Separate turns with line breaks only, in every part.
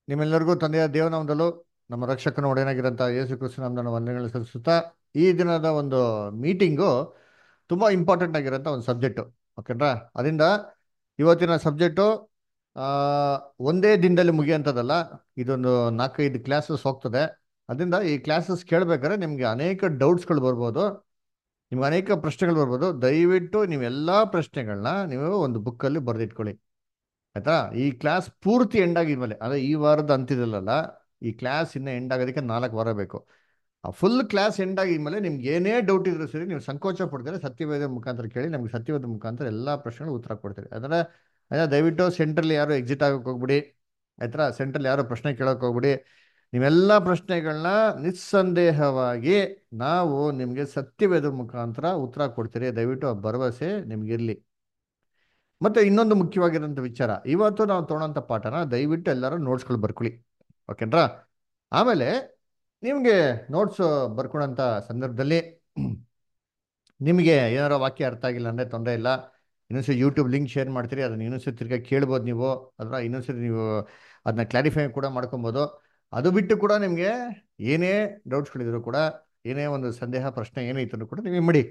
ನಿಮ್ಮೆಲ್ಲರಿಗೂ ತಂದೆಯ ದೇವನಾಮದಲ್ಲೂ ನಮ್ಮ ರಕ್ಷಕನ ಒಡೆಯನಾಗಿರೋಂಥ ಯೇಸು ಕ್ರಿಸ್ತು ನಾಮದ ವಂದನೆಗಳು ಸಲ್ಲಿಸುತ್ತಾ ಈ ದಿನದ ಒಂದು ಮೀಟಿಂಗು ತುಂಬ ಇಂಪಾರ್ಟೆಂಟ್ ಆಗಿರೋಂಥ ಒಂದು ಸಬ್ಜೆಕ್ಟು ಓಕೆನಾ ಅದರಿಂದ ಇವತ್ತಿನ ಸಬ್ಜೆಕ್ಟು ಒಂದೇ ದಿನದಲ್ಲಿ ಮುಗಿಯೋಂಥದ್ದಲ್ಲ ಇದೊಂದು ನಾಲ್ಕೈದು ಕ್ಲಾಸಸ್ ಹೋಗ್ತದೆ ಅದರಿಂದ ಈ ಕ್ಲಾಸಸ್ ಕೇಳಬೇಕಾದ್ರೆ ನಿಮಗೆ ಅನೇಕ ಡೌಟ್ಸ್ಗಳು ಬರ್ಬೋದು ನಿಮ್ಗೆ ಅನೇಕ ಪ್ರಶ್ನೆಗಳು ಬರ್ಬೋದು ದಯವಿಟ್ಟು ನೀವೆಲ್ಲ ಪ್ರಶ್ನೆಗಳನ್ನ ನೀವು ಒಂದು ಬುಕ್ಕಲ್ಲಿ ಬರೆದಿಟ್ಕೊಳ್ಳಿ ಆಯ್ತಾ ಈ ಕ್ಲಾಸ್ ಪೂರ್ತಿ ಎಂಡ್ ಆಗಿದ್ಮೇಲೆ ಅಂದರೆ ಈ ವಾರದ ಅಂತಿದಲ್ಲ ಈ ಕ್ಲಾಸ್ ಇನ್ನು ಎಂಡ್ ಆಗೋದಕ್ಕೆ ನಾಲ್ಕು ವಾರ ಬೇಕು ಆ ಫುಲ್ ಕ್ಲಾಸ್ ಎಂಡ್ ಆಗಿದ್ಮೇಲೆ ನಿಮ್ಗೆ ಏನೇ ಡೌಟ್ ಇದ್ರೂ ಸರಿ ನೀವು ಸಂಕೋಚ ಪಡ್ತೀರಾ ಸತ್ಯವೇದ ಮುಖಾಂತರ ಕೇಳಿ ನಮ್ಗೆ ಸತ್ಯವೇದ ಮುಖಾಂತರ ಎಲ್ಲ ಪ್ರಶ್ನೆಗಳು ಉತ್ತರ ಕೊಡ್ತೀರಿ ಅಂದರೆ ಅದೇ ದಯವಿಟ್ಟು ಸೆಂಟ್ರಲ್ಲಿ ಯಾರು ಎಕ್ಸಿಟ್ ಆಗೋಕೆ ಹೋಗ್ಬಿಡಿ ಆಯ್ತಾ ಸೆಂಟ್ರಲ್ಲಿ ಯಾರು ಪ್ರಶ್ನೆ ಕೇಳೋಕೆ ಹೋಗ್ಬಿಡಿ ನೀವೆಲ್ಲ ಪ್ರಶ್ನೆಗಳನ್ನ ನಿಸ್ಸಂದೇಹವಾಗಿ ನಾವು ನಿಮಗೆ ಸತ್ಯವೇದ ಮುಖಾಂತರ ಉತ್ತರ ಕೊಡ್ತೀರಿ ದಯವಿಟ್ಟು ಆ ಭರವಸೆ ನಿಮ್ಗಿರಲಿ ಮತ್ತೆ ಇನ್ನೊಂದು ಮುಖ್ಯವಾಗಿರೋಂಥ ವಿಚಾರ ಇವತ್ತು ನಾವು ತೊಗೊಳೋಂಥ ಪಾಠನ ದಯವಿಟ್ಟು ಎಲ್ಲರೂ ನೋಟ್ಸ್ಗಳು ಬರ್ಕೊಳ್ಳಿ ಓಕೆನ್ರಾ ಆಮೇಲೆ ನಿಮಗೆ ನೋಟ್ಸ್ ಬರ್ಕೊಳ್ಳೋಂಥ ಸಂದರ್ಭದಲ್ಲಿ ನಿಮಗೆ ಏನಾರ ವಾಕ್ಯ ಅರ್ಥ ಆಗಿಲ್ಲ ಅಂದರೆ ತೊಂದರೆ ಇಲ್ಲ ಇನ್ನೊಂದ್ಸರಿ ಯೂಟ್ಯೂಬ್ ಲಿಂಕ್ ಶೇರ್ ಮಾಡ್ತೀರಿ ಅದನ್ನ ಇನ್ನೊಂದ್ಸರಿ ತಿರ್ಗಾ ಕೇಳ್ಬೋದು ನೀವು ಅದರ ಇನ್ನೊಂದ್ಸರಿ ನೀವು ಅದನ್ನ ಕ್ಲಾರಿಫೈ ಕೂಡ ಮಾಡ್ಕೊಬೋದು ಅದು ಬಿಟ್ಟು ಕೂಡ ನಿಮಗೆ ಏನೇ ಡೌಟ್ಸ್ಗಳಿದ್ರು ಕೂಡ ಏನೇ ಒಂದು ಸಂದೇಹ ಪ್ರಶ್ನೆ ಏನೇ ಇದ್ರೂ ಕೂಡ ನೀವು ಮಾಡಿ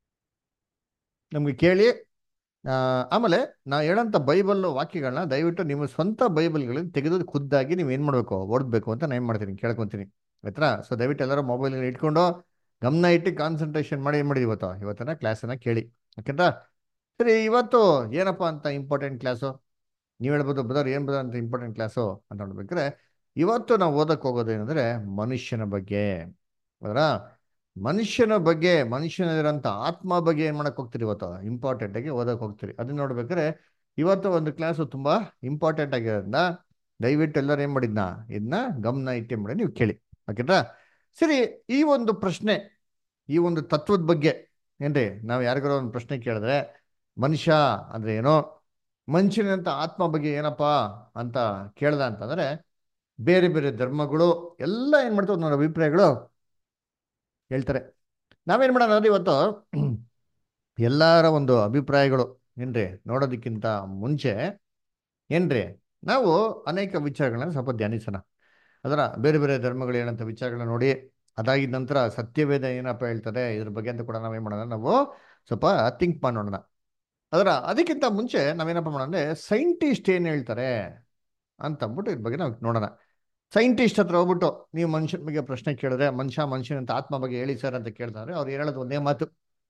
ನಮಗೆ ಕೇಳಿ ಆಮೇಲೆ ನಾ ಹೇಳೋಂಥ ಬೈಬಲ್ ವಾಕ್ಯಗಳನ್ನ ದಯವಿಟ್ಟು ನಿಮ್ಮ ಸ್ವಂತ ಬೈಬಲ್ಗಳಲ್ಲಿ ತೆಗೆದು ಖುದ್ದಾಗಿ ನೀವು ಏನು ಮಾಡಬೇಕು ಓದಬೇಕು ಅಂತ ನಾನು ಏನು ಮಾಡ್ತೀನಿ ಕೇಳ್ಕೊತೀನಿ ಆಯ್ತಾ ಸೊ ದಯವಿಟ್ಟು ಎಲ್ಲರೂ ಮೊಬೈಲಲ್ಲಿ ಇಟ್ಕೊಂಡು ಗಮನ ಇಟ್ಟು ಕಾನ್ಸಂಟ್ರೇಷನ್ ಮಾಡಿ ಏನು ಮಾಡಿ ಇವತ್ತು ಇವತ್ತಿನ ಕ್ಲಾಸನ್ನು ಕೇಳಿ ಓಕೆನಾ ಸರಿ ಇವತ್ತು ಏನಪ್ಪ ಅಂತ ಇಂಪಾರ್ಟೆಂಟ್ ಕ್ಲಾಸು ನೀವು ಹೇಳ್ಬೋದು ಬದರ್ ಏನು ಬದ ಅಂತ ಇಂಪಾರ್ಟೆಂಟ್ ಕ್ಲಾಸು ಅಂತ ನೋಡ್ಬೇಕಾದ್ರೆ ಇವತ್ತು ನಾವು ಓದಕ್ಕೆ ಹೋಗೋದು ಏನಂದರೆ ಮನುಷ್ಯನ ಬಗ್ಗೆ ಅದರ ಮನುಷ್ಯನ ಬಗ್ಗೆ ಮನುಷ್ಯನಲ್ಲಿರೋಂಥ ಆತ್ಮ ಬಗ್ಗೆ ಏನು ಮಾಡಕ್ಕೆ ಹೋಗ್ತೀರಿ ಇವತ್ತು ಇಂಪಾರ್ಟೆಂಟ್ ಆಗಿ ಓದಕ್ಕೆ ಹೋಗ್ತೀರಿ ಅದನ್ನ ನೋಡ್ಬೇಕಾದ್ರೆ ಇವತ್ತು ಒಂದು ಕ್ಲಾಸು ತುಂಬ ಇಂಪಾರ್ಟೆಂಟ್ ಆಗಿರೋದ್ರಿಂದ ದಯವಿಟ್ಟು ಎಲ್ಲರೂ ಏನು ಮಾಡಿದ್ನ ಇದನ್ನ ಗಮನ ಇಟ್ಟೆ ಮಾಡಿ ನೀವು ಕೇಳಿ ಓಕೆನಾ ಸರಿ ಈ ಒಂದು ಪ್ರಶ್ನೆ ಈ ಒಂದು ತತ್ವದ ಬಗ್ಗೆ ಏನ್ರಿ ನಾವು ಯಾರಿಗಾರ ಒಂದು ಪ್ರಶ್ನೆ ಕೇಳಿದ್ರೆ ಮನುಷ್ಯ ಅಂದ್ರೆ ಏನೋ ಮನುಷ್ಯನಂತ ಆತ್ಮ ಬಗ್ಗೆ ಏನಪ್ಪ ಅಂತ ಕೇಳ್ದ ಅಂತಂದ್ರೆ ಬೇರೆ ಬೇರೆ ಧರ್ಮಗಳು ಎಲ್ಲ ಏನು ಮಾಡ್ತಾವೆ ನನ್ನ ಅಭಿಪ್ರಾಯಗಳು ಹೇಳ್ತಾರೆ ನಾವೇನು ಮಾಡೋಣ ಅಂದ್ರೆ ಇವತ್ತು ಎಲ್ಲರ ಒಂದು ಅಭಿಪ್ರಾಯಗಳು ಏನ್ರಿ ನೋಡೋದಕ್ಕಿಂತ ಮುಂಚೆ ಏನ್ರಿ ನಾವು ಅನೇಕ ವಿಚಾರಗಳನ್ನ ಸ್ವಲ್ಪ ಧ್ಯಾನಿಸೋಣ ಅದರ ಬೇರೆ ಬೇರೆ ಧರ್ಮಗಳು ಏನಂತ ವಿಚಾರಗಳನ್ನ ನೋಡಿ ಅದಾಗಿದ ನಂತರ ಸತ್ಯವೇದ ಏನಪ್ಪ ಹೇಳ್ತದೆ ಇದ್ರ ಬಗ್ಗೆ ಅಂತ ಕೂಡ ನಾವೇನು ಮಾಡೋಣ ನಾವು ಸ್ವಲ್ಪ ಥಿಂಕ್ ಮಾಡೋಣ ಅದರ ಅದಕ್ಕಿಂತ ಮುಂಚೆ ನಾವೇನಪ್ಪ ಮಾಡೋಣ ಅಂದರೆ ಸೈಂಟಿಸ್ಟ್ ಏನು ಹೇಳ್ತಾರೆ ಅಂತಂದ್ಬಿಟ್ಟು ಇದ್ರ ಬಗ್ಗೆ ನಾವು ನೋಡೋಣ ಸೈಂಟಿಸ್ಟ್ ಹತ್ರ ಹೋಗ್ಬಿಟ್ಟು ನೀವು ಮನುಷ್ಯನ ಬಗ್ಗೆ ಪ್ರಶ್ನೆ ಕೇಳಿದ್ರೆ ಮನುಷ್ಯ ಮನುಷ್ಯನಂತ ಆತ್ಮ ಬಗ್ಗೆ ಹೇಳಿ ಸರ್ ಅಂತ ಕೇಳ್ತಾರೆ ಅವ್ರು ಹೇಳೋದು ಒಂದೇ ಮಾತು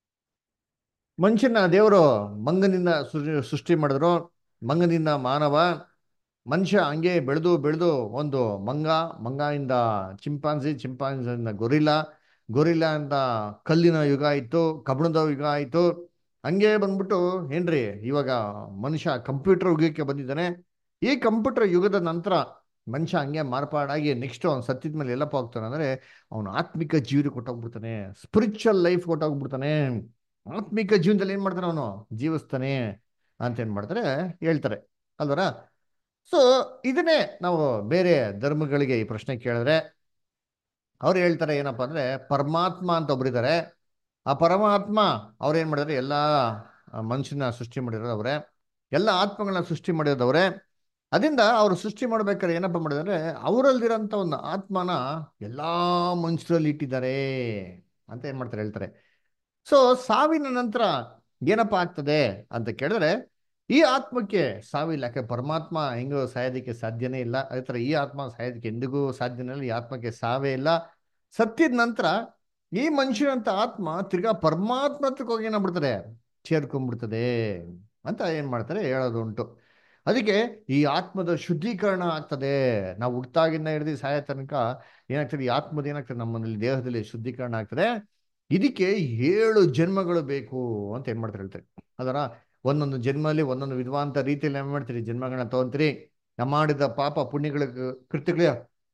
ಮನುಷ್ಯನ ದೇವರು ಮಂಗನಿಂದ ಸೃಷ್ಟಿ ಮಾಡಿದ್ರು ಮಂಗನಿಂದ ಮಾನವ ಮನುಷ್ಯ ಹಂಗೆ ಬೆಳೆದು ಬೆಳೆದು ಒಂದು ಮಂಗ ಮಂಗದಿಂದ ಚಿಂಪಾನ್ಸಿ ಚಿಂಪಾನ್ಸಿಯಿಂದ ಗೊರಿಲ್ಲಾ ಗೊರಿಲ್ಲಾ ಅಂತ ಕಲ್ಲಿನ ಯುಗ ಆಯಿತು ಕಬ್ಬಣದ ಯುಗ ಆಯಿತು ಹಂಗೆ ಬಂದ್ಬಿಟ್ಟು ಏನ್ರಿ ಇವಾಗ ಮನುಷ್ಯ ಕಂಪ್ಯೂಟರ್ ಯುಗಕ್ಕೆ ಬಂದಿದ್ದಾನೆ ಈ ಕಂಪ್ಯೂಟರ್ ಯುಗದ ನಂತರ ಮನುಷ್ಯ ಹಂಗೆ ಮಾರ್ಪಾಡಾಗಿ ನೆಕ್ಸ್ಟ್ ಅವ್ನು ಸತ್ತಿದ ಮೇಲೆ ಎಲ್ಲಪ್ಪ ಹೋಗ್ತಾನೆ ಅಂದರೆ ಅವನು ಆತ್ಮಿಕ ಜೀವನ ಕೊಟ್ಟೋಗ್ಬಿಡ್ತಾನೆ ಸ್ಪಿರಿಚುವಲ್ ಲೈಫ್ ಕೊಟ್ಟೋಗ್ಬಿಡ್ತಾನೆ ಆತ್ಮಿಕ ಜೀವನದಲ್ಲಿ ಏನು ಮಾಡ್ತಾನೆ ಅವನು ಜೀವಿಸ್ತಾನೆ ಅಂತ ಏನು ಮಾಡ್ತಾರೆ ಹೇಳ್ತಾರೆ ಅಲ್ವರ ಸೊ ಇದನ್ನೇ ನಾವು ಬೇರೆ ಧರ್ಮಗಳಿಗೆ ಈ ಪ್ರಶ್ನೆ ಕೇಳಿದ್ರೆ ಅವ್ರು ಹೇಳ್ತಾರೆ ಏನಪ್ಪ ಅಂದರೆ ಪರಮಾತ್ಮ ಅಂತ ಒಬ್ಬರಿದ್ದಾರೆ ಆ ಪರಮಾತ್ಮ ಅವ್ರು ಏನು ಮಾಡಿದ್ದಾರೆ ಎಲ್ಲ ಮನುಷ್ಯನ ಸೃಷ್ಟಿ ಮಾಡಿರೋದು ಅವರೇ ಎಲ್ಲ ಆತ್ಮಗಳನ್ನ ಸೃಷ್ಟಿ ಮಾಡಿರೋದವ್ರೆ ಅದರಿಂದ ಅವರು ಸೃಷ್ಟಿ ಮಾಡ್ಬೇಕಾದ್ರೆ ಏನಪ್ಪ ಮಾಡಿದ್ದಾರೆ ಅವರಲ್ಲಿರೋಂಥ ಒಂದು ಆತ್ಮನ ಎಲ್ಲ ಮನುಷ್ಯರಲ್ಲಿ ಇಟ್ಟಿದ್ದಾರೆ ಅಂತ ಏನು ಮಾಡ್ತಾರೆ ಹೇಳ್ತಾರೆ ಸೊ ಸಾವಿನ ನಂತರ ಏನಪ್ಪ ಆಗ್ತದೆ ಅಂತ ಕೇಳಿದ್ರೆ ಈ ಆತ್ಮಕ್ಕೆ ಸಾವಿಲ್ಲ ಯಾಕೆ ಪರಮಾತ್ಮ ಹೆಂಗೋ ಸಾಯೋದಕ್ಕೆ ಸಾಧ್ಯನೇ ಇಲ್ಲ ಅದೇ ಥರ ಈ ಆತ್ಮ ಸಾಯೋದಕ್ಕೆ ಎಂದಿಗೂ ಸಾಧ್ಯನೇ ಇಲ್ಲ ಈ ಆತ್ಮಕ್ಕೆ ಸಾವೇ ಇಲ್ಲ ಸತ್ತಿದ ನಂತರ ಈ ಮನುಷ್ಯನಂತ ಆತ್ಮ ತಿರ್ಗಾ ಪರಮಾತ್ಮ ಹತ್ರಕ್ಕೆ ಹೋಗಿ ಏನಾಗ್ಬಿಡ್ತಾರೆ ಸೇರ್ಕೊಂಡ್ಬಿಡ್ತದೆ ಅಂತ ಏನು ಮಾಡ್ತಾರೆ ಹೇಳೋದು ಉಂಟು ಅದಕ್ಕೆ ಈ ಆತ್ಮದ ಶುದ್ಧೀಕರಣ ಆಗ್ತದೆ ನಾವು ಹುಟ್ಟಾಗಿಂದ ಹಿಡಿದು ಸಾಯೋ ತನಕ ಏನಾಗ್ತದೆ ಈ ಆತ್ಮದ ಏನಾಗ್ತದೆ ನಮ್ಮಲ್ಲಿ ದೇಹದಲ್ಲಿ ಶುದ್ಧೀಕರಣ ಆಗ್ತದೆ ಇದಕ್ಕೆ ಏಳು ಜನ್ಮಗಳು ಬೇಕು ಅಂತ ಏನು ಮಾಡ್ತಾರೆ ಹೇಳ್ತಾರೆ ಅದರ ಒಂದೊಂದು ಜನ್ಮದಲ್ಲಿ ಒಂದೊಂದು ವಿಧವಾಂತ ರೀತಿಯಲ್ಲಿ ಏನು ಮಾಡ್ತೀರಿ ಜನ್ಮಗಳನ್ನ ತಗೊಂತೀರಿ ನಾವು ಮಾಡಿದ ಪಾಪ ಪುಣ್ಯಗಳ ಕೃತ್ಯಗಳ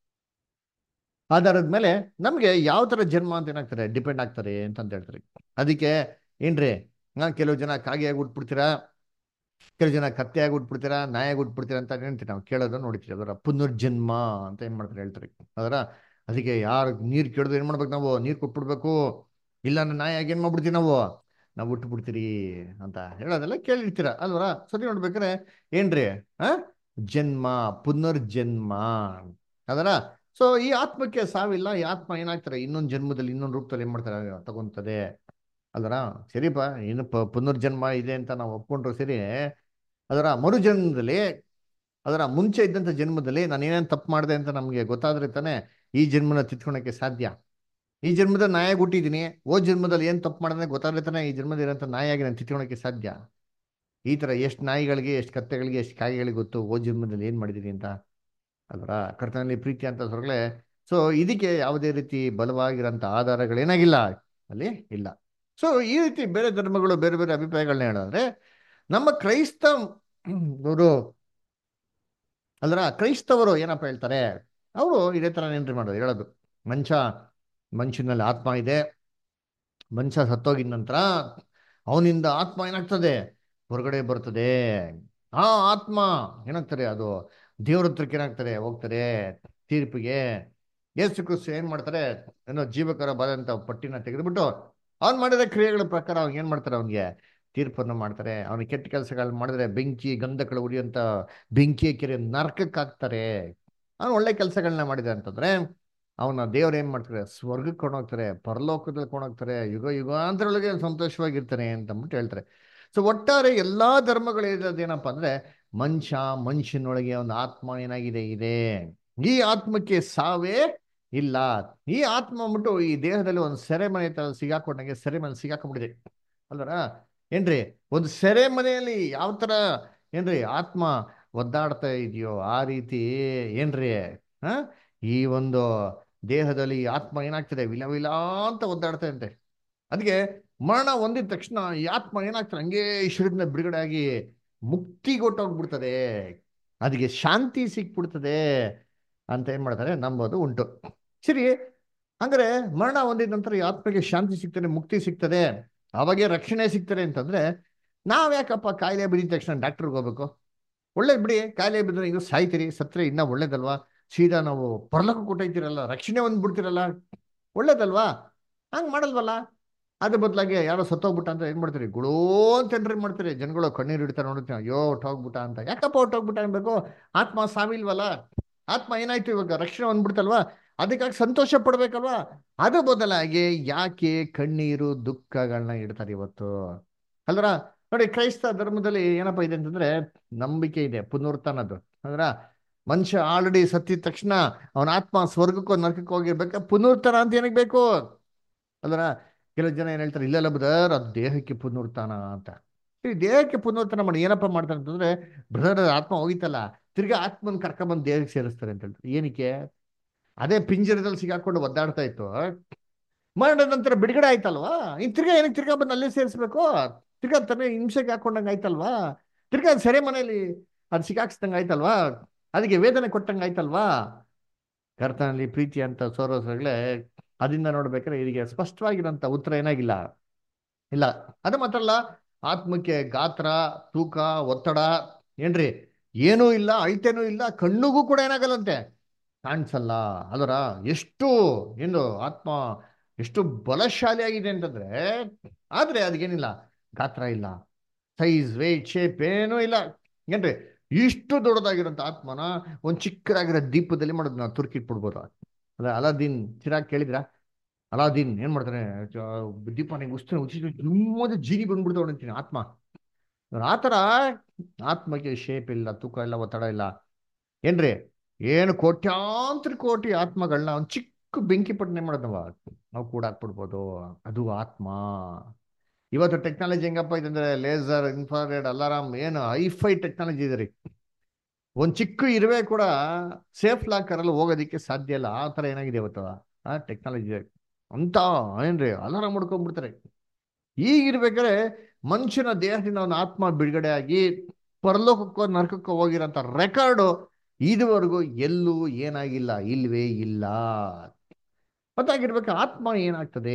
ಆಧಾರದ ಮೇಲೆ ನಮಗೆ ಯಾವ ಥರ ಜನ್ಮ ಅಂತ ಏನಾಗ್ತಾರೆ ಡಿಪೆಂಡ್ ಆಗ್ತಾರೆ ಅಂತ ಹೇಳ್ತಾರೆ ಅದಕ್ಕೆ ಏನ್ರಿ ಕೆಲವು ಜನ ಕಾಗೆಯಾಗಿ ಹುಟ್ಬಿಡ್ತೀರಾ ಕೆಲವು ಜನ ಕತ್ತೆಯಾಗಿ ಉಟ್ಬಿಡ್ತೀರಾ ನಾಯಾಗಿ ಉಟ್ಬಿಡ್ತೀರಾ ಅಂತ ಹೇಳ್ತೀವಿ ನಾವು ಕೇಳೋದು ನೋಡ್ತೀವಿ ಅದರ ಪುನರ್ಜನ್ಮ ಅಂತ ಏನು ಮಾಡ್ತಾರೆ ಹೇಳ್ತಾರೆ ಅದರ ಅದಕ್ಕೆ ಯಾರು ನೀರು ಕೇಳಿದ್ರು ಏನು ಮಾಡ್ಬೇಕು ನಾವು ನೀರು ಕೊಟ್ಬಿಡ್ಬೇಕು ಇಲ್ಲ ನಾಯಾಗಿ ಏನು ಮಾಡ್ಬಿಡ್ತೀವಿ ನಾವು ನಾವು ಹುಟ್ಟುಬಿಡ್ತೀರಿ ಅಂತ ಹೇಳೋದೆಲ್ಲ ಕೇಳಿರ್ತೀರ ಅಲ್ವರ ಸರಿ ನೋಡ್ಬೇಕಾರೆ ಏನ್ರಿ ಆ ಜನ್ಮ ಪುನರ್ಜನ್ಮ ಅದರ ಸೊ ಈ ಆತ್ಮಕ್ಕೆ ಸಾವಿಲ್ಲ ಈ ಆತ್ಮ ಏನಾಗ್ತಾರೆ ಇನ್ನೊಂದು ಜನ್ಮದಲ್ಲಿ ಇನ್ನೊಂದು ರೂಪದಲ್ಲಿ ಏನ್ ಮಾಡ್ತಾರೆ ತಗೊಂತದೆ ಅಲ್ವರ ಸರಿಪ ಇನ್ನು ಪ ಪುನರ್ಜನ್ಮ ಇದೆ ಅಂತ ನಾವು ಒಪ್ಕೊಂಡ್ರು ಸರಿ ಅದರ ಮರುಜನ್ಮದಲ್ಲಿ ಅದರ ಮುಂಚೆ ಇದ್ದಂಥ ಜನ್ಮದಲ್ಲಿ ನಾನು ಏನೇನು ತಪ್ಪು ಮಾಡಿದೆ ಅಂತ ನಮಗೆ ಗೊತ್ತಾದ್ರೆ ತಾನೇ ಈ ಜನ್ಮನ ತಿತ್ಕೊಳಕ್ಕೆ ಸಾಧ್ಯ ಈ ಜನ್ಮದಲ್ಲಿ ನಾಯಾಗಿ ಹುಟ್ಟಿದ್ದೀನಿ ಓ ಜನ್ಮದಲ್ಲಿ ಏನು ತಪ್ಪು ಮಾಡಿದ್ರೆ ಗೊತ್ತಾದ್ರೆ ತಾನೇ ಈ ಜನ್ಮದಲ್ಲಿ ಇರೋಂಥ ನಾಯಿಯಾಗಿ ನಾನು ತಿತ್ಕೊಳಕ್ಕೆ ಸಾಧ್ಯ ಈ ಥರ ಎಷ್ಟು ನಾಯಿಗಳಿಗೆ ಎಷ್ಟು ಕತ್ತೆಗಳಿಗೆ ಎಷ್ಟು ಕಾಯಿಗಳಿಗೆ ಗೊತ್ತು ಓ ಜನ್ಮದಲ್ಲಿ ಏನು ಮಾಡಿದ್ದೀನಿ ಅಂತ ಅಲ್ವರ ಕರ್ತನಲ್ಲಿ ಪ್ರೀತಿ ಅಂತ ಹೊರಗಡೆ ಸೊ ಇದಕ್ಕೆ ಯಾವುದೇ ರೀತಿ ಬಲವಾಗಿರೋಂಥ ಆಧಾರಗಳೇನಾಗಿಲ್ಲ ಅಲ್ಲಿ ಇಲ್ಲ ಸೊ ಈ ರೀತಿ ಬೇರೆ ಧರ್ಮಗಳು ಬೇರೆ ಬೇರೆ ಅಭಿಪ್ರಾಯಗಳನ್ನ ಹೇಳಿದ್ರೆ ನಮ್ಮ ಕ್ರೈಸ್ತ ಅವರು ಅಲ್ರ ಕ್ರೈಸ್ತವರು ಏನಪ್ಪ ಹೇಳ್ತಾರೆ ಅವರು ಇದೇ ಥರ ಏನ್ರಿ ಮಾಡೋದು ಹೇಳೋದು ಮನುಷ್ಯ ಮನುಷ್ಯನಲ್ಲಿ ಆತ್ಮ ಇದೆ ಮನುಷ್ಯ ಸತ್ತೋಗಿದ ನಂತರ ಅವನಿಂದ ಆತ್ಮ ಏನಾಗ್ತದೆ ಹೊರಗಡೆ ಬರ್ತದೆ ಆ ಆತ್ಮ ಏನಾಗ್ತಾರೆ ಅದು ದೇವ್ರ ಹತ್ರಕ್ಕೆ ಏನಾಗ್ತಾರೆ ಹೋಗ್ತಾರೆ ತೀರ್ಪಿಗೆ ಯೇಸು ಕ್ರಿಸ್ತು ಏನ್ ಮಾಡ್ತಾರೆ ಏನೋ ಜೀವಕರ ಬಾದಂತ ಪಟ್ಟಿನ ತೆಗೆದುಬಿಟ್ಟು ಅವ್ನು ಮಾಡಿದ ಕ್ರಿಯೆಗಳ ಪ್ರಕಾರ ಅವ್ನಿಗೆ ಏನ್ ಮಾಡ್ತಾರೆ ಅವನಿಗೆ ತೀರ್ಪನ್ನು ಮಾಡ್ತಾರೆ ಅವನಿಗೆ ಕೆಟ್ಟ ಕೆಲಸಗಳು ಮಾಡಿದ್ರೆ ಬೆಂಕಿ ಗಂಧಕಗಳು ಉರಿಯುವಂತ ಬೆಂಕಿ ಕೆರೆ ನರಕಕ್ಕೆ ಹಾಕ್ತಾರೆ ಅವ್ನು ಒಳ್ಳೆ ಕೆಲಸಗಳನ್ನ ಮಾಡಿದೆ ಅಂತಂದ್ರೆ ಅವನ ದೇವ್ರು ಏನ್ ಮಾಡ್ತಾರೆ ಸ್ವರ್ಗಕ್ಕೆ ಕೊಂಡೋಗ್ತಾರೆ ಪರಲೋಕದಲ್ಲಿ ಕೊಂಡೋಗ್ತಾರೆ ಯುಗ ಯುಗಾಂತರೊಳಗೆ ಸಂತೋಷವಾಗಿರ್ತಾನೆ ಅಂತ ಅಂದ್ಬಿಟ್ಟು ಹೇಳ್ತಾರೆ ಸೊ ಒಟ್ಟಾರೆ ಎಲ್ಲಾ ಧರ್ಮಗಳು ಇರೋದೇನಪ್ಪ ಅಂದ್ರೆ ಮನುಷ್ಯ ಮನುಷ್ಯನೊಳಗೆ ಒಂದು ಆತ್ಮ ಏನಾಗಿದೆ ಇದೆ ಈ ಆತ್ಮಕ್ಕೆ ಸಾವೇ ಇಲ್ಲ ಈ ಆತ್ಮ ಅಂದ್ಬಿಟ್ಟು ಈ ದೇಹದಲ್ಲಿ ಒಂದು ಸೆರೆಮನೆ ತರ ಸಿಗಾಕೊಂಡಂಗೆ ಸೆರೆಮನೆ ಸಿಗಾಕೊಂಡ್ಬಿಟ್ಟಿದೆ ಅಲ್ವರ ಏನ್ರಿ ಒಂದು ಸೆರೆಮನೆಯಲ್ಲಿ ಯಾವ ತರ ಏನ್ರಿ ಆತ್ಮ ಒದ್ದಾಡ್ತಾ ಇದೆಯೋ ಆ ರೀತಿ ಏನ್ರಿ ಹ ಈ ಒಂದು ದೇಹದಲ್ಲಿ ಆತ್ಮ ಏನಾಗ್ತದೆ ವಿಲ ವಿಲ ಅಂತ ಒದ್ದಾಡ್ತಾ ಅಂತೆ ಅದಕ್ಕೆ ಮರಣ ಹೊಂದಿದ ತಕ್ಷಣ ಈ ಆತ್ಮ ಏನಾಗ್ತದೆ ಹಂಗೆ ಶರೀರದಿಂದ ಬಿಡುಗಡೆ ಆಗಿ ಮುಕ್ತಿ ಕೊಟ್ಟೋಗ್ಬಿಡ್ತದೆ ಅದಕ್ಕೆ ಶಾಂತಿ ಸಿಕ್ಬಿಡ್ತದೆ ಅಂತ ಏನ್ ಮಾಡ್ತಾರೆ ನಂಬೋದು ಉಂಟು ಸರಿ ಹಂಗಾರೆ ಮರಣ ಹೊಂದಿದ ನಂತರ ಈ ಆತ್ಮಗೆ ಶಾಂತಿ ಸಿಗ್ತದೆ ಮುಕ್ತಿ ಸಿಗ್ತದೆ ಅವಾಗೆ ರಕ್ಷಣೆ ಸಿಗ್ತದೆ ಅಂತಂದ್ರೆ ನಾವ್ ಯಾಕಪ್ಪ ಕಾಯಿಲೆ ಬಿದ್ದ ತಕ್ಷಣ ಡಾಕ್ಟರ್ಗೆ ಹೋಗ್ಬೇಕು ಒಳ್ಳೇದ್ ಬಿಡಿ ಕಾಯಿಲೆ ಬಿದ್ದರೆ ಈಗ ಸಾಯ್ತೀರಿ ಸತ್ರೆ ಇನ್ನ ಒಳ್ಳೇದಲ್ವಾ ಸೀದಾ ನಾವು ಪರಲೋಕ ಕೊಟ್ಟೈತಿರಲ್ಲ ರಕ್ಷಣೆ ಹೊಂದ್ಬಿಡ್ತಿರಲ್ಲ ಒಳ್ಳೇದಲ್ವಾ ಹಂಗ್ ಮಾಡಲ್ವಲ್ಲ ಅದ್ರ ಬದಲಾಗಿ ಯಾರೋ ಸತ್ತೋಗ್ಬಿಟ್ಟ ಅಂತ ಏನ್ ಮಾಡ್ತೀರಿ ಗುಳೋ ಅಂತ ಏನ್ರಿ ಮಾಡ್ತೀರಿ ಜನಗಳು ಕಣ್ಣೀರು ಇಡ್ತಾರೆ ನೋಡ್ತೀನಿ ಅಯ್ಯೋ ಹೊಟ್ಟೋಗ್ಬಿಟ್ಟ ಅಂತ ಯಾಕಪ್ಪ ಹೊಟ್ಟೋಗ್ಬಿಟ್ಟ ಅನ್ಬೇಕು ಆತ್ಮ ಸಾವಿಲ್ವಲ್ಲ ಆತ್ಮ ಏನಾಯ್ತು ಇವಾಗ ರಕ್ಷಣೆ ಹೊಂದ್ಬಿಡ್ತಲ್ವಾ ಅದಕ್ಕಾಗಿ ಸಂತೋಷ ಪಡ್ಬೇಕಲ್ವಾ ಅದ್ರ ಬದಲಾಗಿ ಯಾಕೆ ಕಣ್ಣೀರು ದುಃಖಗಳನ್ನ ಇಡ್ತಾರೆ ಇವತ್ತು ಅಲ್ರ ನೋಡಿ ಕ್ರೈಸ್ತ ಧರ್ಮದಲ್ಲಿ ಏನಪ್ಪ ಇದೆ ಅಂತಂದ್ರೆ ನಂಬಿಕೆ ಇದೆ ಪುನರುತ್ಥಾನದ್ದು ಅಂದ್ರ ಮನುಷ್ಯ ಆಲ್ರೆಡಿ ಸತ್ತಿದ ತಕ್ಷಣ ಅವನ ಆತ್ಮ ಸ್ವರ್ಗಕ್ಕೋ ನರಕಕ್ಕೋ ಹೋಗಿರ್ಬೇಕ ಪುನರುತ್ಥಾನ ಅಂತ ಏನಕ್ಕೆ ಬೇಕು ಅಲ್ರ ಕೆಲವು ಜನ ಏನ್ ಹೇಳ್ತಾರೆ ಇಲ್ಲೆಲ್ಲ ಬ್ರದರ್ ಅದು ದೇಹಕ್ಕೆ ಪುನರುತ್ಥಾನ ಅಂತ ಈ ದೇಹಕ್ಕೆ ಪುನರುತ್ಥಾನ ಮಾಡಿ ಏನಪ್ಪ ಮಾಡ್ತಾರೆ ಅಂತಂದ್ರೆ ಬ್ರದರ್ ಆತ್ಮ ಹೋಗಿತ್ತಲ್ಲ ತಿರ್ಗಾ ಆತ್ಮನ್ ಕರ್ಕೊಂಬಂದು ದೇಹಕ್ಕೆ ಸೇರಿಸ್ತಾರೆ ಅಂತ ಹೇಳ್ತಾರೆ ಏನಕ್ಕೆ ಅದೇ ಪಿಂಜರದಲ್ಲಿ ಸಿಗಾಕೊಂಡು ಒದ್ದಾಡ್ತಾ ಇತ್ತು ಮರಣದ ನಂತರ ಬಿಡುಗಡೆ ಆಯ್ತಲ್ವಾ ಇನ್ ತಿರ್ಗಾ ಏನಕ್ಕೆ ತಿರ್ಗಾ ಬಂದು ಅಲ್ಲೇ ಸೇರಿಸ್ಬೇಕು ತಿರ್ಗಾ ತನ್ನ ಹಿಂಸೆಗೆ ಹಾಕೊಂಡಂಗೆ ಆಯ್ತಲ್ವಾ ತಿರ್ಗಾ ಅದು ಸೆರೆ ಮನೆಯಲ್ಲಿ ಅದು ಸಿಗಾಕ್ಸ್ದಂಗೆ ಆಯ್ತಲ್ವಾ ಅದಕ್ಕೆ ವೇದನೆ ಕೊಟ್ಟಂಗೆ ಆಯ್ತಲ್ವಾ ಕರ್ತನಲ್ಲಿ ಪ್ರೀತಿ ಅಂತ ಸೋರೋಸಗಳೇ ಅದರಿಂದ ನೋಡ್ಬೇಕಾದ್ರೆ ಇದಕ್ಕೆ ಸ್ಪಷ್ಟವಾಗಿರೋಂಥ ಉತ್ತರ ಏನಾಗಿಲ್ಲ ಇಲ್ಲ ಅದು ಮಾತ್ರ ಅಲ್ಲ ಆತ್ಮಕ್ಕೆ ಗಾತ್ರ ತೂಕ ಒತ್ತಡ ಏನ್ರಿ ಏನೂ ಇಲ್ಲ ಅಳ್ತೇನೂ ಇಲ್ಲ ಕಣ್ಣಿಗೂ ಕೂಡ ಏನಾಗಲ್ಲಂತೆ ಕಾಣಿಸಲ್ಲ ಅಲ್ವರ ಎಷ್ಟು ಏನು ಆತ್ಮ ಎಷ್ಟು ಬಲಶಾಲಿಯಾಗಿದೆ ಅಂತಂದ್ರೆ ಆದ್ರೆ ಅದಕ್ಕೇನಿಲ್ಲ ಗಾತ್ರ ಇಲ್ಲ ಸೈಜ್ ವೇಟ್ ಶೇಪ್ ಏನೂ ಇಲ್ಲ ಏನ್ರಿ ಇಷ್ಟು ದೊಡ್ಡದಾಗಿರೋಂಥ ಆತ್ಮನ ಒಂದು ಚಿಕ್ಕದಾಗಿರೋ ದೀಪದಲ್ಲಿ ಮಾಡೋದು ನಾವು ತುರ್ಕಿಟ್ಬಿಡ್ಬೋದು ಅದ ಅಲಾದೀನ್ ಚಿರಾಗ್ ಕೇಳಿದ್ರ ಅಲಾದೀನ್ ಏನ್ ಮಾಡ್ತಾನೆ ದೀಪ ನಿಂಗೆ ಉಸ್ತಾನೆ ಉಚ್ಚಿ ನಿಮ್ಮದ ಜೀನಿ ಬಂದ್ಬಿಡ್ತಾವ ಅಂತೀನಿ ಆತ್ಮ ಆ ಥರ ಆತ್ಮಕ್ಕೆ ಶೇಪ್ ಇಲ್ಲ ತೂಕ ಇಲ್ಲ ಒತ್ತಡ ಇಲ್ಲ ಏನ್ರಿ ಏನು ಕೋಟ್ಯಾಂತರ ಕೋಟಿ ಆತ್ಮಗಳನ್ನ ಒಂದು ಚಿಕ್ಕ ಬೆಂಕಿ ಪಟ್ಟನೆ ಮಾಡೋದು ನಾವು ನಾವು ಕೂಡ ಹಾಕ್ಬಿಡ್ಬೋದು ಅದು ಆತ್ಮ ಇವತ್ತು ಟೆಕ್ನಾಲಜಿ ಹೆಂಗಪ್ಪ ಇದೆ ಅಂದ್ರೆ ಲೇಸರ್ ಇನ್ಫ್ರಾರೆಡ್ ಅಲಾರಾಮ್ ಏನು ಐಫೈ ಟೆಕ್ನಾಲಜಿ ಇದೆ ರೀ ಒಂದು ಚಿಕ್ಕ ಇರುವೆ ಕೂಡ ಸೇಫ್ ಲಾಕರಲ್ಲಿ ಹೋಗೋದಕ್ಕೆ ಸಾಧ್ಯ ಇಲ್ಲ ಆ ಥರ ಏನಾಗಿದೆ ಇವತ್ತು ಆ ಟೆಕ್ನಾಲಜಿ ಅಂತ ಏನ್ರಿ ಅಲಾರಾಮ್ ಮಾಡ್ಕೊಂಡ್ಬಿಡ್ತಾರೆ ಈಗಿರ್ಬೇಕಾದ್ರೆ ಮನುಷ್ಯನ ದೇಹದಿಂದ ಒಂದು ಆತ್ಮ ಬಿಡುಗಡೆ ಆಗಿ ಪರಲೋಕಕ್ಕೋ ನರಕಕ್ಕೋ ಹೋಗಿರೋಂಥ ರೆಕಾರ್ಡು ಇದುವರೆಗೂ ಎಲ್ಲೂ ಏನಾಗಿಲ್ಲ ಇಲ್ವೇ ಇಲ್ಲ ಮತ್ತಾಗಿರ್ಬೇಕು ಆತ್ಮ ಏನಾಗ್ತದೆ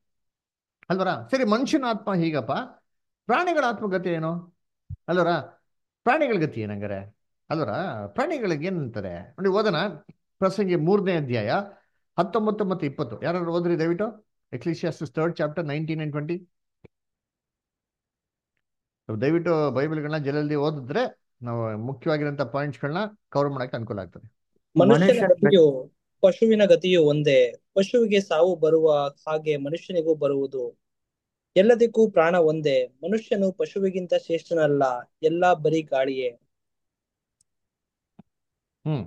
ಅಲ್ವರ ಸರಿ ಮನುಷ್ಯನ ಆತ್ಮ ಹೀಗಪ್ಪ ಪ್ರಾಣಿಗಳ ಆತ್ಮಗತಿ ಏನು ಅಲ್ವರ ಪ್ರಾಣಿಗಳ ಗತಿ ಏನಂಗಾರೆ ಅಲ್ವರ ಪ್ರಾಣಿಗಳಿಗೆ ಏನಂತಾರೆ ನೋಡಿ ಓದನ ಪ್ರಸಂಗಿ ಮೂರನೇ ಅಧ್ಯಾಯ ಹತ್ತೊಂಬತ್ತು ಮತ್ತು ಇಪ್ಪತ್ತು ಯಾರು ಓದ್ರಿ ದಯವಿಟ್ಟು Ecclesiastes third chapter nineteen and twenty ದಯವಿಟ್ಟು ಬೈಬಲ್ಗಳನ್ನ ಜಲ್ದಿ ಓದಿದ್ರೆ ನಾವು ಮುಖ್ಯವಾಗಿರೋಂಥ ಪಾಯಿಂಟ್ಸ್ಗಳನ್ನ ಕವರ್ ಮಾಡಕ್ಕೆ ಅನುಕೂಲ ಆಗ್ತದೆ
ಮನುಷ್ಯನ
ಮನುಷ್ಯನ
ಗತಿಯು ಪಶುವಿನ ಗತಿಯು ಒಂದೇ ಪಶುವಿಗೆ ಸಾವು ಬರುವ ಹಾಗೆ ಮನುಷ್ಯನಿಗೂ ಬರುವುದು ಎಲ್ಲದಕ್ಕೂ ಪ್ರಾಣ ಒಂದೇ ಮನುಷ್ಯನು ಪಶುವಿಗಿಂತ ಶ್ರೇಷ್ಠನಲ್ಲ ಎಲ್ಲಾ ಬರೀ ಗಾಳಿಯೇ
ಹ್ಮ್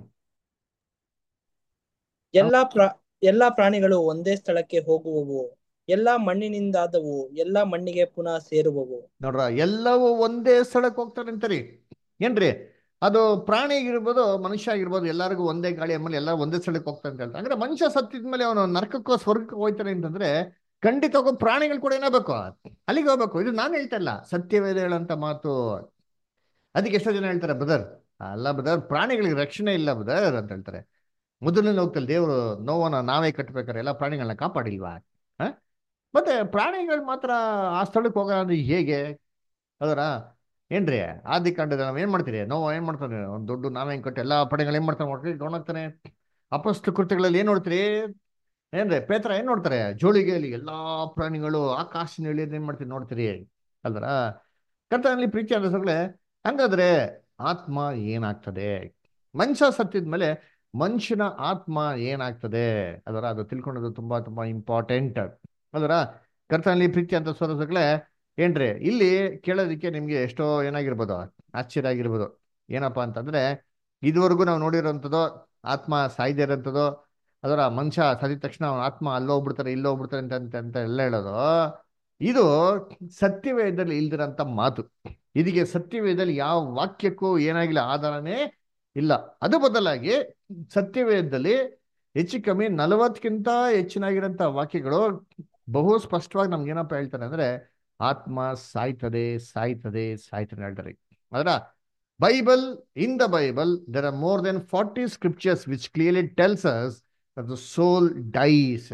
ಎಲ್ಲಾ ಪ್ರಾ ಎಲ್ಲಾ ಪ್ರಾಣಿಗಳು ಒಂದೇ ಸ್ಥಳಕ್ಕೆ ಹೋಗುವವು ಎಲ್ಲಾ ಮಣ್ಣಿನಿಂದಾದವು ಎಲ್ಲಾ ಮಣ್ಣಿಗೆ ಪುನಃ ಸೇರುವವು
ನೋಡ್ರ ಎಲ್ಲವೂ ಒಂದೇ ಸ್ಥಳಕ್ಕೆ ಹೋಗ್ತಾರೆ ಅಂತಾರಿ ಏನ್ರಿ ಅದು ಪ್ರಾಣಿ ಆಗಿರ್ಬೋದು ಮನುಷ್ಯ ಆಗಿರ್ಬೋದು ಎಲ್ಲರಿಗೂ ಒಂದೇ ಗಾಳಿ ಆಮೇಲೆ ಎಲ್ಲ ಒಂದೇ ಸ್ಥಳಕ್ಕೆ ಹೋಗ್ತಾರೆ ಅಂತ ಹೇಳ್ತಾರೆ ಅಂದ್ರೆ ಮನುಷ್ಯ ಸತ್ತಿದ್ಮೇಲೆ ಅವನು ನರಕಕ್ಕೋ ಸ್ವರ್ಗಕ್ಕೆ ಹೋಗ್ತಾನೆ ಅಂತಂದ್ರೆ ಖಂಡಿತವಾಗೂ ಪ್ರಾಣಿಗಳು ಕೂಡ ಏನಾಗಬೇಕು ಅಲ್ಲಿಗೆ ಹೋಗ್ಬೇಕು ಇದು ನಾನು ಹೇಳ್ತಾ ಇಲ್ಲ ಸತ್ಯವೇದ ಹೇಳಂತ ಮಾತು ಅದಕ್ಕೆ ಎಷ್ಟೋ ಜನ ಹೇಳ್ತಾರೆ ಬ್ರದರ್ ಅಲ್ಲ ಬ್ರದರ್ ಪ್ರಾಣಿಗಳಿಗೆ ರಕ್ಷಣೆ ಇಲ್ಲ ಬ್ರದರ್ ಅಂತ ಹೇಳ್ತಾರೆ ಮೊದಲನೇ ಹೋಗ್ತಲ್ಲಿ ದೇವರು ನೋವನ್ನ ನಾವೇ ಕಟ್ಬೇಕಾರೆ ಎಲ್ಲ ಪ್ರಾಣಿಗಳನ್ನ ಕಾಪಾಡಿಲ್ವಾ ಹ? ಮತ್ತೆ ಪ್ರಾಣಿಗಳು ಮಾತ್ರ ಆ ಸ್ಥಳಕ್ಕೆ ಹೋಗೋಣ ಅಂದ್ರೆ ಹೇಗೆ ಅದರ ಏನ್ರಿ ಆದಿಕಾಂಡದ ನಾವ್ ಏನ್ ಮಾಡ್ತೀರಿ ನೋವು ಏನ್ ಮಾಡ್ತಾನೆ ಒಂದು ದೊಡ್ಡ ನಾವೇ ಕಟ್ಟಿ ಎಲ್ಲಾ ಪಡೆಗಳು ಏನ್ ಮಾಡ್ತಾನೆ ಮಾಡ್ಕೊಂಡು ತೊಗೊಂಡೋಗ್ತಾನೆ ಅಪಸ್ಥ ಕೃತ್ಯಗಳಲ್ಲಿ ಏನ್ ನೋಡ್ತೀರಿ ಏನ್ರಿ ಪೇತ್ರ ಏನ್ ನೋಡ್ತಾರೆ ಜೋಳಿಗೆಯಲ್ಲಿ ಎಲ್ಲಾ ಪ್ರಾಣಿಗಳು ಆಕಾಶನ ಇಳಿಯೋದ್ ಏನ್ ಮಾಡ್ತೀರಿ ನೋಡ್ತೀರಿ ಅಲ್ದರ ಕರ್ತನಲ್ಲಿ ಪ್ರೀತಿ ಅನ್ನಿಸೋಗ್ಲೆ ಹಂಗಾದ್ರೆ ಆತ್ಮ ಏನಾಗ್ತದೆ ಮನುಷ್ಯ ಸತ್ತಿದ್ಮೇಲೆ ಮನುಷ್ಯನ ಆತ್ಮ ಏನಾಗ್ತದೆ ಅದರ ಅದು ತಿಳ್ಕೊಳ್ಳೋದು ತುಂಬಾ ತುಂಬಾ ಇಂಪಾರ್ಟೆಂಟ್ ಅದರ ಕರ್ತನಲ್ಲಿ ಪ್ರೀತಿ ಅಂತ ಸೋದಸಗಳೇ ಏನ್ರಿ ಇಲ್ಲಿ ಕೇಳೋದಕ್ಕೆ ನಿಮ್ಗೆ ಎಷ್ಟೋ ಏನಾಗಿರ್ಬೋದು ಆಶ್ಚರ್ಯ ಆಗಿರ್ಬೋದು ಏನಪ್ಪಾ ಅಂತಂದ್ರೆ ಇದುವರೆಗೂ ನಾವು ನೋಡಿರೋಂಥದ್ದು ಆತ್ಮ ಸಾಯ್ದೇ ಇರೋಂಥದ್ದು ಅದರ ಮನುಷ್ಯ ಸದಿದ ತಕ್ಷಣ ಅವನ ಆತ್ಮ ಅಲ್ಲೋಗ್ಬಿಡ್ತಾರೆ ಇಲ್ಲೋಗ್ಬಿಡ್ತಾರೆ ಅಂತ ಅಂತ ಅಂತ ಎಲ್ಲ ಹೇಳೋದು ಇದು ಸತ್ಯವೇದದಲ್ಲಿ ಇಲ್ದಿರಂತ ಮಾತು ಇದಕ್ಕೆ ಸತ್ಯವೇದದಲ್ಲಿ ಯಾವ ವಾಕ್ಯಕ್ಕೂ ಏನಾಗಿಲ್ಲ ಆಧಾರನೇ ಇಲ್ಲ ಅದು ಬದಲಾಗಿ ಸತ್ಯವೇದದಲ್ಲಿ ಹೆಚ್ಚು ಕಮ್ಮಿ ನಲವತ್ತಕ್ಕಿಂತ ಹೆಚ್ಚಿನಾಗಿರೋಂಥ ವಾಕ್ಯಗಳು ಬಹು ಸ್ಪಷ್ಟವಾಗಿ ನಮ್ಗೆ ಏನಪ್ಪ ಹೇಳ್ತಾರೆ ಅಂದ್ರೆ ಆತ್ಮ ಸಾಯ್ತದೆ ಸಾಯ್ತದೆ ಸಾಯ್ತದೆ ಹೇಳ್ತಾರೆ ಅದರ Bible in the Bible there are more than forty scriptures which clearly tells us the soul dies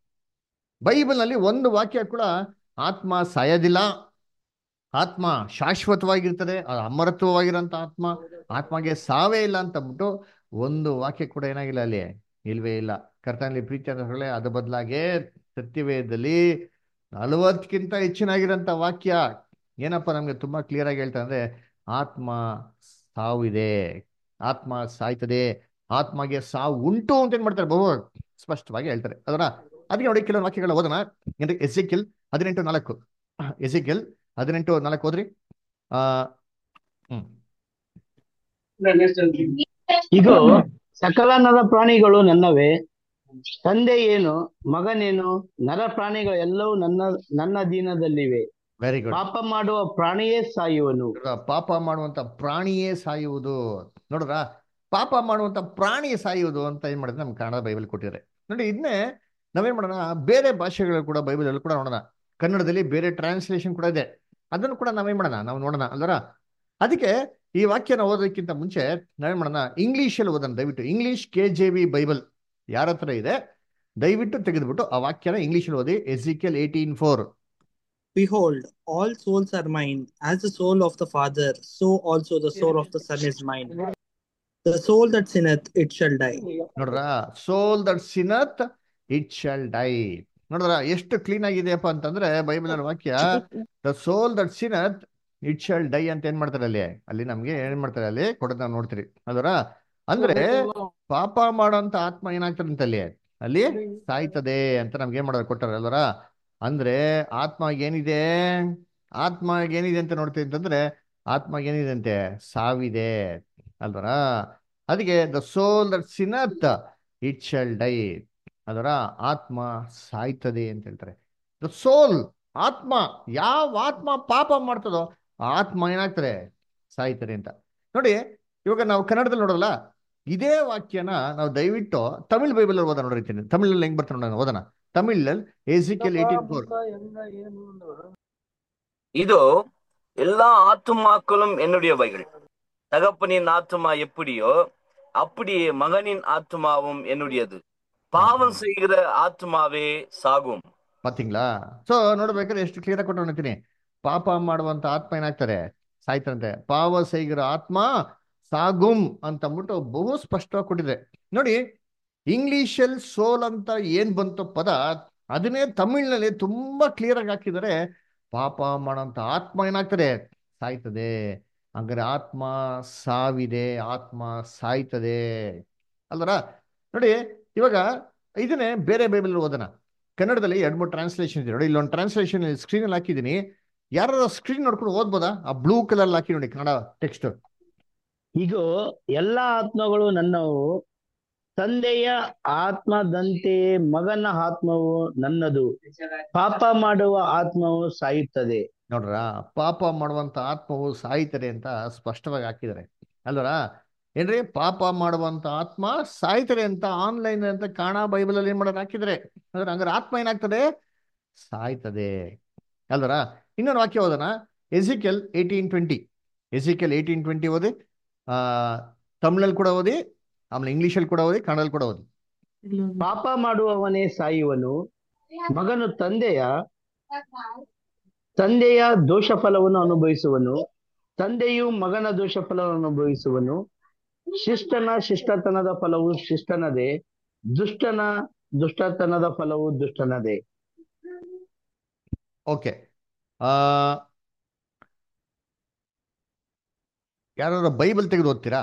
Bible ನಲ್ಲಿ ಒಂದು ವಾಕ್ಯ ಕೂಡ ಆತ್ಮ ಸಾಯೋದಿಲ್ಲ ಆತ್ಮ ಶಾಶ್ವತವಾಗಿರ್ತದೆ ಅದು ಅಮರತ್ವವಾಗಿರೋಂಥ ಆತ್ಮ ಆತ್ಮಗೆ ಸಾವೇ ಇಲ್ಲ ಅಂತ ಅಂದ್ಬಿಟ್ಟು ಒಂದು ವಾಕ್ಯ ಕೂಡ ಏನಾಗಿಲ್ಲ ಅಲ್ಲಿ ಇಲ್ವೇ ಇಲ್ಲ ಕರ್ತನಲ್ಲಿ ಪ್ರೀತಿ ಅಂತ ಹೇಳಿ ಅದ್ರ ಬದಲಾಗೆ ಸತ್ಯವೇದದಲ್ಲಿ ನಲವತ್ತಕ್ಕಿಂತ ಹೆಚ್ಚಿನಾಗಿರೋಂಥ ವಾಕ್ಯ ಏನಪ್ಪ ನಮ್ಗೆ ತುಂಬಾ ಕ್ಲಿಯರ್ ಆಗಿ ಹೇಳ್ತಾರೆ ಅಂದ್ರೆ ಆತ್ಮ ಸಾವಿದೆ ಆತ್ಮ ಸಾಯ್ತದೆ ಆತ್ಮಗೆ ಸಾವು ಉಂಟು ಅಂತ ಏನ್ ಮಾಡ್ತಾರೆ ಬಹು ಸ್ಪಷ್ಟವಾಗಿ ಹೇಳ್ತಾರೆ ಅದರ ಅದಕ್ಕೆ ನೋಡಿ ಕೆಲವು ವಾಕ್ಯಗಳ ಓದೋಣ ಏನ್ರಿ ಎಸಿಕಿಲ್ ಹದಿನೆಂಟು ನಾಲ್ಕು ಎಸಿಕಿಲ್ ಹದಿನೆಂಟು ನಾಲ್ಕು ಹೋದ್ರಿ ಆ ಹ್ಮ್
ಇಗೋ ಸಕಲ ನರ ಪ್ರಾಣಿಗಳು ನನ್ನವೇ ತಂದೆ ಏನು ಮಗನೇನು ನರ ಪ್ರಾಣಿಗಳು ಎಲ್ಲವೂ ನನ್ನ ನನ್ನ ಅಧೀನದಲ್ಲಿವೆ
ವೆರಿ ಗುಡ್
ಪಾಪ ಮಾಡುವ ಪ್ರಾಣಿಯೇ ಸಾಯುವನು
ಪಾಪ ಮಾಡುವಂತ ಪ್ರಾಣಿಯೇ ಸಾಯುವುದು ನೋಡ್ರ ಪಾಪ ಮಾಡುವಂತ ಪ್ರಾಣಿ ಸಾಯುವುದು ಅಂತ ಏನ್ ಮಾಡಿದ್ರೆ ನಮ್ ಕನ್ನಡ ಬೈಬಲ್ ಕೊಟ್ಟಿದ್ದಾರೆ ನೋಡಿ ಇದನ್ನೇ ನಾವೇನ್ ಮಾಡೋಣ ಬೇರೆ ಭಾಷೆಗಳು ಕೂಡ ಬೈಬಲ್ ಅಲ್ಲಿ ಕೂಡ ನೋಡೋಣ ಕನ್ನಡದಲ್ಲಿ ಬೇರೆ ಟ್ರಾನ್ಸ್ಲೇಷನ್ ಕೂಡ ಇದೆ ಅದನ್ನು ಕೂಡ ನಾವೇನ್ ಮಾಡೋಣ ನಾವು ನೋಡೋಣ ಅಲ್ವರ ಅದಕ್ಕೆ ಈ ವಾಕ್ಯನ ಓದೋದಕ್ಕಿಂತ ಮುಂಚೆ ನಾವೇನ್ ಮಾಡೋಣ ಇಂಗ್ಲಿಷ್ ಅಲ್ಲಿ ಓದೋಣ ದಯವಿಟ್ಟು English K J V Bible ಯಾರ ಹತ್ರ ಇದೆ ದಯವಿಟ್ಟು ತೆಗೆದ್ಬಿಟ್ಟು ಆ ವಾಕ್ಯನ ಇಂಗ್ಲಿಷ್ ಅಲ್ಲಿ ಓದಿ Ezekiel eighteen four
Behold, all souls are mine. As the soul of the Father, so also the soul of the Son is mine. The soul that sinneth, it shall die.
ನೋಡ್ರ soul that sinneth it shall die ನೋಡ್ರ ಎಷ್ಟು clean ಆಗಿದೆಯಪ್ಪ ಅಂತಂದ್ರೆ Bible ಅಲ್ಲಿ ವಾಕ್ಯ the soul that sinneth it shall die ಅಂತ ಏನ್ ಮಾಡ್ತಾರೆ ಅಲ್ಲಿ ಅಲ್ಲಿ ನಮ್ಗೆ ಏನ್ ಮಾಡ್ತಾರೆ ಅಲ್ಲಿ ಕೊಡೋದ್ ನಾವು ನೋಡ್ತೀರಿ ಅದರ ಅಂದ್ರೆ ಪಾಪ ಮಾಡೋಂತ ಆತ್ಮ ಏನಾಗ್ತದೆ ಅಂತ ಅಲ್ಲಿ ಅಲ್ಲಿ ಸಾಯ್ತದೆ ಅಂತ ನಮ್ಗೆ ಏನ್ ಮಾಡೋದು ಕೊಟ್ಟಾರೆ ಅಲ್ವರ ಅಂದ್ರೆ ಆತ್ಮ ಏನಿದೆ ಆತ್ಮ ಏನಿದೆ ಅಂತ ನೋಡ್ತೀವಿ ಅಂತಂದ್ರೆ ಆತ್ಮ ಏನಿದೆ ಅಂತೆ ಸಾವಿದೆ ಅಲ್ವರ ಅದಕ್ಕೆ the soul that sinneth it shall die ಅದರ ಆತ್ಮ ಸಾಯ್ತದೆ ಅಂತ ಹೇಳ್ತಾರೆ ದ ಸೋಲ್ ಆತ್ಮ ಯಾವ ಆತ್ಮ ಪಾಪ ಮಾಡ್ತದೋ ಆ ಆತ್ಮ ಏನಾಗ್ತದೆ ಸಾಯ್ತದೆ ಅಂತ ನೋಡಿ ಇವಾಗ ನಾವು ಕನ್ನಡದಲ್ಲಿ ನೋಡೋಲ್ಲ ಇದೇ ವಾಕ್ಯನ ನಾವು ದಯವಿಟ್ಟು ತಮಿಳ್ ಬೈಬಲ್ ಓದ ನೋಡಿರ್ತೀನಿ ತಮಿಳಲ್ಲಿ ಹೆಂಗ್ ಬರ್ತಾರೆ ನೋಡೋಣ ಓದೋಣ ತಮಿಳಲ್ಲಿ ಎಸಿಕೆಲ್ ಏಯ್ಟೀನ್ ಫೋರ್
இதோ எல்லா ஆத்துமாக்களும் என்னுடையவைகள் தகப்பனின் ஆத்துமா எப்படியோ அப்படியே மகனின் ஆத்துமாவும் என்னுடையது பாவம் செய்கிற ஆத்துமாவே சாகும்
ಪಾತಿಂಗ್ಲಾ ಸೊ ನೋಡ್ಬೇಕಾದ್ರೆ ಎಷ್ಟು ಕ್ಲಿಯರ್ ಆಗಿ ಕೊಟ್ಟು ನೋಡ್ತೀನಿ ಪಾಪ ಮಾಡುವಂತ ಆತ್ಮ ಏನಾಗ್ತಾರೆ ಸಾಯ್ತಂತೆ ಪಾವ ಸೈಗಿರ ಆತ್ಮ ಸಾಗುಂ ಅಂತ ಅಂದ್ಬಿಟ್ಟು ಬಹು ಸ್ಪಷ್ಟವಾಗಿ ಕೊಟ್ಟಿದೆ ನೋಡಿ ಇಂಗ್ಲಿಷಲ್ಲಿ ಸೋಲ್ ಅಂತ ಏನ್ ಬಂತು ಪದ ಅದನ್ನೇ ತಮಿಳ್ನಲ್ಲಿ ತುಂಬಾ ಕ್ಲಿಯರ್ ಆಗಿ ಹಾಕಿದರೆ ಪಾಪ ಮಾಡೋಂಥ ಆತ್ಮ ಏನಾಗ್ತದೆ ಸಾಯ್ತದೆ ಹಂಗಾರೆ ಆತ್ಮ ಸಾವಿದೆ ಆತ್ಮ ಸಾಯ್ತದೆ ಅಲ್ದರ ನೋಡಿ ಇವಾಗ ಇದನ್ನೇ ಬೇರೆ ಬೈಬಲ್ ಓದೋಣ ಕನ್ನಡದಲ್ಲಿ ಎರಡು ಮೂರು ಟ್ರಾನ್ಸ್ಲೇಷನ್ ಇದೆ ನೋಡಿ ಇಲ್ಲೊಂದು ಟ್ರಾನ್ಸ್ಲೇಷನ್ ಸ್ಕ್ರೀನಲ್ಲಿ ಹಾಕಿದ್ದೀನಿ ಯಾರು ಸ್ಕ್ರೀನ್ ನೋಡ್ಕೊಂಡು ಓದ್ಬೋದಾ ಆ ಬ್ಲೂ ಕಲರ್ ಹಾಕಿ ನೋಡಿ ಕನ್ನಡ ಟೆಕ್ಸ್ಟ್
ಈಗ ಎಲ್ಲ ಆತ್ಮಗಳು ನನ್ನವು ತಂದೆಯ ಆತ್ಮದಂತೆಯೇ ಮಗನ ಆತ್ಮವು ನನ್ನದು ಪಾಪ ಮಾಡುವ ಆತ್ಮವು ಸಾಯುತ್ತದೆ
ನೋಡ್ರ ಪಾಪ ಮಾಡುವಂತ ಆತ್ಮವು ಸಾಯ್ತಾರೆ ಅಂತ ಸ್ಪಷ್ಟವಾಗಿ ಹಾಕಿದ್ದಾರೆ ಅಲ್ವರ ಏನ್ರಿ ಪಾಪ ಮಾಡುವಂತ ಆತ್ಮ ಸಾಯ್ತಾರೆ ಅಂತ ಆನ್ಲೈನ್ ಅಂತ ಕಾಣ ಬೈಬಲ್ ಅಲ್ಲಿ ಏನ್ ಮಾಡೋದು ಹಾಕಿದ್ರೆ ಅಂದ್ರೆ ಹಂಗಾರೆ ಆತ್ಮ ಏನಾಗ್ತದೆ ಸಾಯ್ತದೆ ಅಲ್ವರ ಇನ್ನೊಂದು ವಾಕ್ಯ ಓದೋಣ Ezekiel eighteen twenty Ezekiel eighteen twenty ಓದಿ ಆ ತಮಿಳಲ್ಲಿ ಕೂಡ ಓದಿ ಆಮೇಲೆ ಇಂಗ್ಲೀಷಲ್ಲಿ ಕೂಡ ಓದಿ ಕನ್ನಡದಲ್ಲಿ ಕೂಡ ಓದಿ
ಪಾಪ ಮಾಡುವವನೇ ಸಾಯುವನು ಮಗನು ತಂದೆಯ ತಂದೆಯ ದೋಷ ಫಲವನ್ನು ಅನುಭವಿಸುವನು ತಂದೆಯು ಮಗನ ದೋಷ ಫಲವನ್ನು ಅನುಭವಿಸುವನು ಶಿಷ್ಟನ ಶಿಷ್ಟತನದ ಫಲವು ಶಿಷ್ಟನದೇ ದುಷ್ಟನ ದುಷ್ಟತನದ ಫಲವು ದುಷ್ಟನದೇ
ಓಕೆ ಆ ಯಾರು ಬೈಬಲ್ ತೆಗೆದು ಓದ್ತೀರಾ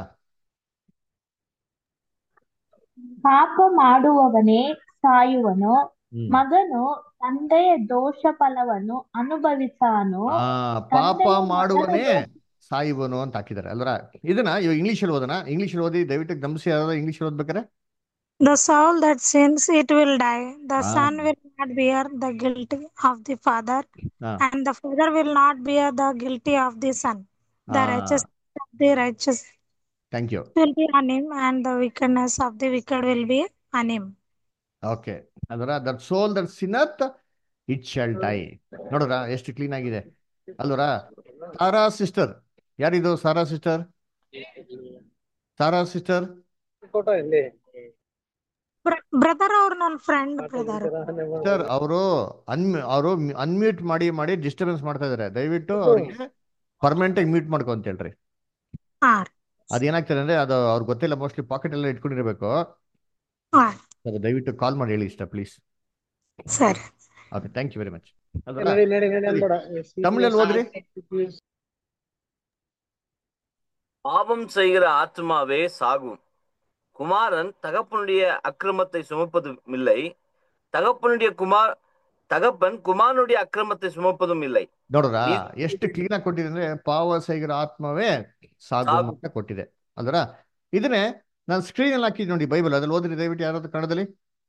ಪಾಪ ಮಾಡುವವನೇ ಸಾಯುವನು
ಹ್ಮ್.
ಮಗನು ತಂದೆಯ ದೋಷ ಫಲವನ್ನು ಅನುಭವಿಸಾನು
ಆ ಪಾಪ
ತಂದೆಯು
ಮಾಡುವನೇ
ಮಗನ
ಸಾಯುವನು ಅಂತ ಹಾಕಿದ್ದಾರೆ ಅಲ್ವರ ಇದನ್ನ ಇವಾಗ ಇಂಗ್ಲೀಷಲ್ಲಿ ಓದೋಣ ಇಂಗ್ಲೀಷಲ್ಲಿ ಓದಿ ದಯವಿಟ್ಟು ಗಮನಿಸಿ ಯಾರು ಇಂಗ್ಲೀಷ್ ಓದ್ಬೇಕಾರೆ
The soul that sins, it will die. The
Ah.
son will not bear the guilt of the father,
Ah.
and the father will not bear the guilty of the son. The
Ah.
righteousness of the righteous
thank you
will be on him, and the wickedness of the wicked will be on him.
Okay ಅದರ that soul that sinneth it shall die ನೋಡ್ರ ಎಷ್ಟು clean ಆಗಿದೆ ಅಲ್ವರ Sara sister ಯಾರಿದು Sara sister Sara sister
photo ಇಲ್ಲಿ
brother ಅವ್ರು ನನ್ನ friend brother
sir ಅವರು ಅನ್ಮ್ಯೂ ಅವರು ಅನ್ಮ್ಯೂಟ್ ಮಾಡಿ ಮಾಡಿ ಡಿಸ್ಟರ್ಬೆನ್ಸ್ ಮಾಡ್ತಾ ಇದಾರೆ ದಯವಿಟ್ಟು ಅವ್ರಿಗೆ ಪರ್ಮನೆಂಟ್ ಆಗಿ ಮ್ಯೂಟ್ ಮಾಡ್ಕೊ ಅಂತ ಹೇಳ್ರಿ
ಹಾ
ಅದೇನಾಗ್ತದೆ ಅಂದ್ರೆ ಅದು ಅವ್ರಿಗೆ ಗೊತ್ತಿಲ್ಲ ಮೋಸ್ಟ್ಲಿ ಪಾಕೆಟ್ ಎಲ್ಲ ಇಟ್ಕೊಂಡಿರ್ಬೇಕು
ಹಾ
ಅದು ದಯವಿಟ್ಟು ಕಾಲ್ ಮಾಡಿ ಹೇಳಿ ಇಷ್ಟ ಪ್ಲೀಸ್
ಸರಿ
okay thank you very much
ನಡಿ ನಡಿ ನಡಿ ಅನ್ಬೇಡ
ತಮಿಳಲ್ಲಿ ಓದ್ರಿ
பாவம் செய்கிற ஆத்மாவே சாகும் குமாரன் தகப்பனுடைய அக்கிரமத்தை சுமப்பதும் இல்லை தகப்பனுடைய குமார் தகப்பன் குமாரனுடைய அக்கிரமத்தை சுமப்பதும் இல்லை
ನೋಡ್ರ
ಈ-
ಎಷ್ಟು ಕ್ಲೀನ್ ಆಗಿ ಕೊಟ್ಟಿದೆ ಅಂದ್ರೆ ಪಾವ ಸೈಗರ ಆತ್ಮವೇ ಸಾಗು
ಸಾಗು.
ಅಂತ ಕೊಟ್ಟಿದೆ ಅಲ್ದ್ರ ಇದನ್ನೇ ನಾನು ಸ್ಕ್ರೀನ್ ಅಲ್ಲಿ ಹಾಕಿದ್ ನೋಡಿ ಬೈಬಲ್ ಅದ್ರಲ್ಲಿ ಓದ್ರಿ ದಯವಿಟ್ಟು ಯಾರಾದ್ರೂ ಕನ್ನಡದಲ್ಲಿ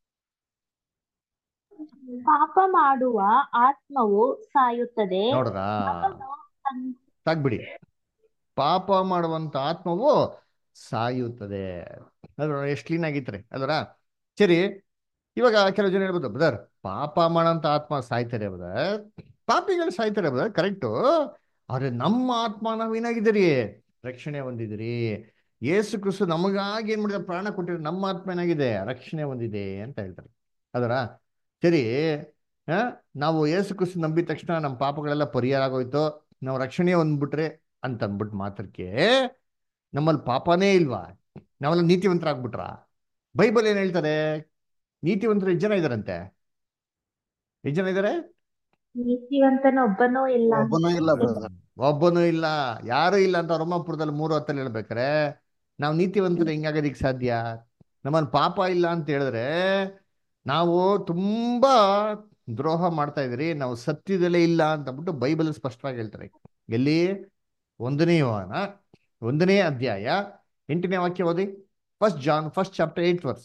ಪಾಪ ಮಾಡುವ ಆತ್ಮವು ಸಾಯುತ್ತದೆ
ನೋಡ್ರ
ಮಗನು ತನ್-
ಸಾಕ್ಬಿಡಿ ಪಾಪ ಮಾಡುವಂತ ಆತ್ಮವು ಸಾಯುತ್ತದೆ ಅದ್ರ ಎಷ್ಟು ಕ್ಲೀನ್ ಆಗಿತ್ರಿ ಅಲ್ವರ ಸರಿ ಇವಾಗ ಕೆಲವು ಜನ ಹೇಳ್ಬೋದು ಬ್ರದರ್ ಪಾಪ ಮಾಡೋಂಥ ಆತ್ಮ ಸಾಯ್ತಾರೆ ಬ್ರದರ್ ಪಾಪಿಗಳು ಸಾಯ್ತಾರೆ ಬ್ರದರ್ ಕರೆಕ್ಟು ಆದ್ರೆ ನಮ್ಮ ಆತ್ಮ ನಾವೇನಾಗಿದ್ದೀರಿ ರಕ್ಷಣೆ ಹೊಂದಿದಿರಿ ಯೇಸು ಕ್ರಿಸ್ತು ನಮಗಾಗಿ ಏನ್ ಮಾಡಿದ ಪ್ರಾಣ ಕೊಟ್ಟಿದ್ರೆ ನಮ್ಮ ಆತ್ಮ ಏನಾಗಿದೆ ರಕ್ಷಣೆ ಹೊಂದಿದೆ ಅಂತ ಹೇಳ್ತಾರೆ ಅದರ ಸರಿ ಆ, ನಾವು ಯೇಸು ಕ್ರಿಸ್ತು ನಂಬಿದ ತಕ್ಷಣ ನಮ್ಮ ಪಾಪಗಳೆಲ್ಲ ಪರಿಹಾರ ಆಗೋಯ್ತು ನಾವು ರಕ್ಷಣೆ ಹೊಂದ್ಬಿಟ್ರೆ ಅಂತ ಅಂದ್ಬಿಟ್ಟು ಮಾತ್ರಕ್ಕೆ ನಮ್ಮಲ್ಲಿ ಪಾಪನೇ ಇಲ್ವಾ ನಾವೆಲ್ಲ ನೀತಿವಂತರಾಗ್ಬಿಟ್ರಾ ಬೈಬಲ್ ಏನ್ ಹೇಳ್ತಾರೆ ನೀತಿವಂತರು ಎಷ್ಟು ಜನ ಇದಾರಂತೆ ಎಷ್ಟು ಜನ ಇದಾರೆ
ನೀತಿವಂತನ ಒಬ್ಬನೂ ಇಲ್ಲ ಅಂತ
ಒಬ್ಬನೂ ಇಲ್ಲ ಬ್ರದರ್
ಒಬ್ಬನೂ ಇಲ್ಲ ಯಾರು ಇಲ್ಲ ಅಂತ ರೋಮಾಪುರದಲ್ಲಿ ಮೂರು ಹೊತ್ತಲ್ಲಿ ಹೇಳ್ಬೇಕಾರೆ ನಾವು ನೀತಿವಂತರು ಹೆಂಗಾಗೋದಿಕ್ ಸಾಧ್ಯ ನಮ್ಮಲ್ಲಿ ಪಾಪ ಇಲ್ಲ ಅಂತ ಹೇಳಿದ್ರೆ ನಾವು ತುಂಬಾ ದ್ರೋಹ ಮಾಡ್ತಾ ಇದ್ರಿ ನಾವು ಸತ್ಯದಲ್ಲೇ ಇಲ್ಲ ಅಂತ ಅಂದ್ಬಿಟ್ಟು ಬೈಬಲ್ ಸ್ಪಷ್ಟವಾಗಿ ಹೇಳ್ತಾರೆ ಎಲ್ಲಿ ಒಂದನೇ ಯೋಹಾನ ಒಂದನೇ ಅಧ್ಯಾಯ ಎಂಟನೇ ವಾಕ್ಯ ಓದಿ first John first chapter eight verse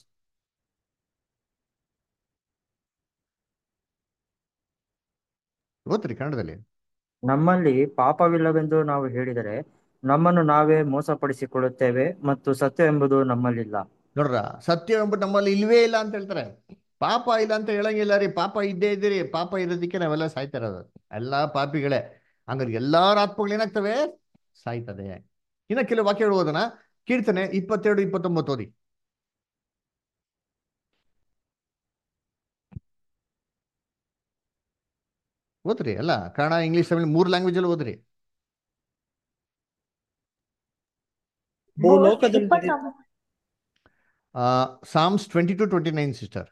ಓದ್ರಿ ಕನ್ನಡದಲ್ಲಿ
ನಮ್ಮಲ್ಲಿ ಪಾಪವಿಲ್ಲವೆಂದು ನಾವು ಹೇಳಿದರೆ ನಮ್ಮನ್ನು ನಾವೇ ಮೋಸಪಡಿಸಿಕೊಳ್ಳುತ್ತೇವೆ ಮತ್ತು ಸತ್ಯ ಎಂಬುದು ನಮ್ಮಲ್ಲಿಲ್ಲ
ನೋಡ್ರ ಸತ್ಯ ಎಂಬುದು ನಮ್ಮಲ್ಲಿ ಇಲ್ವೇ ಇಲ್ಲ ಅಂತ ಹೇಳ್ತಾರೆ ಪಾಪ ಇಲ್ಲ ಅಂತ ಹೇಳಂಗಿಲ್ಲ ರೀ ಪಾಪ ಇದ್ದೇ ಇದ್ದೀರಿ ಪಾಪ ಇರೋದಕ್ಕೆ ನಾವೆಲ್ಲ ಸಾಯ್ತಾ ಇರೋದು ಎಲ್ಲಾ ಪಾಪಿಗಳೇ ಹಂಗಾರೆ ಎಲ್ಲಾರ ಆತ್ಮಗಳು ಏನಾಗ್ತವೆ ಸಾಯ್ತದೆ ಇನ್ನ ಕೆಲವು ವಾಕ್ಯಗಳು ಓದೋಣ ಕೀರ್ತನೆ ಇಪ್ಪತ್ತೆರಡು ಇಪ್ಪತ್ತೊಂಬತ್ತು ಓದಿ ಓದ್ರಿ ಅಲ್ಲ ಕನ್ನಡ ಇಂಗ್ಲಿಷ್ ತಮಿಳ್ ಮೂರು ಲ್ಯಾಂಗ್ವೇಜ್ ಅಲ್ಲಿ ಓದ್ರಿ
ಭೂಲೋಕದಲ್ಲಿ
ಇಪ್ಪತ್ತೊಂಬತ್ತು
Psalms twenty two twenty nine sister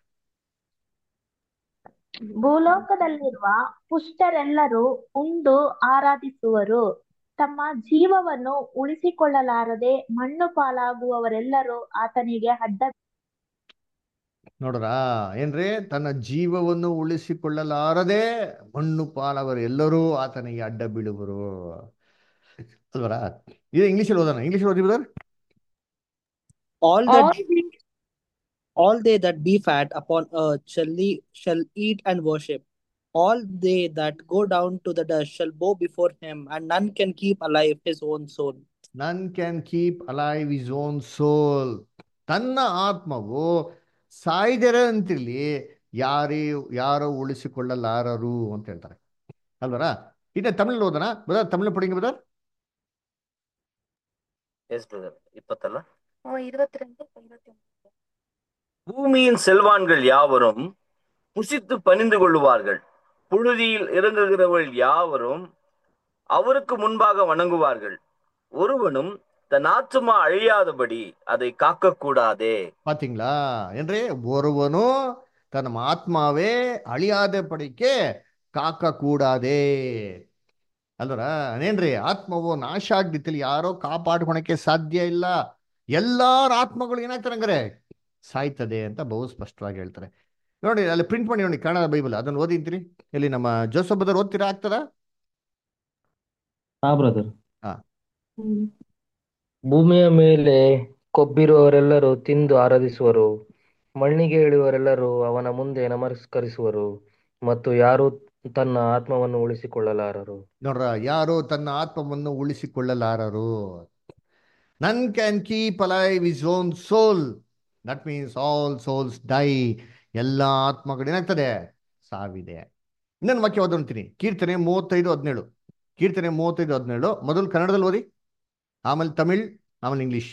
ಭೂಲೋಕದಲ್ಲಿರುವ ಪುಷ್ಟರೆಲ್ಲರೂ ಉಂಡು ಆರಾಧಿಸುವರು ತಮ್ಮ ಜೀವವನ್ನು ಉಳಿಸಿಕೊಳ್ಳಲಾರದೆ ಮಣ್ಣು ಪಾಲಾಗುವವರೆಲ್ಲರೂ ಆತನಿಗೆ ಅಡ್ಡ
ನೋಡ್ರಾ ಏನ್ರಿ ತನ್ನ ಜೀವವನ್ನು ಉಳಿಸಿಕೊಳ್ಳಲಾರದೆ ಮಣ್ಣು ಪಾಲವರು ಎಲ್ಲರೂ ಆತನಿಗೆ ಅಡ್ಡ ಬೀಳುವರು ಅಲ್ವರಾ ಇದು ಇಂಗ್ಲೀಷಲ್ಲಿ ಓದೋಣ ಇಂಗ್ಲೀಷ್ ಓದಿ brother
All that
All
be, all they that be fat upon earth shall le- shall eat and worship. All they that go down to the dust shall bow before him, and none can keep alive his own soul.
None can keep alive his own soul ತನ್ನ ಆತ್ಮವು ಸಾಯ್ದರೆ ಅಂತಿರ್ಲಿ ಯಾರೇ ಯಾರೋ ಉಳಿಸಿಕೊಳ್ಳಲಾರರು ಅಂತ ಹೇಳ್ತಾರೆ ಅಲ್ವರಾ ಇನ್ನು ತಮಿಳ್ ಓದೋಣ brother Tamil ಪಡಿಂಗ್ brother
yes brother இப்பத்தல்ல
இருபத்தி ரெண்டு இருபத்தி ஒன்பது
பூமியின் செல்வான்கள் யாவரும் புசித்து பணிந்து கொள்ளுவார்கள் புழுதியில் இறங்குகிறவர்கள் யாவரும் அவருக்கு முன்பாக வணங்குவார்கள் ஒருவனும் தன் ஆத்துமா அழியாதபடி அதை காக்கக்கூடாதே
பாத்தீங்களா ಏನ್ರಿ ஒருவನು ತನ್ನ ಆತ್ಮವೇ ಅಳಿಯಾದ ಪಡಿಕೆ ಕಾಕ ಕೂಡಾದೆ ಅಲ್ವರ ಏನ್ರಿ ಆತ್ಮವು ನಾಶ ಆಗ್ದಿತ್ತಲ್ಲಿ ಯಾರೋ ಕಾಪಾಡ್ಕೊಳಕ್ಕೆ ಸಾಧ್ಯ ಇಲ್ಲ ಎಲ್ಲಾರ ಆತ್ಮಗಳು ಏನಾಗ್ತಾರೆ ಹಂಗಾರೆ ಸಾಯ್ತದೆ ಅಂತ ಬಹು ಸ್ಪಷ್ಟವಾಗಿ ಹೇಳ್ತಾರೆ ನೋಡಿ ಅಲ್ಲಿ ಪ್ರಿಂಟ್ ಮಾಡಿ ನೋಡಿ ಕನ್ನಡ ಬೈಬಲ್ ಅದನ್ನು ಓದಿಂತೀರಿ ಇಲ್ಲಿ ನಮ್ಮ ಜೋಸಫ್ ಬದರ್ ಓದ್ತೀರಾ ಆಗ್ತದ
ಹಾ ಬ್ರದರ್
ಹಾ
ಭೂಮಿಯ ಮೇಲೆ ಕೊಬ್ಬಿರುವವರೆಲ್ಲರೂ ತಿಂದು ಆರಾಧಿಸುವರು ಮಣ್ಣಿಗೆ ಇಳಿಯುವವರೆಲ್ಲರೂ ಅವನ ಮುಂದೆ ನಮಸ್ಕರಿಸುವರು ಮತ್ತು ಯಾರೂ ತನ್ನ ಆತ್ಮವನ್ನು ಉಳಿಸಿಕೊಳ್ಳಲಾರರು
ನೋಡ್ರ ಯಾರು ತನ್ನ ಆತ್ಮವನ್ನು ಉಳಿಸಿಕೊಳ್ಳಲಾರರು none can keep alive his own soul that means all souls die ಎಲ್ಲ ಆತ್ಮಗಳು ಏನಾಗ್ತದೆ ಸಾವಿದೆ ಇನ್ನೊಂದು ವಾಕ್ಯ ಓದಂತೀನಿ ಕೀರ್ತನೆ ಮೂವತ್ತೈದು ಹದಿನೇಳು ಕೀರ್ತನೆ ಮೂವತ್ತೈದು ಹದಿನೇಳು ಮೊದಲು ಕನ್ನಡದಲ್ಲಿ ಓದಿ ಆಮೇಲೆ ತಮಿಳ್ ಆಮೇಲೆ ಇಂಗ್ಲಿಷ್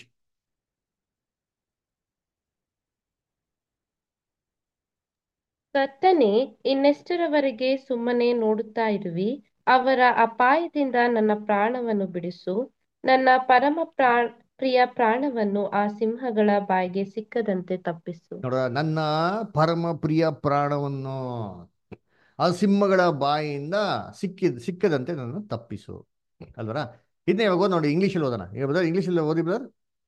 ಕರ್ತನೇ ಇನ್ನೆಷ್ಟರವರೆಗೆ ಸುಮ್ಮನೆ ನೋಡುತ್ತಾ ಇರುವಿ ಅವರ ಅಪಾಯದಿಂದ ನನ್ನ ಪ್ರಾಣವನ್ನು ಬಿಡಿಸು ನನ್ನ ಪರಮ ಪ್ರಾ ಪ್ರಿಯ ಪ್ರಾಣವನ್ನು ಆ ಸಿಂಹಗಳ ಬಾಯಿಗೆ ಸಿಕ್ಕದಂತೆ ತಪ್ಪಿಸು
ನೋಡ ನನ್ನ ಪರಮ ಪ್ರಿಯ ಪ್ರಾಣವನ್ನು ಆ ಸಿಂಹಗಳ ಬಾಯಿಯಿಂದ ಸಿಕ್ಕಿದ ಸಿಕ್ಕದಂತೆ ನನ್ನ ತಪ್ಪಿಸು ಅಲ್ವರ ಇದನ್ನ ಇವಾಗ ಓದ್ ನೋಡಿ ಇಂಗ್ಲೀಷಲ್ಲಿ ಓದೋಣ ಈಗ ಬ್ರದರ್ ಇಂಗ್ಲೀಷಲ್ಲಿ ಓದಿ brother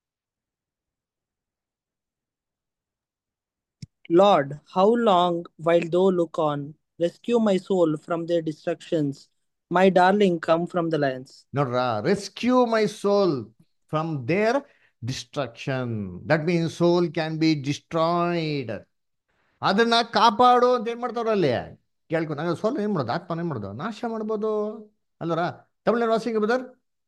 Lord, how long while thou look on? Rescue my soul from their destructions. My darling, come from the lands.
ನೋಡ್ರ rescue my soul from their destruction that means soul can be destroyed ಅದನ್ನ ಕಾಪಾಡು ಅಂತ ಏನ್ ಮಾಡ್ತಾವ್ರ ಅಲ್ಲಿ ಕೇಳ್ಕೊಂಡು ನಂಗೆ ಸೋಲ್ ಏನ್ ಮಾಡೋದು ಆತ್ಮನ ಏನ್ ಮಾಡೋದು ನಾಶ ಮಾಡ್ಬೋದು ಅಲ್ವರ ತಮಿಳ್ ವಾಸಿಂಗ್ ಬ್ರದರ್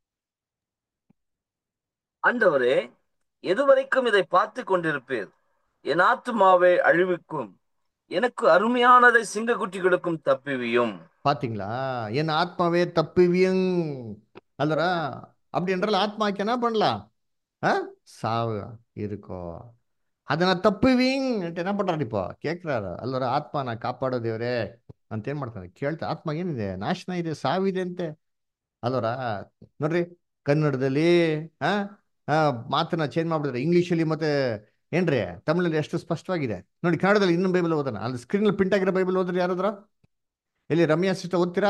ஆண்டவரே எதுவரைக்கும் இதை பார்த்து கொண்டிருப்பீர் என் ஆத்துமாவை அழிவுக்கும் எனக்கு அருமையானதை சிங்கக்குட்டிகளுக்கும் தப்பிவியும்
பாத்தீங்களா என் ஆத்மாவே தப்புவியும் அல்லற அப்படின்றல ஆத்மாக்கு என்ன பண்ணலாம் ஆ சாவு இருக்கோ ಅದನ್ನ ತಪ್ಪುವಿಂಗ್ ಅಂತ என்ன பண்றாரு இப்போ ಕೇಳ್ತಾರ ಅಲ್ಲರ ಆತ್ಮನ ಕಾಪಾಡೋ ದೇವ್ರೆ ಅಂತ ಏನ್ ಮಾಡ್ತಾನೆ ಕೇಳ್ತಾ ಆತ್ಮ ಏನಿದೆ ನಾಶನ ಇದೆ ಸಾವಿದೆ ಅಂತೆ ಅಲ್ಲರ ನೋಡ್ರಿ ಕನ್ನಡದಲ್ಲಿ ಆ ಆ, ಮಾತನ್ನ ಚೇಂಜ್ ಮಾಡ್ಬಿಡಿದ್ರೆ ಇಂಗ್ಲೀಷಲ್ಲಿ ಮತ್ತೆ ಏನ್ರಿ ತಮಿಳಲ್ಲಿ ಎಷ್ಟು ಸ್ಪಷ್ಟವಾಗಿದೆ ನೋಡಿ ಕನ್ನಡದಲ್ಲಿ ಇನ್ನೊಂದು ಬೈಬಲ್ ಓದೋಣ ಅಲ್ಲಿ ಸ್ಕ್ರೀನ್ ಪ್ರಿಂಟ್ ಆಗಿರೋ ಬೈಬಲ್ ಓದ್ರಿ ಯಾರಾದ್ರ ಎಲ್ಲಿ ರಮ್ಯಾ ಸಿಸ್ಟರ್ ಓದ್ತೀರಾ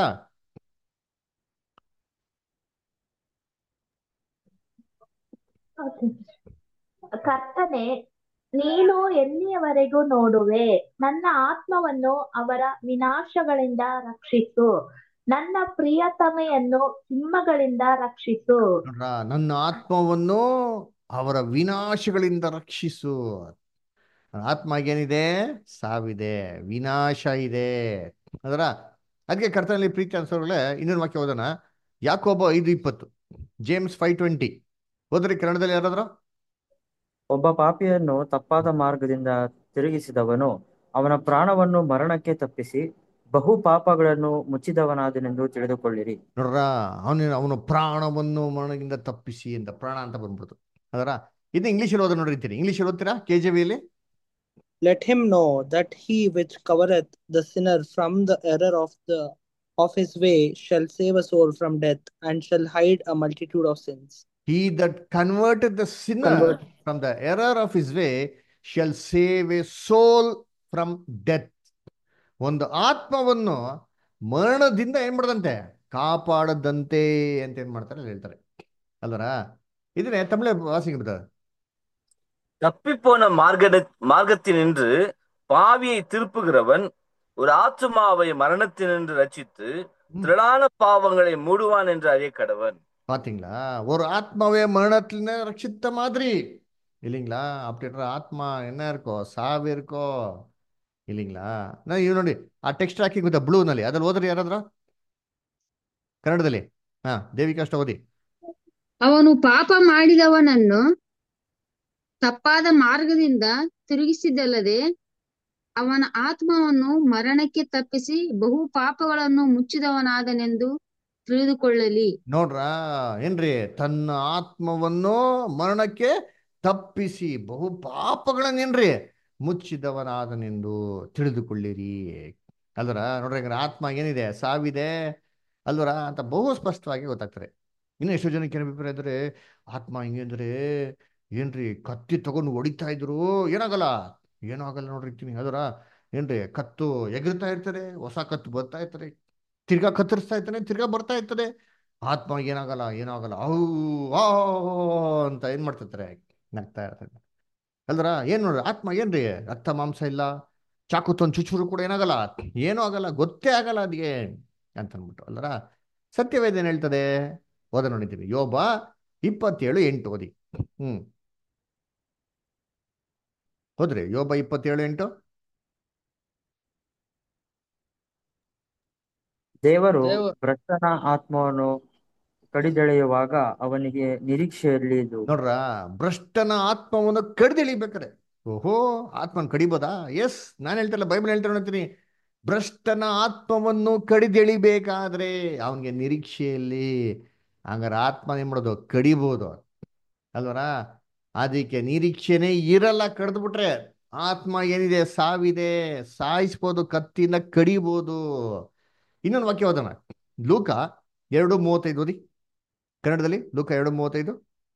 ಕರ್ತನೆ ನೀನು ಎಲ್ಲಿಯವರೆಗೂ ನೋಡುವೆ ನನ್ನ ಆತ್ಮವನ್ನು ಅವರ ವಿನಾಶಗಳಿಂದ ರಕ್ಷಿಸು ನನ್ನ ಪ್ರಿಯತಮೆಯನ್ನು ಸಿಂಹಗಳಿಂದ ರಕ್ಷಿಸು
ನೋಡ್ರಾ ನನ್ನ ಆತ್ಮವನ್ನು ಅವರ ವಿನಾಶಗಳಿಂದ ರಕ್ಷಿಸು ಆತ್ಮ ಏನಿದೆ ಸಾವಿದೆ ವಿನಾಶ ಇದೆ ಅದರ ಅದಕ್ಕೆ ಕರ್ತನಲ್ಲಿ ಪ್ರೀತಿ ಅನ್ಸೋರ್ಗಳೇ ಇನ್ನೊಂದು ವಾಕ್ಯ ಓದೋಣ ಯಾಕೋಬ ಐದು ಇಪ್ಪತ್ತು ಜೇಮ್ಸ್ ಫೈವ್ ಟ್ವೆಂಟಿ ಓದ್ರಿ ಕನ್ನಡದಲ್ಲಿ ಯಾರಾದ್ರು
ಒಬ್ಬ ಪಾಪಿಯನ್ನು ತಪ್ಪಾದ ಮಾರ್ಗದಿಂದ ತಿರುಗಿಸಿದವನು ಅವನ ಪ್ರಾಣವನ್ನು ಮರಣಕ್ಕೆ ತಪ್ಪಿಸಿ ಬಹು ಪಾಪಗಳನ್ನು ಮುಚ್ಚಿದವನಾದನೆಂದು ತಿಳಿದುಕೊಳ್ಳಿರಿ
ನೋಡ್ರ ಅವನ ಅವನ ಪ್ರಾಣವನ್ನು ಮರಣದಿಂದ ತಪ್ಪಿಸಿ ಅಂತ ಪ್ರಾಣ ಅಂತ ಬಂದ್ಬಿಡ್ತು ಅದರ ಇದು ಇಂಗ್ಲೀಷಲ್ಲಿ ಓದ ನೋಡಿರ್ತೀರಿ ಇಂಗ್ಲೀಷಲ್ಲಿ ಓದ್ತೀರಾ ಕೆ ಜೆ ವಿಯಲ್ಲಿ
Let him know that he which covereth the sinner from the error of the of his way shall save a soul from death and shall hide a multitude of sins.
He that converted the sinner
Convert.
from the error of his way shall save a soul from death. ಒಂದು ಆತ್ಮವನ್ನು ಮರಣದಿಂದ ಏನ್ ಮಾಡ್ದಂತೆ ಕಾಪಾಡದಂತೆ ಅಂತ ಏನ್ ಮಾಡ್ತಾರೆ ಅಲ್ಲಿ ಹೇಳ್ತಾರೆ ಅಲ್ವರ ಇದನ್ನೇ ತಮಿಳ ವಾಸಿಂಗ್ ಬ್ರದರ್
தப்பிப்போன மார்க மார்க்கத்தினின்று பாவியை திருப்புகிறவன் ஒரு ஆத்துமாவை மரணத்தினின்று ரட்சித்து திரளான பாவங்களை மூடுவான் என்று அறிய கடவன்
பாத்தீங்களா ஒரு ஆத்மாவே மரணத்துல ரட்சித்த மாதிரி இல்லைங்களா அப்படின்ற ஆத்மா என்ன இருக்கோ ಸಾವು இருக்கೋ இல்லைங்களா ನಾ ಇವ್ ನೋಡಿ ಆ ಟೆಕ್ಸ್ಟ್ ಹಾಕಿ ಗೊತ್ತಾ ಬ್ಲೂನಲ್ಲಿ ಅದ್ರಲ್ಲಿ ಓದ್ರಿ ಯಾರಾದ್ರ ಕನ್ನಡದಲ್ಲಿ ಹಾ ದೇವಿಕಾ ಅಷ್ಟ ಓದಿ
ಅವನು ಪಾಪ ಮಾಡಿದವನನ್ನು ತಪ್ಪಾದ ಮಾರ್ಗದಿಂದ ತಿರುಗಿಸಿದ್ದಲ್ಲದೆ ಅವನ ಆತ್ಮವನ್ನು ಮರಣಕ್ಕೆ ತಪ್ಪಿಸಿ ಬಹು ಪಾಪಗಳನ್ನು ಮುಚ್ಚಿದವನಾದನೆಂದು ತಿಳಿದುಕೊಳ್ಳಲಿ
ನೋಡ್ರ ಏನ್ರಿ ತನ್ನ ಆತ್ಮವನ್ನು ಮರಣಕ್ಕೆ ತಪ್ಪಿಸಿ ಬಹು ಪಾಪಗಳನ್ನೇನ್ರಿ ಮುಚ್ಚಿದವನಾದನೆಂದು ತಿಳಿದುಕೊಳ್ಳಿರಿ ಅಲ್ವರ ನೋಡ್ರಿ ಹಂಗಾರೆ ಆತ್ಮ ಏನಿದೆ ಸಾವಿದೆ ಅಲ್ವರ ಅಂತ ಬಹು ಸ್ಪಷ್ಟವಾಗಿ ಗೊತ್ತಾಗ್ತದೆ ಇನ್ನು ಎಷ್ಟೋ ಜನಕ್ಕೆ ಏನು ಅಭಿಪ್ರಾಯ ಇದ್ರೆ ಆತ್ಮ ಹಿಂಗೆ ಅಂದ್ರೆ ಏನ್ರಿ ಕತ್ತಿ ತಗೊಂಡು ಹೊಡಿತಾ ಇದ್ರು ಏನಾಗಲ್ಲ ಏನೂ ಆಗಲ್ಲ ನೋಡ್ರಿ ಇರ್ತೀನಿ ಅದರ ಏನ್ರಿ ಕತ್ತು ಎಗರ್ತಾ ಇರ್ತಾರೆ ಹೊಸ ಕತ್ತು ಬರ್ತಾ ಇರ್ತಾರೆ ತಿರ್ಗಾ ಕತ್ತರಿಸ್ತಾ ಇರ್ತಾನೆ ತಿರ್ಗಾ ಬರ್ತಾ ಇರ್ತದೆ ಆತ್ಮ ಏನಾಗಲ್ಲ ಏನಾಗಲ್ಲ ಔ ಆ ಅಂತ ಏನ್ ಮಾಡ್ತಿರ್ತಾರೆ ನಗ್ತಾ ಇರ್ತಾರೆ ಅಲ್ದ್ರ ಏನ್ ನೋಡ್ರಿ ಆತ್ಮ ಏನ್ರಿ ರಕ್ತ ಮಾಂಸ ಇಲ್ಲ ಚಾಕು ತಂದು ಚುಚ್ಚುರು ಕೂಡ ಏನಾಗಲ್ಲ ಏನೂ ಆಗಲ್ಲ ಗೊತ್ತೇ ಆಗಲ್ಲ ಅದಿಗೆ ಅಂತ ಅಂದ್ಬಿಟ್ಟು ಅಲ್ದ್ರ ಸತ್ಯವೇದ ಏನ್ ಹೇಳ್ತದೆ ಓದ ನೋಡಿದ್ದೀವಿ ಯೋಬ ಇಪ್ಪತ್ತೇಳು ಎಂಟು ಓದಿ ಹ್ಮ್ ಹೋದ್ರಿ ಯೋಬ ಇಪ್ಪತ್ತೇಳು ಎಂಟು
ದೇವರು
ದೇವ
ಭ್ರಷ್ಟನ ಆತ್ಮವನ್ನು ಕಡಿದೆಳೆಯುವಾಗ ಅವನಿಗೆ ನಿರೀಕ್ಷೆಯಲ್ಲಿ ಇದು
ನೋಡ್ರ ಭ್ರಷ್ಟನ ಆತ್ಮವನ್ನು ಕಡಿದಿಳಿಬೇಕಾರೆ ಓಹೋ ಆತ್ಮನ್ ಕಡಿಬೋದಾ ಎಸ್ ನಾನು ಹೇಳ್ತಿಲ್ಲ ಬೈಬಲ್ ಹೇಳ್ತಾ ನೋಡ್ತೀನಿ ಭ್ರಷ್ಟನ ಆತ್ಮವನ್ನು ಕಡಿದೆಳಿಬೇಕಾದ್ರೆ ಅವನಿಗೆ ನಿರೀಕ್ಷೆಯಲ್ಲಿ ಹಂಗಾರೆ ಆತ್ಮ ಏನ್ ಮಾಡೋದು ಕಡಿಬೋದು ಅಲ್ವರ ಅದಕ್ಕೆ ನಿರೀಕ್ಷೆನೇ ಇರಲ್ಲ ಕಡ್ದು ಬಿಟ್ರೆ ಆತ್ಮ ಏನಿದೆ ಸಾವಿದೆ ಸಾಯಿಸ್ಬೋದು ಕತ್ತಿನ ಕಡಿಬೋದು ಇನ್ನೊಂದು ವಾಕ್ಯ ಓದೋಣ ಲೂಕ ಎರಡು ಮೂವತ್ತೈದು ಓದಿ ಕನ್ನಡದಲ್ಲಿ ಲೂಕ ಎರಡು ಮೂವತ್ತೈದು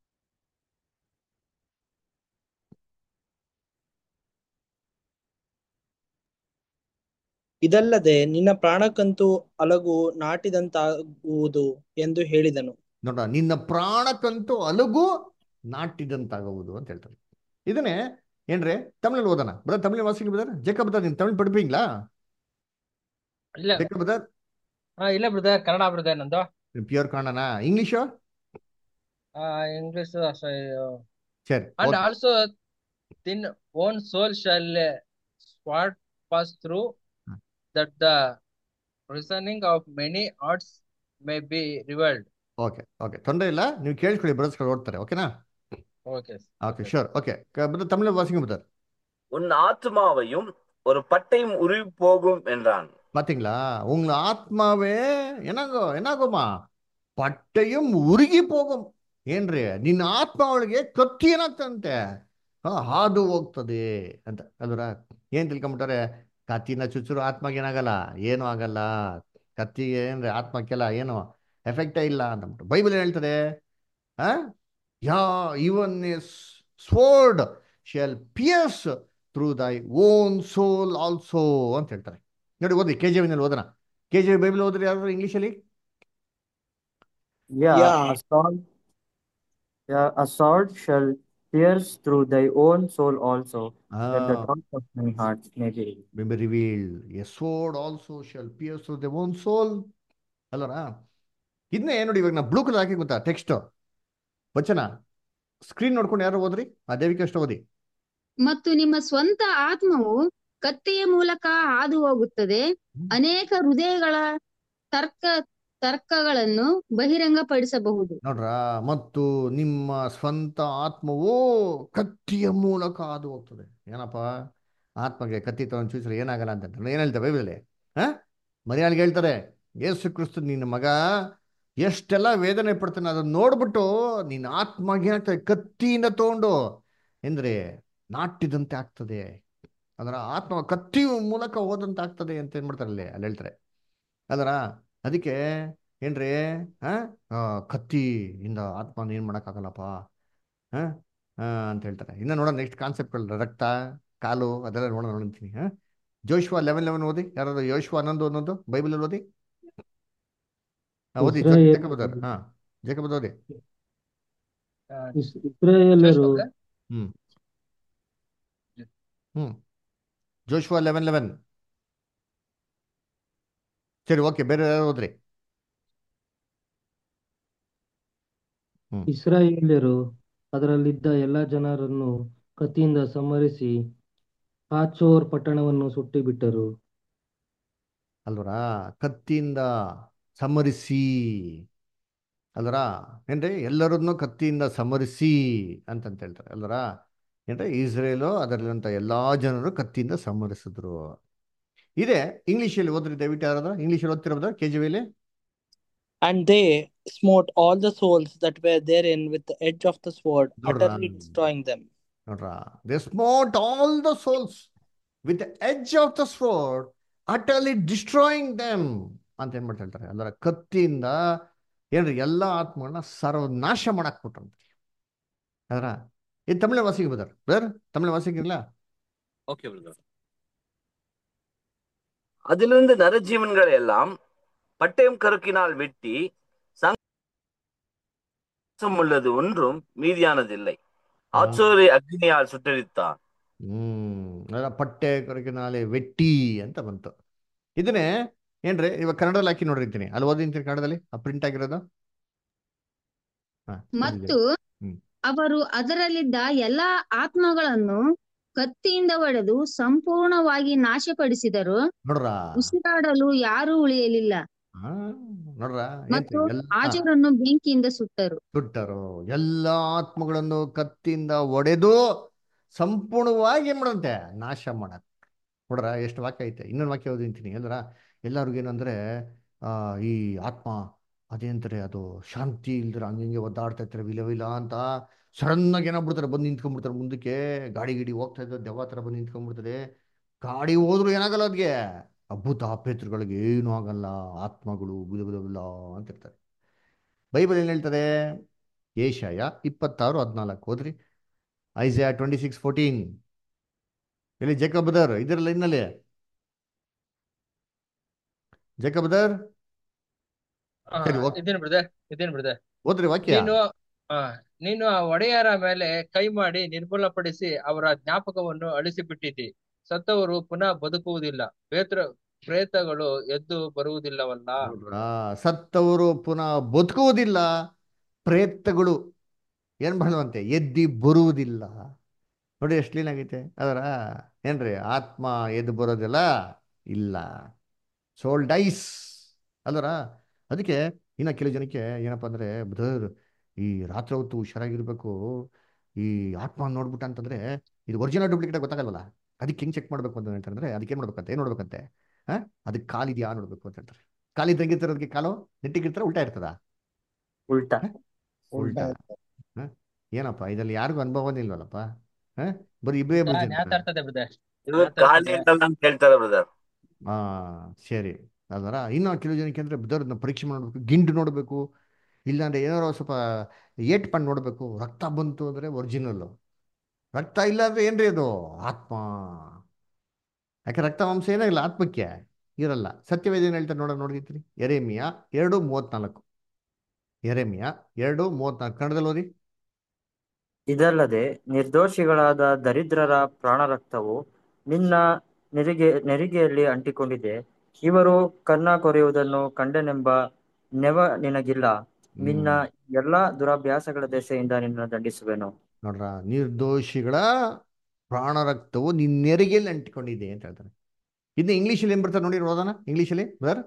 ಇದಲ್ಲದೆ ನಿನ್ನ ಪ್ರಾಣಕ್ಕಂತೂ ಅಲಗು ನಾಟಿದಂತಾಗುವುದು ಎಂದು ಹೇಳಿದನು
ನೋಡ ನಿನ್ನ ಪ್ರಾಣಕ್ಕಂತೂ ಅಲಗು ನಾಟಿದಂತಾಗುವುದು ಅಂತ ಹೇಳ್ತಾರೆ ಇದನ್ನೇ ಏನ್ರಿ ತಮಿಳಲ್ಲಿ ಓದೋಣ ಬ್ರ ತಮಿಳ್ ವಾಸಿಗೆ ಬದರ್ ಜೇಕ ಬದರ್ ನೀನು ತಮಿಳ್ ಪಡಿಪೀங்களா
ಇಲ್ಲ
ಜೇಕ ಬದರ್
ಆ, ಇಲ್ಲ ಬ್ರದರ್ ಕನ್ನಡ ಬ್ರದರ್ ನಂದು
ಪ್ಯೂರ್ ಕನ್ನಡನಾ ಇಂಗ್ಲಿಷು
ಇಂಗ್ಲಿಷ್
ಸರಿ
and
okay
also thine own soul shall sword pass through that the reasoning of many hearts may be revealed
okay okay ತೊಂದರೆ ಇಲ್ಲ ನೀವು ಕೇಳಿಸ್ಕೊಳ್ಳಿ ಬ್ರದರ್ಸ್ಗಳು ಓಡ್ತಾರೆ ಓಕೆನಾ
okay
okay sure okay brother தமிழ்ல வாசிங்க பிரதர்
உன் ஆத்மாவையும் ஒரு பட்டையும் உருவி போகும் என்றான்
பாத்தீங்களா உங்க ஆத்மாவே என்னாಗೋ ಏನಾಗೋಮಾ ಪಟ್ಟೆಯಂ ಉರುಗಿ ಹೋಗಂ ಏನ್ರಿ ನಿನ್ನ ಆತ್ಮ ಒಳಗೆ ಕತ್ತಿ ಏನಾಗ್ತಂತೆ ಹಾ ಹಾದು ಹೋಗ್ತದೆ ಅಂತ ಅಲ್ವರ ಏನ್ ತಿಳ್ಕೊಂಬಿಟ್ಟಾರೆ ಕತ್ತಿನ ಚುಚ್ಚುರು ಆತ್ಮಗೆ ಏನಾಗಲ್ಲ ಏನೂ ಆಗಲ್ಲ ಕತ್ತಿಗೆ ಏನ್ರಿ ಆತ್ಮಕ್ಕೆಲ್ಲ ಏನು ಎಫೆಕ್ಟೇ ಇಲ್ಲ ಅಂತಂದ್ಬಿಟ್ಟು ಬೈಬಲ್ ಏನ್ ಹೇಳ್ತದೆ ಆ yea even sword shall pierce through thy own soul also ಅಂತ ಹೇಳ್ತಾರೆ ನೋಡಿ ಓದಿ ಕೆ ಜಿ ನಲ್ಲಿ ಓದೋಣ ಕೆ ಜಿ ಬೈಬಲ್ ಓದ್ರಿ ಯಾರು ಇಂಗ್ಲೀಷಲ್ಲಿ
Yeah,
Yeah.
a sword, yeah, a sword shall pierce through thy own soul also, that the thoughts of many hearts may be revealed.
be revealed. A sword also shall pierce through their own soul. ಅಲ್ಲರ ಇದನ್ನೇ ನೋಡಿ ಇವಾಗ ನಾ blue colour ಹಾಕಿ ಗೊತ್ತಾ text ವಚನ screen ನೋಡ್ಕೊಂಡು ಯಾರು ಓದ್ರಿ ಆ ದೇವಿಕೆ ಅಷ್ಟು ಓದಿ
ಮತ್ತು ನಿಮ್ಮ ಸ್ವಂತ ಆತ್ಮವು ಕತ್ತೆಯ ಮೂಲಕ ಹಾದು ಹೋಗುತ್ತದೆ ಅನೇಕ ಹೃದಯಗಳ ತರ್ಕ ತರ್ಕಗಳನ್ನು ಬಹಿರಂಗಪಡಿಸಬಹುದು
ನೋಡ್ರ ಮತ್ತು ನಿಮ್ಮ ಸ್ವಂತ ಆತ್ಮವು ಕತ್ತಿಯ ಮೂಲಕ ಹಾದು ಹೋಗ್ತದೆ ಏನಪ್ಪ ಆತ್ಮಗೆ ಕತ್ತಿ ತಗೊಂಡು ಚೂಸ್ರೆ ಏನಾಗಲ್ಲ ಅಂತ ಏನ್ ಹೇಳ್ತಾರೆ ಬೈಬಲಲ್ಲಿ ಹಾ ಮರಿಯಾಳಿಗೆ ಹೇಳ್ತಾರೆ ಯೇಸು ಕ್ರಿಸ್ತು ನಿನ್ನ ಮಗ ಎಷ್ಟೆಲ್ಲ ವೇದನೆ ಪಡ್ತಾನೆ ಅದನ್ನ ನೋಡ್ಬಿಟ್ಟು ನಿನ್ನ ಆತ್ಮಗೆ ಏನಾಗ್ತದೆ ಕತ್ತಿಯಿಂದ ತಗೊಂಡು ಎಂದ್ರೆ ನಾಟಿದಂತೆ ಆಗ್ತದೆ ಅದರ ಆತ್ಮ ಕತ್ತಿ ಮೂಲಕ ಹೋದಂತೆ ಆಗ್ತದೆ ಅಂತ ಏನ್ ಮಾಡ್ತಾರೆ ಅಲ್ಲಿ ಅಲ್ಲಿ ಹೇಳ್ತಾರೆ ಅದರ ಅದಕ್ಕೆ ಏನ್ರಿ ಆ ಆ, ಕತ್ತಿಯಿಂದ ಆತ್ಮನ ಏನ್ ಮಾಡಕ್ಕಾಗಲ್ಲಪ್ಪ ಹಾ ಅಂತ ಹೇಳ್ತಾರೆ ಇನ್ನ ನೋಡೋಣ ನೆಕ್ಸ್ಟ್ ಕಾನ್ಸೆಪ್ಟ್ಗಳು ರಕ್ತ ಕಾಲು ಅದೆಲ್ಲ ನೋಡೋಣ ನೋಡ್ತೀನಿ ಹಾ ಜೋಶ್ವಾ ಲೆವೆನ್ ಲೆವೆನ್ ಓದಿ ಯಾರಾದ್ರು ಯೋಶ್ವಾ ಹನ್ನೊಂದು ಒಂದೊಂದು ಬೈಬಲ್ ಓದಿ ಓದಿ
ಇಸ್ರಾಯೇಲ್
ಜೇಕಬ್ ಬದರ್ ಹಾ ಜೇಕಬ್ ಬದರ್ ಓದಿ
ಇಸ್- ಇಸ್ರಾಯೇಲರು
ಹ್ಮ್ ಹ್ಮ್ ಜೋಶ್ವಾ ಲೆವೆನ್ ಲೆವೆನ್ ಸರಿ ಓಕೆ ಬೇರೆ ಯಾರು ಹೋದ್ರಿ ಹ್ಮ್
ಇಸ್ರಾಯೇಲ್ಯರು ಅದರಲ್ಲಿದ್ದ ಎಲ್ಲ ಜನರನ್ನು ಕತ್ತಿಯಿಂದ ಸಂಹರಿಸಿ ಹಾಚೋರ್ ಪಟ್ಟಣವನ್ನು ಸುಟ್ಟು ಬಿಟ್ಟರು
ಅಲ್ವರಾ ಕತ್ತಿಯಿಂದ ಸಮರಿಸಿ ಅಲ್ವರ ಏನ್ರಿ ಎಲ್ಲರನ್ನೂ ಕತ್ತಿಯಿಂದ ಸಮರಿಸಿ ಅಂತಂತ ಹೇಳ್ತಾರೆ ಅಲ್ವರ ಏನ್ರಿ ಇಸ್ರೇಲು ಅದರಲ್ಲಿರುವಂಥ ಎಲ್ಲಾ ಜನರು ಕತ್ತಿಯಿಂದ ಸಮರಿಸಿದ್ರು ಇದೆ ಇಂಗ್ಲೀಷಲ್ಲಿ ಓದ್ರಿ ದಯವಿಟ್ಟು ಯಾರಾದ್ರೂ ಇಂಗ್ಲೀಷಲ್ಲಿ ಓದ್ತಿರೋದು ಕೆ ಜಿ ವಿಲಿ
And they smote all the souls that were therein with the edge of the sword,
ನೋಡ್ರಾ
utterly destroying them.
ನೋಡ್ರ they smote all the souls with edge of the sword utterly destroying them ಅಂತ ಏನ್ ಮಾಡ್ತಾ ಹೇಳ್ತಾರೆ ಅದರ ಕತ್ತಿಯಿಂದ ಏನ್ರಿ ಎಲ್ಲ ಆತ್ಮಗಳನ್ನ ಸರ್ವನಾಶ ಮಾಡಕ್ ಕೊಟ್ಟಂತೆ ಅದರ ಇದು ತಮಿಳ ವಾಸಿಗೆ ಬದರ್ ಬದರ್ ತಮಿಳ ವಾಸಿಗಿಲ್ಲ
ஓகே பிரதர் அதிலிருந்து நரஜீவன்களை எல்லாம் பட்டயம் கருக்கினால் வெட்டி சங்கம் உள்ளது ஒன்றும் மீதியானதில்லை ஆச்சோரை அக்னியால் சுட்டரித்தான்
ಹ್ಮ್ ಅದರ ಪಟ್ಟೆ ಕೊರಕಿನಾಲೆ ವೆಟ್ಟಿ ಅಂತ ಬಂತು ಇದನ್ನೇ ಏನ್ರಿ ಇವಾಗ ಕನ್ನಡದಲ್ಲಿ ಹಾಕಿ ನೋಡಿರ್ತೀನಿ ಅಲ್ಲಿ ಓದಿಂತೀನಿ ಕನ್ನಡದಲ್ಲಿ ಆ ಪ್ರಿಂಟ್ ಆಗಿರೋದು ಹಾ
ಮತ್ತು
ಹ್ಮ್
ಅವರು ಅದರಲ್ಲಿದ್ದ ಎಲ್ಲಾ ಆತ್ಮಗಳನ್ನು ಕತ್ತಿಯಿಂದ ಹೊಡೆದು ಸಂಪೂರ್ಣವಾಗಿ ನಾಶಪಡಿಸಿದರು
ನೋಡ್ರಾ
ಉಸಿರಾಡಲು ಯಾರೂ ಉಳಿಯಲಿಲ್ಲ
ಹಾ ನೋಡ್ರ
ಮತ್ತು
ಏನ್ರಿ ಎಲ್ಲ
ಹಾಜರನ್ನು ಬೆಂಕಿಯಿಂದ ಸುಟ್ಟರು
ಸುಟ್ಟರು ಎಲ್ಲ ಆತ್ಮಗಳನ್ನು ಕತ್ತಿಯಿಂದ ಒಡೆದು ಸಂಪೂರ್ಣವಾಗಿ ಏನ್ ಮಾಡಂತೆ ನಾಶ ಮಾಡಕ್ ನೋಡ್ರ ಎಷ್ಟು ವಾಕ್ಯ ಐತೆ ಇನ್ನೊಂದು ವಾಕ್ಯ ಓದಿಂತೀನಿ ಎಲ್ಲರ ಎಲ್ಲರಿಗೂ ಏನಂದ್ರೆ ಆ ಈ ಆತ್ಮ ಅದೇಂತಾರೆ ಅದು ಶಾಂತಿ ಇಲ್ದಿರ ಹಂಗೆ ಒದ್ದಾಡ್ತಾ ಇರ್ತಾರೆ ವಿಲ ವಿಲ ಅಂತ ಸಡನ್ ಆಗಿ ಏನಾಗ್ಬಿಡ್ತಾರೆ ಬಂದು ನಿಂತ್ಕೊಂಡ್ಬಿಡ್ತಾರೆ ಮುಂದಕ್ಕೆ ಗಾಡಿ ಗಿಡಿ ಹೋಗ್ತಾ ಇದ್ದ ದೆವ್ವ ಹತ್ರ ಬಂದು ನಿಂತ್ಕೊಂಡ್ಬಿಡ್ತದೆ ಗಾಡಿ ಹೋದ್ರು ಏನಾಗಲ್ಲ ಅದ್ಗೆ ಅದ್ಭುತ ಅಪೇತ್ರಗಳಿಗೆ ಏನೂ ಆಗಲ್ಲ ಆತ್ಮಗಳು ಬಿಲ ಬಿಲ ಬಿಲ ಅಂತ ಇರ್ತಾರೆ ಬೈಬಲ್ ಏನ್ ಹೇಳ್ತದೆ ಏಷಯ ಇಪ್ಪತ್ತಾರು ಹದಿನಾಲ್ಕು ಹೋದ್ರಿ ಐಸಿಯಾ ಟ್ವೆಂಟಿ ಸಿಕ್ಸ್ ಫೋರ್ಟೀನ್ ಇಲ್ಲಿ ಜೇಕಬದರ್ ಇದರಲ್ಲ ಇನ್ನಲ್ಲಿ ಜೇಕಬದರ್ ಸರಿ ಓಕೆ
ಇದೇನು ಬ್ರದರ್ ಇದೇನು ಬ್ರದರ್
ಓದ್ರಿ ವಾಕ್ಯ
ನೀನು ಆ, ನೀನು ಆ ಒಡೆಯರ ಮೇಲೆ ಕೈ ಮಾಡಿ ನಿರ್ಮೂಲಪಡಿಸಿ ಅವರ ಜ್ಞಾಪಕವನ್ನು ಅಳಿಸಿಬಿಟ್ಟಿದ್ದಿ ಸತ್ತವರು ಪುನಃ ಬದುಕುವುದಿಲ್ಲ ಪ್ರೇತ ಪ್ರೇತಗಳು ಎದ್ದು ಬರುವುದಿಲ್ಲವಲ್ಲ
ನೋಡ್ರಾ ಸತ್ತವರು ಪುನಃ ಬದುಕುವುದಿಲ್ಲ ಪ್ರೇತಗಳು ಏನ್ ಮಾಡುವಂತೆ ಎದ್ದಿ ಬರುವುದಿಲ್ಲ ನೋಡಿ ಎಷ್ಟು ಕ್ಲೀನ್ ಆಗೈತೆ ಅದರ ಏನ್ರಿ ಆತ್ಮ ಎದ್ದು ಬರೋದಿಲ್ಲ ಇಲ್ಲ ಸೋಲ್ ಡೈಸ್ ಅಲ್ಲರ ಅದಕ್ಕೆ ಇನ್ನ ಕೆಲವು ಜನಕ್ಕೆ ಏನಪ್ಪ ಅಂದ್ರೆ ಬ್ರದರ್ ಈ ರಾತ್ರಿ ಹೊತ್ತು ಹುಷಾರಾಗಿರ್ಬೇಕು ಈ ಆತ್ಮ ನೋಡ್ಬಿಟ್ಟ ಅಂತಂದ್ರೆ ಇದು ಒರಿಜಿನಲ್ ಡೂಪ್ಲಿಕೇಟ್ ಗೊತ್ತಾಗಲ್ವಲ್ಲ ಅದಕ್ಕೆ ಹೆಂಗ್ ಚೆಕ್ ಮಾಡ್ಬೇಕು ಅಂತ ಹೇಳ್ತಾರೆ ಅದಕ್ಕೆ ಏನ್ ಮಾಡ್ಬೇಕಂತೆ ಏನ್ ನೋಡ್ಬೇಕಂತೆ ಹಾ ಅದಕ್ಕೆ ಕಾಲಿದ್ಯಾ ನೋಡ್ಬೇಕು ಅಂತ ಹೇಳ್ತಾರೆ ಕಾಲಿದ್ದ ಹೆಂಗಿರ್ತಾರೆ ಅದಕ್ಕೆ ಕಾಲು ನೆಟ್ಟಿಗಿರ್ತಾರೆ ಉಲ್ಟಾ ಇರ್ತದ
ಉಲ್ಟಾ
ಉಲ್ಟಾ ಹ? ಏನಪ್ಪ ಇದರಲ್ಲಿ ಯಾರಿಗೂ ಅನುಭವ ಇಲ್ವಲ್ಲಪ್ಪ ಹ? ಬರೀ ಇಬ್ಬರೇ ಇಬ್ರು ಜನ
ಜ್ಞಾತ ಇರ್ತದೆ ಬ್ರದರ್
ಇದು ಖಾಲಿ ಅಂತಲ್ಲ ಅಂತ ಹೇಳ್ತಾರೆ ಬ್ರದರ್
ಹಾ ಸರಿ ಅದರ ಇನ್ನು ಕೆಲವು ಜನಕ್ಕೆ ಅಂದ್ರೆ ಬ್ರದರ್ನ ಪರೀಕ್ಷೆ ಮಾಡಬೇಕು ಗಿಂಡು ನೋಡಬೇಕು ಇಲ್ಲಾಂದ್ರೆ ಏನಾರು ಸ್ವಲ್ಪ ಏಟ್ ಪಣ್ಣು ನೋಡಬೇಕು ರಕ್ತ ಬಂತು ಅಂದ್ರೆ ಒರಿಜಿನಲ್ಲು ರಕ್ತ ಇಲ್ಲ ಅಂದ್ರೆ ಏನ್ರಿ ಅದು ಆತ್ಮ ಯಾಕೆ ರಕ್ತ ಮಾಂಸ ಏನೋ ಇಲ್ಲ ಆತ್ಮಕ್ಕೆ ಇರಲ್ಲ ಸತ್ಯವೇದ ಏನು ಹೇಳ್ತಾರೆ ನೋಡ ನೋಡಿರ್ತೀರಿ ಎರೆಮಿಯ ಎರಡು ಮೂವತ್ನಾಲ್ಕು ಎರೆಮಿಯ ಎರಡು ಮೂವತ್ನಾಲ್ಕು ಕನ್ನಡದಲ್ಲಿ ಓದಿ
ಇದಲ್ಲದೆ ನಿರ್ದೋಷಿಗಳಾದ ದರಿದ್ರರ ಪ್ರಾಣರಕ್ತವು ನಿನ್ನ ನೆರಿಗೆ ನೆರಿಗೆಯಲ್ಲಿ ಅಂಟಿಕೊಂಡಿದೆ ಇವರು ಕನ್ನ ಕೊರೆಯುವುದನ್ನು ಕಂಡೆನೆಂಬ ನೆವ ನಿನಗಿಲ್ಲ ನಿನ್ನ ಎಲ್ಲಾ ದುರಭ್ಯಾಸಗಳ ದೆಸೆಯಿಂದ ನಿನ್ನ ದಂಡಿಸುವೆನು
ನೋಡ್ರ ನಿರ್ದೋಷಿಗಳ ಪ್ರಾಣರಕ್ತವು ನಿನ್ನೆರಿಗೆಯಲ್ಲಿ ಅಂಟಿಕೊಂಡಿದೆ ಅಂತ ಹೇಳ್ತಾರೆ ಇನ್ನು ಇಂಗ್ಲೀಷಲ್ಲಿ ಏನ್ ಬರ್ತಾರೆ ನೋಡಿ ಓದೋಣ ಇಂಗ್ಲೀಷಲ್ಲಿ ಬರ್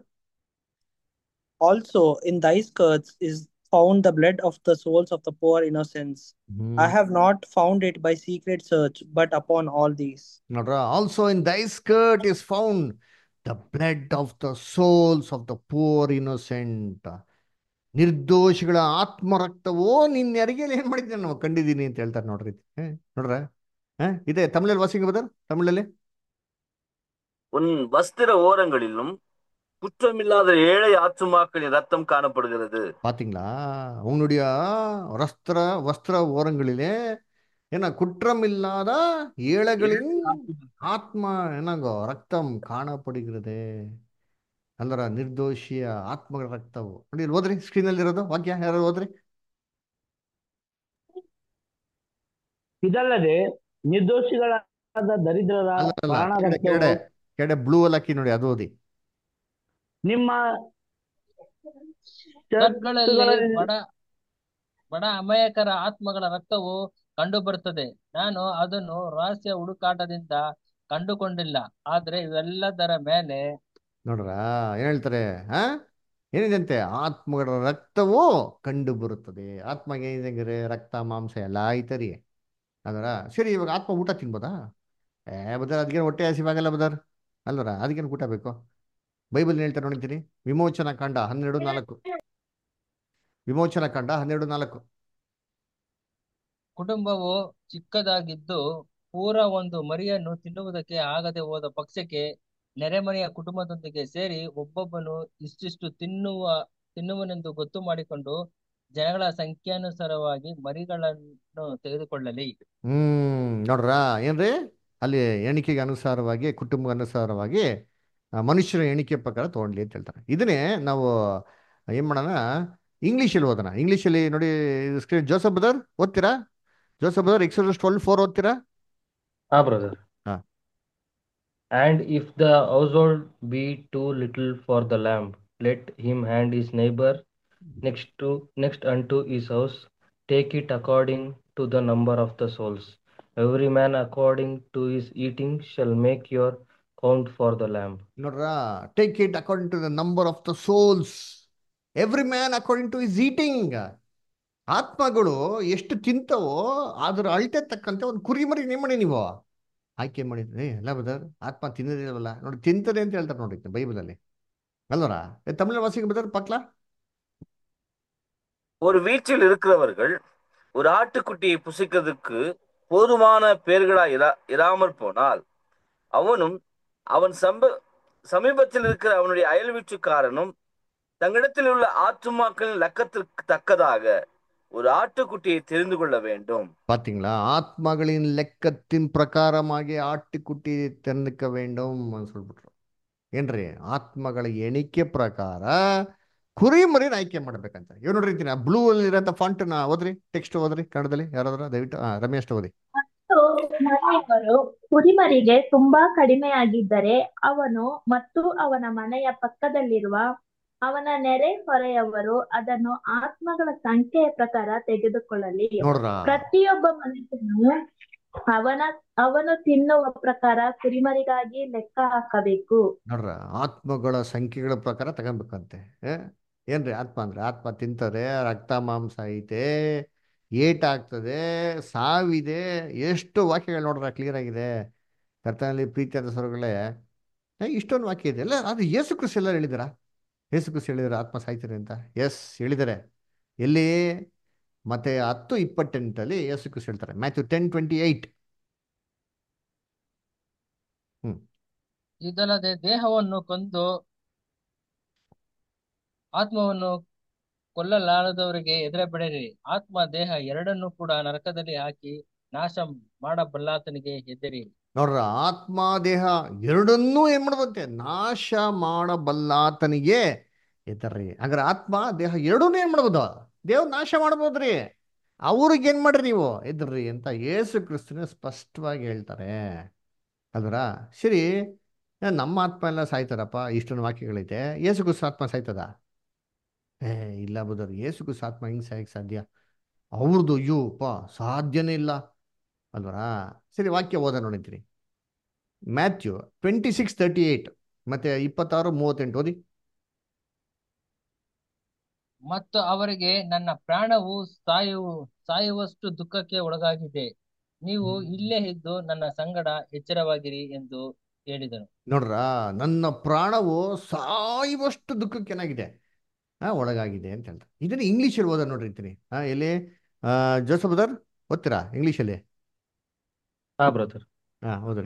Also, in thy skirts is found the blood of the souls of the poor innocents. I have not found it by secret search, but upon all these.
ನೋಡ್ರ also in thy skirt is found the blood of the souls of the poor innocent ನಿರ್ದೋಷಿಗಳ ಆತ್ಮರಕ್ತವೋ ನಿನ್ನ ಅರಿಗೆಯಲ್ಲಿ ಏನ್ ಮಾಡಿದ್ದೀನಿ ನಾವು ಕಂಡಿದ್ದೀನಿ ಅಂತ ಹೇಳ್ತಾರೆ ನೋಡ್ರಿ ಹ? ನೋಡ್ರ ಹ? ಇದೆ ತಮಿಳಲ್ಲಿ ವಾಸಿಂಗ್ ಬದರ್ ತಮಿಳಲ್ಲಿ
உன் வஸ்திர ஓரங்களிலும் குற்றமில்லாத ஏழை ஆத்துமாக்களின் ரத்தம் காணப்படுகிறது
பாத்தீங்களா உன்னுடைய வஸ்திர வஸ்திர ஓரங்களிலே என்ன குற்றமில்லாத ஏழைகளின் ஆத்மா என்னங்கோ ரத்தம் காணப்படுகிறது ಅಲ್ಲರ ನಿರ್ದೋಷಿಯ ಆತ್ಮಗಳ ರಕ್ತವು ನೋಡಿ ಇಲ್ಲಿ ಓದ್ರಿ ಸ್ಕ್ರೀನಲ್ಲಿ ಇರೋದು ವಾಕ್ಯ ಯಾರು ಓದ್ರಿ
ಇದಲ್ಲದೆ ನಿರ್ದೋಷಿಗಳಾದ ದರಿದ್ರರ
ಅಲ್ಲ ಅಲ್ಲ
ಪ್ರಾಣ
ಕೆಡೆ
ರಕ್ತವು
ಕೆಡೆ ಕೆಡೆ ಬ್ಲೂ ಅಲ್ಲಿ ಹಾಕಿ ನೋಡಿ ಅದು ಓದಿ
ನಿಮ್ಮ
ಚರ್ಚ್ಗಳಲ್ಲಿ
ಚರ್ಚ್ಗಳಲ್ಲಿ
ಬಡ ಬಡ ಅಮಾಯಕರ ಆತ್ಮಗಳ ರಕ್ತವು ಕಂಡು ಬರುತ್ತದೆ ನಾನು ಅದನ್ನು ರಹಸ್ಯ ಹುಡುಕಾಟದಿಂದ ಕಂಡುಕೊಂಡಿಲ್ಲ ಆದ್ರೆ ಇವೆಲ್ಲದರ ಮೇಲೆ
ನೋಡ್ರ ಏನ್ ಹೇಳ್ತಾರೆ ಹಾ ಏನಿದೆ ಆತ್ಮಗಳ ರಕ್ತವು ಕಂಡು ಬರುತ್ತದೆ ಆತ್ಮಗೆ ಏನಿದೆ ಹಂಗಾರೆ ರಕ್ತ ಮಾಂಸ ಎಲ್ಲ ಐತರಿ ಅದರ ಸರಿ ಇವಾಗ ಆತ್ಮ ಊಟ ತಿನ್ಬೋದಾ ಏ ಬದರ್ ಅದಕ್ಕೇನು ಹೊಟ್ಟೆ ಹಸಿವಾಗಲ್ಲ ಬದರ್ ಅಲ್ವರ ಅದಕ್ಕೇನು ಊಟ ಬೇಕು ಬೈಬಲ್ ಹೇಳ್ತಾರೆ ನೋಡಿದ್ದೀನಿ ವಿಮೋಚನಾ ಕಾಂಡ ಹನ್ನೆರಡು ನಾಲ್ಕು ವಿಮೋಚನಾ ಕಾಂಡ ಹನ್ನೆರಡು ನಾಲ್ಕು
ಕುಟುಂಬವು ಚಿಕ್ಕದಾಗಿದ್ದು ಪೂರ ಒಂದು ಮರಿಯನ್ನು ತಿನ್ನುವುದಕ್ಕೆ ಆಗದೆ ಹೋದ ಪಕ್ಷಕ್ಕೆ ನೆರೆಮನೆಯ ಕುಟುಂಬದೊಂದಿಗೆ ಸೇರಿ ಒಬ್ಬೊಬ್ಬನು ಇಷ್ಟಿಷ್ಟು ತಿನ್ನುವ ತಿನ್ನುವನೆಂದು ಗೊತ್ತು ಮಾಡಿಕೊಂಡು ಜನಗಳ ಸಂಖ್ಯಾನುಸಾರವಾಗಿ ಮರಿಗಳನ್ನು ತೆಗೆದುಕೊಳ್ಳಲಿ
ಹ್ಮ್ ನೋಡ್ರ ಏನ್ರಿ ಅಲ್ಲಿ ಎಣಿಕೆಗೆ ಅನುಸಾರವಾಗಿ ಕುಟುಂಬ ಅನುಸಾರವಾಗಿ ಆ, ಮನುಷ್ಯರ ಎಣಿಕೆ ಪ್ರಕಾರ ತೊಗೊಂಡ್ಲಿ ಅಂತ ಹೇಳ್ತಾರೆ ಇದನ್ನೇ ನಾವು ಏನ್ ಮಾಡೋಣ ಇಂಗ್ಲೀಷಲ್ಲಿ ಓದೋಣ ಇಂಗ್ಲೀಷಲ್ಲಿ ನೋಡಿ ಸ್ಕ್ರೀನ್ ಜೋಸಫ್ ಬದರ್ ಓದ್ತೀರಾ Joseph brother Exodus twelve four ಓದ್ತೀರಾ
ಹಾ ಬ್ರದರ್
ಹಾ
And if the household be too little for the lamb, let him hand his neighbor next to next unto his house, take it according to the number of the souls. Every man according to his eating shall make your count for the lamb.
ನೋಡ್ರ take it according to the number of the souls every man according to his eating ಆತ್ಮಗಳು ಎಷ್ಟು ತಿಂತವೋ ಅದ್ರ ಅಳತೆ ತಕ್ಕಂತೆ ಒಂದು ಕುರಿ ಮರಿ name ಮಾಡಿ ನೀವು ಆಯ್ಕೆ ಮಾಡಿದ್ರಿ ಅಲ್ಲ ಬದರ್ ಆತ್ಮ ತಿನ್ನದಿಲ್ಲವಲ್ಲ ನೋಡಿ ತಿಂತದೆ ಅಂತ ಹೇಳ್ತಾರೆ ನೋಡಿ ಬೈಬಲಲ್ಲಿ ಅಲ್ವರ ತಮಿಳು ವಾಸಿಗೆ ಬದರ್ ಪಕ್ಲ
ஒரு வீட்டில் இருக்கிறவர்கள் ஒரு ஆட்டுக்குட்டியை புசிக்கிறதுக்கு போதுமான பேர்களா இரா இராமற் போனால் அவனும் அவன் சம்ப சமீபத்தில் இருக்கிற அவனுடைய அயல் வீட்டுக்காரனும் தங்களிடத்தில் உள்ள ஆத்துமாக்களின் லக்கத்திற்கு தக்கதாக ஒரு ஆட்டுக்குட்டியை தெரிந்து கொள்ள வேண்டும்
பாத்தீங்களா ஆத்மகளின் லெக்கத்தின் பிரகாரமாಗಿ ஆட்டுக்குட்டி தெரிந்துக்க வேண்டும் ಅಂತ சொல்ಬಿಟ್ರು ಏನ್ರಿ ಆತ್ಮಗಳ ಎಣಿಕೆ ಪ್ರಕಾರ ಕುರಿ ಮರಿನ ಆಯ್ಕೆ ಮಾಡ್ಬೇಕಂತ ಇವ್ ನೋಡ್ರಿ ಆ ಬ್ಲೂ ಅಲ್ಲಿ ಇರೋಂಥ ಫಾಂಟ್ ನ ಓದ್ರಿ ಟೆಕ್ಸ್ಟ್ ಓದ್ರಿ ಕನ್ನಡದಲ್ಲಿ ಯಾರಾದ್ರ ದಯವಿಟ್ಟು ಹಾ ರಮೇಶ್ ಓದಿ
ಮತ್ತು ಮನೆಯವರು ಕುರಿಮರಿಗೆ ತುಂಬಾ ಕಡಿಮೆಯಾಗಿದ್ದರೆ ಅವನು ಮತ್ತು ಅವನ ಮನೆಯ ಪಕ್ಕದಲ್ಲಿರುವ ಅವನ ನೆರೆ ಹೊರೆಯವರು ಅದನ್ನು ಆತ್ಮಗಳ ಸಂಖ್ಯೆಯ ಪ್ರಕಾರ ತೆಗೆದುಕೊಳ್ಳಲಿ
ನೋಡ್ರ
ಪ್ರತಿಯೊಬ್ಬ ಮನುಷ್ಯನು ಅವನ ಅವನು ತಿನ್ನುವ ಪ್ರಕಾರ ಕುರಿಮರಿಗಾಗಿ ಲೆಕ್ಕ ಹಾಕಬೇಕು
ನೋಡ್ರ ಆತ್ಮಗಳ ಸಂಖ್ಯೆಗಳ ಪ್ರಕಾರ ತಗೊಬೇಕಂತೆ ಏ? ಏನ್ರಿ ಆತ್ಮ ಅಂದ್ರೆ ಆತ್ಮ ತಿಂತದೆ ರಕ್ತ ಮಾಂಸ ಐತೆ ಏಟ್ ಆಗ್ತದೆ ಸಾವಿದೆ ಎಷ್ಟು ವಾಕ್ಯಗಳು ನೋಡ್ರ ಕ್ಲಿಯರ್ ಆಗಿದೆ ಕರ್ತನಲ್ಲಿ ಪ್ರೀತಿಯಾದ ಸ್ವರಗಳೇ ಏ, ಇಷ್ಟೊಂದು ವಾಕ್ಯ ಇದೆ ಅಲ್ಲ ಅದು ಯೇಸು ಕ್ರಿಸ್ತ ಎಲ್ಲ ಹೇಳಿದಾರ ಯೇಸು ಕ್ರಿಸ್ತ ಹೇಳಿದಾರೆ ಆತ್ಮ ಸಾಯ್ತಾರೆ ಅಂತ ಎಸ್ ಹೇಳಿದ್ದಾರೆ ಎಲ್ಲಿ ಮತ್ತೆ ಹತ್ತು ಇಪ್ಪತ್ತೆಂಟಲ್ಲಿ ಯೇಸು ಕ್ರಿಸ್ತ ಹೇಳ್ತಾರೆ ಮ್ಯಾಥ್ಯೂ ಟೆನ್ ಟ್ವೆಂಟಿ ಏಯ್ಟ್ ಹ್ಮ್
ಇದಲ್ಲದೆ ದೇಹವನ್ನು ಕೊಂದು ಆತ್ಮವನ್ನು ಕೊಲ್ಲಲಾರದವರಿಗೆ ಎದುರಬೇಡಿರಿ ಆತ್ಮ ದೇಹ ಎರಡನ್ನೂ ಕೂಡ ನರಕದಲ್ಲಿ ಹಾಕಿ ನಾಶ ಮಾಡಬಲ್ಲಾತನಿಗೆ ಹೆದರಿ
ನೋಡ್ರ ಆತ್ಮ ದೇಹ ಎರಡನ್ನೂ ಏನ್ ಮಾಡ್ಬೋದಂತೆ ನಾಶ ಮಾಡಬಲ್ಲಾತನಿಗೆ ಎದರ್ರಿ ಹಂಗಾರೆ ಆತ್ಮ ದೇಹ ಎರಡನ್ನೂ ಏನ್ ಮಾಡ್ಬೋದು ದೇವ್ ನಾಶ ಮಾಡ್ಬೋದ್ರಿ ಅವ್ರಿಗೆ ಏನ್ ಮಾಡ್ರಿ ನೀವು ಎದ್ರಿ ಅಂತ ಯೇಸು ಕ್ರಿಸ್ತನ ಸ್ಪಷ್ಟವಾಗಿ ಹೇಳ್ತಾರೆ ಅಲ್ವರ ಸರಿ ನಮ್ಮ ಆತ್ಮ ಎಲ್ಲ ಸಾಯ್ತಾರಪ್ಪ ಇಷ್ಟೊಂದು ವಾಕ್ಯಗಳೈತೆ ಯೇಸು ಕ್ರಿಸ್ತ ಆತ್ಮ ಸಾಯ್ತದ ಏ ಇಲ್ಲ ಬುದರ್ ಯೇಸು ಕ್ರಿಸ್ತ ಆತ್ಮ ಹಿಂಗ್ ಸಾಯಕ್ ಸಾಧ್ಯ ಅವ್ರದ್ದು ಅಯ್ಯೋ ಪಾ ಸಾಧ್ಯನೇ ಇಲ್ಲ ಅಲ್ವರಾ ಸರಿ ವಾಕ್ಯ ಓದ ನೋಡಿದ್ರಿ Matthew twenty six thirty eight ಮತ್ತೆ ಇಪ್ಪತ್ತಾರು ಮೂವತ್ತೆಂಟು ಓದಿ
ಮತ್ತು ಅವರಿಗೆ ನನ್ನ ಪ್ರಾಣವು ಸಾಯುವ ಸಾಯುವಷ್ಟು ದುಃಖಕ್ಕೆ ಒಳಗಾಗಿದೆ ನೀವು ಇಲ್ಲೇ ಇದ್ದು ನನ್ನ ಸಂಗಡ ಎಚ್ಚರವಾಗಿರಿ ಎಂದು ಹೇಳಿದನು
ನೋಡ್ರ ನನ್ನ ಪ್ರಾಣವು ಸಾಯುವಷ್ಟು ದುಃಖಕ್ಕೆ ಏನಾಗಿದೆ ಹಾ ಒಳಗಾಗಿದೆ ಅಂತ ಹೇಳ್ತಾರೆ ಇದನ್ನ ಇಂಗ್ಲೀಷಲ್ಲಿ ಓದ ನೋಡಿರ್ತೀನಿ ಹಾ ಎಲ್ಲಿ ಜೋಸಫ್ ಬದರ್ ಓದ್ತೀರಾ ಇಂಗ್ಲೀಷಲ್ಲಿ
ಹಾ ಬ್ರದರ್
ಹಾ ಓದ್ರಿ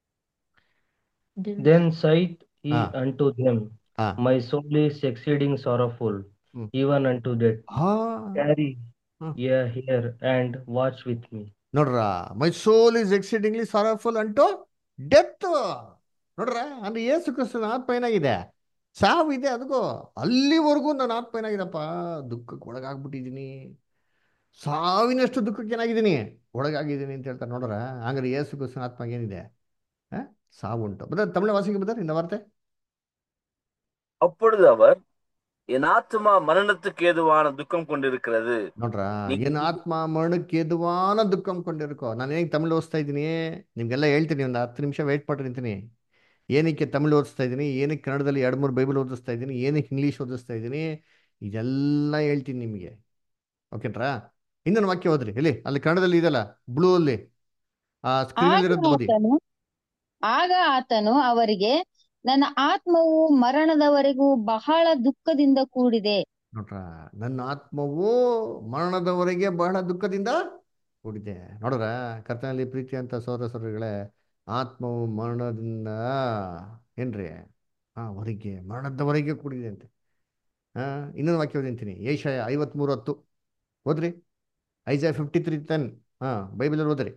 Then saith he
ಹಾ
unto them,
ಹಾ
My soul is exceeding sorrowful,
hmm
even unto death.
ಹಾ
Tarry
hmm
ye here and watch with me.
ನೋಡ್ರ ಮೈ ಸೋಲ್ ಇಸ್ ಎಕ್ಸಿಡಿಂಗ್ಲಿ ಸಾರಫುಲ್ ಅಂಟು ಡೆತ್ ನೋಡ್ರ ಅಂದ್ರೆ ಏಸು ಕ್ರಿಸ್ತನ ಆತ್ಮ ಏನಾಗಿದೆ ಸಾವಿದೆ ಅದಕ್ಕೋ ಅಲ್ಲಿವರೆಗೂ ನನ್ನ ಆತ್ಮ ಏನಾಗಿದಪ್ಪ ದುಃಖಕ್ಕೆ ಒಳಗಾಗ್ಬಿಟ್ಟಿದ್ದೀನಿ ಸಾವಿನಷ್ಟು ದುಃಖಕ್ಕೆ ಏನಾಗಿದ್ದೀನಿ ಒಳಗಾಗಿದ್ದೀನಿ ಅಂತ ಹೇಳ್ತಾರೆ ನೋಡ್ರ ಹಂಗಾರೆ ಯೇಸು ಕ್ರಿಸ್ತನ ಆತ್ಮ ಏನಿದೆ ಆ? ಸಾವುಂಟು ಬದರ್ ತಮಿಳು ವಾಸಿಗೆ ಬದರ್ இந்த வார்த்தை
அப்பொழுது அவர் என் ஆத்துமா மரணத்துக்கு ஏதுவான துக்கம் கொண்டிருக்கிறது
ನೋಡ್ರ
நீ-
ಏನ್ ಆತ್ಮ ಮರಣಕ್ಕೆ ಎದುವಾನ ದುಃಖ ಅನ್ಕೊಂಡಿರ್ಕೋ ನಾನು ಹೇಗೆ ತಮಿಳು ಓದಿಸ್ತಾ ಇದ್ದೀನಿ ನಿಮ್ಗೆಲ್ಲ ಹೇಳ್ತೀನಿ ಒಂದು ಹತ್ತು ನಿಮಿಷ ವೇಟ್ ಮಾಡಿರ್ತೀನಿ ಏನಕ್ಕೆ ತಮಿಳು ಓದಿಸ್ತಾ ಇದ್ದೀನಿ ಏನಕ್ಕೆ ಕನ್ನಡದಲ್ಲಿ ಎರಡು ಮೂರು ಬೈಬಲ್ ಓದಿಸ್ತಾ ಇದ್ದೀನಿ ಏನಕ್ಕೆ ಇಂಗ್ಲೀಷ್ ಓದಿಸ್ತಾ ಇದ್ದೀನಿ ಇದೆಲ್ಲ ಹೇಳ್ತೀನಿ ನಿಮಗೆ ಓಕೆಟ್ರಾ ಇನ್ನೊಂದು ವಾಕ್ಯ ಓದ್ರಿ ಇಲ್ಲಿ ಅಲ್ಲಿ ಕನ್ನಡದಲ್ಲಿ ಇದೆಯಲ್ಲ ಬ್ಲೂ ಅಲ್ಲಿ ಆ ಸ್ಕ್ರೀನ್
ಆಗ
ಇರೋದು ಓದಿ
ಆತನು ಆಗ ಆತನು ಅವರಿಗೆ ನನ್ನ ಆತ್ಮವು ಮರಣದವರೆಗೂ ಬಹಳ ದುಃಖದಿಂದ ಕೂಡಿದೆ
ನೋಡ್ರ ನನ್ನ ಆತ್ಮವು ಮರಣದವರೆಗೆ ಬಹಳ ದುಃಖದಿಂದ ಕೂಡಿದೆ ನೋಡ್ರ ಕರ್ತನಲ್ಲಿ ಪ್ರೀತಿ ಅಂತ ಸೋದರ ಸೋದರಿಗಳೇ ಆತ್ಮವು ಮರಣದಿಂದ ಏನ್ರಿ ಹಾ ಹೊರಗೆ ಮರಣದವರೆಗೆ ಕೂಡಿದೆ ಅಂತೆ ಹಾ ಇನ್ನೊಂದು ವಾಕ್ಯ ಓದಿಂತೀನಿ ಏಷಯ ಐವತ್ಮೂರು ಹತ್ತು ಓದ್ರಿ ಐಜಾ ಫಿಫ್ಟಿ ತ್ರೀ ಟೆನ್ ಹಾ ಬೈಬಲಲ್ಲಿ ಓದ್ರಿ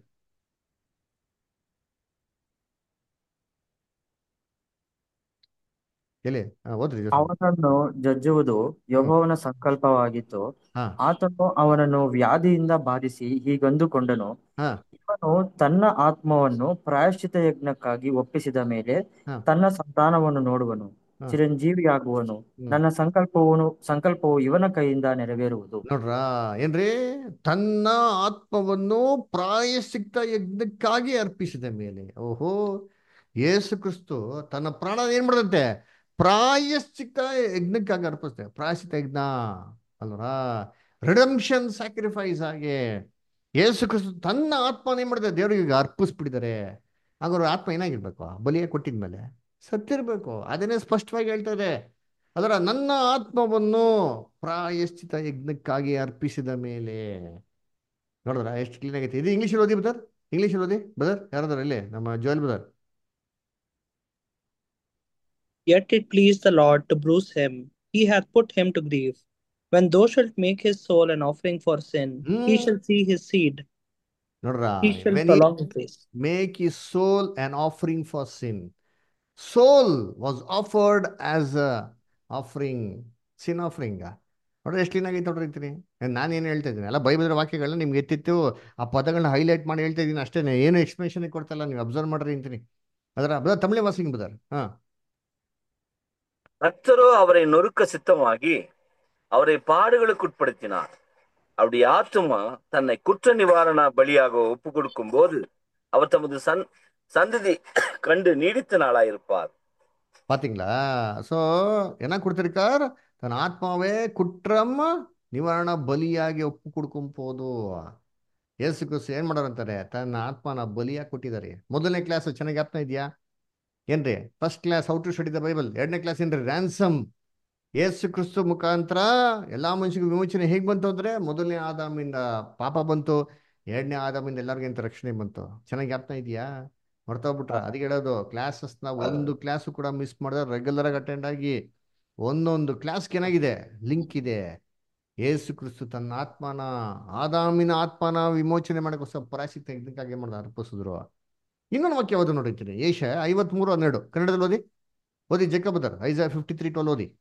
ಎಲ್ಲಿ ಹಾ ಓದ್ರಿ ಜೋಸಫ್.
ಅವನನ್ನು ಜಜ್ಜುವುದು ಯೆಹೋವನ ಸಂಕಲ್ಪವಾಗಿತ್ತು
ಹಾ
ಆತನು ಅವನನ್ನು ವ್ಯಾಧಿಯಿಂದ ಬಾಧಿಸಿ ಹೀಗಂದುಕೊಂಡನು
ಹಾ
ಇವನು ತನ್ನ ಆತ್ಮವನ್ನು ಪ್ರಾಯಶ್ಚಿತ ಯಜ್ಞಕ್ಕಾಗಿ ಒಪ್ಪಿಸಿದ ಮೇಲೆ
ಹಾ
ತನ್ನ ಸಂತಾನವನ್ನು ನೋಡುವನು
ಹಾ
ಚಿರಂಜೀವಿಯಾಗುವನು
ಹ್ಮ್
ನನ್ನ ಸಂಕಲ್ಪವು ಸಂಕಲ್ಪವು ಇವನ ಕೈಯಿಂದ ನೆರವೇರುವುದು
ನೋಡ್ರ ಏನ್ರಿ ತನ್ನ ಆತ್ಮವನ್ನು ಪ್ರಾಯಶ್ಚಿತ್ತ ಯಜ್ಞಕ್ಕಾಗಿ ಅರ್ಪಿಸಿದ ಮೇಲೆ ಓಹೋ ಯೇಸು ಕ್ರಿಸ್ತು ತನ್ನ ಪ್ರಾಣ ಏನ್ ಮಾಡದಂತೆ ಪ್ರಾಯಶ್ಚಿತ್ತ ಯಜ್ಞಕ್ಕಾಗಿ ಅರ್ಪಿಸ್ತೆ ಪ್ರಾಯಶ್ಚಿತ್ತ ಯಜ್ಞ ಅಲ್ವರ ರಿಡಂಪ್ಷನ್ ಸ್ಯಾಕ್ರಿಫೈಸ್ ಆಗಿ ಯೇಸು ಕ್ರಿಸ್ತು ತನ್ನ ಆತ್ಮನ ಏನ್ ಮಾಡಿದೆ ದೇವರಿಗೆ ಈಗ ಅರ್ಪಿಸ್ಬಿಟ್ಟಿದ್ದಾರೆ ಹಾಗಾದ್ರೆ ಆತ್ಮ ಏನಾಗಿರ್ಬೇಕು ಬಲಿಯ ಕೊಟ್ಟಿದ್ಮೇಲೆ ಸತ್ತಿರ್ಬೇಕು ಅದನ್ನೇ ಸ್ಪಷ್ಟವಾಗಿ ಹೇಳ್ತಾರೆ ಅದರ ನನ್ನ ಆತ್ಮವನ್ನು ಪ್ರಾಯಶ್ಚಿತ ಯಜ್ಞಕ್ಕಾಗಿ ಅರ್ಪಿಸಿದ ಮೇಲೆ ನೋಡಿದ್ರ ಎಷ್ಟು ಕ್ಲೀನ್ ಆಗೈತೆ ಇದು ಇಂಗ್ಲೀಷಲ್ಲಿ ಓದಿ ಬದರ್ ಇಂಗ್ಲೀಷಲ್ಲಿ ಓದಿ ಬದರ್ ಯಾರದಾರ ಇಲ್ಲಿ ನಮ್ಮ Joel brother
Yet it pleased the Lord to bruise him. He hath put him to grief. When thou shalt make his soul an offering for sin, he shall see his seed.
ನೋಡ್ರ
He shall
when
prolong his days.
Make ಈ soul an offering for sin soul was offered as a offering sin offering ನೋಡ್ರಿ ಎಷ್ಟು clean ಆಗೈತೆ ನೋಡ್ರಿ ಇರ್ತೀನಿ ನಾನು ಏನು ಹೇಳ್ತಾ ಇದ್ದೀನಿ ಎಲ್ಲ ಬೈಬಲ್ ವಾಕ್ಯಗಳನ್ನ ನಿಮ್ಗೆ ಎತ್ತಿತ್ತು ಆ ಪದಗಳನ್ನ ಹೈಲೈಟ್ ಮಾಡಿ ಹೇಳ್ತಾ ಇದ್ದೀನಿ ಅಷ್ಟೇ ಏನು ಎಕ್ಸ್ಪ್ಲನೇಷನ್ ಕೊಡ್ತಲ್ಲ ನೀವು ಅಬ್ಸರ್ವ್ ಮಾಡ್ರಿ ಅಂತೀನಿ ಅದರ ಬದರ್ ತಮಿಳೇ ವಾಸಿಂಗ್ ಬದರ್ ಹಾ
கர்த்தரோ அவரை நொறுக்க சித்தமாகி அவரை பாடுகளுக்கு உட்படுத்தினார் அவருடைய ஆத்துமா தன்னை குற்ற நிவாரண பலியாக ஒப்பு கொடுக்கும் போது அவர் தமது சன் சந்ததி கண்டு நீடித்த நாளாயிருப்பார்
பாத்தீங்களா ஸோ என்ன கொடுத்திருக்கார் தன் ஆத்மாவே குற்றம் ನಿವಾರಣ ಬಲಿಯಾಗಿ ಒಪ್ಪು ಕೊಡ್ಕೊಂಬೋದು ಯೇಸು ಕ್ರಿಸ್ತು ಏನ್ ಮಾಡೋರಂತಾರೆ ತನ್ನ ಆತ್ಮನ ಬಲಿಯಾಗಿ ಕೊಟ್ಟಿದ್ದಾರೆ ಮೊದಲನೇ ಕ್ಲಾಸ್ ಚೆನ್ನಾಗಿ ಅರ್ಥ ಇದೆಯಾ ಏನ್ರಿ first class how to study the Bible ಎರಡನೇ ಕ್ಲಾಸ್ ಏನ್ರಿ ರ್ಯಾನ್ಸಮ್ ಯೇಸು ಕ್ರಿಸ್ತು ಮುಖಾಂತರ ಎಲ್ಲಾ ಮನುಷ್ಯರಿಗೆ ವಿಮೋಚನೆ ಹೇಗ್ ಬಂತು ಅಂದ್ರೆ ಮೊದಲನೇ ಆದಾಮಿಂದ ಪಾಪ ಬಂತು ಎರಡನೇ ಆದಾಮಿಂದ ಎಲ್ಲರಿಗೂ ಅಂತ ರಕ್ಷಣೆ ಬಂತು ಚೆನ್ನಾಗಿ ಅರ್ಥ ಇದೆಯಾ ಹೊರ್ತೋಗ್ಬಿಟ್ರ ಅದಕ್ಕೆ ಹೇಳೋದು ಕ್ಲಾಸಸ್ ನ ಒಂದು ಕ್ಲಾಸು ಕೂಡ ಮಿಸ್ ಮಾಡಿದ್ರೆ ರೆಗ್ಯುಲರ್ ಆಗಿ ಅಟೆಂಡ್ ಆಗಿ ಒಂದೊಂದು ಕ್ಲಾಸ್ಗೆ ಏನಾಗಿದೆ ಲಿಂಕ್ ಇದೆ ಯೇಸು ಕ್ರಿಸ್ತು ತನ್ನ ಆತ್ಮನ ಆದಾಮಿನ ಆತ್ಮನ ವಿಮೋಚನೆ ಮಾಡೋಕ್ಕೋಸ್ಕರ ಪರಾಶಿತ ಇದಕ್ಕಾಗಿ ಏನ್ ಮಾಡ್ದ ಅರ್ಪಿಸಿದ್ರು ಇನ್ನೊಂದು ವಾಕ್ಯ ಓದಿ ನೋಡಿರ್ತೀನಿ ಏಷ ಐವತ್ಮೂರು ಹನ್ನೆರಡು ಕನ್ನಡದಲ್ಲಿ ಓದಿ ಓದಿ Jacob brother Isaiah fifty three twelve ಓದಿ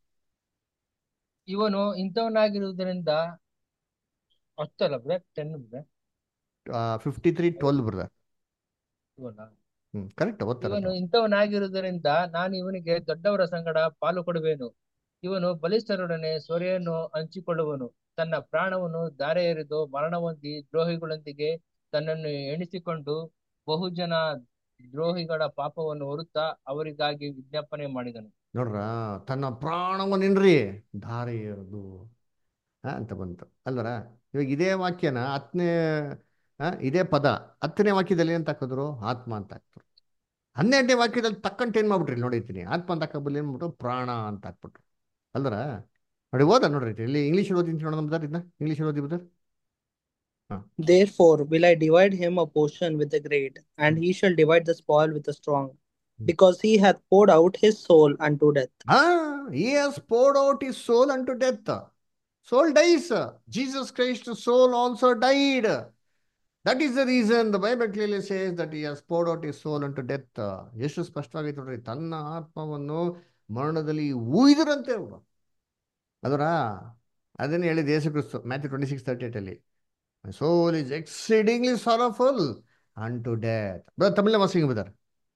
ಇವನು ಇಂಥವನಾಗಿರುವುದರಿಂದ ಹತ್ತಲ್ಲ brother ten brother
fifty three twelve brother
ಇವನ
ಹ್ಮ್ ಕರೆಕ್ಟ್ ಓದ್ತಾರೆ
ಇವನು ಇಂಥವನಾಗಿರುವುದರಿಂದ ನಾನು ಇವನಿಗೆ ದೊಡ್ಡವರ ಸಂಗಡ ಪಾಲು ಕೊಡುವೆನು ಇವನು ಬಲಿಷ್ಠರೊಡನೆ ಸೊರೆಯನ್ನು ಹಂಚಿಕೊಳ್ಳುವನು ತನ್ನ ಪ್ರಾಣವನ್ನು ದಾರೆ ಎರೆದು ಮರಣ ಹೊಂದಿ ದ್ರೋಹಿಗಳೊಂದಿಗೆ ತನ್ನನ್ನು ಎಣಿಸಿಕೊಂಡು ಬಹುಜನ ದ್ರೋಹಿಗಳ ಪಾಪವನ್ನು ಹೊರುತ್ತಾ ಅವರಿಗಾಗಿ ವಿಜ್ಞಾಪನೆ ಮಾಡಿದನು
ನೋಡ್ರ ತನ್ನ ಪ್ರಾಣವನ್ನೇನ್ರಿ ಧಾರೆ ಎರೆದು ಆ, ಅಂತ ಬಂತು ಅಲ್ವರ ಇವಾಗ ಇದೇ ವಾಕ್ಯನ ಹತ್ತನೇ ಇದೇ ಪದ ಹತ್ತನೇ ವಾಕ್ಯದಲ್ಲಿ ಅಂತ ಹಾಕಿದ್ರು ಆತ್ಮ ಅಂತ ಹಾಕ್ತಾರೆ ಹನ್ನೆರಡನೇ ವಾಕ್ಯದಲ್ಲಿ ತಕ್ಕಂಟು ಏನ್ ಮಾಡ್ಬಿಟ್ರಿ ನೋಡಿರ್ತೀನಿ ಆತ್ಮ ಅಂತ ಹಾಕಬಲ್ಲಿ ಏನ್ಬಿಟ್ರು ಪ್ರಾಣ ಅಂತ ಹಾಕ್ಬಿಟ್ರು ಅಲ್ವರ ನೋಡಿ ಓದ ನೋಡ್ರಿ ಇಲ್ಲಿ ಇಂಗ್ಲೀಷ್ ಓದಿ ನೋಡೋಣ ಬದರ್ ಇದನ್ನ ಇಂಗ್ಲೀಷ್ ಓದಿ ಬದರ್
Therefore will I divide him a portion with the great, and he shall divide the spoil with the strong, because he hath poured out his soul unto death.
Ah, he has poured out his soul unto death. Soul dies. Jesus Christ's soul also died. That is the reason the Bible clearly says that he has poured out his soul unto death. ಎಷ್ಟು ಸ್ಪಷ್ಟವಾಗೈತೆ ನೋಡ್ರಿ ತನ್ನ ಆತ್ಮವನ್ನು ಮರಣದಲ್ಲಿ ಉಯ್ದರಂತೆ ಅವರು ಅದರ ಅದನ್ನು ಹೇಳಿದ Yesu Kristu Matthew twenty six thirty ಏಟಲ್ಲಿ soul is exceedingly sorrowful unto death ಡೆತ್ தமிழ்ல வாசிங்க பிரதர்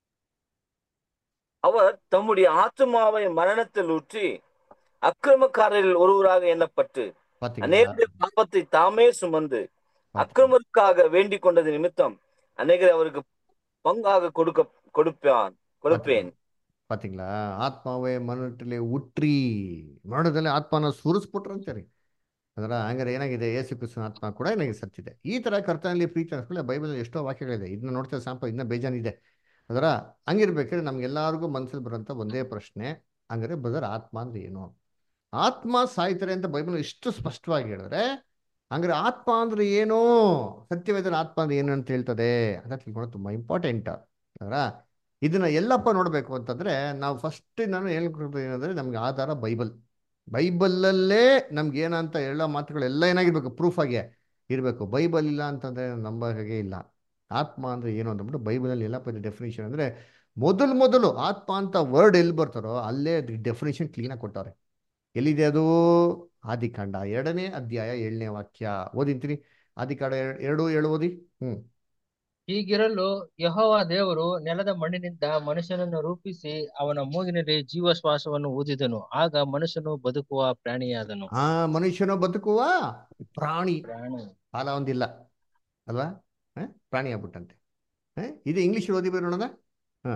அவர் தம்முடைய ஆத்துமாவை மரணத்தில் ஊற்றி அக்கிரமக்காரரில் ஒருவராக எண்ணப்பட்டு
பாத்தீங்களா
அநேக பாவத்தை தாமே சுமந்து அக்கிரமத்துக்காக வேண்டிக் கொண்டது நிமித்தம் அநேகர் அவருக்கு பங்காக கொடுக்க கொடுப்பான் கொடுப்பேன்
ಪಾತಿங்களா ಆತ್ಮವೇ ಮರಣದಲ್ಲಿ ಉಟ್ರಿ ಮರಣದಲ್ಲಿ ಆತ್ಮನ ಸುರಿಸ್ಬಿಟ್ರಂತೆ ರೀ ಅದರ ಹಂಗಾರೆ ಏನಾಗಿದೆ ಯೇಸು ಕ್ರಿಸ್ತನ ಆತ್ಮ ಕೂಡ ಏನಾಗಿದೆ ಸತ್ತಿದೆ ಈ ತರ ಕರ್ತನಲ್ಲಿ ಪ್ರೀತಿ ಅನ್ಸ್ಕೊಳ್ಳಿ ಬೈಬಲ್ ಎಷ್ಟೋ ವಾಕ್ಯಗಳಿದೆ ಇದನ್ನ ನೋಡ್ತಾ ಸಾಂಪ ಇನ್ನೂ ಬೇಜಾನಿದೆ ಅದರ ಹಂಗಿರ್ಬೇಕಾದ್ರೆ ನಮ್ಗೆಲ್ಲರಿಗೂ ಮನಸ್ಸಲ್ಲಿ ಬರೋಂಥ ಒಂದೇ ಪ್ರಶ್ನೆ ಹಂಗಾರೆ ಬದರ್ ಆತ್ಮ ಅಂದ್ರೆ ಏನು ಆತ್ಮ ಸಾಯ್ತಾರೆ ಅಂತ ಬೈಬಲ್ ಇಷ್ಟು ಸ್ಪಷ್ಟವಾಗಿ ಹೇಳಿದ್ರೆ ಹಂಗಾರೆ ಆತ್ಮ ಅಂದ್ರೆ ಏನು ಸತ್ಯವೇದನ ಆತ್ಮ ಅಂದ್ರೆ ಏನು ಅಂತ ಹೇಳ್ತದೆ ಅಂತ ತಿಳ್ಕೊಳ್ಳೋದು ತುಂಬಾ ಇಂಪಾರ್ಟೆಂಟ್ ಅದರ ಇದನ್ನ ಎಲ್ಲಪ್ಪ ನೋಡಬೇಕು ಅಂತಂದ್ರೆ ನಾವು ಫಸ್ಟ್ ನಾನು ಹೇಳ್ಕೊಡೋದು ಏನಂದ್ರೆ ನಮ್ಗೆ ಆಧಾರ ಬೈಬಲ್ ಬೈಬಲಲ್ಲೇ ನಮ್ಗೆ ಏನಂತ ಹೇಳೋ ಮಾತುಗಳೆಲ್ಲ ಏನಾಗಿರ್ಬೇಕು ಪ್ರೂಫ್ ಆಗಿ ಇರಬೇಕು ಬೈಬಲ್ ಇಲ್ಲ ಅಂತಂದ್ರೆ ನಂಬ ಹಾಗೆ ಇಲ್ಲ ಆತ್ಮ ಅಂದ್ರೆ ಏನು ಅಂದ್ಬಿಟ್ಟು ಬೈಬಲಲ್ಲಿ ಎಲ್ಲ ಪದ ಡೆಫಿನೇಷನ್ ಅಂದ್ರೆ ಮೊದಲು ಮೊದಲು ಆತ್ಮ ಅಂತ ವರ್ಡ್ ಎಲ್ಲಿ ಬರ್ತಾರೋ ಅಲ್ಲೇ ಡೆಫಿನೇಷನ್ ಕ್ಲೀನಾಗಿ ಕೊಟ್ಟವ್ರೆ ಎಲ್ಲಿದೆ ಅದು ಆದಿಕಾಂಡ ಎರಡನೇ ಅಧ್ಯಾಯ ಏಳನೇ ವಾಕ್ಯ ಓದಿಂತೀನಿ ಆದಿಕಾಂಡ ಎರ- ಎರಡು ಏಳು ಓದಿ ಹ್ಮ್
ಹೀಗಿರಲು ಯೆಹೋವ ದೇವರು ನೆಲದ ಮಣ್ಣಿನಿಂದ ಮನುಷ್ಯನನ್ನು ರೂಪಿಸಿ ಅವನ ಮೂಗಿನಲ್ಲಿ ಜೀವಶ್ವಾಸವನ್ನು ಊದಿದನು ಆಗ ಮನುಷ್ಯನು ಬದುಕುವ ಪ್ರಾಣಿಯಾದನು
ಆ ಮನುಷ್ಯನ ಬದುಕುವ ಪ್ರಾಣಿ
ಪ್ರಾಣಿ
ಕಾಲ ಒಂದಿಲ್ಲ ಅಲ್ವಾ ಹ? ಪ್ರಾಣಿ ಆಗ್ಬಿಟ್ಟಂತೆ ಹ? ಇದು ಇಂಗ್ಲಿಷ್ ಓದಿ ನೋಡೋಣ ಹ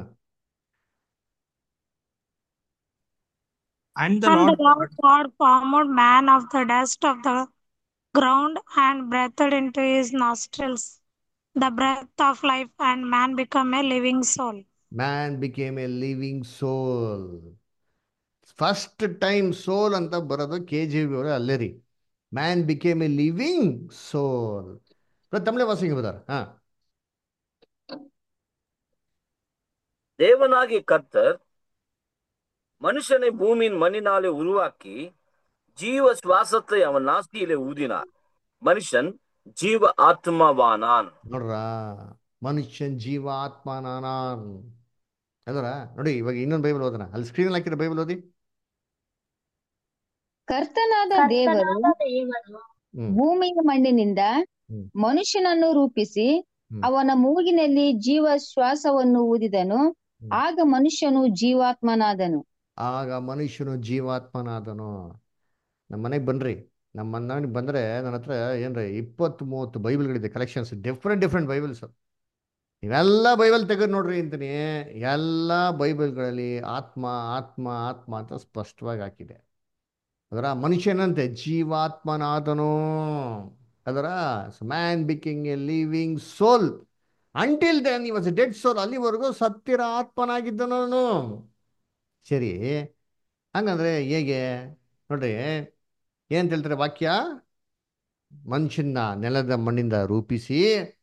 And the
And
Lord
the Lord God formed man of the dust of the ground and breathed into his nostrils the breath of life, and man became a living soul.
Man became a living soul first time soul ಅಂತ ಬರೋದು K G B ಅವರೇ ಅಲ್ಲೇ ರೀ man became a living soul ತಮಿಳೆ ವಾಸಿಂಗ್ ಬದಾರ ಹಾ
தேவனாகிய கர்த்தர் மனுஷனை பூமியின் மண்ணினாலே உருவாக்கி ஜீவ சுவாசத்தை அவன் நாஸ்தியிலே ஊதினார் மனுஷன் ஜீவ ஆத்மாவானான்
ನೋಡ್ರ ಮನುಷ್ಯನ್ ಜೀವ ಆತ್ಮ ನಾನಾನ್ ಅದರ ನೋಡಿ ಇವಾಗ ಇನ್ನೊಂದು ಬೈಬಲ್ ಓದೋಣ ಅಲ್ಲಿ ಸ್ಕ್ರೀನ್ ಹಾಕಿರೋ ಬೈಬಲ್ ಓದಿ
ಕರ್ತನಾದ ದೇವರು
ಕರ್ತನಾದ ದೇವರು
ಹ್ಮ್
ಭೂಮಿಯ ಮಣ್ಣಿನಿಂದ
ಹ್ಮ್.
ಮನುಷ್ಯನನ್ನು ರೂಪಿಸಿ
ಹ್ಮ್.
ಅವನ ಮೂಗಿನಲ್ಲಿ ಜೀವ ಶ್ವಾಸವನ್ನು ಊದಿದನು
ಹ್ಮ್.
ಆಗ ಮನುಷ್ಯನು ಜೀವಾತ್ಮನಾದನು
ಆಗ ಮನುಷ್ಯನು ಜೀವಾತ್ಮನಾದನು ನಮ್ಮ ಮನೆಗೆ ಬನ್ರಿ ನಮ್ಮ ಮನೆಗೆ ಬಂದರೆ ನನ್ನ ಹತ್ರ ಏನ್ರಿ ಇಪ್ಪತ್ತು ಮೂವತ್ತು ಬೈಬಲ್ಗಳಿದೆ ಕಲೆಕ್ಷನ್ಸ್ ಡಿಫ್ರೆಂಟ್ ಡಿಫ್ರೆಂಟ್ ಬೈಬಲ್ಸ್ ಇವೆಲ್ಲ ಬೈಬಲ್ ತೆಗೆದು ನೋಡ್ರಿ ಅಂತೀನಿ ಎಲ್ಲ ಬೈಬಲ್ಗಳಲ್ಲಿ ಆತ್ಮ ಆತ್ಮ ಆತ್ಮ ಅಂತ ಸ್ಪಷ್ಟವಾಗಿ ಹಾಕಿದೆ ಅದರ ಮನುಷ್ಯನಂತೆ ಜೀವಾತ್ಮನಾದನು ಅದರ man becoming a living soul until then he was dead soul ಅಲ್ಲಿವರೆಗೂ ಸತ್ತಿರ ಆತ್ಮನಾಗಿದ್ದನು ಸರಿ ಹಂಗಂದ್ರೆ ಹೇಗೆ ನೋಡ್ರಿ ಏನಂತ ಹೇಳ್ತಾರೆ ವಾಕ್ಯ ಮನುಷ್ಯನ ನೆಲದ ಮಣ್ಣಿಂದ ರೂಪಿಸಿ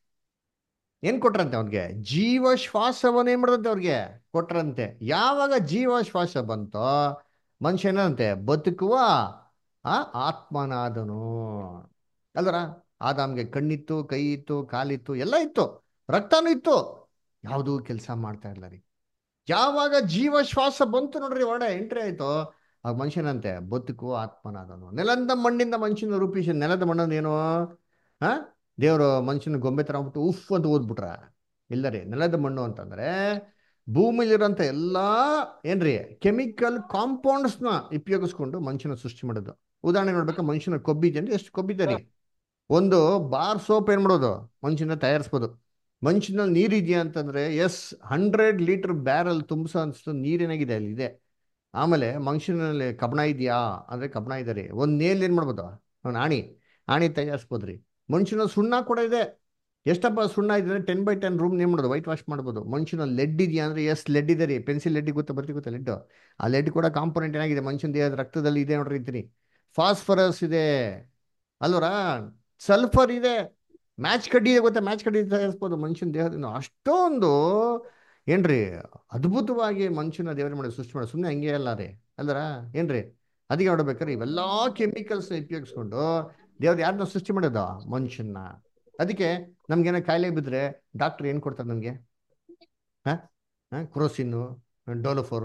ಏನ್ ಕೊಟ್ರಂತೆ ಅವ್ನಿಗೆ ಜೀವ ಶ್ವಾಸವನ್ನ ಏನ್ ಮಾಡಿದಂತೆ ಅವ್ರಿಗೆ ಕೊಟ್ರಂತೆ ಯಾವಾಗ ಜೀವ ಶ್ವಾಸ ಬಂತೋ ಮನುಷ್ಯನಂತೆ ಬದುಕುವ ಆ ಆತ್ಮನಾದನು ಅಲ್ವರ ಆದಾಮ್ಗೆ ಕಣ್ಣಿತ್ತು ಕೈ ಇತ್ತು ಕಾಲಿತ್ತು ಎಲ್ಲ ಇತ್ತು ರಕ್ತನೂ ಇತ್ತು ಯಾವುದೂ ಕೆಲಸ ಮಾಡ್ತಾ ಇಲ್ಲ ರೀ ಯಾವಾಗ ಜೀವ ಶ್ವಾಸ ಬಂತು ನೋಡ್ರಿ ಒಡೆ ಎಂಟ್ರಿ ಆಯ್ತು ಆ ಮನುಷ್ಯನಂತೆ ಬದುಕು ಆತ್ಮನಾದನು ನೆಲದ ಮಣ್ಣಿಂದ ಮನುಷ್ಯನ ರೂಪಿಸಿ ನೆಲದ ಮಣ್ಣನ್ನು ಏನು ಹಾ ದೇವರು ಮನುಷ್ಯನ ಗೊಂಬೆ ತರ ಆಗ್ಬಿಟ್ಟು ಉಫ್ ಅಂತ ಓದ್ಬಿಟ್ರ ಇಲ್ಲ ರೀ ನೆಲದ ಮಣ್ಣು ಅಂತಂದ್ರೆ ಭೂಮಿಲಿರೋಂಥ ಎಲ್ಲಾ ಏನ್ರಿ ಕೆಮಿಕಲ್ ಕಾಂಪೌಂಡ್ಸ್ನ ಉಪಯೋಗಿಸ್ಕೊಂಡು ಮನುಷ್ಯನ ಸೃಷ್ಟಿ ಮಾಡೋದು ಉದಾಹರಣೆ ನೋಡ್ಬೇಕಾ ಮನುಷ್ಯನ ಕೊಬ್ಬಿದೆ ಅಂದ್ರೆ ಎಷ್ಟು ಕೊಬ್ಬಿದೆ ರೀ ಒಂದು ಬಾರ್ ಸೋಪ್ ಏನ್ ಮಾಡೋದು ಮನುಷ್ಯನ ತಯಾರಿಸ್ಬೋದು ಮನುಷ್ಯನಲ್ಲಿ ನೀರಿದೆಯಾ ಅಂತಂದ್ರೆ ಎಸ್ ಹಂಡ್ರೆಡ್ ಲೀಟರ್ ಬ್ಯಾರಲ್ ತುಂಬಿಸೋ ಅನ್ಸ್ತು ನೀರೇನಾಗಿದೆ ಅಲ್ಲಿ ಇದೆ ಆಮೇಲೆ ಮನುಷ್ಯನಲ್ಲಿ ಕಬ್ಬಣ ಇದೆಯಾ ಅಂದ್ರೆ ಕಬ್ಬಣ ಇದೆ ರೀ ಒಂದು ನೇಲ್ ಏನು ಮಾಡ್ಬೋದು ಅವ್ನು ಆಣಿ ಆಣಿ ತಯಾರಿಸ್ಬೋದು ರೀ ಮನುಷ್ಯನ ಸುಣ್ಣ ಕೂಡ ಇದೆ ಎಷ್ಟಪ್ಪ ಸುಣ್ಣ ಇದೆ ಟೆನ್ ಬೈ ಟೆನ್ ರೂಮ್ ಏನು ಮಾಡೋದು ವೈಟ್ ವಾಶ್ ಮಾಡ್ಬೋದು ಮನುಷ್ಯನ ಲೆಡ್ ಇದೆಯಾ ಅಂದ್ರೆ ಎಸ್ ಲೆಡ್ ಇದೆ ರೀ ಪೆನ್ಸಿಲ್ ಲೆಡ್ ಗೊತ್ತಾ ಬರ್ತಿ ಗೊತ್ತಾ ಲೆಡ್ ಆ ಲೆಡ್ ಕೂಡ ಕಾಂಪೊನೆಂಟ್ ಏನಾಗಿದೆ ಮನುಷ್ಯನ ದೇಹದ ರಕ್ತದಲ್ಲಿ ಇದೆ ನೋಡ್ರಿ ಅಂತೀನಿ ಫಾಸ್ಫರಸ್ ಇದೆ ಅಲ್ವರಾ ಸಲ್ಫರ್ ಇದೆ ಮ್ಯಾಚ್ ಕಡ್ಡಿ ಇದೆ ಗೊತ್ತಾ ಮ್ಯಾಚ್ ಕಡ್ಡಿ ತಯಾರಿಸ್ಬೋದು ಮನುಷ್ಯನ ದೇಹದಿಂದ ಅಷ್ಟೊಂದು ಏನ್ರಿ ಅದ್ಭುತವಾಗಿ ಮನುಷ್ಯನ ದೇವರ ಮಾಡಿ ಸೃಷ್ಟಿ ಮಾಡಿ ಸುಮ್ಮನೆ ಹಂಗೆ ಅಲ್ಲ ರೀ ಅಲ್ದರ ಏನ್ರಿ ಅದಕ್ಕೆ ನೋಡ್ಬೇಕಾದ್ರೆ ಇವೆಲ್ಲ ಕೆಮಿಕಲ್ಸ್ ಉಪಯೋಗಿಸ್ಕೊಂಡು ದೇವ್ರು ಯಾರನ್ನ ಸೃಷ್ಟಿ ಮಾಡೋದು ಮನುಷ್ಯನ ಅದಕ್ಕೆ ನಮ್ಗೇನೋ ಕಾಯಿಲೆ ಬಿದ್ದರೆ ಡಾಕ್ಟರ್ ಏನು ಕೊಡ್ತಾರೆ ನಮಗೆ ಹಾಂ ಹಾಂ ಕ್ರೋಸಿನ್ನು ಡೋಲೋಫೋರು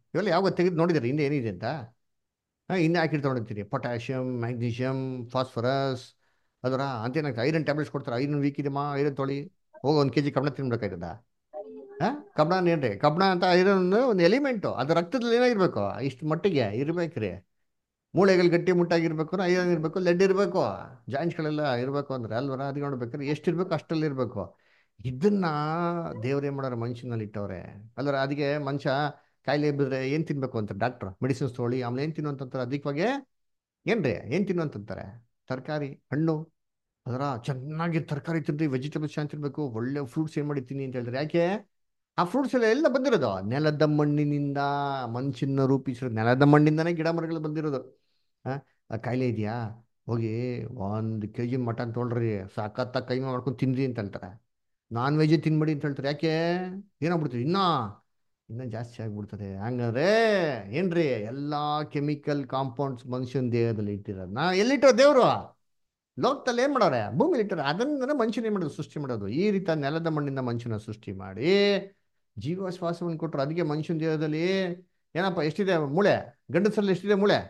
ಇವೆಲ್ಲ ಯಾವಾಗ ತೆಗೆದು ನೋಡಿದಾರೆ ಹಿಂದೆ ಏನಿದೆ ಅಂತ ಹಾಂ ಹಿಂದೆ ಹಾಕಿರ್ತಾ ನೋಡಿರ್ತೀರಿ ಪೊಟ್ಯಾಷಿಯಮ್ ಮ್ಯಾಗ್ನೀಷಿಯಮ್ ಫಾಸ್ಫರಸ್ ಅದರ ಅಂತೇನಾಗ್ತದೆ ಐರನ್ ಟ್ಯಾಬ್ಲೆಟ್ಸ್ ಕೊಡ್ತಾರೆ ಐರನ್ ವೀಕ್ ಇದೆಮಾ ಐರನ್ ತೊಳಿ ಹೋಗಿ ಒಂದು ಕೆ ಜಿ ಕಬ್ಬಣ ತಿನ್ಬೇಕಾಯ್ತದ ಹಾಂ ಕಬ್ಬಣ ಏನ್ರಿ ಕಬ್ಬಣ ಅಂತ ಐರನ್ ಒಂದು ಎಲಿಮೆಂಟು ಅದು ರಕ್ತದಲ್ಲಿ ಏನಾಗಿರ್ಬೇಕು ಇಷ್ಟು ಮಟ್ಟಿಗೆ ಇರ್ಬೇಕ್ರಿ ಮೂಳೆಗಳು ಗಟ್ಟಿ ಮುಟ್ಟಾಗಿರ್ಬೇಕು ಐರನ್ ಇರಬೇಕು ಲೆಡ್ ಇರಬೇಕು ಜಾಯಿಂಟ್ಸ್ಗಳೆಲ್ಲ ಇರಬೇಕು ಅಂದ್ರೆ ಅಲ್ವರ ಅದು ನೋಡ್ಬೇಕಾದ್ರೆ ಎಷ್ಟಿರ್ಬೇಕು ಅಷ್ಟರಲ್ಲಿ ಇರಬೇಕು ಇದನ್ನ ದೇವ್ರೇನ್ ಮಾಡೋರು ಮನುಷ್ಯನಲ್ಲಿ ಇಟ್ಟವ್ರೆ ಅಲ್ವರ ಅದಕ್ಕೆ ಮನುಷ್ಯ ಕಾಯಿಲೆ ಬಿದ್ರೆ ಏನು ತಿನ್ಬೇಕು ಅಂತ ಡಾಕ್ಟ್ರು ಮೆಡಿಸಿನ್ಸ್ ತೊಗೊಳ್ಳಿ ಆಮೇಲೆ ಏನು ತಿನ್ನು ಅಂತಂತಾರೆ ಅದಕ್ಕಾಗೆ ಏನ್ರಿ ಏನು ತಿನ್ನು ಅಂತಂತಾರೆ ತರಕಾರಿ ಹಣ್ಣು ಅದರ ಚೆನ್ನಾಗಿ ತರಕಾರಿ ತಿನ್ರಿ ವೆಜಿಟೇಬಲ್ಸ್ ಚೆನ್ನಾಗಿ ತಿನ್ಬೇಕು ಒಳ್ಳೆ ಫ್ರೂಟ್ಸ್ ಏನು ಮಾಡಿ ತಿನ್ನಿ ಅಂತ ಹೇಳ್ತಾರೆ ಯಾಕೆ ಆ ಫ್ರೂಟ್ಸ್ ಎಲ್ಲ ಎಲ್ಲ ಬಂದಿರೋದು ನೆಲದ ಮಣ್ಣಿನಿಂದ ಮನುಷ್ಯನ ರೂಪಿಸಿರೋ ನೆಲದ ಮಣ್ಣಿಂದನೇ ಗಿಡ ಮರಗಳು ಬಂದಿರೋದು ಆ ಆ ಕಾಯಿಲೆ ಇದೆಯಾ ಹೋಗಿ ಒಂದು ಕೆ ಜಿ ಮಟನ್ ತೊಗೊಳ್ರಿ ಸಖತ್ತ ಕೈಮೆ ಮಾಡ್ಕೊಂಡು ತಿನ್ರಿ ಅಂತ ಹೇಳ್ತಾರೆ ನಾನ್ ವೆಜ್ ತಿನ್ಬೇಡಿ ಅಂತ ಹೇಳ್ತಾರೆ ಯಾಕೆ ಏನಾಗ್ಬಿಡ್ತದೆ ಇನ್ನೂ ಇನ್ನೂ ಜಾಸ್ತಿ ಆಗ್ಬಿಡ್ತದೆ ಹಂಗಾದ್ರೆ ಏನ್ರಿ ಎಲ್ಲ ಕೆಮಿಕಲ್ ಕಾಂಪೌಂಡ್ಸ್ ಮನುಷ್ಯನ ದೇಹದಲ್ಲಿ ಇಟ್ಟಿರೋದನ್ನ ಎಲ್ಲಿಟ್ಟೋ ದೇವರು ಲೋಕದಲ್ಲಿ ಏನು ಮಾಡೋರೆ ಭೂಮಿಲಿ ಇಟ್ಟರೆ ಅದನ್ನ ಮನುಷ್ಯನ ಏನು ಮಾಡೋದು ಸೃಷ್ಟಿ ಮಾಡೋದು ಈ ರೀತಿ ನೆಲದ ಮಣ್ಣಿಂದ ಮನುಷ್ಯನ ಸೃಷ್ಟಿ ಮಾಡಿ ಜೀವ ಶ್ವಾಸವನ್ನು ಕೊಟ್ಟರು ಅದಕ್ಕೆ ಮನುಷ್ಯನ ದೇಹದಲ್ಲಿ ಏನಪ್ಪ ಎಷ್ಟಿದೆ ಮೂಳೆ ಗಂಡಸರಲ್ಲಿ ಎಷ್ಟಿದೆ ಮೂಳೆ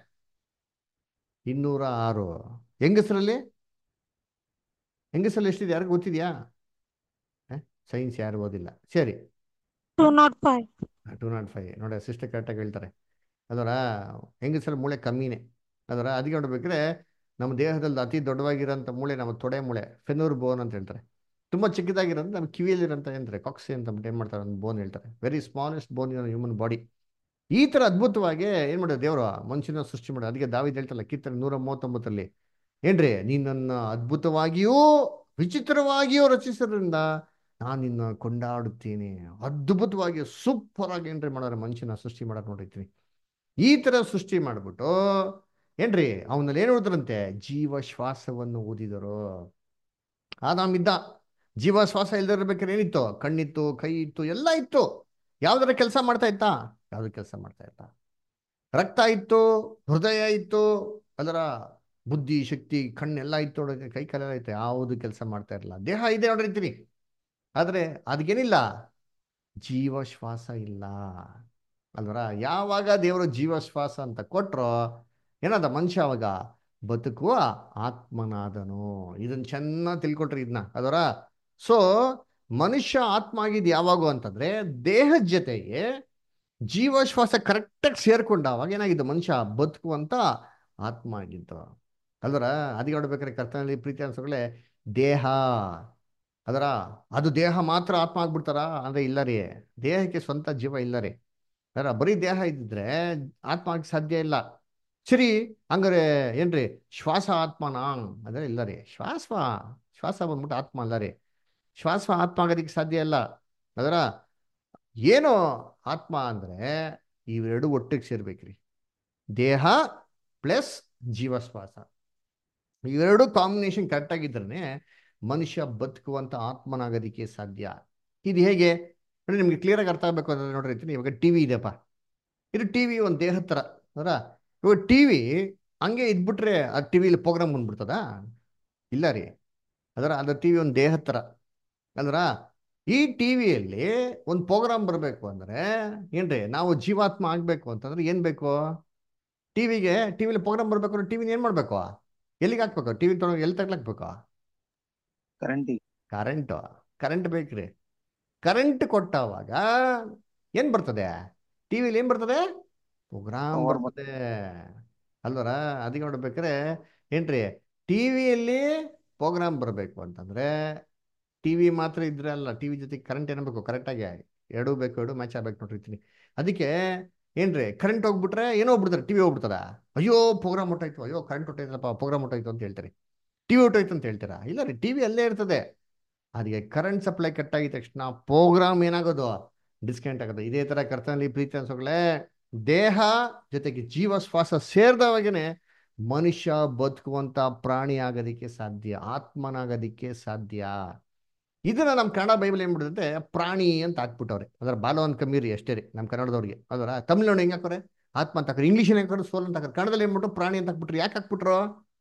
ಇನ್ನೂರ ಆರು ಹೆಂಗಸರಲ್ಲಿ ಹೆಂಗಸರಲ್ಲಿ ಎಷ್ಟಿದೆ ಯಾರಿಗೂ ಗೊತ್ತಿದೆಯಾ ಸೈನ್ಸ್ ಯಾರು ಓದಿಲ್ಲ ಸರಿ
two nought five
two nought five ನೋಡಿ ಸಿಸ್ಟರ್ ಕರೆಕ್ಟಾಗಿ ಹೇಳ್ತಾರೆ ಅದರ ಹೆಂಗಸರಲ್ಲಿ ಮೂಳೆ ಕಮ್ಮಿನೇ ಅದರ ಅದಕ್ಕೆ ನೋಡ್ಬೇಕಾದ್ರೆ ನಮ್ಮ ದೇಹದಲ್ಲಿ ಅತಿ ದೊಡ್ಡವಾಗಿರೋಂಥ ಮೂಳೆ ನಮ್ಮ ತೊಡೆ ಮೂಳೆ ಫೆನೂರ್ ಬೋನ್ ಅಂತ ಹೇಳ್ತಾರೆ ತುಂಬ ಚಿಕ್ಕದಾಗಿರೋದು ನಮ್ಮ ಕಿವಿಯಲ್ಲಿರೋಂಥ ಏನಂತಾರೆ ಕಾಕ್ಸಿ ಅಂತ ಏನು ಮಾಡ್ತಾರೆ ಒಂದು ಬೋನ್ ಹೇಳ್ತಾರೆ ವೆರಿ ಸ್ಮಾಲೆಸ್ಟ್ ಬೋನ್ ಇರೋ ಹ್ಯೂಮನ್ ಬಾಡಿ ಈ ಥರ ಅದ್ಭುತವಾಗಿ ಏನು ಮಾಡೋದು ದೇವರು ಮನುಷ್ಯನ ಸೃಷ್ಟಿ ಮಾಡೋದು ಅದಕ್ಕೆ ದಾವಿದ್ ಹೇಳ್ತಲ್ಲ ಕೀರ್ತನೆ ನೂರ ಮೂವತ್ತೊಂಬತ್ತರಲ್ಲಿ ಏನ್ರಿ ನೀನನ್ನು ಅದ್ಭುತವಾಗಿಯೂ ವಿಚಿತ್ರವಾಗಿಯೂ ರಚಿಸೋದ್ರಿಂದ ನಾನು ನಿನ್ನ ಕೊಂಡಾಡುತ್ತೀನಿ ಅದ್ಭುತವಾಗಿ ಸೂಪರ್ ಆಗಿ ಏನ್ರಿ ಮಾಡೋರು ಮನುಷ್ಯನ ಸೃಷ್ಟಿ ಮಾಡೋದು ನೋಡಿರ್ತೀನಿ ಈ ಥರ ಸೃಷ್ಟಿ ಮಾಡಿಬಿಟ್ಟು ಏನ್ರಿ ಅವನಲ್ಲಿ ಏನು ಉಳಿದ್ರಂತೆ ಜೀವ ಶ್ವಾಸವನ್ನು ಊದಿದರು ಆದಾಮಿದ್ದ ಜೀವ ಶ್ವಾಸ ಇಲ್ದಿರ್ಬೇಕಾದ್ರೆ ಏನಿತ್ತು ಕಣ್ಣಿತ್ತು ಕೈ ಇತ್ತು ಎಲ್ಲ ಇತ್ತು ಯಾವ್ದಾರ ಕೆಲಸ ಮಾಡ್ತಾ ಇತ್ತಾ ಯಾವ್ದು ಕೆಲಸ ಮಾಡ್ತಾ ಇತ್ತ ರಕ್ತ ಇತ್ತು ಹೃದಯ ಇತ್ತು ಅದರ ಬುದ್ಧಿ ಶಕ್ತಿ ಕಣ್ಣೆಲ್ಲ ಇತ್ತು ನೋಡೋಕೆ ಕೈ ಕಾಲೆಲ್ಲ ಇತ್ತು ಯಾವುದು ಕೆಲಸ ಮಾಡ್ತಾ ಇರಲ್ಲ ದೇಹ ಇದೆ ನೋಡಿರ್ತೀನಿ ಆದರೆ ಅದಕ್ಕೇನಿಲ್ಲ ಜೀವ ಶ್ವಾಸ ಇಲ್ಲ ಅಲ್ವರ ಯಾವಾಗ ದೇವರು ಜೀವ ಶ್ವಾಸ ಅಂತ ಕೊಟ್ರೋ ಏನಾದ ಮನುಷ್ಯ ಅವಾಗ ಬದುಕುವ ಆತ್ಮನಾದನು ಇದನ್ನ ಚೆನ್ನಾಗಿ ತಿಳ್ಕೊಟ್ರಿ ಇದನ್ನ ಅದರ ಸೊ ಮನುಷ್ಯ ಆತ್ಮ ಆಗಿದ್ದು ಯಾವಾಗೂ ಅಂತಂದ್ರೆ ದೇಹದ ಜೊತೆಗೆ ಜೀವಶ್ವಾಸ ಕರೆಕ್ಟಾಗಿ ಸೇರ್ಕೊಂಡ ಅವಾಗ ಏನಾಗಿದ್ದು ಮನುಷ್ಯ ಬದುಕುವಂತ ಆತ್ಮ ಆಗಿದ್ದು ಅಲ್ವರ ಅದಕ್ಕೆ ನೋಡ್ಬೇಕಾದ್ರೆ ಕರ್ತನಲ್ಲಿ ಪ್ರೀತಿ ಅನ್ಸೋಗಳೇ ದೇಹ ಅದರ ಅದು ದೇಹ ಮಾತ್ರ ಆತ್ಮ ಆಗ್ಬಿಡ್ತಾರ ಅಂದ್ರೆ ಇಲ್ಲ ರೀ ದೇಹಕ್ಕೆ ಸ್ವಂತ ಜೀವ ಇಲ್ಲ ರೀ ಅದರ ಬರೀ ದೇಹ ಇದ್ದಿದ್ರೆ ಆತ್ಮ ಆಗಕ್ಕೆ ಸಾಧ್ಯ ಇಲ್ಲ ಸರಿ ಹಂಗಾರೆ ಏನ್ರಿ ಶ್ವಾಸ ಆತ್ಮನಾ ಅಂದ್ರೆ ಇಲ್ಲ ರೀ ಶ್ವಾಸ ಶ್ವಾಸ ಬಂದ್ಬಿಟ್ಟು ಆತ್ಮ ಅಲ್ಲ ರೀ ಶ್ವಾಸ ಆತ್ಮ ಆಗೋದಕ್ಕೆ ಸಾಧ್ಯ ಇಲ್ಲ ಅದರ ಏನು ಆತ್ಮ ಅಂದ್ರೆ ಇವೆರಡು ಒಟ್ಟಿಗೆ ಸೇರ್ಬೇಕ್ರಿ ದೇಹ ಪ್ಲಸ್ ಜೀವಶ್ವಾಸ ಇವೆರಡು ಕಾಂಬಿನೇಷನ್ ಕರೆಕ್ಟ್ ಆಗಿದ್ರೆ ಮನುಷ್ಯ ಬದುಕುವಂತ ಆತ್ಮನಾಗೋದಕ್ಕೆ ಸಾಧ್ಯ ಇದು ಹೇಗೆ ನೋಡಿ ನಿಮ್ಗೆ ಕ್ಲಿಯರ್ ಆಗಿ ಅರ್ಥ ಆಗ್ಬೇಕು ಅಂದ್ರೆ ನೋಡ್ರಿ ಇವಾಗ ಟಿ ವಿ ಇದೆಯಪ್ಪ ಇದು ಟಿ ವಿ ಒಂದು ದೇಹದ ಥರ ಅದರ ಇವಾಗ ಟಿ ವಿ ಹಂಗೆ ಇದ್ಬಿಟ್ರೆ ಆ ಟಿ ವಿಲಿ ಪ್ರೋಗ್ರಾಮ್ ಬಂದ್ಬಿಡ್ತದ ಇಲ್ಲ ರೀ ಅದರ ಅದು ಟಿ ವಿ ಒಂದು ದೇಹದ ಥರ ಅಂದ್ರ ಈ ಟಿ ವಿಯಲ್ಲಿ ಒಂದು ಪ್ರೋಗ್ರಾಮ್ ಬರಬೇಕು ಅಂದರೆ ಏನ್ರಿ ನಾವು ಜೀವಾತ್ಮ ಆಗಬೇಕು ಅಂತಂದ್ರೆ ಏನು ಬೇಕು ಟಿ ವಿಗೆ ಟಿ ವಿಲಿ ಪ್ರೋಗ್ರಾಮ್ ಬರಬೇಕು ಅಂದ್ರೆ ಟಿ ವಿನ ಏನು ಮಾಡಬೇಕು ಎಲ್ಲಿಗೆ ಹಾಕ್ಬೇಕು ಟಿ ವಿ ತೊಗೊಂಡು ಎಲ್ಲಿ ತಗ್ಲಾಕ್ಬೇಕು
ಕರೆಂಟಿಗೆ
ಕರೆಂಟು ಕರೆಂಟ್ ಬೇಕ್ರಿ ಕರೆಂಟ್ ಕೊಟ್ಟವಾಗ ಏನು ಬರ್ತದೆ ಟಿ ವಿಲಿ ಏನು ಬರ್ತದೆ ಪ್ರೋಗ್ರಾಮ್ ಬರ್ತದೆ ಅಲ್ವರ ಅದಕ್ಕೆ ನೋಡ್ಬೇಕಾದ್ರೆ ಏನ್ರಿ ಟಿ ವಿಯಲ್ಲಿ ಪ್ರೋಗ್ರಾಮ್ ಬರಬೇಕು ಅಂತಂದ್ರೆ ಟಿ ವಿ ಮಾತ್ರ ಇದ್ರೆ ಅಲ್ಲ ಟಿ ವಿ ಜೊತೆಗೆ ಕರೆಂಟ್ ಏನಾಗಬೇಕು ಕರೆಕ್ಟಾಗಿ ಎರಡೂ ಬೇಕು ಎರಡು ಮ್ಯಾಚ್ ಆಗ್ಬೇಕು ನೋಡಿರ್ತೀನಿ ಅದಕ್ಕೆ ಏನ್ರಿ ಕರೆಂಟ್ ಹೋಗ್ಬಿಟ್ರೆ ಏನೋ ಹೋಗ್ಬಿಡ್ತಾರೆ ಟಿ ವಿ ಹೋಗ್ಬಿಡ್ತದ ಅಯ್ಯೋ ಪ್ರೋಗ್ರಾಮ್ ಹೊಟ್ಟೋಯ್ತು ಅಯ್ಯೋ ಕರೆಂಟ್ ಹೊಟ್ಟೋಯ್ತಪ್ಪ ಪ್ರೋಗ್ರಾಮ್ ಹೊಟ್ಟೋಯ್ತು ಅಂತ ಹೇಳ್ತಾರೆ ಟಿ ವಿ ಹೊಟ್ಟೋಯ್ತು ಅಂತ ಹೇಳ್ತೀರಾ ಇಲ್ಲ ರೀ ಟಿ ವಿ ಅಲ್ಲೇ ಇರ್ತದೆ ಅದಕ್ಕೆ ಕರೆಂಟ್ ಸಪ್ಲೈ ಕಟ್ ಆಗಿದ ತಕ್ಷಣ ಪ್ರೋಗ್ರಾಮ್ ಏನಾಗೋದು ಡಿಸ್ಕನೆಕ್ಟ್ ಆಗೋದು ಇದೇ ಥರ ಕರ್ತನಲ್ಲಿ ಪ್ರೀತಿ ಅನ್ಸೋಗಳೇ ದೇಹ ಜೊತೆಗೆ ಜೀವ ಶ್ವಾಸ ಸೇರಿದವಾಗೇನೆ ಮನುಷ್ಯ ಬದುಕುವಂತ ಪ್ರಾಣಿ ಆಗೋದಕ್ಕೆ ಸಾಧ್ಯ ಆತ್ಮನಾಗೋದಕ್ಕೆ ಸಾಧ್ಯ ಇದನ್ನ ನಮ್ಮ ಕನ್ನಡ ಬೈಬಲ್ ಏನ್ ಬಿಡುತ್ತೆ ಪ್ರಾಣಿ ಅಂತ ಹಾಕ್ಬಿಟ್ಟವ್ರೆ ಅದರ ಬಾಲವನ್ ಕಮ್ಮಿ ರೀ ಅಷ್ಟೇ ರೀ ನಮ್ಮ ಕನ್ನಡದವ್ರಿಗೆ ಅದರ ತಮಿಳ್ನಾಡು ಹೆಂಗೆ ಹಾಕೋರೆ ಆತ್ಮ ಅಂತ ಹಾಕೋರು ಇಂಗ್ಲೀಷ್ ಹೆಂಗೆ ಹಾಕೋರು ಸೋಲ್ ಅಂತ ಹಾಕೋರು ಕನ್ನಡದಲ್ಲಿ ಏನ್ಬಿಟ್ಟು ಪ್ರಾಣಿ ಅಂತ ಹಾಕ್ಬಿಟ್ರು ಯಾಕೆ ಹಾಕ್ಬಿಟ್ರು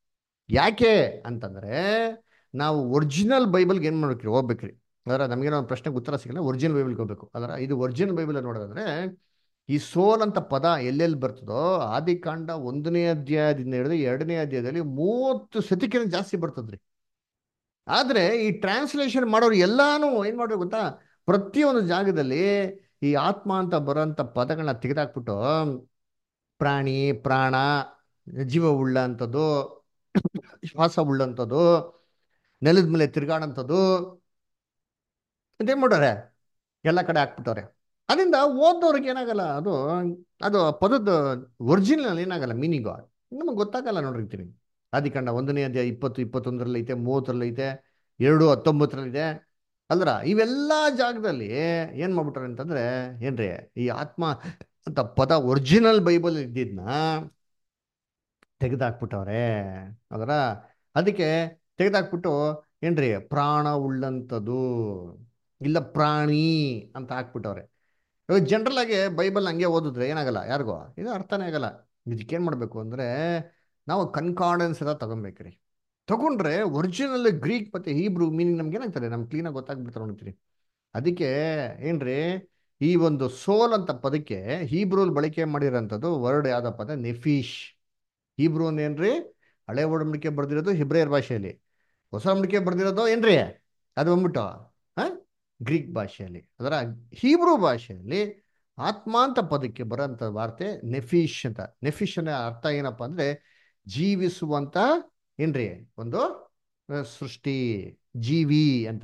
ಯಾಕೆ ಅಂತಂದ್ರೆ ನಾವು ಒರಿಜಿನಲ್ ಬೈಬಲ್ಗೆ ಏನು ಮಾಡ್ಬೇಕ್ರಿ ಹೋಗ್ಬೇಕ್ರಿ ಅದರ ನಮಗೇನೋ ಒಂದು ಪ್ರಶ್ನೆಗೆ ಉತ್ತರ ಸಿಗಲ್ಲ ಒರಿಜಿನಲ್ ಬೈಬಲ್ಗೆ ಹೋಗ್ಬೇಕು ಅದರ ಇದು ಒರಿಜಿನಲ್ ಬೈಬಲ್ ನೋಡೋದಂದ್ರೆ ಈ ಸೋಲ್ ಅಂತ ಪದ ಎಲ್ಲೆಲ್ಲಿ ಬರ್ತದೋ ಆದಿಕಾಂಡ ಒಂದನೇ ಅಧ್ಯಾಯದಿಂದ ಹಿಡಿದು ಎರಡನೇ ಅಧ್ಯಾಯದಲ್ಲಿ ಮೂವತ್ತು ಸತಿಕಿನ ಜಾಸ್ತಿ ಬರ್ತದ್ರಿ ಆದ್ರೆ ಈ ಟ್ರಾನ್ಸ್ಲೇಷನ್ ಮಾಡೋರು ಎಲ್ಲಾನು ಏನ್ ಮಾಡ್ಬೇಕು ಗೊತ್ತಾ ಪ್ರತಿಯೊಂದು ಜಾಗದಲ್ಲಿ ಈ ಆತ್ಮ ಅಂತ ಬರೋಂಥ ಪದಗಳನ್ನ ತೆಗೆದಾಕ್ಬಿಟ್ಟು ಪ್ರಾಣಿ ಪ್ರಾಣ ಜೀವ ಉಳ್ಳಂಥದ್ದು ಶ್ವಾಸ ಉಳ್ಳಂಥದ್ದು ನೆಲದ ಮೇಲೆ ತಿರ್ಗಾಡಂಥದ್ದು ಇದೇನ್ ಮಾಡೋರೆ ಎಲ್ಲ ಕಡೆ ಹಾಕ್ಬಿಟ್ಟವ್ರೆ ಅದರಿಂದ ಓದೋರಿಗೆ ಏನಾಗಲ್ಲ ಅದು ಅದು ಪದದ ಒರಿಜಿನಲ್ ಏನಾಗಲ್ಲ ಮೀನಿಂಗು ನಮಗೆ ಗೊತ್ತಾಗಲ್ಲ ನೋಡಿರ್ತೀನಿ ಆದಿಕಾಂಡ ಒಂದನೇ ಅಧ್ಯಾಯ ಇಪ್ಪತ್ತು ಇಪ್ಪತ್ತೊಂದರಲ್ಲಿ ಐತೆ ಮೂವತ್ತರಲ್ಲಿ ಐತೆ ಎರಡು ಹತ್ತೊಂಬತ್ತರಲ್ಲಿ ಇದೆ ಅಲ್ರ ಇವೆಲ್ಲ ಜಾಗದಲ್ಲಿ ಏನು ಮಾಡ್ಬಿಟ್ರೆ ಅಂತಂದ್ರೆ ಏನ್ರಿ ಈ ಆತ್ಮ ಅಂತ ಪದ ಒರಿಜಿನಲ್ ಬೈಬಲ್ ಇದ್ದಿದ್ನ ತೆಗೆದಾಕ್ಬಿಟ್ಟವ್ರೆ ಅದರ ಅದಕ್ಕೆ ತೆಗೆದಾಕ್ಬಿಟ್ಟು ಏನ್ರಿ ಪ್ರಾಣ ಉಳ್ಳಂಥದ್ದು ಇಲ್ಲ ಪ್ರಾಣಿ ಅಂತ ಹಾಕ್ಬಿಟ್ಟವ್ರೆ ಇವಾಗ ಜನರಲ್ ಆಗಿ ಬೈಬಲ್ ಹಂಗೆ ಓದಿದ್ರೆ ಏನಾಗಲ್ಲ ಯಾರಿಗೋ ಇದು ಅರ್ಥನೇ ಆಗಲ್ಲ ಇದಕ್ಕೇನು ಮಾಡಬೇಕು ಅಂದರೆ ನಾವು ಕನ್ಕಾರ್ಡೆನ್ಸ್ ಎಲ್ಲ ತಗೊಬೇಕ್ರಿ ತಗೊಂಡ್ರೆ ಒರಿಜಿನಲ್ ಗ್ರೀಕ್ ಮತ್ತು ಹೀಬ್ರು ಮೀನಿಂಗ್ ನಮ್ಗೆ ಏನಾಗ್ತದೆ ನಮ್ಗೆ ಕ್ಲೀನಾಗಿ ಗೊತ್ತಾಗ್ಬಿಡ್ತಾರೆ ನೋಡ್ತೀರಿ ಅದಕ್ಕೆ ಏನ್ರಿ ಈ ಒಂದು ಸೋಲ್ ಅಂತ ಪದಕ್ಕೆ ಹೀಬ್ರೂಲ್ ಬಳಕೆ ಮಾಡಿರೋಂಥದ್ದು ವರ್ಡ್ ಯಾವ್ದಪ್ಪ ಅಂದ್ರೆ ನೆಫೀಶ್ ಹೀಬ್ರೂ ಏನ್ರಿ ಹಳೆ ಒಡಂಬಡಿಕೆ ಬರ್ದಿರೋದು ಹಿಬ್ರೇಯರ್ ಭಾಷೆಯಲ್ಲಿ ಹೊಸ ಒಡಂಬಡಿಕೆ ಬರ್ದಿರೋದು ಏನ್ರಿ ಅದು ಬಂದ್ಬಿಟ್ಟು ಹಾ ಗ್ರೀಕ್ ಭಾಷೆಯಲ್ಲಿ ಅದರ ಹೀಬ್ರೂ ಭಾಷೆಯಲ್ಲಿ ಆತ್ಮ ಅಂತ ಪದಕ್ಕೆ ಬರೋಂಥ ವಾರ್ತೆ ನೆಫೀಶ್ ಅಂತ ನೆಫೀಶ್ ಅನ್ನೋ ಅರ್ಥ ಏನಪ್ಪ ಅಂದ್ರೆ ಜೀವಿಸುವಂತ ಏನ್ರಿ ಒಂದು ಆ, ಸೃಷ್ಟಿ ಜೀವಿ ಅಂತ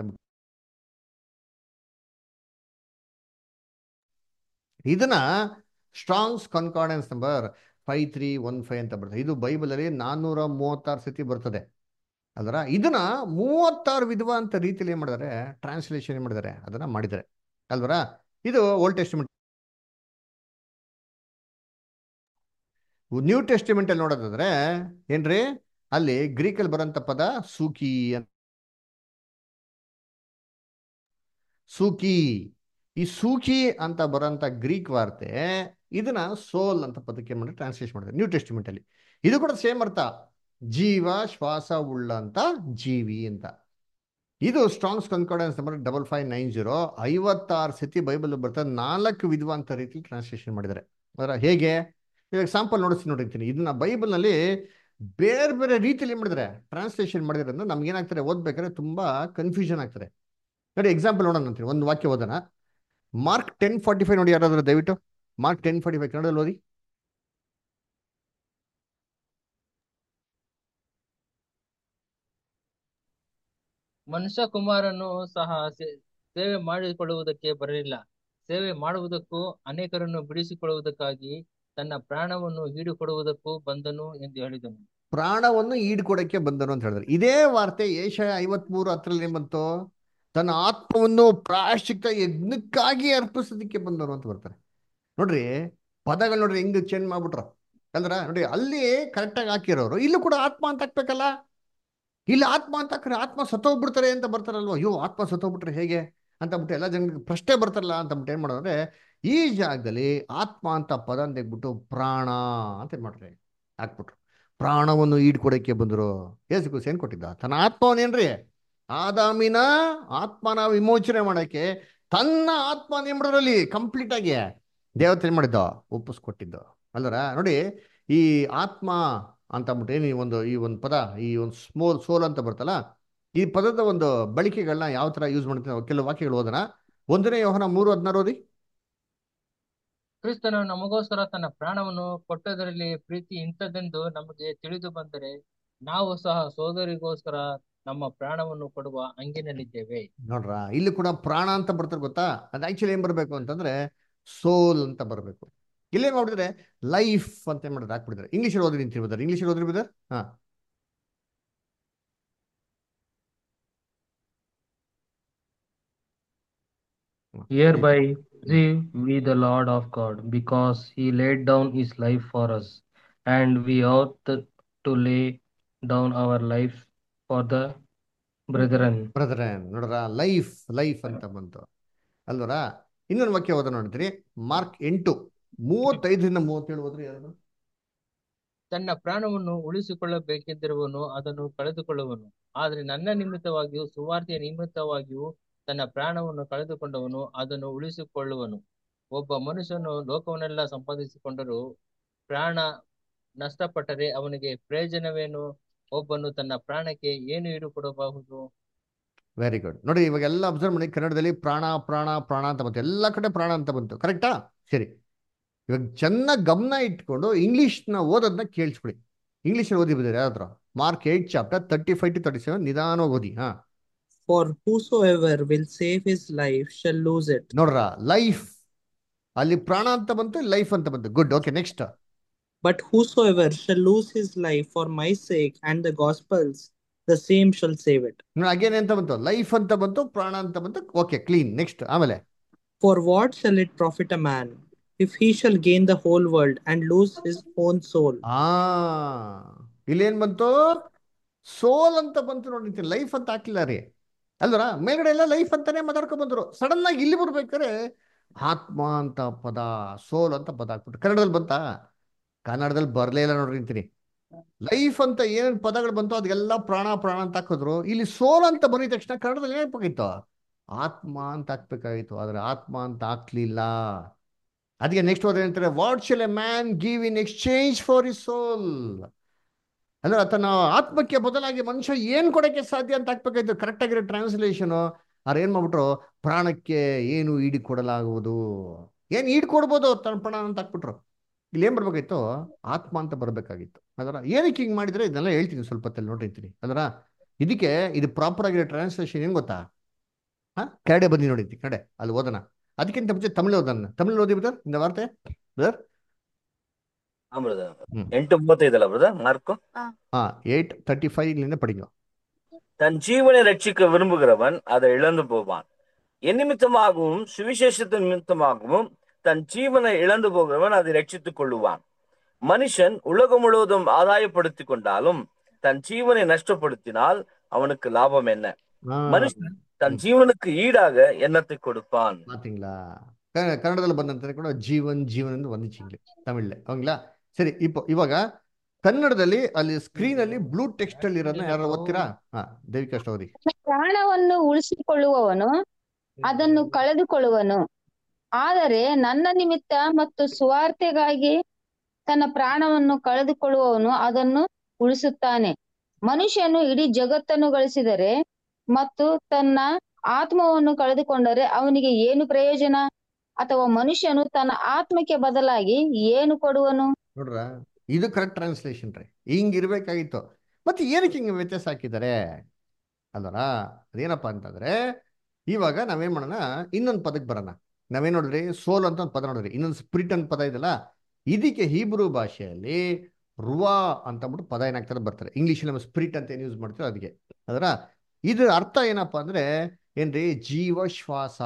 ಇದನ್ನ Strong's concordance number five three one five ಅಂತ ಬರ್ತದೆ ಇದು ಬೈಬಲಲ್ಲಿ ನಾನ್ನೂರ ಮೂವತ್ತಾರು ಸತಿ ಬರ್ತದೆ ಅದರ ಇದನ್ನ ಮೂವತ್ತಾರು ವಿಧವಾಂತ ರೀತಿಯಲ್ಲಿ ಏನು ಮಾಡಿದ್ದಾರೆ ಟ್ರಾನ್ಸ್ಲೇಷನ್ ಏನು ಮಾಡಿದ್ದಾರೆ ಅದನ್ನ ಮಾಡಿದ್ದಾರೆ ಅಲ್ವರ ಇದು ಓಲ್ಡ್ ಟೆಸ್ಟಿಮೆಂಟ್ ನ್ಯೂ ಟೆಸ್ಟಿಮೆಂಟ್ ಅಲ್ಲಿ ನೋಡೋದಾದ್ರೆ ಏನ್ರಿ ಅಲ್ಲಿ ಗ್ರೀಕಲ್ಲಿ ಬರೋಂಥ ಪದ ಸೂಕಿ ಅಂತ ಸೂಕಿ ಈ ಸೂಕಿ ಅಂತ ಬರೋಂಥ ಗ್ರೀಕ್ ವಾರ್ತೆ ಇದನ್ನ ಸೋಲ್ ಅಂತ ಪದಕ್ಕೆ ಮಾಡಿ ಟ್ರಾನ್ಸ್ಲೇಷನ್ ಮಾಡಿದ್ದಾರೆ ನ್ಯೂ ಟೆಸ್ಟಿಮೆಂಟ್ ಅಲ್ಲಿ ಇದು ಕೂಡ ಸೇಮ್ ಅರ್ಥ ಜೀವ ಶ್ವಾಸ ಉಳ್ಳಂತ ಜೀವಿ ಅಂತ ಇದು Strong's concordance number double five nine zero ಐವತ್ತಾರು ಸತಿ ಬೈಬಲ್ ಬರ್ತದೆ ನಾಲ್ಕು ವಿಧವಾಂತ ರೀತಿ ಟ್ರಾನ್ಸ್ಲೇಷನ್ ಮಾಡಿದ್ದಾರೆ ಅದರ ಹೇಗೆ ಇವಾಗ ಸಾಂಪಲ್ ನೋಡಿಸ್ತೀನಿ ನೋಡಿರ್ತೀನಿ ಇದನ್ನ ಬೈಬಲ್ನಲ್ಲಿ ಬೇರೆ ಬೇರೆ ರೀತಿಯಲ್ಲಿ ಮಾಡಿದ್ದಾರೆ ಟ್ರಾನ್ಸ್ಲೇಷನ್ ಮಾಡಿದ್ರಿಂದ ನಮ್ಗೆ ಏನಾಗ್ತಾರೆ ಓದ್ಬೇಕಾದ್ರೆ ತುಂಬಾ ಕನ್ಫ್ಯೂಷನ್ ಆಗ್ತದೆ ನೋಡಿ ಎಕ್ಸಾಂಪಲ್ ನೋಡೋಣ ಅಂತೀನಿ ಒಂದು ವಾಕ್ಯ ಓದೋಣ ಮಾರ್ಕ್ ಟೆನ್ ಫಾರ್ಟಿ ಫೈವ್ ನೋಡಿ ಯಾರಾದ್ರೂ ದಯವಿಟ್ಟು ಮಾರ್ಕ್ ಟೆನ್ ಫಾರ್ಟಿ ಫೈವ್ ಕನ್ನಡದಲ್ಲಿ ಓದಿ
ಮನುಷ್ಯ ಕುಮಾರನು ಸಹ ಸೇ- ಸೇವೆ ಮಾಡಿಕೊಳ್ಳುವುದಕ್ಕೆ ಬರಲಿಲ್ಲ ಸೇವೆ ಮಾಡುವುದಕ್ಕೂ ಅನೇಕರನ್ನು ಬಿಡಿಸಿಕೊಳ್ಳುವುದಕ್ಕಾಗಿ ತನ್ನ ಪ್ರಾಣವನ್ನು ಈಡುಕೊಡುವುದಕ್ಕೂ ಬಂದನು ಎಂದು ಹೇಳಿದನು
ಪ್ರಾಣವನ್ನು ಈಡ್ಕೊಡಕ್ಕೆ ಬಂದನು ಅಂತ ಹೇಳಿದ್ರು ಇದೇ ವಾರ್ತೆ ಏಷ ಐವತ್ಮೂರು ಹತ್ತರಲ್ಲಿ ಏನ್ ಬಂತು ತನ್ನ ಆತ್ಮವನ್ನು ಪ್ರಾಯಶ್ಚಿತ್ತ ಯಜ್ಞಕ್ಕಾಗಿ ಅರ್ಪಿಸೋದಕ್ಕೆ ಬಂದನು ಅಂತ ಬರ್ತಾರೆ ನೋಡ್ರಿ ಪದಗಳು ನೋಡ್ರಿ ಹೆಂಗ್ ಚೇಂಜ್ ಮಾಡ್ಬಿಟ್ರು ಅಂದ್ರ ನೋಡಿ ಅಲ್ಲಿ ಕರೆಕ್ಟಾಗಿ ಹಾಕಿರೋರು ಇಲ್ಲೂ ಕೂಡ ಆತ್ಮ ಅಂತ ಹಾಕ್ಬೇಕಲ್ಲ ಇಲ್ಲಿ ಆತ್ಮ ಅಂತ ಹಾಕ್ರೆ ಆತ್ಮ ಸತ್ತೋಗ್ಬಿಡ್ತಾರೆ ಅಂತ ಬರ್ತಾರಲ್ವ ಅಯ್ಯೋ ಆತ್ಮ ಸತ್ತೋಗ್ಬಿಟ್ರೆ ಹೇಗೆ ಅಂತ ಬಿಟ್ಟು ಎಲ್ಲ ಜನಕ್ಕೆ ಪ್ರಶ್ನೆ ಬರ್ತಾರಲ್ಲ ಅಂತ ಬಿಟ್ಟು ಏನ್ ಮಾಡೋದ್ರೆ ಈ ಜಾಗದಲ್ಲಿ ಆತ್ಮ ಅಂತ ಪದ ತೆಗ್ಬಿಟ್ಟು ಪ್ರಾಣ ಅಂತ ಏನ್ ಮಾಡ್ರಿ ಹಾಕ್ಬಿಟ್ರು ಪ್ರಾಣವನ್ನು ಈಡ್ಕೊಡಕ್ಕೆ ಬಂದರು ಯೇಸು ಏನ್ ಕೊಟ್ಟಿದ್ದ ತನ್ನ ಆತ್ಮವನ್ನೇನ್ರಿ ಆದಾಮಿನ ಆತ್ಮನ ವಿಮೋಚನೆ ಮಾಡಕ್ಕೆ ತನ್ನ ಆತ್ಮ ಏನ್ ಮಾಡೋದ್ರಲ್ಲಿ ಕಂಪ್ಲೀಟ್ ಆಗಿ ದೇವತೆ ಏನ್ ಮಾಡಿದ್ದ ಒಪ್ಪಿಸ್ಕೊಟ್ಟಿದ್ದು ಅಲ್ಲರ ನೋಡಿ ಈ ಆತ್ಮ ಅಂತ ಅಂದ್ಬಿಟ್ಟು ಏನು ಈ ಒಂದು ಈ ಒಂದು ಪದ ಈ ಒಂದು ಸ್ಮೋಲ್ ಸೋಲ್ ಅಂತ ಬರ್ತಲ್ಲ ಈ ಪದದ ಒಂದು ಬಳಕೆಗಳನ್ನ ಯಾವ ತರ ಯೂಸ್ ಮಾಡ್ತೀವಿ ನಾವು ಕೆಲವು ವಾಕ್ಯಗಳು ಓದೋಣ ಒಂದನೇ ಯೋಹನ ಮೂರು ಹದಿನಾರು ಓದಿ
ಕ್ರಿಸ್ತನು ನಮಗೋಸ್ಕರ ತನ್ನ ಪ್ರಾಣವನ್ನು ಕೊಟ್ಟದರಲ್ಲಿ ಪ್ರೀತಿ ಇಂಥದ್ದೆಂದು ನಮಗೆ ತಿಳಿದು ಬಂದರೆ ನಾವು ಸಹ ಸೋದರಿಗೋಸ್ಕರ ನಮ್ಮ ಪ್ರಾಣವನ್ನು ಕೊಡುವ ಹಂಗಿನಲ್ಲಿದ್ದೇವೆ
ನೋಡ್ರ ಇಲ್ಲಿ ಕೂಡ ಪ್ರಾಣ ಅಂತ ಬರ್ತಾರೆ ಗೊತ್ತಾ ಅದು ಆಕ್ಚುಲಿ ಏನ್ ಬರ್ಬೇಕು ಅಂತಂದ್ರೆ ಸೋಲ್ ಅಂತ ಬರ್ಬೇಕು ಇಲ್ಲೇನ್ ಮಾಡ್ಬಿಟ್ಟಿದ್ರೆ ಲೈಫ್ ಅಂತ ಏನ್ ಮಾಡಿದ್ರೆ ಹಾಕ್ಬಿಟ್ಟಿದ್ದಾರೆ ಇಂಗ್ಲೀಷಲ್ಲಿ ಓದಿ ನಿಂತಿರ್ ಬದರ್ ಇಂಗ್ಲೀಷಲ್ಲಿ ಓದ್ರಿ ಬದರ್ ಹಾ
Hereby receive we the Lord of God, because he laid down his life for us, and we ought to lay down our life for the brethren.
Brethren ನೋಡ್ರ ಲೈಫ್ ಲೈಫ್ ಅಂತ ಬಂತು ಅಲ್ವರ ಇನ್ನೊಂದು ವಾಕ್ಯ ಓದ ನೋಡಿದ್ರಿ ಮಾರ್ಕ್ ಎಂಟು ಮೂವತ್ತೈದರಿಂದ ಮೂವತ್ತೇಳು ಹೋದ್ರಿ ಯಾರು
ತನ್ನ ಪ್ರಾಣವನ್ನು ಉಳಿಸಿಕೊಳ್ಳಬೇಕೆಂದಿರುವನು ಅದನ್ನು ಕಳೆದುಕೊಳ್ಳುವನು ಆದರೆ ನನ್ನ ನಿಮಿತ್ತವಾಗಿಯೂ ಸುವಾರ್ತೆಯ ನಿಮಿತ್ತವಾಗಿಯೂ ತನ್ನ ಪ್ರಾಣವನ್ನು ಕಳೆದುಕೊಂಡವನು ಅದನ್ನು ಉಳಿಸಿಕೊಳ್ಳುವನು ಒಬ್ಬ ಮನುಷ್ಯನು ಲೋಕವನ್ನೆಲ್ಲ ಸಂಪಾದಿಸಿಕೊಂಡರೂ ಪ್ರಾಣ ನಷ್ಟಪಟ್ಟರೆ ಅವನಿಗೆ ಪ್ರಯೋಜನವೇನು ಒಬ್ಬನು ತನ್ನ ಪ್ರಾಣಕ್ಕೆ ಏನು ಈಡು ಕೊಡಬಹುದು
ವೆರಿ ಗುಡ್ ನೋಡಿ ಇವಾಗೆಲ್ಲ ಅಬ್ಸರ್ವ್ ಮಾಡಿ ಕನ್ನಡದಲ್ಲಿ ಪ್ರಾಣ ಪ್ರಾಣ ಪ್ರಾಣ ಅಂತ ಬಂತು ಎಲ್ಲ ಕಡೆ ಪ್ರಾಣ ಅಂತ ಬಂತು ಕರೆಕ್ಟಾ ಸರಿ ಇವಾಗ ಚೆನ್ನಾಗಿ ಗಮನ ಇಟ್ಕೊಂಡು ಇಂಗ್ಲೀಷ್ನ ಓದೋದನ್ನ ಕೇಳಿಸ್ಬಿಡಿ ಇಂಗ್ಲೀಷಲ್ಲಿ ಓದಿ ಬಿದ್ದೀರಿ ಯಾವ್ದ್ರ Mark eight chapter thirty five to thirty seven ನಿಧಾನವಾಗಿ ಓದಿ ಹಾ
For whosoever will save his life shall lose it.
ನೋಡ್ರ ಲೈಫ್ ಅಲ್ಲಿ ಪ್ರಾಣ ಅಂತ ಬಂತು ಲೈಫ್ ಅಂತ ಬಂತು good okay next
But whosoever shall lose his life for my sake and the gospel's, the same shall save it.
Again ಅಂತ ಬಂತು life ಅಂತ ಬಂತು ಪ್ರಾಣ ಅಂತ ಬಂತು ಓಕೆ ಕ್ಲೀನ್ ನೆಕ್ಸ್ಟ್ ಆಮೇಲೆ
For what shall it profit a man if he shall gain the whole world and lose his own soul?
ಆ ಇಲ್ಲೇನ್ ಬಂತು ಸೋಲ್ ಅಂತ ಬಂತು ನೋಡಿ ಲೈಫ್ ಅಂತ ಹಾಕಿಲ್ಲ ರೀ ಅಲ್ವರ ಮೇಲ್ಗಡೆ ಎಲ್ಲ ಲೈಫ್ ಅಂತಾನೆ ಮಾತಾಡ್ಕೊಂಡ್ ಬಂದ್ರು ಸಡನ್ ಆಗಿ ಇಲ್ಲಿ ಬರ್ಬೇಕಾದ್ರೆ ಆತ್ಮ ಅಂತ ಪದ ಸೋಲ್ ಅಂತ ಪದ ಹಾಕ್ಬಿಟ್ರು ಕನ್ನಡದಲ್ಲಿ ಬಂತಾ ಕನ್ನಡದಲ್ಲಿ ಬರ್ಲೇ ಇಲ್ಲ ನೋಡ್ರಿ ಅಂತೀನಿ ಲೈಫ್ ಅಂತ ಏನೇನು ಪದಗಳು ಬಂತು ಅದೆಲ್ಲ ಪ್ರಾಣ ಪ್ರಾಣ ಅಂತ ಹಾಕಿದ್ರು ಇಲ್ಲಿ ಸೋಲ್ ಅಂತ ಬಂದಿದ ತಕ್ಷಣ ಕನ್ನಡದಲ್ಲಿ ಏನ್ ಹಾಕ್ಬೇಕಾಗಿತ್ತು ಆತ್ಮ ಅಂತ ಹಾಕ್ಬೇಕಾಗಿತ್ತು ಆದ್ರೆ ಆತ್ಮ ಅಂತ ಹಾಕ್ಲಿಲ್ಲ ಅದಕ್ಕೆ ನೆಕ್ಸ್ಟ್ ಓದ್ ಹೇಳ್ತಾರೆ what shall a man give in exchange for his soul ಅಂದ್ರೆ ತನ್ನ ಆತ್ಮಕ್ಕೆ ಬದಲಾಗಿ ಮನುಷ್ಯ ಏನ್ ಕೊಡಕ್ಕೆ ಸಾಧ್ಯ ಅಂತ ಹಾಕ್ಬೇಕಾಯ್ತು ಕರೆಕ್ಟ್ ಆಗಿರೋ ಟ್ರಾನ್ಸ್ಲೇಷನ್ ಅವ್ರು ಏನ್ ಮಾಡ್ಬಿಟ್ರು ಪ್ರಾಣಕ್ಕೆ ಏನು ಈಡಿ ಕೊಡಲಾಗುವುದು ಏನ್ ಈಡ್ ಕೊಡ್ಬೋದು ತನ್ನ ಪ್ರಾಣ ಅಂತ ಹಾಕ್ಬಿಟ್ರು ಇಲ್ಲಿ ಏನ್ ಬರ್ಬೇಕಾಯ್ತು ಆತ್ಮ ಅಂತ ಬರ್ಬೇಕಾಗಿತ್ತು ಅದರ ಏನಕ್ಕೆ ಹಿಂಗ್ ಮಾಡಿದ್ರೆ ಇದನ್ನೆಲ್ಲ ಹೇಳ್ತೀನಿ ಸ್ವಲ್ಪ ಹೊತ್ತಲ್ಲಿ ನೋಡಿರ್ತೀನಿ ಅದರ ಇದಕ್ಕೆ ಇದು ಪ್ರಾಪರ್ ಆಗಿರೋ ಟ್ರಾನ್ಸ್ಲೇಷನ್ ಏನ್ ಗೊತ್ತಾ ಹಾ ಕನ್ನಡ ಬಂದಿ ನೋಡಿದ್ವಿ ಕನ್ನಡ ಅಲ್ಲಿ ಓದೋಣ ಅದಕ್ಕಿಂತ ಮುಂಚೆ ತಮಿಳು ಓದೋಣ ತಮಿಳು ಓದಿ ಬ್ರದರ್ இந்த ವಾರ್ತೆ ಬ್ರದರ್
ஆ பிரதர்
ಹ್ಮ್
ಎಂಟು ಮೂವತ್ತೈದಲ್ಲ பிரதர் மார்க்கும்
ಹಾ ಏಟ್ ತರ್ಟಿ ಫೈವ್ ಇಲ್ಲಿಂದ படிங்க
தன் ஜீவனை ரட்சிக்க விரும்புகிறவன் அதை இழந்து போவான் என் நிமித்தமாகவும் சுவிசேஷத்தின் நிமித்தமாகவும் தன் ஜீவனை இழந்து போகிறவன் அதை ரட்சித்துக் கொள்ளுவான் மனுஷன் உலகம் முழுவதும் ஆதாயப்படுத்திக் கொண்டாலும் தன் ஜீவனை நஷ்டப்படுத்தினால் அவனுக்கு லாபம் என்ன
ಹಾ
மனுஷன் தன் ஜீவனுக்கு ஈடாக எண்ணத்தை கொடுப்பான்
பாத்தீங்களா ಕ- ಕನ್ನಡದಲ್ಲಿ ಬಂದಂತ ಕೂಡ ಜೀವನ್ ಜೀವನ್ ಎಂದು ವಂದಿಸಿಂಗ್ಲಿ ತಮಿಳ್ಲೆ ಹಂಗ್ಲಾ ಸರಿ ಇಪ್ಪ ಇವಾಗ ಕನ್ನಡದಲ್ಲಿ ಅಲ್ಲಿ ಸ್ಕ್ರೀನ್ ಅಲ್ಲಿ ಬ್ಲೂ ಟೆಕ್ಸ್ಟ್ ಅಲ್ಲಿ ಇರೋದನ್ನ ಯಾರು ಓದ್ತೀರಾ ಹಾ ದೇವಿಕಾ ಸ್ಟೋರಿ
ಪ್ರಾಣವನ್ನು ಉಳಿಸಿಕೊಳ್ಳುವವನು ಅದನ್ನು ಕಳೆದುಕೊಳ್ಳುವನು ಆದರೆ ನನ್ನ ನಿಮಿತ್ತ ಮತ್ತು ಸುವಾರ್ತೆಗಾಗಿ ತನ್ನ ಪ್ರಾಣವನ್ನು ಕಳೆದುಕೊಳ್ಳುವವನು ಅದನ್ನು ಉಳಿಸುತ್ತಾನೆ ಮನುಷ್ಯನು ಇಡೀ ಜಗತ್ತನ್ನು ಗಳಿಸಿದರೆ ಮತ್ತು ತನ್ನ ಆತ್ಮವನ್ನು ಕಳೆದುಕೊಂಡರೆ ಅವನಿಗೆ ಏನು ಪ್ರಯೋಜನ ಅಥವಾ ಮನುಷ್ಯನು ತನ್ನ ಆತ್ಮಕ್ಕೆ ಬದಲಾಗಿ ಏನು ಕೊಡುವನು
ನೋಡ್ರ ಇದು ಕರೆಕ್ಟ್ ಟ್ರಾನ್ಸ್ಲೇಷನ್ ರೀ ಹಿಂಗ್ ಇರ್ಬೇಕಾಗಿತ್ತು ಮತ್ತೆ ಏನಕ್ಕೆ ಹಿಂಗೆ ವ್ಯತ್ಯಾಸ ಹಾಕಿದ್ದಾರೆ ಅಲ್ವರ ಅದೇನಪ್ಪ ಅಂತಂದ್ರೆ ಇವಾಗ ನಾವೇನ್ ಮಾಡೋಣ ಇನ್ನೊಂದು ಪದಕ್ಕೆ ಬರೋಣ ನಾವೇನ್ ನೋಡಿದ್ರಿ ಸೋಲ್ ಅಂತ ಒಂದು ಪದ ನೋಡಿದ್ರಿ ಇನ್ನೊಂದು ಸ್ಪಿರಿಟ್ ಅಂತ ಪದ ಇದೆಯಲ್ಲ ಇದಕ್ಕೆ ಹೀಬ್ರೂ ಭಾಷೆಯಲ್ಲಿ ರುವಾ ಅಂತ ಅಂದ್ಬಿಟ್ಟು ಪದ ಏನಾಗ್ತದೆ ಬರ್ತಾರೆ ಇಂಗ್ಲೀಷಲ್ಲಿ ನಮ್ಮ ಸ್ಪಿರಿಟ್ ಅಂತ ಏನು ಯೂಸ್ ಮಾಡ್ತೀರೋ ಅದಕ್ಕೆ ಅದರ ಇದ್ರ ಅರ್ಥ ಏನಪ್ಪಾ ಅಂದ್ರೆ ಏನ್ರಿ ಜೀವ ಶ್ವಾಸ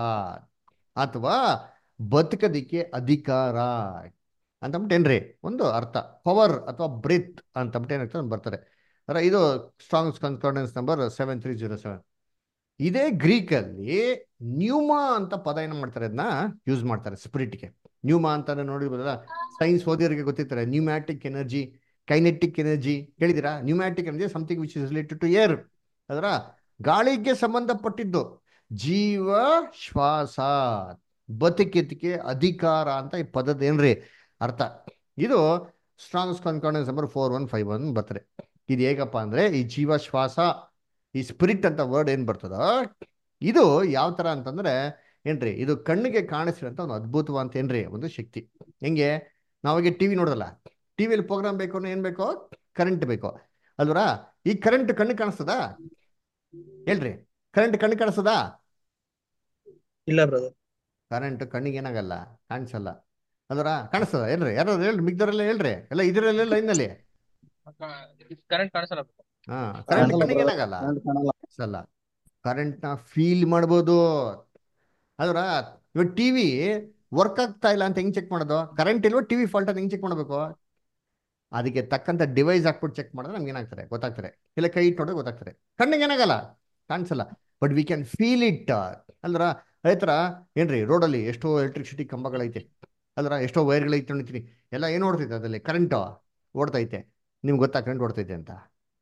ಅಥವಾ ಬದುಕದಿಕ್ಕೆ ಅಧಿಕಾರ ಅಂತಂದ್ಬಿಟ್ಟು ಏನ್ರಿ ಒಂದು ಅರ್ಥ ಪವರ್ ಅಥವಾ ಬ್ರಿತ್ ಅಂತಂದ್ಬಿಟ್ಟು ಏನಾಗ್ತದೆ ಅಂತ ಬರ್ತಾರೆ ಅದರ ಇದು Strong concordance number seven three zero seven ಇದೇ ಗ್ರೀಕಲ್ಲಿ ನ್ಯೂಮಾ ಅಂತ ಪದ ಏನು ಮಾಡ್ತಾರೆ ಅದನ್ನ ಯೂಸ್ ಮಾಡ್ತಾರೆ ಸ್ಪಿರಿಟ್ಗೆ ನ್ಯೂಮಾ ಅಂತ ನೋಡಿರ್ಬೋದಲ್ಲ ಸೈನ್ಸ್ ಓದಿಯೋರಿಗೆ ಗೊತ್ತಿರ್ತಾರೆ ನ್ಯೂಮ್ಯಾಟಿಕ್ ಎನರ್ಜಿ ಕೈನೆಟಿಕ್ ಎನರ್ಜಿ ಕೇಳಿದಿರಾ pneumatic energy something which is related to air ಅದರ ಗಾಳಿಗೆ ಸಂಬಂಧಪಟ್ಟಿದ್ದು ಜೀವ ಶ್ವಾಸ ಬದುಕಿದ್ದಕ್ಕೆ ಅಧಿಕಾರ ಅಂತ ಈ ಪದದ ಏನ್ರಿ ಅರ್ಥ ಇದು Strong's concordance number four one five one ಬರ್ತಾರೆ ಇದು ಹೇಗಪ್ಪ ಅಂದ್ರೆ ಈ ಜೀವ ಶ್ವಾಸ ಈ ಸ್ಪಿರಿಟ್ ಅಂತ ವರ್ಡ್ ಏನ್ ಬರ್ತದ ಇದು ಯಾವ ತರ ಅಂತಂದ್ರೆ ಏನ್ರಿ ಇದು ಕಣ್ಣಿಗೆ ಕಾಣಿಸಿರಂತ ಒಂದು ಅದ್ಭುತವಂತ ಏನ್ರಿ ಒಂದು ಶಕ್ತಿ ಹೆಂಗೆ ನಾವಾಗ ಟಿವಿ ನೋಡಲ್ಲ ಟಿವಿಯಲ್ಲಿ ಪ್ರೋಗ್ರಾಮ್ ಬೇಕು ಅಂದ್ರೆ ಏನ್ ಬೇಕೋ ಕರೆಂಟ್ ಬೇಕು ಅಲ್ವರಾ ಈ ಕರೆಂಟ್ ಕಣ್ಣಿಗೆ ಕಾಣಿಸ್ತದ ಹೇಳ್ರಿ ಕರೆಂಟ್ ಕಣ್ಣಿಗೆ ಕಾಣಿಸ್ತದ
ಇಲ್ಲ ಬ್ರದರ್
ಕರೆಂಟ್ ಕಣ್ಣಿಗೆ ಏನಾಗಲ್ಲ ಕಾಣಿಸಲ್ಲ ಅಲ್ವರಾ ಕಾಣಿಸ್ತದ ಏನ್ರಿ ಯಾರು ಹೇಳ್ರಿ ಮಿಗ್ದವರೆಲ್ಲ ಹೇಳ್ರಿ ಎಲ್ಲ ಇದ್ರಲ್ಲೇ ಲೈನಲ್ಲಿ
ಕರೆಂಟ್ ಕಾಣಿಸಲ್ಲ
ಹಾ ಕರೆಂಟ್
ಕಾಣಲ್ಲ
ಕಣ್ಣಿಗೆ
brother.
ಏನಾಗಲ್ಲ
ಕರೆಂಟ್ ಕಾಣಲ್ಲ
ಅಲ್ಲ ಕರೆಂಟ್ ನ ಫೀಲ್ ಮಾಡ್ಬೋದು ಅಲ್ವರ ಇವಾಗ ಟಿವಿ ವರ್ಕ್ ಆಗ್ತಾ ಇಲ್ಲ ಅಂತ ಹೆಂಗ್ ಚೆಕ್ ಮಾಡೋದು ಕರೆಂಟ್ ಇಲ್ವೋ ಟಿವಿ ಫಾಲ್ಟ್ ಅಂತ ಹೆಂಗ್ ಚೆಕ್ ಮಾಡ್ಬೇಕು ಅದಕ್ಕೆ ತಕ್ಕಂತ ಡಿವೈಸ್ ಹಾಕ್ಬಿಟ್ಟು ಚೆಕ್ ಮಾಡಿದ್ರೆ ನಮ್ಗೆ ಏನಾಗ್ತಾರೆ ಗೊತ್ತಾಗ್ತಾರೆ ಇಲ್ಲ ಕೈ ಇಟ್ಟು ನೋಡಿದ್ರೆ ಗೊತ್ತಾಗ್ತಾರೆ ಕಣ್ಣಿಗೆ ಏನಾಗಲ್ಲ ಕಾಣಿಸಲ್ಲ but we can feel it ಅಲ್ರ ಅದೇ ಥರ ಏನ್ರಿ ರೋಡಲ್ಲಿ ಎಷ್ಟೋ ಎಲೆಕ್ಟ್ರಿಸಿಟಿ ಕಂಬಗಳೈತೆ ಅಲ್ರ ಎಷ್ಟೋ ವೈರ್ಗಳೈತೆ ನೋಡ್ತೀನಿ ಎಲ್ಲ ಏನು ಓಡ್ತೈತೆ ಅದರಲ್ಲಿ ಕರೆಂಟ್ ಓಡ್ತೈತೆ ನಿಮ್ಗೆ ಗೊತ್ತಾ ಕರೆಂಟ್ ಓಡ್ತೈತೆ ಅಂತ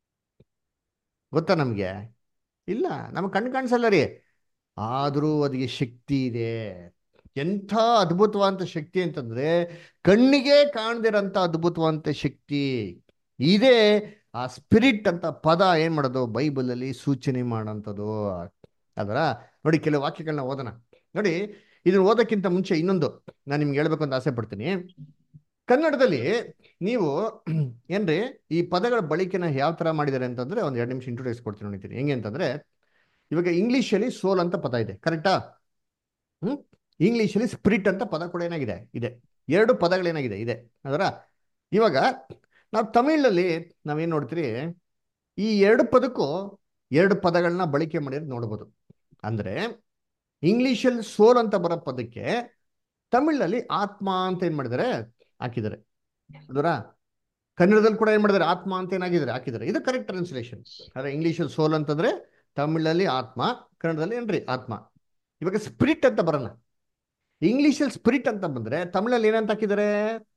ಗೊತ್ತಾ ನಮಗೆ ಇಲ್ಲ ನಮಗೆ ಕಣ್ಣು ಕಾಣಿಸಲ್ಲ ರೀ ಆದರೂ ಅದಕ್ಕೆ ಶಕ್ತಿ ಇದೆ ಎಂಥ ಅದ್ಭುತವಾದಂಥ ಶಕ್ತಿ ಅಂತಂದ್ರೆ ಕಣ್ಣಿಗೆ ಕಾಣದಿರಂಥ ಅದ್ಭುತವಾದಂಥ ಶಕ್ತಿ ಇದೇ ಆ ಸ್ಪಿರಿಟ್ ಅಂತ ಪದ ಏನ್ ಮಾಡೋದು ಬೈಬಲಲ್ಲಿ ಸೂಚನೆ ಮಾಡೋಂಥದ್ದು ಅದರ ನೋಡಿ ಕೆಲವು ವಾಕ್ಯಗಳನ್ನ ಓದೋಣ ನೋಡಿ ಇದನ್ನ ಓದೋಕ್ಕಿಂತ ಮುಂಚೆ ಇನ್ನೊಂದು ನಾನು ನಿಮ್ಗೆ ಹೇಳ್ಬೇಕು ಅಂತ ಆಸೆ ಪಡ್ತೀನಿ ಕನ್ನಡದಲ್ಲಿ ನೀವು ಏನ್ರಿ ಈ ಪದಗಳ ಬಳಕೆನ ಯಾವ ಥರ ಮಾಡಿದ್ದಾರೆ ಅಂತಂದ್ರೆ ಒಂದು ಎರಡು ನಿಮಿಷ ಇಂಟ್ರೊಡ್ಯೂಸ್ ಕೊಡ್ತೀನಿ ನೋಡ್ತೀನಿ ಹೆಂಗೆ ಅಂತಂದ್ರೆ ಇವಾಗ ಇಂಗ್ಲೀಷಲ್ಲಿ ಸೋಲ್ ಅಂತ ಪದ ಇದೆ ಕರೆಕ್ಟಾ ಹ್ಮ್ ಇಂಗ್ಲೀಷಲ್ಲಿ ಸ್ಪಿರಿಟ್ ಅಂತ ಪದ ಕೂಡ ಏನಾಗಿದೆ ಇದೆ ಎರಡು ಪದಗಳೇನಾಗಿದೆ ಇದೆ ಅದರ ಇವಾಗ ನಾವು ತಮಿಳಲ್ಲಿ ನಾವೇನು ನೋಡ್ತೀರಿ ಈ ಎರಡು ಪದಕ್ಕೂ ಎರಡು ಪದಗಳನ್ನ ಬಳಕೆ ಮಾಡಿರೋದು ನೋಡ್ಬೋದು ಅಂದರೆ ಇಂಗ್ಲೀಷಲ್ಲಿ ಸೋಲ್ ಅಂತ ಬರೋ ಪದಕ್ಕೆ ತಮಿಳಲ್ಲಿ ಆತ್ಮ ಅಂತ ಏನು ಮಾಡಿದ್ದಾರೆ ಹಾಕಿದ್ದಾರೆ ಅದರ ಕನ್ನಡದಲ್ಲಿ ಕೂಡ ಏನು ಮಾಡಿದ್ದಾರೆ ಆತ್ಮ ಅಂತ ಏನಾಗಿದ್ದಾರೆ ಹಾಕಿದ್ದಾರೆ ಇದು ಕರೆಕ್ಟ್ ಟ್ರಾನ್ಸ್ಲೇಷನ್ ಆದರೆ ಇಂಗ್ಲೀಷಲ್ಲಿ ಸೋಲ್ ಅಂತಂದ್ರೆ ತಮಿಳಲ್ಲಿ ಆತ್ಮ ಕನ್ನಡದಲ್ಲಿ ಏನ್ರಿ ಆತ್ಮ ಇವಾಗ ಸ್ಪಿರಿಟ್ ಅಂತ ಬರಲ್ಲ ಇಂಗ್ಲೀಷಲ್ಲಿ ಸ್ಪಿರಿಟ್ ಅಂತ ಬಂದ್ರೆ ತಮಿಳಲ್ಲಿ ಏನಂತ ಹಾಕಿದ್ದಾರೆ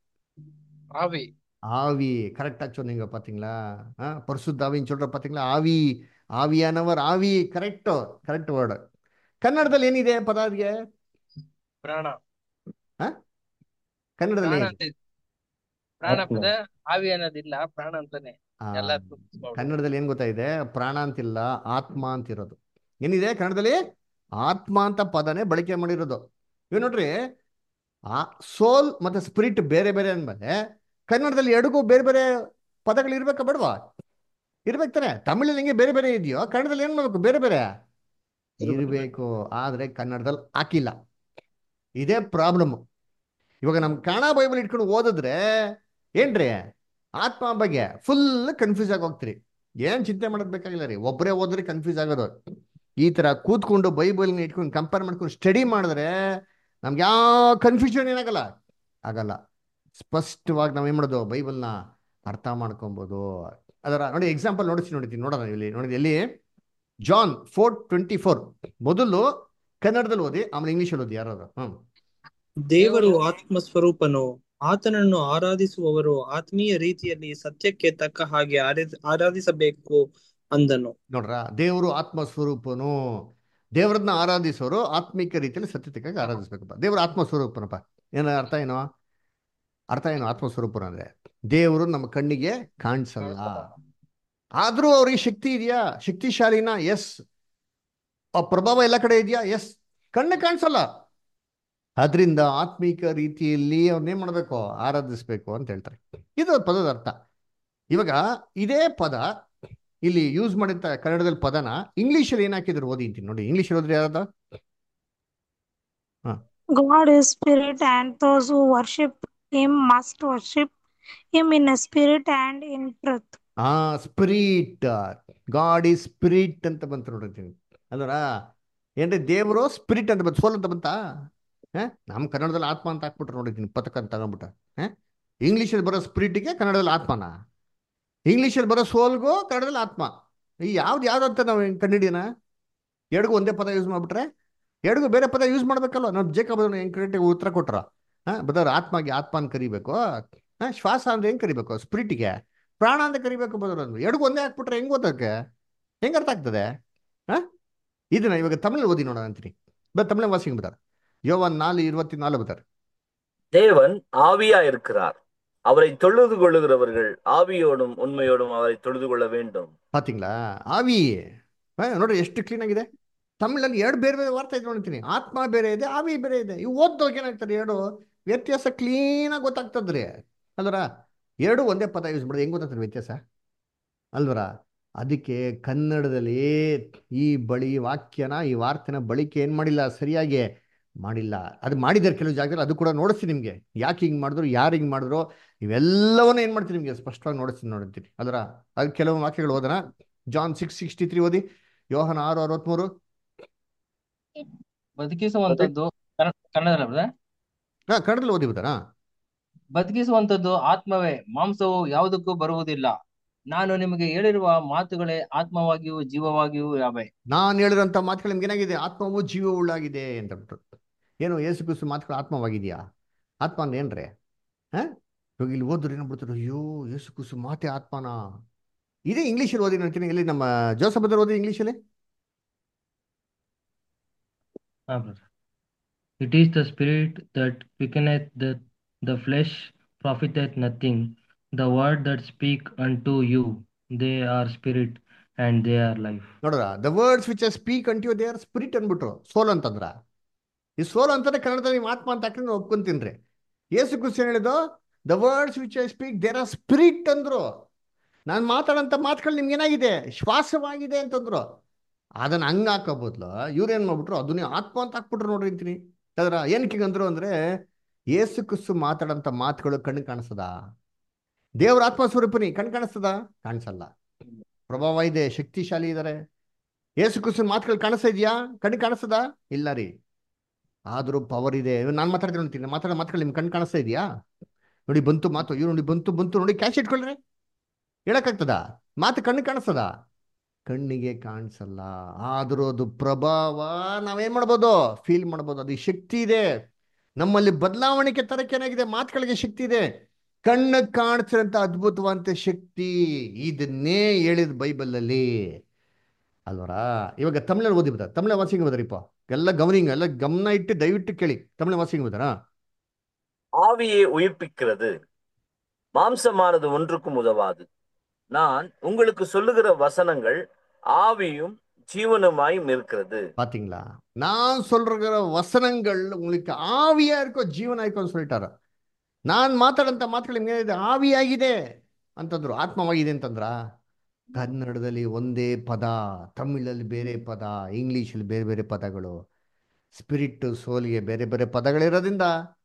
ஆவி
ஆவி கரெக்டா சொன்னீங்க பாத்தீங்களா ஆ பரிசுத்தாவின்னு சொல்ற பாத்தீங்களா ஆவி ಆವಿಯಾನವರ್ ಆವಿ ಕರೆಕ್ಟ್ ಕರೆಕ್ಟ್ ವರ್ಡ್ ಕನ್ನಡದಲ್ಲಿ ಏನಿದೆ ಪದ ಅದಕ್ಕೆ
ಪ್ರಾಣ
ಆ? ಕನ್ನಡದಲ್ಲಿ
ಪ್ರಾಣ
ಏನಿದೆ?
ಅಂತ ಪ್ರಾಣ
ಆತ್ಮ.
ಪದ ಆವಿ ಅನ್ನೋದಿಲ್ಲ ಪ್ರಾಣ ಅಂತಾನೆ
ಆ,
ಎಲ್ಲ ಕೂರಿಸ್ಕೊಂಡು.
ಕನ್ನಡದಲ್ಲಿ ಏನ್ ಗೊತ್ತಾಯಿದೆ ಪ್ರಾಣ ಅಂತಿಲ್ಲ ಆತ್ಮ ಅಂತಿರೋದು ಏನಿದೆ ಕನ್ನಡದಲ್ಲಿ ಆತ್ಮ ಅಂತ ಪದನೇ ಬಳಕೆ ಮಾಡಿರೋದು ಇವ್ ನೋಡ್ರಿ ಆ ಸೋಲ್ ಮತ್ತೆ ಸ್ಪಿರಿಟ್ ಬೇರೆ ಬೇರೆ ಅಂದ್ಮೇಲೆ ಕನ್ನಡದಲ್ಲಿ ಎರಡಿಗೂ ಬೇರೆ ಬೇರೆ ಪದಗಳು ಇರ್ಬೇಕಾ ಬೇಡವಾ ಇರ್ಬೇಕು ತಾನೆ ತಮಿಳಲ್ಲಿ ಹೆಂಗೆ ಬೇರೆ ಬೇರೆ ಇದೆಯೋ ಕನ್ನಡದಲ್ಲಿ ಏನ್ ಮಾಡ್ಬೇಕು ಬೇರೆ ಬೇರೆ ಇರಬೇಕು ಆದ್ರೆ ಕನ್ನಡದಲ್ಲಿ ಹಾಕಿಲ್ಲ ಇದೇ ಪ್ರಾಬ್ಲಮ್ ಇವಾಗ ನಮ್ ಕನ್ನಡ ಬೈಬಲ್ ಇಟ್ಕೊಂಡು ಓದಿದ್ರೆ ಏನ್ರಿ ಆತ್ಮ ಬಗ್ಗೆ ಫುಲ್ ಕನ್ಫ್ಯೂಸ್ ಆಗಿ ಹೋಗ್ತೀರಿ ಏನ್ ಚಿಂತೆ ಮಾಡೋದ್ ಬೇಕಾಗಿಲ್ಲ ರೀ ಒಬ್ಬರೇ ಓದ್ರೆ ಕನ್ಫ್ಯೂಸ್ ಆಗೋದು ಈ ತರ ಕೂತ್ಕೊಂಡು ಬೈಬಲ್ನ ಇಟ್ಕೊಂಡು ಕಂಪೇರ್ ಮಾಡ್ಕೊಂಡು ಸ್ಟಡಿ ಮಾಡಿದ್ರೆ ನಮ್ಗೆ ಯಾವ ಕನ್ಫ್ಯೂಷನ್ ಏನಾಗಲ್ಲ ಆಗಲ್ಲ ಸ್ಪಷ್ಟವಾಗಿ ನಾವೇನ್ ಮಾಡೋದು ಬೈಬಲ್ನ ಅರ್ಥ ಮಾಡ್ಕೊಬೋದು ಅದರ ನೋಡಿ ಎಕ್ಸಾಂಪಲ್ ನೋಡಿಸಿ ನೋಡಿದ್ದೀನಿ ನೋಡೋಣ ಇಲ್ಲಿ ನೋಡಿದ್ವಿ ಎಲ್ಲಿ ಜಾನ್ ಫೋರ್ ಟ್ವೆಂಟಿ ಫೋರ್ ಮೊದಲು ಕನ್ನಡದಲ್ಲಿ ಓದಿ ಆಮೇಲೆ ಇಂಗ್ಲೀಷಲ್ಲಿ ಓದಿ ಯಾರಾದ್ರು ಹ್ಮ್
ದೇವರು ಆತ್ಮ ಸ್ವರೂಪನು ಆತನನ್ನು ಆರಾಧಿಸುವವರು ಆತ್ಮೀಯ ರೀತಿಯಲ್ಲಿ ಸತ್ಯಕ್ಕೆ ತಕ್ಕ ಹಾಗೆ ಆರಾಧ- ಆರಾಧಿಸಬೇಕು ಅಂದನು
ನೋಡ್ರ ದೇವರು ಆತ್ಮ ಸ್ವರೂಪನು ದೇವರನ್ನ ಆರಾಧಿಸೋರು ಆತ್ಮಿಕ ರೀತಿಯಲ್ಲಿ ಸತ್ಯತೆಗಾಗಿ ಆರಾಧಿಸ್ಬೇಕಪ್ಪ ದೇವರು ಆತ್ಮ ಸ್ವರೂಪನಪ್ಪ ಏನ ಅರ್ಥ ಏನು ಅರ್ಥ ಏನು ಆತ್ಮ ಸ್ವರೂಪನ ಅಂದ್ರೆ ದೇವರು ನಮ್ಮ ಕಣ್ಣಿಗೆ ಕಾಣಿಸಲ್ಲ ಆದ್ರೂ ಅವ್ರಿಗೆ ಶಕ್ತಿ ಇದೆಯಾ ಶಕ್ತಿಶಾಲಿನ ಎಸ್ ಆ ಪ್ರಭಾವ ಎಲ್ಲ ಕಡೆ ಇದೆಯಾ ಎಸ್ ಕಣ್ಣು ಕಾಣಿಸಲ್ಲ ಅದರಿಂದ ಆತ್ಮಿಕ ರೀತಿಯಲ್ಲಿ ಅವ್ರನ್ನೇನ್ ಮಾಡ್ಬೇಕು ಆರಾಧಿಸ್ಬೇಕು ಅಂತ ಹೇಳ್ತಾರೆ ಇದು ಪದದ ಅರ್ಥ ಇವಾಗ ಇದೇ ಪದ ಇಲ್ಲಿ ಯೂಸ್ ಮಾಡಿದ ಕನ್ನಡದಲ್ಲಿ ಪದನ ಇಂಗ್ಲಿಷಲ್ಲಿ ಏನ್ ಹಾಕಿದ್ರು ಓದಿ ಅಂತೀನಿ ನೋಡಿ ಇಂಗ್ಲಿಷ್ ಓದ್ರಿ ಯಾರದ
God is spirit, and those who worship him must worship him in a spirit and in truth.
ಆ ಸ್ಪಿರಿಟ್ ಗಾಡ್ ಈ ಸ್ಪಿರಿಟ್ ಅಂತ ಬಂತು ನೋಡಿರ್ತೀನಿ ಅಲ್ವರ ಏನ್ರಿ ದೇವರು ಸ್ಪಿರಿಟ್ ಅಂತ ಬಂತು ಸೋಲ್ ಅಂತ ಬಂತಾ ಹ ನಮ್ಮ ಕನ್ನಡದಲ್ಲಿ ಆತ್ಮ ಅಂತ ಹಾಕ್ಬಿಟ್ರೆ ನೋಡಿದ್ದೀನಿ ಪದಕ ಅಂತ ತಗೊಂಡ್ಬಿಟ್ಟ ಹ ಇಂಗ್ಲೀಷಲ್ಲಿ ಬರೋ ಸ್ಪಿರಿಟ್ಗೆ ಕನ್ನಡದಲ್ಲಿ ಆತ್ಮನ ಇಂಗ್ಲೀಷಲ್ಲಿ ಬರೋ ಸೋಲ್ಗೂ ಕನ್ನಡದಲ್ಲಿ ಆತ್ಮ ಈ ಯಾವ್ದು ಯಾವ್ದು ಅಂತ ನಾವು ಕಂಡಿಡಿಯೋಣ ಎರಡಿಗೂ ಒಂದೇ ಪದ ಯೂಸ್ ಮಾಡ್ಬಿಟ್ರೆ ಎರಡಿಗೂ ಬೇರೆ ಪದ ಯೂಸ್ ಮಾಡ್ಬೇಕಲ್ವ ನಾವು ಜೇಕಬ್ ಹೆಂಗ್ ಕರೆಕ್ಟಾಗಿ ಉತ್ತರ ಕೊಟ್ರ ಹಾ ಬದವ್ರು ಆತ್ಮಗೆ ಆತ್ಮ ಅಂತ ಕರಿಬೇಕು ಹಾ ಶ್ವಾಸ ಅಂದ್ರೆ ಹೆಂಗ್ ಕರಿಬೇಕು ಸ್ಪಿರಿಟ್ಗೆ ಪ್ರಾಣ ಅಂತ ಕರಿಬೇಕು ಬದವ್ರು ಅಂದ್ರೆ ಎರಡಿಗೂ ಒಂದೇ ಹಾಕ್ಬಿಟ್ರೆ ಹೆಂಗ್ ಓದಕ್ಕೆ ಹೆಂಗ್ ಅರ್ಥ ಆಗ್ತದೆ ಹಾ ಇದನ್ನ ಇವಾಗ ತಮಿಳ್ ಓದಿ ನೋಡೋಣ ಅಂತೀನಿ ಬಟ್ ತಮಿಳ ವಾಸಿಂಗ್ ಬರ್ತಾರೆ யோவான் நாலு இருபத்தி நாலு பத்தார்
தேவன் ஆவியா இருக்கிறார் அவரை தொழுது கொள்ளுகிறவர்கள் ஆவியோடும் உண்மையோடும் அவரை தொழுது கொள்ள வேண்டும்
ಪಾತಿಂಗ್ಲಾ ಆವಿ ಹಾ, ನೋಡ್ರಿ ಎಷ್ಟು ಕ್ಲೀನ್ ಆಗಿದೆ ತಮಿಳಲ್ಲಿ ಎರಡು ಬೇರೆ ಬೇರೆ ವಾರ್ತೆ ಇದೆ ನೋಡ್ತೀನಿ ಆತ್ಮ ಬೇರೆ ಇದೆ ಆವಿ ಬೇರೆ ಇದೆ ಇವು ಓದ್ದೋಗಿ ಏನಾಗ್ತದೆ ಎರಡು ವ್ಯತ್ಯಾಸ ಕ್ಲೀನಾಗಿ ಗೊತ್ತಾಗ್ತದ್ರಿ ಅಲ್ವರ ಎರಡು ಒಂದೇ ಪದ ಯೂಸ್ ಮಾಡೋದು ಹೆಂಗ್ ಗೊತ್ತಾಗ್ತದೆ ವ್ಯತ್ಯಾಸ ಅಲ್ವರ ಅದಕ್ಕೆ ಕನ್ನಡದಲ್ಲಿ ಈ ಬಳಿ ವಾಕ್ಯನ ಈ ವಾರ್ತೆನ ಬಳಕೆ ಏನ್ ಮಾಡಿಲ್ಲ ಸರಿಯಾಗಿ ಮಾಡಿಲ್ಲ ಅದು ಮಾಡಿದ್ದಾರೆ ಕೆಲವು ಜಾಗದಲ್ಲಿ ಅದು ಕೂಡ ನೋಡಿಸ್ತೀನಿ ನಿಮಗೆ ಯಾಕೆ ಹಿಂಗೆ ಮಾಡಿದ್ರು ಯಾರು ಹಿಂಗೆ ಮಾಡಿದ್ರು ಇವೆಲ್ಲವನ್ನೂ ಏನು ಮಾಡ್ತೀನಿ ನಿಮಗೆ ಸ್ಪಷ್ಟವಾಗಿ ನೋಡಿಸ್ತೀನಿ ನೋಡ್ತೀನಿ ಅದರ ಅದು ಕೆಲವು ವಾಕ್ಯಗಳು ಓದೋಣ ಜಾನ್ ಸಿಕ್ಸ್ ಸಿಕ್ಸ್ಟಿ ತ್ರೀ ಓದಿ ಯೋಹನ ಆರು ಅರವತ್ಮೂರು
ಬದುಕಿಸುವಂತದ್ದು ಕನ್ನಡ ಕನ್ನಡದಲ್ಲ
ಹಾ ಕನ್ನಡದಲ್ಲಿ ಓದಿ ಬಿಡ್ತಾರಾ
ಬದುಕಿಸುವಂತದ್ದು ಆತ್ಮವೇ ಮಾಂಸವು ಯಾವುದಕ್ಕೂ ಬರುವುದಿಲ್ಲ ನಾನು ನಿಮಗೆ ಹೇಳಿರುವ ಮಾತುಗಳೇ ಆತ್ಮವಾಗಿಯೂ ಜೀವವಾಗಿಯೂ ಯಾವೆ
ನಾನು ಹೇಳಿರೋಂಥ ಮಾತುಗಳು ನಿಮ್ಗೆ ಏನಾಗಿದೆ ಆತ್ಮವು ಜೀವವುಳ್ಳಾಗಿದೆ ಅಂತ ಬಿಟ್ಟು ಏನು ಏಸು ಕ್ರಿಸ್ತು ಮಾತುಗಳು ಆತ್ಮವಾಗಿದೆಯಾ ಆತ್ಮ ಅಂದ್ರೆ ಏನ್ರಿ ಹಾ ಇವಾಗ ಇಲ್ಲಿ ಓದ್ರು ಏನ್ಬಿಡ್ತಾರೆ ಅಯ್ಯೋ ಏಸು ಕ್ರಿಸ್ತು ಮಾತೆ ಆತ್ಮನ ಇದೇ ಇಂಗ್ಲೀಷಲ್ಲಿ ಓದಿ ನೋಡ್ತೀನಿ ಇಲ್ಲಿ ನಮ್ಮ ಜೋಸಫ್ ಓದಿ ಇಂಗ್ಲೀಷಲ್ಲಿ
ಹಾ brother. It is the spirit that quickeneth the, the flesh profiteth nothing. The word that speak unto you, they are spirit and they are life.
ನೋಡ್ರ the words which speak unto they are spirit ಅಂದ್ಬಿಟ್ರು soul ಅಂತಂದ್ರ ಈ ಸೋಲ್ ಅಂತಾನೆ ಕನ್ನಡದಲ್ಲಿ ನೀವು ಆತ್ಮ ಅಂತ ಹಾಕಿ ಒಪ್ಕೊಂತೀನ್ರಿ ಯೇಸು ಕ್ರಿಸ್ತ ಹೇಳಿದ್ದು the words which I speak there are spirit ಅಂದ್ರು ನಾನು ಮಾತಾಡೋಂಥ ಮಾತುಗಳು ನಿಮ್ಗೆ ಏನಾಗಿದೆ ಶ್ವಾಸವಾಗಿದೆ ಅಂತಂದ್ರು ಅದನ್ನ ಹಂಗ ಹಾಕೋ ಬದಲು ಇವ್ರೇನ್ ಮಾಡ್ಬಿಟ್ರು ಅದನ್ನೇ ಆತ್ಮ ಅಂತ ಹಾಕ್ಬಿಟ್ರು ನೋಡ್ರಿ ಅಂತೀನಿ ಅದರ ಏನಕ್ಕೆ ಅಂದ್ರು ಅಂದ್ರೆ ಏಸು ಕ್ರಿಸ್ತು ಮಾತಾಡೋಂಥ ಮಾತುಗಳು ಕಣ್ಣು ಕಾಣಿಸ್ತದ ದೇವ್ರ ಆತ್ಮ ಸ್ವರೂಪನಿ ಕಣ್ಣು ಕಾಣಿಸ್ತದ ಕಾಣಿಸಲ್ಲ ಪ್ರಭಾವ ಇದೆ ಶಕ್ತಿಶಾಲಿ ಇದ್ದಾರೆ ಏಸು ಕ್ರಿಸ್ತನ ಮಾತುಗಳು ಕಾಣಿಸ್ತಾ ಇದೆಯಾ ಕಣ್ಣು ಕಾಣಿಸ್ತದ ಇಲ್ಲ ರೀ ಆದರೂ ಪವರ್ ಇದೆ ನಾನು ಮಾತಾಡ್ತೀನಿ ಅಂತೀನಿ ಮಾತಾಡೋ ಮಾತುಗಳು ನಿಮ್ಗೆ ಕಣ್ಣು ಕಾಣಿಸ್ತಾ ಇದೆಯಾ ನೋಡಿ ಬಂತು ಮಾತು ಇವ್ರು ನೋಡಿ ಬಂತು ಬಂತು ನೋಡಿ ಕ್ಯಾಶ್ ಇಟ್ಕೊಳ್ರಿ ಹೇಳಕ್ಕಾಗ್ತದ ಮಾತು ಕಣ್ಣು ಕಾಣಿಸ್ತದ ಕಣ್ಣಿಗೆ ಕಾಣಿಸಲ್ಲ ಆದರೂ ಅದು ಪ್ರಭಾವ ನಾವೇನ್ ಮಾಡ್ಬೋದು ಫೀಲ್ ಮಾಡ್ಬೋದು ಅದು ಶಕ್ತಿ ಇದೆ ನಮ್ಮಲ್ಲಿ ಬದಲಾವಣೆಗೆ ತರಕ್ಕೆ ಏನಾಗಿದೆ ಮಾತುಗಳಿಗೆ ಶಕ್ತಿ ಇದೆ ಕಣ್ಣು ಕಾಣಿಸಿದಂತ ಅದ್ಭುತವಂತ ಶಕ್ತಿ ಇದನ್ನೇ ಹೇಳಿದ ಬೈಬಲಲ್ಲಿ ಅಲ್ವರ ಇವಾಗ ತಮಿಳಲ್ಲಿ ಓದಿ ಬಿಡ ತಮಿಳ ವಾಸಿಂಗ್ ಬದರಿಪ್ಪ ಎಲ್ಲ ಗಮನಿಂಗ್ ಎಲ್ಲ ಗಮನ ಇಟ್ಟು ದಯವಿಟ್ಟು ಕೇಳಿ ತಮಿಳ ವಾಸಿಂಗ್ ಬದರಾ
ஆவியை உயிர்ப்பிக்கிறது மாம்சமானது ஒன்றுக்கும் உதவாது நான் உங்களுக்கு சொல்லுகிற வசனங்கள் ஆவியும் ஜீவனுமாயும் இருக்கிறது
பாத்தீங்களா நான் சொல்ற வசனங்கள் உங்களுக்கு ஆவியா இருக்கோ ಜೀವನ ಆಯ್ಕೋ ಅಂತ சொல்லிட்டாರ ನಾನ್ ಮಾತಾಡಂತ ಮಾತುಗಳು ನಿಮ್ಗೆ ಏನಿದೆ ಆವಿಯಾಗಿದೆ ಅಂತಂದ್ರು ಆತ್ಮವಾಗಿದೆ ಅಂತಂದ್ರ ಕನ್ನಡದಲ್ಲಿ ಒಂದೇ ಪದ ತಮಿಳಲ್ಲಿ ಬೇರೆ ಪದ ಇಂಗ್ಲಿಷಲ್ಲಿ ಬೇರೆ ಬೇರೆ ಪದಗಳು ಸ್ಪಿರಿಟ್ ಸೋಲಿಗೆ ಬೇರೆ ಬೇರೆ ಪದಗಳಿರೋದ್ರಿಂದ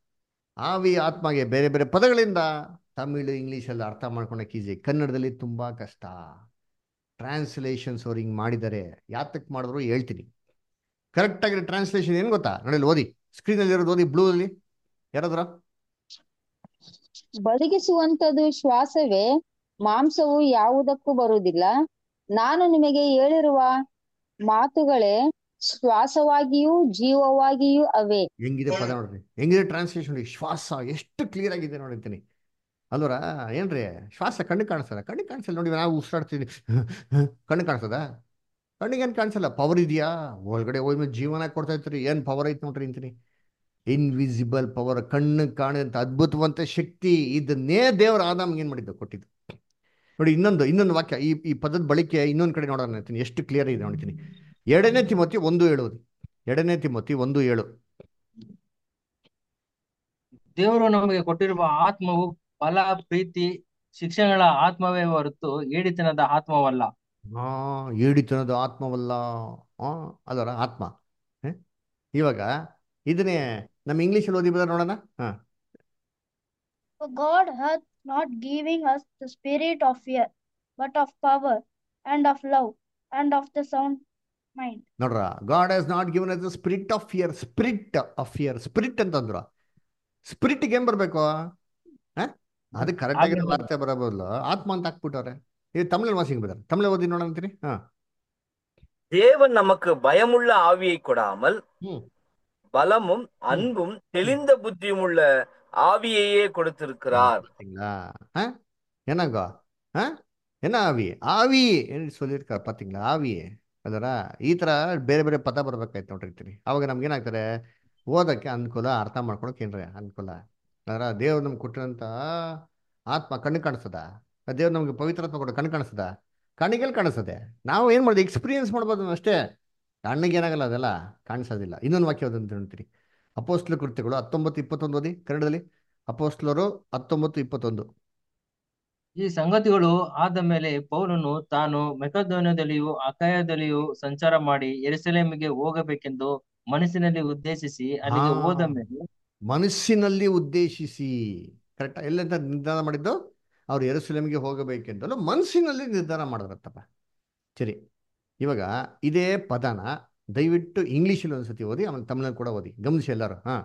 ಆವಿ ಆತ್ಮಗೆ ಬೇರೆ ಬೇರೆ ಪದಗಳಿಂದ ತಮಿಳು ಇಂಗ್ಲೀಷಲ್ಲಿ ಅರ್ಥ ಮಾಡ್ಕೊಳಕ್ಕೆ ಈಸಿ ಕನ್ನಡದಲ್ಲಿ ತುಂಬ ಕಷ್ಟ ಟ್ರಾನ್ಸ್ಲೇಷನ್ಸ್ ಅವ್ರು ಹಿಂಗೆ ಮಾಡಿದ್ದಾರೆ ಯಾತಕ್ಕೆ ಮಾಡಿದ್ರು ಹೇಳ್ತೀನಿ ಕರೆಕ್ಟಾಗಿ ಟ್ರಾನ್ಸ್ಲೇಷನ್ ಏನು ಗೊತ್ತಾ ನೋಡಿ ಓದಿ ಸ್ಕ್ರೀನಲ್ಲಿ ಇರೋದು ಓದಿ ಬ್ಲೂ ಅಲ್ಲಿ ಯಾರಾದ್ರ
ಬಡಗಿಸುವಂತದು ಶ್ವಾಸವೇ ಮಾಂಸವು ಯಾವುದಕ್ಕೂ ಬರುವುದಿಲ್ಲ ನಾನು ನಿಮಗೆ ಹೇಳಿರುವ ಮಾತುಗಳೇ ಶ್ವಾಸವಾಗಿಯೂ ಜೀವವಾಗಿಯೂ ಅವೇ
ಹೆಂಗಿದೆ ಪದ ನೋಡ್ರಿ ಹೆಂಗಿದೆ ಟ್ರಾನ್ಸ್ಲೇಷನ್ ನೋಡಿ ಶ್ವಾಸ ಎಷ್ಟು ಕ್ಲಿಯರ್ ಆಗಿದೆ ನೋಡಿರ್ತೀನಿ ಅಲ್ವರ ಏನ್ರಿ ಶ್ವಾಸ ಕಣ್ಣು ಕಾಣಿಸ್ತದ ಕಣ್ಣು ಕಾಣಿಸಲ್ಲ ನೋಡಿ ನಾವು ಉಸಿರಾಡ್ತೀವಿ ಕಣ್ಣು ಕಾಣಿಸ್ತದ ಕಣ್ಣಿಗೆ ಏನು ಕಾಣಿಸಲ್ಲ ಪವರ್ ಇದೆಯಾ ಒಳಗಡೆ ಹೋದ್ಮೇಲೆ ಜೀವನ ಕೊಡ್ತಾ ಇರ್ತೀರಿ ಏನು ಪವರ್ ಐತೆ ನೋಡ್ರಿ ಅಂತೀನಿ ಇನ್ವಿಸಿಬಲ್ ಪವರ್ ಕಣ್ಣು ಕಾಣುವಂಥ ಅದ್ಭುತವಂತ ಶಕ್ತಿ ಇದನ್ನೇ ದೇವರ ಆದಾಮ್ಗೆ ಏನು ಮಾಡಿದ್ದು ಕೊಟ್ಟಿದ್ದು ನೋಡಿ ಇನ್ನೊಂದು ಇನ್ನೊಂದು ವಾಕ್ಯ ಈ ಈ ಪದದ ಬಳಿಕೆ ಇನ್ನೊಂದು ಕಡೆ ನೋಡೋಣ ಅಂತೀನಿ ಎಷ್ಟು ಕ್ಲಿಯರ್ ಇದೆ ನೋಡ್ತೀನಿ ಎರಡನೇ ತಿಮೋತಿ ಒಂದು ಹೇಳುವುದು ಎರಡನೇ ತಿಮೋತಿ ಒಂದು ಏಳು
ದೇವರು ನಮಗೆ ಕೊಟ್ಟಿರುವ ಆತ್ಮವು ಫಲ ಪ್ರೀತಿ ಶಿಕ್ಷಣಗಳ ಆತ್ಮವೇ ಹೊರತು ಏಡಿತನದ ಆತ್ಮವಲ್ಲ
ಹಾ ಏಡಿತನದ ಆತ್ಮವಲ್ಲ ಆ ಅದರ ಆತ್ಮ ಹ? ಇವಾಗ ಇದನ್ನೇ ನಮ್ಮ ಇಂಗ್ಲೀಷಲ್ಲಿ ಓದಿ ಬದ ನೋಡೋಣ ಹಾ
For God hath not given us the spirit of fear, but of power, and of love, and of the sound mind.
ನೋಡ್ರ God has not given us the spirit of fear spirit of fear spirit ಅಂತಂದ್ರು ಸ್ಪಿರಿಟ್ಗೆ ಏನ್ ಬರ್ಬೇಕು ಅದು correct ಆಗಿರೋ
ಆಗಿರ್ಬೋದು.
ವಾರ್ತೆ ಬರಬಹುದು ಆತ್ಮ ಅಂತ ಹಾಕ್ಬಿಟ್ಟವ್ರೆ ಇದು ತಮಿಳಲ್ಲಿ ವಾಸಿಂಗ್ ಬದಾರೆ ತಮಿಳ ಓದಿ ನೋಡೋಣ ಅಂತೀರಿ ಹಾ
தேவன் நமக்கு பயமுள்ள ஆவியை கொடாமல்
ம்.
பலமும் அன்பும் தெளிந்த புத்தியும் உள்ள ஆவியையே கொடுத்திருக்கிறார்
பாத்தீங்களா ஆ என்னங்க ஆ என்ன ಆವಿ ಆವಿ ಏನು சொல்லியிருக்காரு ಪಾತಿங்களா ಆವಿ ಅದರ ಈ ಥರ ಬೇರೆ ಬೇರೆ ಪದ ಬರ್ಬೇಕಾಯ್ತು ನೋಡಿರ್ತೀನಿ ಅವಾಗ ನಮ್ಗೆ ಏನಾಗ್ತಾರೆ ಓದಕ್ಕೆ ಅನುಕೂಲ ಅರ್ಥ ಮಾಡ್ಕೊಳಕ್ಕೆ ಏನ್ರಿ ಅನುಕೂಲ ಅದರ ದೇವ್ರು ನಮ್ಗೆ ಕೊಟ್ಟಿರೋಂಥ ಆತ್ಮ ಕಣ್ಣು ಕಾಣಿಸ್ತದ ದೇವ್ರು ನಮ್ಗೆ ಪವಿತ್ರಾತ್ಮ ಕೊಟ್ಟು ಕಣ್ಣು ಕಾಣಿಸ್ತದ ಕಣ್ಣಿಗೆಲ್ಲಿ ಕಾಣಿಸ್ತದೆ ನಾವು ಏನು ಮಾಡೋದು ಎಕ್ಸ್ಪೀರಿಯನ್ಸ್ ಮಾಡ್ಬೋದು ಅಷ್ಟೇ ಕಣ್ಣಿಗೆ ಏನಾಗಲ್ಲ ಅದೆಲ್ಲ ಕಾಣಿಸೋದಿಲ್ಲ ಇನ್ನೊಂದು ವಾಕ್ಯ ಓದಂತ ಹೇಳ್ತೀರಿ ಅಪೋಸ್ಟ್ಲ ಕೃತ್ಯಗಳು ಹತ್ತೊಂಬತ್ತು ಇಪ್ಪತ್ತೊಂದು ಓದಿ ಕನ್ನಡದಲ್ಲಿ ಅಪೋಸ್ಟ್ಲರು ಹತ್ತೊಂಬತ್ತು ಇಪ್ಪತ್ತೊಂದು
ಈ ಸಂಗತಿಗಳು ಆದ ಮೇಲೆ ಪೌಲನು ತಾನು ಮೆಕದೋನ್ಯದಲ್ಲಿಯೂ ಅಕಾಯದಲ್ಲಿಯೂ ಸಂಚಾರ ಮಾಡಿ ಯೆರೂಸಲೇಮಿಗೆ ಹೋಗಬೇಕೆಂದು ಮನಸ್ಸಿನಲ್ಲಿ ಉದ್ದೇಶಿಸಿ ಅಲ್ಲಿಗೆ
ಹಾ.
ಹೋದ ಮೇಲೆ
ಮನಸ್ಸಿನಲ್ಲಿ ಉದ್ದೇಶಿಸಿ ಕರೆಕ್ಟ್ ಎಲ್ಲಂತ ನಿರ್ಧಾರ ಮಾಡಿದ್ದು ಅವ್ರು ಎರಸುಲೆಮಿಗೆ ಹೋಗಬೇಕೆಂತಲೂ ಮನಸ್ಸಿನಲ್ಲಿ ನಿರ್ಧಾರ ಮಾಡಿದ್ರತ್ತಪ್ಪ ಸರಿ ಇವಾಗ ಇದೇ ಪದನ ದಯವಿಟ್ಟು ಇಂಗ್ಲೀಷಲ್ಲಿ ಒಂದ್ಸತಿ ಓದಿ ಆಮೇಲೆ ತಮಿಳಲ್ಲಿ ಕೂಡ ಓದಿ ಗಮನಿಸಿ ಎಲ್ಲರೂ ಹಾ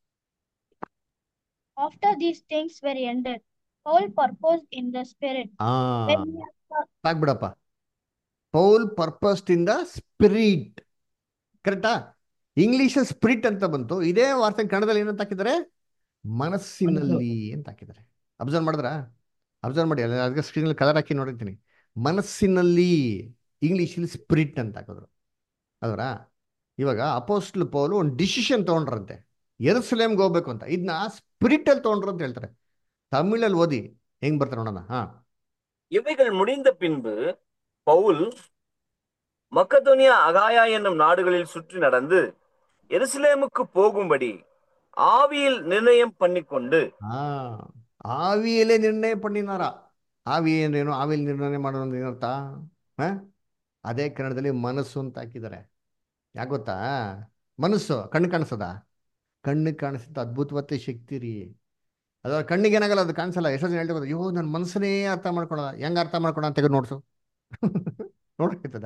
After these things were ended, Paul purposed in the Spirit.
ಆ
When he had thought-
ಸಾಕ್ಬಿಡಪ್ಪ ಪೌಲ್ ಪರ್ಪಸ್ ಇಂದ ಸ್ಪಿರಿಟ್ ಕರೆಕ್ಟಾ ಇಂಗ್ಲಿಷ್ ಸ್ಪಿರಿಟ್ ಅಂತ ಬಂತು ಇದೇ ವಾರ್ತೆ ಕನ್ನಡದಲ್ಲಿ ಏನಂತ ಹಾಕಿದ್ದಾರೆ ಮನಸ್ಸಿನಲ್ಲಿ ಅಂತ ಹಾಕಿದ್ದಾರೆ ಅಬ್ಸರ್ವ್ ಮಾಡಿದ್ರ ಅಬ್ಸರ್ವ್ ಮಾಡಿ ಅಲ್ಲಿ ಅದಕ್ಕೆ ಸ್ಕ್ರೀನಲ್ಲಿ ಕಲರ್ ಹಾಕಿ ನೋಡಿರ್ತೀನಿ ಮನಸ್ಸಿನಲ್ಲಿ ಇಂಗ್ಲೀಷಲ್ಲಿ ಸ್ಪಿರಿಟ್ ಅಂತ ಹಾಕಿದ್ರು ಅದರ ಇವಾಗ ಅಪೋಸ್ಟ್ಲ್ ಪೌಲು ಒಂದು ಡಿಸಿಷನ್ ತೊಗೊಂಡ್ರಂತೆ ಎರುಸಲೇಮ್ಗೆ ಹೋಗ್ಬೇಕು ಅಂತ ಇದನ್ನ ಸ್ಪಿರಿಟಲ್ಲಿ ತೊಗೊಂಡ್ರು ಅಂತ ಹೇಳ್ತಾರೆ ತಮಿಳಲ್ಲಿ ಓದಿ ಹೆಂಗ್ ಬರ್ತಾರೆ ನೋಡೋಣ ಹಾ
இவைகள் முடிந்த பின்பு பவுல் மக்கதோனியா அகாயா என்னும் நாடுகளில் சுற்றி நடந்து எருசலேமுக்கு போகும்படி ஆவியில் நிர்ணயம் பண்ணிக்கொண்டு
ಹಾ ಆವಿಯಲ್ಲೇ ನಿರ್ಣಯ ಪಣ್ಣಿನಾರ ಆವಿ ಏನೇನು ಆವಿಯಲ್ಲಿ ನಿರ್ಣಯ ಮಾಡೋದು ಅಂದ್ರೆ ಏನರ್ಥ ಹಾ ಅದೇ ಕನ್ನಡದಲ್ಲಿ ಮನಸ್ಸು ಅಂತ ಹಾಕಿದ್ದಾರೆ ಯಾಕೆ ಗೊತ್ತಾ ಮನಸ್ಸು ಕಣ್ಣು ಕಾಣಿಸದ ಕಣ್ಣು ಕಾಣಿಸುತ್ತ ಅದ್ಭುತವತ್ತೆ ಶಕ್ತಿ ರೀ ಅದ್ರ ಕಣ್ಣಿಗೆ ಏನಾಗಲ್ಲ ಅದು ಕಾಣಿಸಲ್ಲ ಎಷ್ಟೋ ಜನ ಹೇಳ್ತಾ ಅಯ್ಯೋ ನನ್ನ ಮನಸ್ಸನ್ನೇ ಅರ್ಥ ಮಾಡ್ಕೊಳ ಹೆಂಗ ಅರ್ಥ ಮಾಡ್ಕೊಳ ಅಂತ ತೆಗೆದು ನೋಡ್ಸು ನೋಡ್ಕೈತದ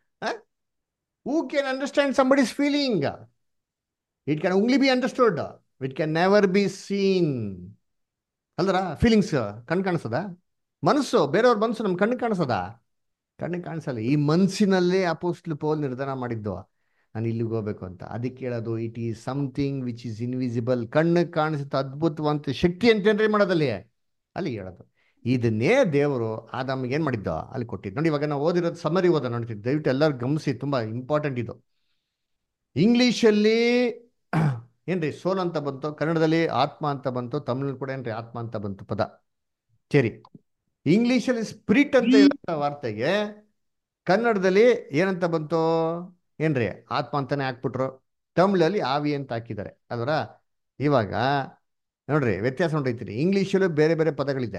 who can understand somebody's feeling it can only be understood it can never be seen ಅಲ್ದ್ರ ಫೀಲಿಂಗ್ಸ್ ಕಣ್ ಕಾಣಿಸದ ಮನಸ್ಸು ಬೇರೆಯವ್ರ ಮನಸ್ಸು ನಮ್ ಕಣ್ಣು ಕಾಣಿಸದ ಕಣ್ಣು ಕಾಣಿಸಲ್ಲ ಈ ಮನಸ್ಸಿನಲ್ಲೇ ಅಪೋಸ್ಟ್ಲ್ ಪೋಲ್ ನಿರ್ಧಾರ ಮಾಡಿದ್ದು ನಾನು ಇಲ್ಲಿಗೆ ಹೋಗ್ಬೇಕು ಅಂತ ಅದಕ್ಕೆ ಹೇಳೋದು it is something which is invisible ಕಣ್ಣು ಕಾಣಿಸುತ್ತೆ ಅದ್ಭುತವಂತ ಶಕ್ತಿ ಅಂತೇನ್ರಿ ಮಾಡೋದಲ್ಲಿ ಅಲ್ಲಿ ಹೇಳೋದು ಇದನ್ನೇ ದೇವರು ಆದಾಮಿಗೆ ಏನು ಮಾಡಿದ್ದು ಅಲ್ಲಿ ಕೊಟ್ಟಿದ್ದು ನೋಡಿ ಇವಾಗ ನಾವು ಓದಿರೋದು ಸಮರಿ ಓದ ನೋಡ್ತೀವಿ ದಯವಿಟ್ಟು ಎಲ್ಲರೂ ಗಮನಿಸಿ ತುಂಬಾ ಇಂಪಾರ್ಟೆಂಟ್ ಇದು ಇಂಗ್ಲೀಷಲ್ಲಿ ಏನ್ರಿ ಸೋಲ್ ಅಂತ ಬಂತು ಕನ್ನಡದಲ್ಲಿ ಆತ್ಮ ಅಂತ ಬಂತು ತಮಿಳಲ್ಲಿ ಕೂಡ ಏನ್ರಿ ಆತ್ಮ ಅಂತ ಬಂತು ಪದ ಸರಿ ಇಂಗ್ಲೀಷಲ್ಲಿ ಸ್ಪಿರಿಟ್ ಅಂತ ಇರೋ ವಾರ್ತೆಗೆ ಕನ್ನಡದಲ್ಲಿ ಏನಂತ ಬಂತು ಏನ್ರಿ ಆತ್ಮ ಅಂತಾನೆ ಹಾಕ್ಬಿಟ್ರು ತಮಿಳಲ್ಲಿ ಆವಿ ಅಂತ ಹಾಕಿದ್ದಾರೆ ಅದರ ಇವಾಗ ನೋಡ್ರಿ ವ್ಯತ್ಯಾಸ ನೋಡೈತಿರಿ ಇಂಗ್ಲೀಷಲ್ಲೂ ಬೇರೆ ಬೇರೆ ಪದಗಳಿದೆ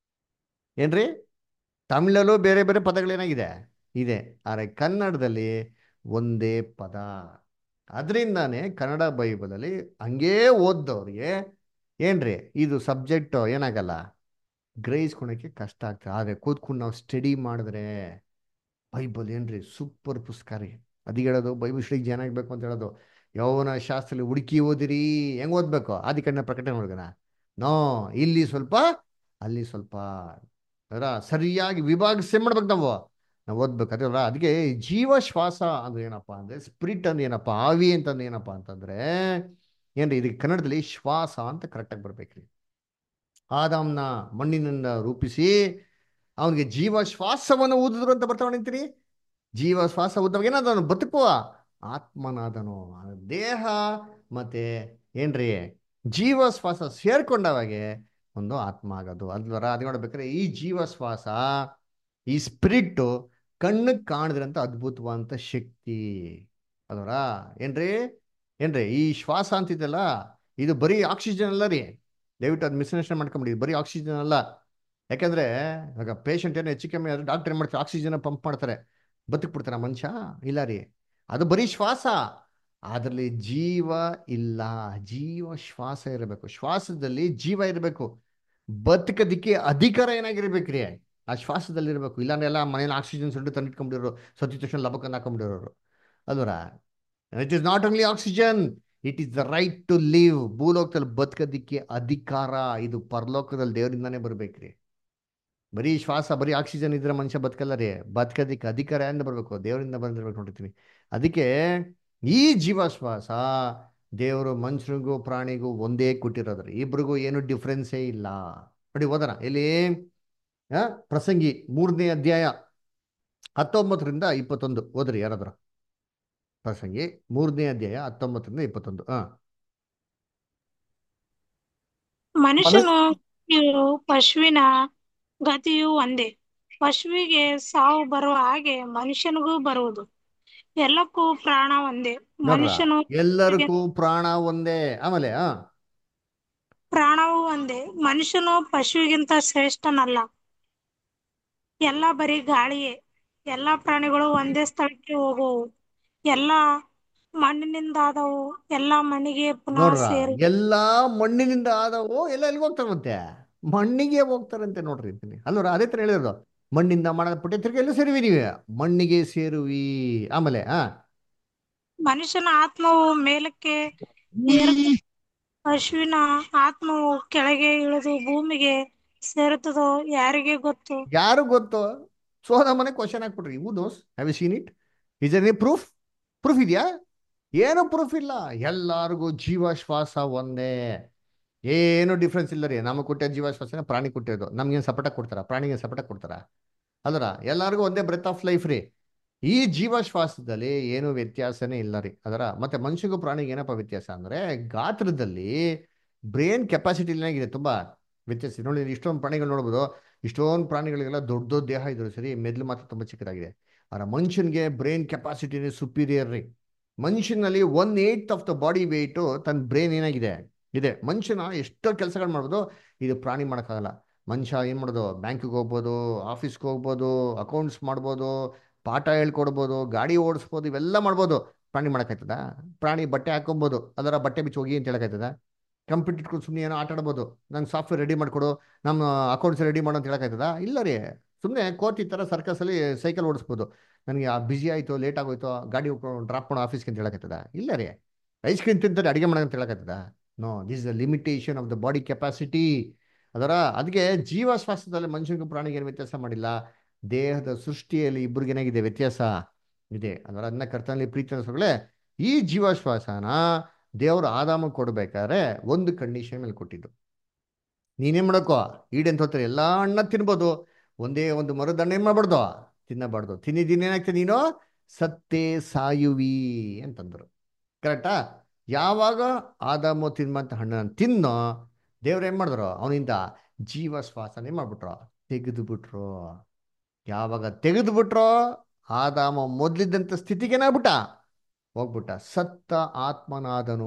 ಏನ್ರಿ ತಮಿಳಲ್ಲೂ ಬೇರೆ ಬೇರೆ ಪದಗಳೇನಾಗಿದೆ ಇದೆ ಆದರೆ ಕನ್ನಡದಲ್ಲಿ ಒಂದೇ ಪದ ಅದರಿಂದಾನೇ ಕನ್ನಡ ಬೈಬಲಲ್ಲಿ ಹಂಗೇ ಓದ್ದವ್ರಿಗೆ ಏನ್ರಿ ಇದು ಸಬ್ಜೆಕ್ಟ್ ಏನಾಗಲ್ಲ ಗ್ರಹಿಸ್ಕೊಳಕ್ಕೆ ಕಷ್ಟ ಆಗ್ತದೆ ಆದರೆ ಕೂತ್ಕೊಂಡು ನಾವು ಸ್ಟಡಿ ಮಾಡಿದ್ರೆ ಬೈಬಲ್ ಏನ್ರಿ ಸೂಪರ್ ಪುಸ್ತಕ ರೀ ಅದಕ್ಕೆ ಹೇಳೋದು ಬೈಬಲ್ ಸ್ಟಡಿಗೆ ಜನ ಆಗಬೇಕು ಅಂತ ಹೇಳೋದು ಯೌವನ ಶಾಸ್ತ್ರದಲ್ಲಿ ಹುಡುಕಿ ಓದಿರಿ ಹೆಂಗ್ ಓದ್ಬೇಕು ಆದಿಕಣ್ಣ ಪ್ರಕಟಣೆ ನೋಡ್ಗಣ ನೋ ಇಲ್ಲಿ ಸ್ವಲ್ಪ ಅಲ್ಲಿ ಸ್ವಲ್ಪ ಅದರ ಸರಿಯಾಗಿ ವಿಭಾಗಿಸಿ ಮಾಡ್ಬೇಕು ನಾವು ನಾವು ಓದ್ಬೇಕು ಅದಲ್ಲ ಅದಕ್ಕೆ ಜೀವ ಶ್ವಾಸ ಅಂದ್ರೆ ಏನಪ್ಪ ಅಂದ್ರೆ ಸ್ಪಿರಿಟ್ ಅಂದ್ರೆ ಏನಪ್ಪ ಆವಿ ಅಂತಂದ್ರೆ ಏನಪ್ಪ ಅಂತಂದ್ರೆ ಏನ್ರಿ ಇದಕ್ಕೆ ಕನ್ನಡದಲ್ಲಿ ಶ್ವಾಸ ಅಂತ ಕರೆಕ್ಟಾಗಿ ಬರ್ಬೇಕ್ರಿ ಆದಾಮ್ನ ಮಣ್ಣಿನಿಂದ ರೂಪಿಸಿ ಅವನಿಗೆ ಜೀವ ಶ್ವಾಸವನ್ನು ಊದಿದ್ರು ಅಂತ ಬರ್ತಾವ ನಿಂತೀರಿ ಜೀವ ಶ್ವಾಸ ಊದವಾಗ ಏನಾದನು ಬದುಕುವ ಆತ್ಮನಾದನು ದೇಹ ಮತ್ತೆ ಏನ್ರಿ ಜೀವ ಶ್ವಾಸ ಸೇರ್ಕೊಂಡವಾಗೆ ಒಂದು ಆತ್ಮ ಆಗೋದು ಅಲ್ವರ ಅದು ನೋಡ್ಬೇಕಾದ್ರೆ ಈ ಜೀವ ಶ್ವಾಸ ಈ ಸ್ಪಿರಿಟ್ ಕಣ್ಣಿಗೆ ಕಾಣಿದ್ರಂತ ಅದ್ಭುತವಾದಂತ ಶಕ್ತಿ ಅಲ್ವರ ಏನ್ರಿ ಏನ್ರಿ ಈ ಶ್ವಾಸ ಅಂತಿದ್ದಲ್ಲ ಇದು ಬರೀ ಆಕ್ಸಿಜನ್ ಅಲ್ಲ ರೀ ದಯವಿಟ್ಟು ಅದು ಮಿಸ್ಅಂಡರ್ಸ್ಟ್ಯಾಂಡ್ ಮಾಡ್ಕೊಂಬಿಡಿ ಬರೀ ಆಕ್ಸಿಜನ್ ಅಲ್ಲ ಯಾಕಂದ್ರೆ ಇವಾಗ ಪೇಷಂಟ್ ಏನೋ ಹೆಚ್ಚು ಕಮ್ಮಿ ಆದ್ರೆ ಡಾಕ್ಟರ್ ಏನು ಮಾಡ್ತಾರೆ ಆಕ್ಸಿಜನ್ ಪಂಪ್ ಮಾಡ್ತಾರೆ ಬದುಕ್ಬಿಡ್ತಾರ ಮನುಷ್ಯ ಇಲ್ಲ ರೀ ಅದು ಬರೀ ಶ್ವಾಸ ಅದರಲ್ಲಿ ಜೀವ ಇಲ್ಲ ಜೀವ ಶ್ವಾಸ ಇರಬೇಕು ಶ್ವಾಸದಲ್ಲಿ ಜೀವ ಇರಬೇಕು ಬದುಕದಿಕ್ಕೆ ಅಧಿಕಾರ ಏನಾಗಿರ್ಬೇಕ್ರಿ ಆ ಶ್ವಾಸದಲ್ಲಿ ಇರಬೇಕು ಇಲ್ಲಾಂದ್ರೆ ಎಲ್ಲ ಮನೇಲಿ ಆಕ್ಸಿಜನ್ ಸುಟ್ಟು ತಂದಿಟ್ಕೊಂಡ್ಬಿಡಿರೋರು ಸತಿ ತಕ್ಷಣ ಲಬಕನ್ನ ಹಾಕೊಂಡ್ಬಿಡಿರೋರು ಅಲ್ವರ it is not only oxygen it is the right to live ಭೂಲೋಕದಲ್ಲಿ ಬದುಕೋದಿಕ್ಕೆ ಅಧಿಕಾರ ಇದು ಪರಲೋಕದಲ್ಲಿ ದೇವರಿಂದಾನೇ ಬರ್ಬೇಕ್ರಿ ಬರೀ ಶ್ವಾಸ ಬರೀ ಆಕ್ಸಿಜನ್ ಇದ್ರೆ ಮನುಷ್ಯ ಬದುಕಲ್ಲ ರೀ ಬದುಕೋದಿಕ್ಕೆ ಅಧಿಕಾರ ಎಂದು ಬರಬೇಕು ದೇವರಿಂದ ಬಂದಿರ್ಬೇಕು ನೋಡಿರ್ತೀನಿ ಅದಕ್ಕೆ ಈ ಜೀವ ಶ್ವಾಸ ದೇವರು ಮನುಷ್ಯರಿಗೂ ಪ್ರಾಣಿಗೂ ಒಂದೇ ಕೊಟ್ಟಿರೋದ್ರಿ ಇಬ್ರಿಗೂ ಏನು ಡಿಫ್ರೆನ್ಸೇ ಇಲ್ಲ ನೋಡಿ ಓದೋಣ ಇಲ್ಲಿ ಆ, ಪ್ರಸಂಗಿ ಮೂರನೇ ಅಧ್ಯಾಯ ಹತ್ತೊಂಬತ್ತರಿಂದ ಇಪ್ಪತ್ತೊಂದು ಓದ್ರಿ ಯಾರಾದ್ರು ಪ್ರಸಂಗಿ ಮೂರನೇ ಅಧ್ಯಾಯ ಹತ್ತೊಂಬತ್ತರಿಂದ ಇಪ್ಪತ್ತೊಂದು ಹಾ
ಮನುಷ್ಯನು ಗತಿಯು ಪಶುವಿನ ಗತಿಯು ಒಂದೇ ಪಶುವಿಗೆ ಸಾವು ಬರುವ ಹಾಗೆ ಮನುಷ್ಯನಿಗೂ ಬರುವುದು ಎಲ್ಲಕ್ಕೂ ಪ್ರಾಣ ಒಂದೇ
ನೋಡ್ರ
ಮನುಷ್ಯನು
ಎಲ್ಲರಿಗೂ ಪ್ರಾಣ ಒಂದೇ ಆಮೇಲೆ ಆ
ಪ್ರಾಣವೂ ಒಂದೇ ಮನುಷ್ಯನು ಪಶುವಿಗಿಂತ ಶ್ರೇಷ್ಠನಲ್ಲ ಎಲ್ಲ ಬರೀ ಗಾಳಿಯೇ ಎಲ್ಲ ಪ್ರಾಣಿಗಳು ಒಂದೇ ಸ್ಥಳಕ್ಕೆ ಹೋಗುವವು ಎಲ್ಲ ಮಣ್ಣಿನಿಂದಾದವು ಎಲ್ಲ ಮಣ್ಣಿಗೆ ಪುನಃ
ನೋಡ್ರ
ಸೇರು
ಎಲ್ಲಾ ಮಣ್ಣಿನಿಂದ ಆದವು ಎಲ್ಲ ಎಲ್ಲಿಗೆ ಹೋಗ್ತಾರೆ ಮತ್ತೆ ಮಣ್ಣಿಗೆ ಹೋಗ್ತಾರಂತೆ ನೋಡ್ರಿ ಅಂತೀನಿ ಅಲ್ವರ ಅದೇ ತರ ಹೇಳಿರೋದು ಮಣ್ಣಿಂದ ಮಾಡಲ್ಪಟ್ಟೆ ತಿರ್ಗಿ ಎಲ್ಲ ಸೇರುವಿ ನೀವೇ ಮಣ್ಣಿಗೆ ಸೇರುವಿ ಆಮೇಲೆ ಆ
ಮನುಷ್ಯನ ಆತ್ಮವು ಮೇಲಕ್ಕೆ ಏರುತ್ತದೆ ಪಶುವಿನ ಆತ್ಮವು ಕೆಳಗೆ ಇಳಿದು ಭೂಮಿಗೆ ಸೇರುತ್ತದೋ ಯಾರಿಗೆ ಗೊತ್ತು
ಯಾರು ಗೊತ್ತು ಸೋದ ಮನೆ ಕ್ವಶನ್ ಹಾಕ್ಬಿಟ್ರಿ who knows have you seen it is any proof proof ಇದೆಯಾ ಏನು ಪ್ರೂಫ್ ಇಲ್ಲ ಎಲ್ಲಾರ್ಗೂ ಜೀವ ಶ್ವಾಸ ಒಂದೇ ಏನು ಡಿಫ್ರೆನ್ಸ್ ಇಲ್ಲ ರೀ ನಮಗೆ ಕೊಟ್ಟ ಜೀವ ಶ್ವಾಸನ ಪ್ರಾಣಿ ಕೊಟ್ಟಿರೋದು ನಮ್ಗೇನು ಸಪಟ ಕೊಡ್ತಾರ ಪ್ರಾಣಿಗೆ ಸಪಟ ಕೊಡ್ತಾರ ಅಲ್ರ ಎಲ್ಲಾರ್ಗೂ ಒಂದೇ ಬ್ರೆತ್ ಆಫ್ ಲೈಫ್ ರೀ ಈ ಜೀವಶ್ವಾಸದಲ್ಲಿ ಏನು ವ್ಯತ್ಯಾಸನೇ ಇಲ್ಲ ರೀ ಅದರ ಮತ್ತೆ ಮನುಷ್ಯಗೂ ಪ್ರಾಣಿಗೆ ಏನಪ್ಪ ವ್ಯತ್ಯಾಸ ಅಂದ್ರೆ ಗಾತ್ರದಲ್ಲಿ ಬ್ರೇನ್ ಕೆಪಾಸಿಟಿ ಏನಾಗಿದೆ ತುಂಬಾ ವ್ಯತ್ಯಾಸ ಇದೆ. ನೋಡಿ ಇಷ್ಟೊಂದು ಪ್ರಾಣಿಗಳು ನೋಡ್ಬೋದು ಇಷ್ಟೊಂದು ಪ್ರಾಣಿಗಳಿಗೆಲ್ಲ ದೊಡ್ಡ ದೊಡ್ಡ ದೇಹ ಇದ್ರು ಸರಿ ಮೆದ್ಲು ಮಾತ್ರ ತುಂಬಾ ಚಿಕ್ಕದಾಗಿದೆ ಆದ್ರೆ ಮನುಷ್ಯನಿಗೆ ಬ್ರೈನ್ ಕೆಪಾಸಿಟಿನೇ ಸುಪೀರಿಯರ್ ರೀ ಮನುಷ್ಯನಲ್ಲಿ one eight of the body weight ತನ್ನ ಬ್ರೈನ್ ಏನಾಗಿದೆ ಇದೆ ಮನುಷ್ಯನ ಎಷ್ಟೋ ಕೆಲಸಗಳು ಮಾಡ್ಬೋದು ಇದು ಪ್ರಾಣಿ ಮಾಡೋಕ್ಕಾಗಲ್ಲ ಮನುಷ್ಯ ಏನು ಮಾಡೋದು ಬ್ಯಾಂಕಿಗೆ ಹೋಗ್ಬೋದು ಆಫೀಸ್ಗೆ ಹೋಗ್ಬೋದು ಅಕೌಂಟ್ಸ್ ಮಾಡ್ಬೋದು ಪಾಠ ಹೇಳ್ಕೊಡ್ಬೋದು ಗಾಡಿ ಓಡಿಸ್ಬೋದು ಇವೆಲ್ಲ ಮಾಡ್ಬೋದು ಪ್ರಾಣಿ ಮಾಡೋಕ್ಕಾಯ್ತದ ಪ್ರಾಣಿ ಬಟ್ಟೆ ಹಾಕೊಬೋದು ಅದರ ಬಟ್ಟೆ ಬಿಚ್ಚಿ ಹೋಗಿ ಅಂತ ಹೇಳಕ್ಕಾಯ್ತದ ಕಂಪ್ಯೂಟರ್ ಇಟ್ಕೊಂಡು ಸುಮ್ಮನೆ ಏನೋ ಆಟ ಆಡ್ಬೋದು ನಂಗೆ ಸಾಫ್ಟ್ವೇರ್ ರೆಡಿ ಮಾಡಿಕೊಡು ನಮ್ಮ ಅಕೌಂಟ್ಸ್ ರೆಡಿ ಮಾಡು ಅಂತ ಹೇಳಕ್ಕಾಯ್ತದ ಇಲ್ಲ ರೀ ಸುಮ್ಮನೆ ಕೋತಿ ಥರ ಸರ್ಕಸಲ್ಲಿ ಸೈಕಲ್ ಓಡಿಸ್ಬೋದು ನನಗೆ ಆ ಬಿಸಿ ಆಯಿತು ಲೇಟ್ ಆಗೋಯ್ತು ಗಾಡಿ ಡ್ರಾಪ್ ಮಾಡೋ ಆಫೀಸ್ಗೆ ಅಂತ ಹೇಳಕ್ಕಾಯ್ತದ ಇಲ್ಲ ರೀ ಐಸ್ ಕ್ರೀಮ್ ತಿಂತಾರೆ ಅಡುಗೆ ಮಾಡೋಣ ಅಂತ ಹೇಳಕ್ಕಾಯ್ತದ no this the limitation of the body capacity ಅದರ ಅದಕ್ಕೆ ಜೀವಶ್ವಾಸದಲ್ಲಿ ಮನುಷ್ಯನಿಗೂ ಪ್ರಾಣಿಗೆ ಏನು ವ್ಯತ್ಯಾಸ ಮಾಡಿಲ್ಲ ದೇಹದ ಸೃಷ್ಟಿಯಲ್ಲಿ ಇಬ್ಬರಿಗೆ ಏನಾಗಿದೆ ವ್ಯತ್ಯಾಸ ಇದೆ ಅದರ ಅದನ್ನ ಕರ್ತನಲ್ಲಿ ಪ್ರೀತಿ ಅನ್ಸೋಗಳೇ ಈ ಜೀವಶ್ವಾಸನ ದೇವರು ಆದಾಮ ಕೊಡ್ಬೇಕಾದ್ರೆ ಒಂದು ಕಂಡೀಷನ್ ಮೇಲೆ ಕೊಟ್ಟಿದ್ದು ನೀನೇನ್ ಮಾಡಕ್ಕೋ ಈಡೇನ್ ಹೋಗ್ತಾರೆ ಎಲ್ಲಾ ಹಣ್ಣ ತಿನ್ಬೋದು ಒಂದೇ ಒಂದು ಮರದ ಹಣ್ಣು ಏನ್ ಮಾಡ್ಬಾರ್ದು ತಿನ್ನಬಾರ್ದು ತಿನ್ನಿದ್ದೀನಿ ಏನಾಗ್ತದೆ ನೀನು ಸತ್ತೇ ಸಾಯುವಿ ಅಂತಂದ್ರು ಕರೆಕ್ಟಾ ಯಾವಾಗ ಆದಾಮು ತಿನ್ಮಂತ ಹಣ್ಣನ್ನು ತಿನ್ನೋ ದೇವ್ರು ಏನ್ ಮಾಡಿದ್ರು ಅವನಿಂದ ಜೀವಶ್ವಾಸನೆ ಮಾಡ್ಬಿಟ್ರು ತೆಗೆದು ಬಿಟ್ರು ಯಾವಾಗ ತೆಗೆದು ಬಿಟ್ರೋ ಆದಾಮ ಮೊದ್ಲಿದ್ದಂಥ ಸ್ಥಿತಿಗೆ ಏನಾಗ್ಬಿಟ್ಟ ಹೋಗ್ಬಿಟ್ಟ ಸತ್ತ ಆತ್ಮನಾದನು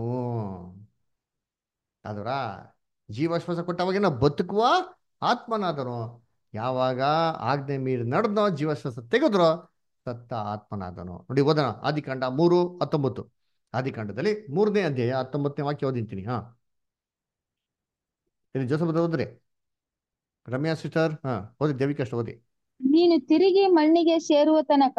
ಅದರ ಜೀವಶ್ವಾಸ ಕೊಟ್ಟವಾಗೇನ ಬದುಕುವ ಆತ್ಮನಾದನು ಯಾವಾಗ ಆಜ್ಞೆ ಮೀರಿ ನಡೆದೋ ಜೀವಶ್ವಾಸ ತೆಗೆದ್ರೋ ಸತ್ತ ಆತ್ಮನಾದನು ನೋಡಿ ಓದೋಣ ಆದಿಕಾಂಡ ಮೂರು ಹತ್ತೊಂಬತ್ತು ಆದಿಕಾಂಡದಲ್ಲಿ ಮೂರನೇ ಅಧ್ಯಾಯ ಹತ್ತೊಂಬತ್ತನೇ ವಾಕ್ಯ ಓದಿಂತೀನಿ ಹಾ ಇಲ್ಲಿ ಜೋಸಫ್ ಓದ್ರಿ ರಮ್ಯಾ ಸಿಸ್ಟರ್ ಹಾ ಓದಿ ದೇವಿಕಷ್ಟ ಓದಿ
ನೀನು ತಿರುಗಿ ಮಣ್ಣಿಗೆ ಸೇರುವ ತನಕ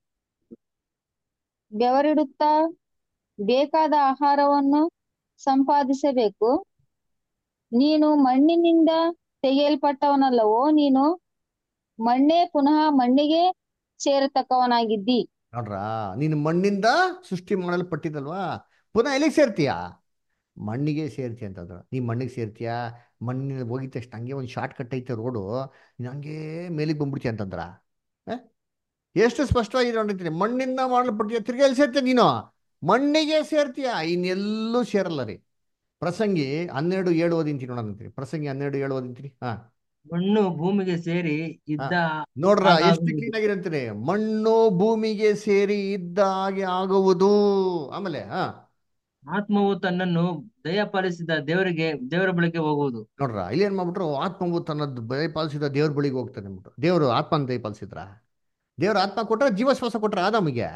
ಬೆವರಿಡುತ್ತಾ ಬೇಕಾದ ಆಹಾರವನ್ನು ಸಂಪಾದಿಸಬೇಕು ನೀನು ಮಣ್ಣಿನಿಂದ ತೆಗೆಯಲ್ಪಟ್ಟವನಲ್ಲವೋ ನೀನು ಮಣ್ಣೇ ಪುನಃ ಮಣ್ಣಿಗೆ ಸೇರತಕ್ಕವನಾಗಿದ್ದಿ
ನೋಡ್ರಾ ನೀನು ಮಣ್ಣಿಂದ ಸೃಷ್ಟಿ ಮಾಡಲ್ಪಟ್ಟಿದ್ದಲ್ವಾ ಪುನಃ ಎಲ್ಲಿಗೆ ಸೇರ್ತೀಯಾ ಮಣ್ಣಿಗೆ ಸೇರ್ತೀಯ ಅಂತಂದ್ರು ನೀ ಮಣ್ಣಿಗೆ ಸೇರ್ತೀಯಾ ಮಣ್ಣಿನ ಹೋಗಿದ ತಕ್ಷಣ ಹಂಗೆ ಒಂದು ಶಾರ್ಟ್ ಕಟ್ ಐತೆ ರೋಡು ನೀನು ಹಂಗೆ ಮೇಲಿಗೆ ಬಂದ್ಬಿಡ್ತೀಯ ಅಂತಂದ್ರ ಆ? ಎಷ್ಟು ಸ್ಪಷ್ಟವಾಗಿ ನೋಡಿರ್ತೀನಿ ಮಣ್ಣಿಂದ ಮಾಡಲ್ಪಟ್ಟಿಯ ತಿರ್ಗಿ ಎಲ್ಲಿ ಸೇರ್ತೀಯ ನೀನು ಮಣ್ಣಿಗೆ ಸೇರ್ತೀಯ ಇನ್ನೆಲ್ಲೂ ಸೇರಲ್ಲ ರೀ ಪ್ರಸಂಗಿ ಹನ್ನೆರಡು ಏಳು ಓದಿಂತೀನಿ ನೋಡೋದಂತೀನಿ ಪ್ರಸಂಗಿ ಹನ್ನೆರಡು ಏಳು ಓದಿಂತೀನಿ ಹಾ
ಮಣ್ಣು ಭೂಮಿಗೆ ಸೇರಿ ಇದ್ದ
ನೋಡ್ರ
ಹಾಗಾಗುವುದು.
ಎಷ್ಟು ಕ್ಲೀನ್ ಆಗಿರಂತೀನಿ ಮಣ್ಣು ಭೂಮಿಗೆ ಸೇರಿ ಇದ್ದ ಹಾಗೆ ಆಗುವುದು ಆಮೇಲೆ ಹಾ
ಆತ್ಮವು ತನ್ನನ್ನು ದಯಪಾಲಿಸಿದ ದೇವರಿಗೆ ದೇವರ ಬಳಿಗೆ ಹೋಗುವುದು
ನೋಡ್ರ ಇಲ್ಲಿ ಏನ್ ಮಾಡ್ಬಿಟ್ರು ಆತ್ಮವು ತನ್ನದ್ದು ದಯಪಾಲಿಸಿದ ದೇವ್ರ ಬಳಿಗೆ ಹೋಗ್ತಾನೆ ಅಂದ್ಬಿಟ್ಟು ದೇವರು ಆತ್ಮನ ದಯಪಾಲಿಸಿದ್ರ ದೇವ್ರ ಆತ್ಮ ಕೊಟ್ರ ಜೀವಶ್ವಾಸ ಕೊಟ್ರ ಆದಾಮಿಗೆ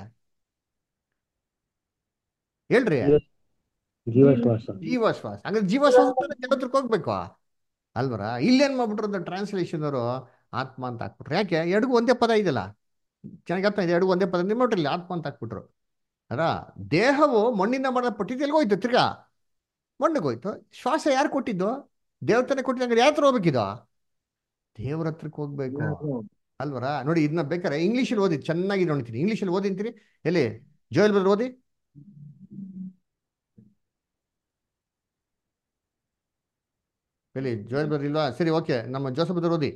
ಹೇಳ್ರಿ
ಜೀವಶ್ವಾಸ
ಜೀವಶ್ವಾಸ ಹಂಗಾರೆ ಜೀವಶ್ವಾಸ ಜಗತ್ರಕ್ಕೆ ಹೋಗ್ಬೇಕು ಅಲ್ವರ ಇಲ್ಲೇನ್ ಮಾಡ್ಬಿಟ್ರು ಅಂದ್ರೆ ಟ್ರಾನ್ಸ್ಲೇಷನ್ ಅವರು ಆತ್ಮ ಅಂತ ಹಾಕ್ಬಿಟ್ರು ಯಾಕೆ ಎರಡಿಗೂ ಒಂದೇ ಪದ ಇದೆಯಲ್ಲ ಚೆನ್ನಾಗಿ ಅರ್ಥ ಇದೆ ಎರಡು ಒಂದೇ ಪದ ನಿಮ್ಮ ನೋಡ್ರಿ ಇಲ್ಲಿ ಆತ್ಮ ಅಂತ ಹಾಕ್ಬಿಟ್ರು ಅಲ್ಲ ದೇಹವು ಮಣ್ಣಿಂದ ಮಾಡಲ್ಪಟ್ಟಿದ್ದು ಎಲ್ಲಿಗೆ ಹೋಯ್ತು ತಿರ್ಗಾ ಮಣ್ಣಿಗೆ ಹೋಯ್ತು ಶ್ವಾಸ ಯಾರು ಕೊಟ್ಟಿದ್ದು ದೇವ್ರ ತಾನೇ ಕೊಟ್ಟಿದ್ದು ಯಾರ ಹತ್ರ ಹೋಗ್ಬೇಕಿದು ದೇವ್ರ ಹತ್ರಕ್ಕೆ ಹೋಗ್ಬೇಕು ಅಲ್ವರ ನೋಡಿ ಇದನ್ನ ಬೇಕಾರೆ ಇಂಗ್ಲೀಷಲ್ಲಿ ಓದಿ ಚೆನ್ನಾಗಿ ನೋಡ್ತೀನಿ ಇಂಗ್ಲೀಷಲ್ಲಿ ಓದಿಂತೀರಿ ಎಲ್ಲಿ ಜೋಯಲ್ ಬದ್ರ ಓದಿ ಎಲ್ಲಿ ಜೋಯಲ್ ಬದ್ರ ಇಲ್ವಾ ಸರಿ ಓಕೆ ನಮ್ಮ ಜೋಸಫ್ ಬದ್ರ ಓದಿ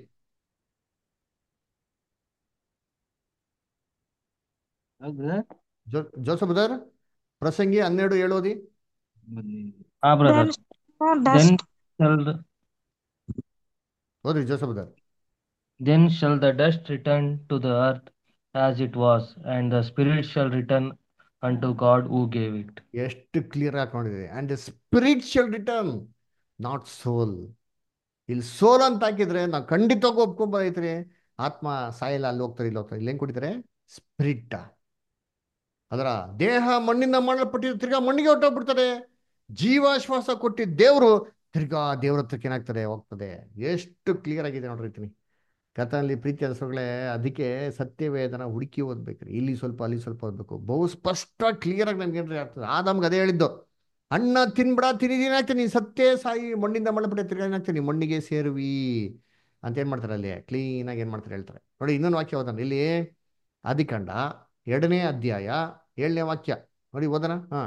ಜೋ ಜೋಸಫ್ ಬದರ್ ಪ್ರಸಂಗಿ ಹನ್ನೆರಡು ಏಳು ಓದಿ
ಹಾ brother
Then
then shall the,
ಓದ್ರಿ Joseph brother
then shall the dust return to the earth as it was, and the spirit shall return unto God who gave it.
ಎಷ್ಟು clear ಹಾಕೊಂಡಿದೆ and spirit shall return not soul ಇಲ್ಲಿ soul ಅಂತ ಹಾಕಿದ್ರೆ ನಾವು ಖಂಡಿತವಾಗೂ ಒಪ್ಕೊಂಬರೈತ್ರಿ ಆತ್ಮ ಸಾಯಲ್ಲ ಅಲ್ಲಿ ಹೋಗ್ತಾರೆ ಇಲ್ಲಿ ಹೋಗ್ತಾರೆ ಇಲ್ಲಿ ಹೆಂಗ್ ಕೊಟ್ಟಿದ್ದಾರೆ ಸ್ಪಿರಿಟ್ ಅದರ ದೇಹ ಮಣ್ಣಿಂದ ಮಾಡಲ್ಪಟ್ಟಿದ್ದು ತಿರ್ಗಾ ಮಣ್ಣಿಗೆ ಹೊಟ್ಟೋಗ್ಬಿಡ್ತಾರೆ ಜೀವಾಶ್ವಾಸ ಕೊಟ್ಟಿದ್ದ ದೇವರು ತಿರ್ಗಾ ದೇವ್ರ ಹತ್ರಕ್ಕೆ ಏನಾಗ್ತದೆ ಹೋಗ್ತದೆ ಎಷ್ಟು ಕ್ಲಿಯರ್ ಆಗಿದೆ ನೋಡಿರ್ತೀನಿ ಕಥನಲ್ಲಿ ಪ್ರೀತಿ ಅನ್ಸೋಗಳೇ ಅದಕ್ಕೆ ಸತ್ಯವೇದನ ಹುಡುಕಿ ಓದ್ಬೇಕ್ರಿ ಇಲ್ಲಿ ಸ್ವಲ್ಪ ಅಲ್ಲಿ ಸ್ವಲ್ಪ ಓದ್ಬೇಕು ಬಹು ಸ್ಪಷ್ಟ ಕ್ಲಿಯರ್ ಆಗಿ ನಮ್ಗೆ ಏನ್ರಿ ಆಗ್ತದೆ ಆದಾಮ್ಗೆ ಅದೇ ಹೇಳಿದ್ದು ಅಣ್ಣ ತಿನ್ಬಿಡ ತಿನ್ನಿದೀನಿ ಆಗ್ತದೆ ನೀನು ಸತ್ಯ ಸಾಯಿ ಮಣ್ಣಿಂದ ಮಾಡಲ್ಪಟ್ಟ ತಿರ್ಗಾ ಏನಾಗ್ತದೆ ನೀನು ಮಣ್ಣಿಗೆ ಸೇರುವಿ ಅಂತ ಏನು ಮಾಡ್ತಾರೆ ಅಲ್ಲಿ ಕ್ಲೀನಾಗಿ ಏನು ಮಾಡ್ತಾರೆ ಹೇಳ್ತಾರೆ ನೋಡಿ ಇನ್ನೊಂದು ವಾಕ್ಯ ಓದೋಣ ಇಲ್ಲಿ ಆದಿಕಾಂಡ ಎರಡನೇ ಅಧ್ಯಾಯ ಏಳನೇ ವಾಕ್ಯ ನೋಡಿ ಓದೋಣ ಹಾ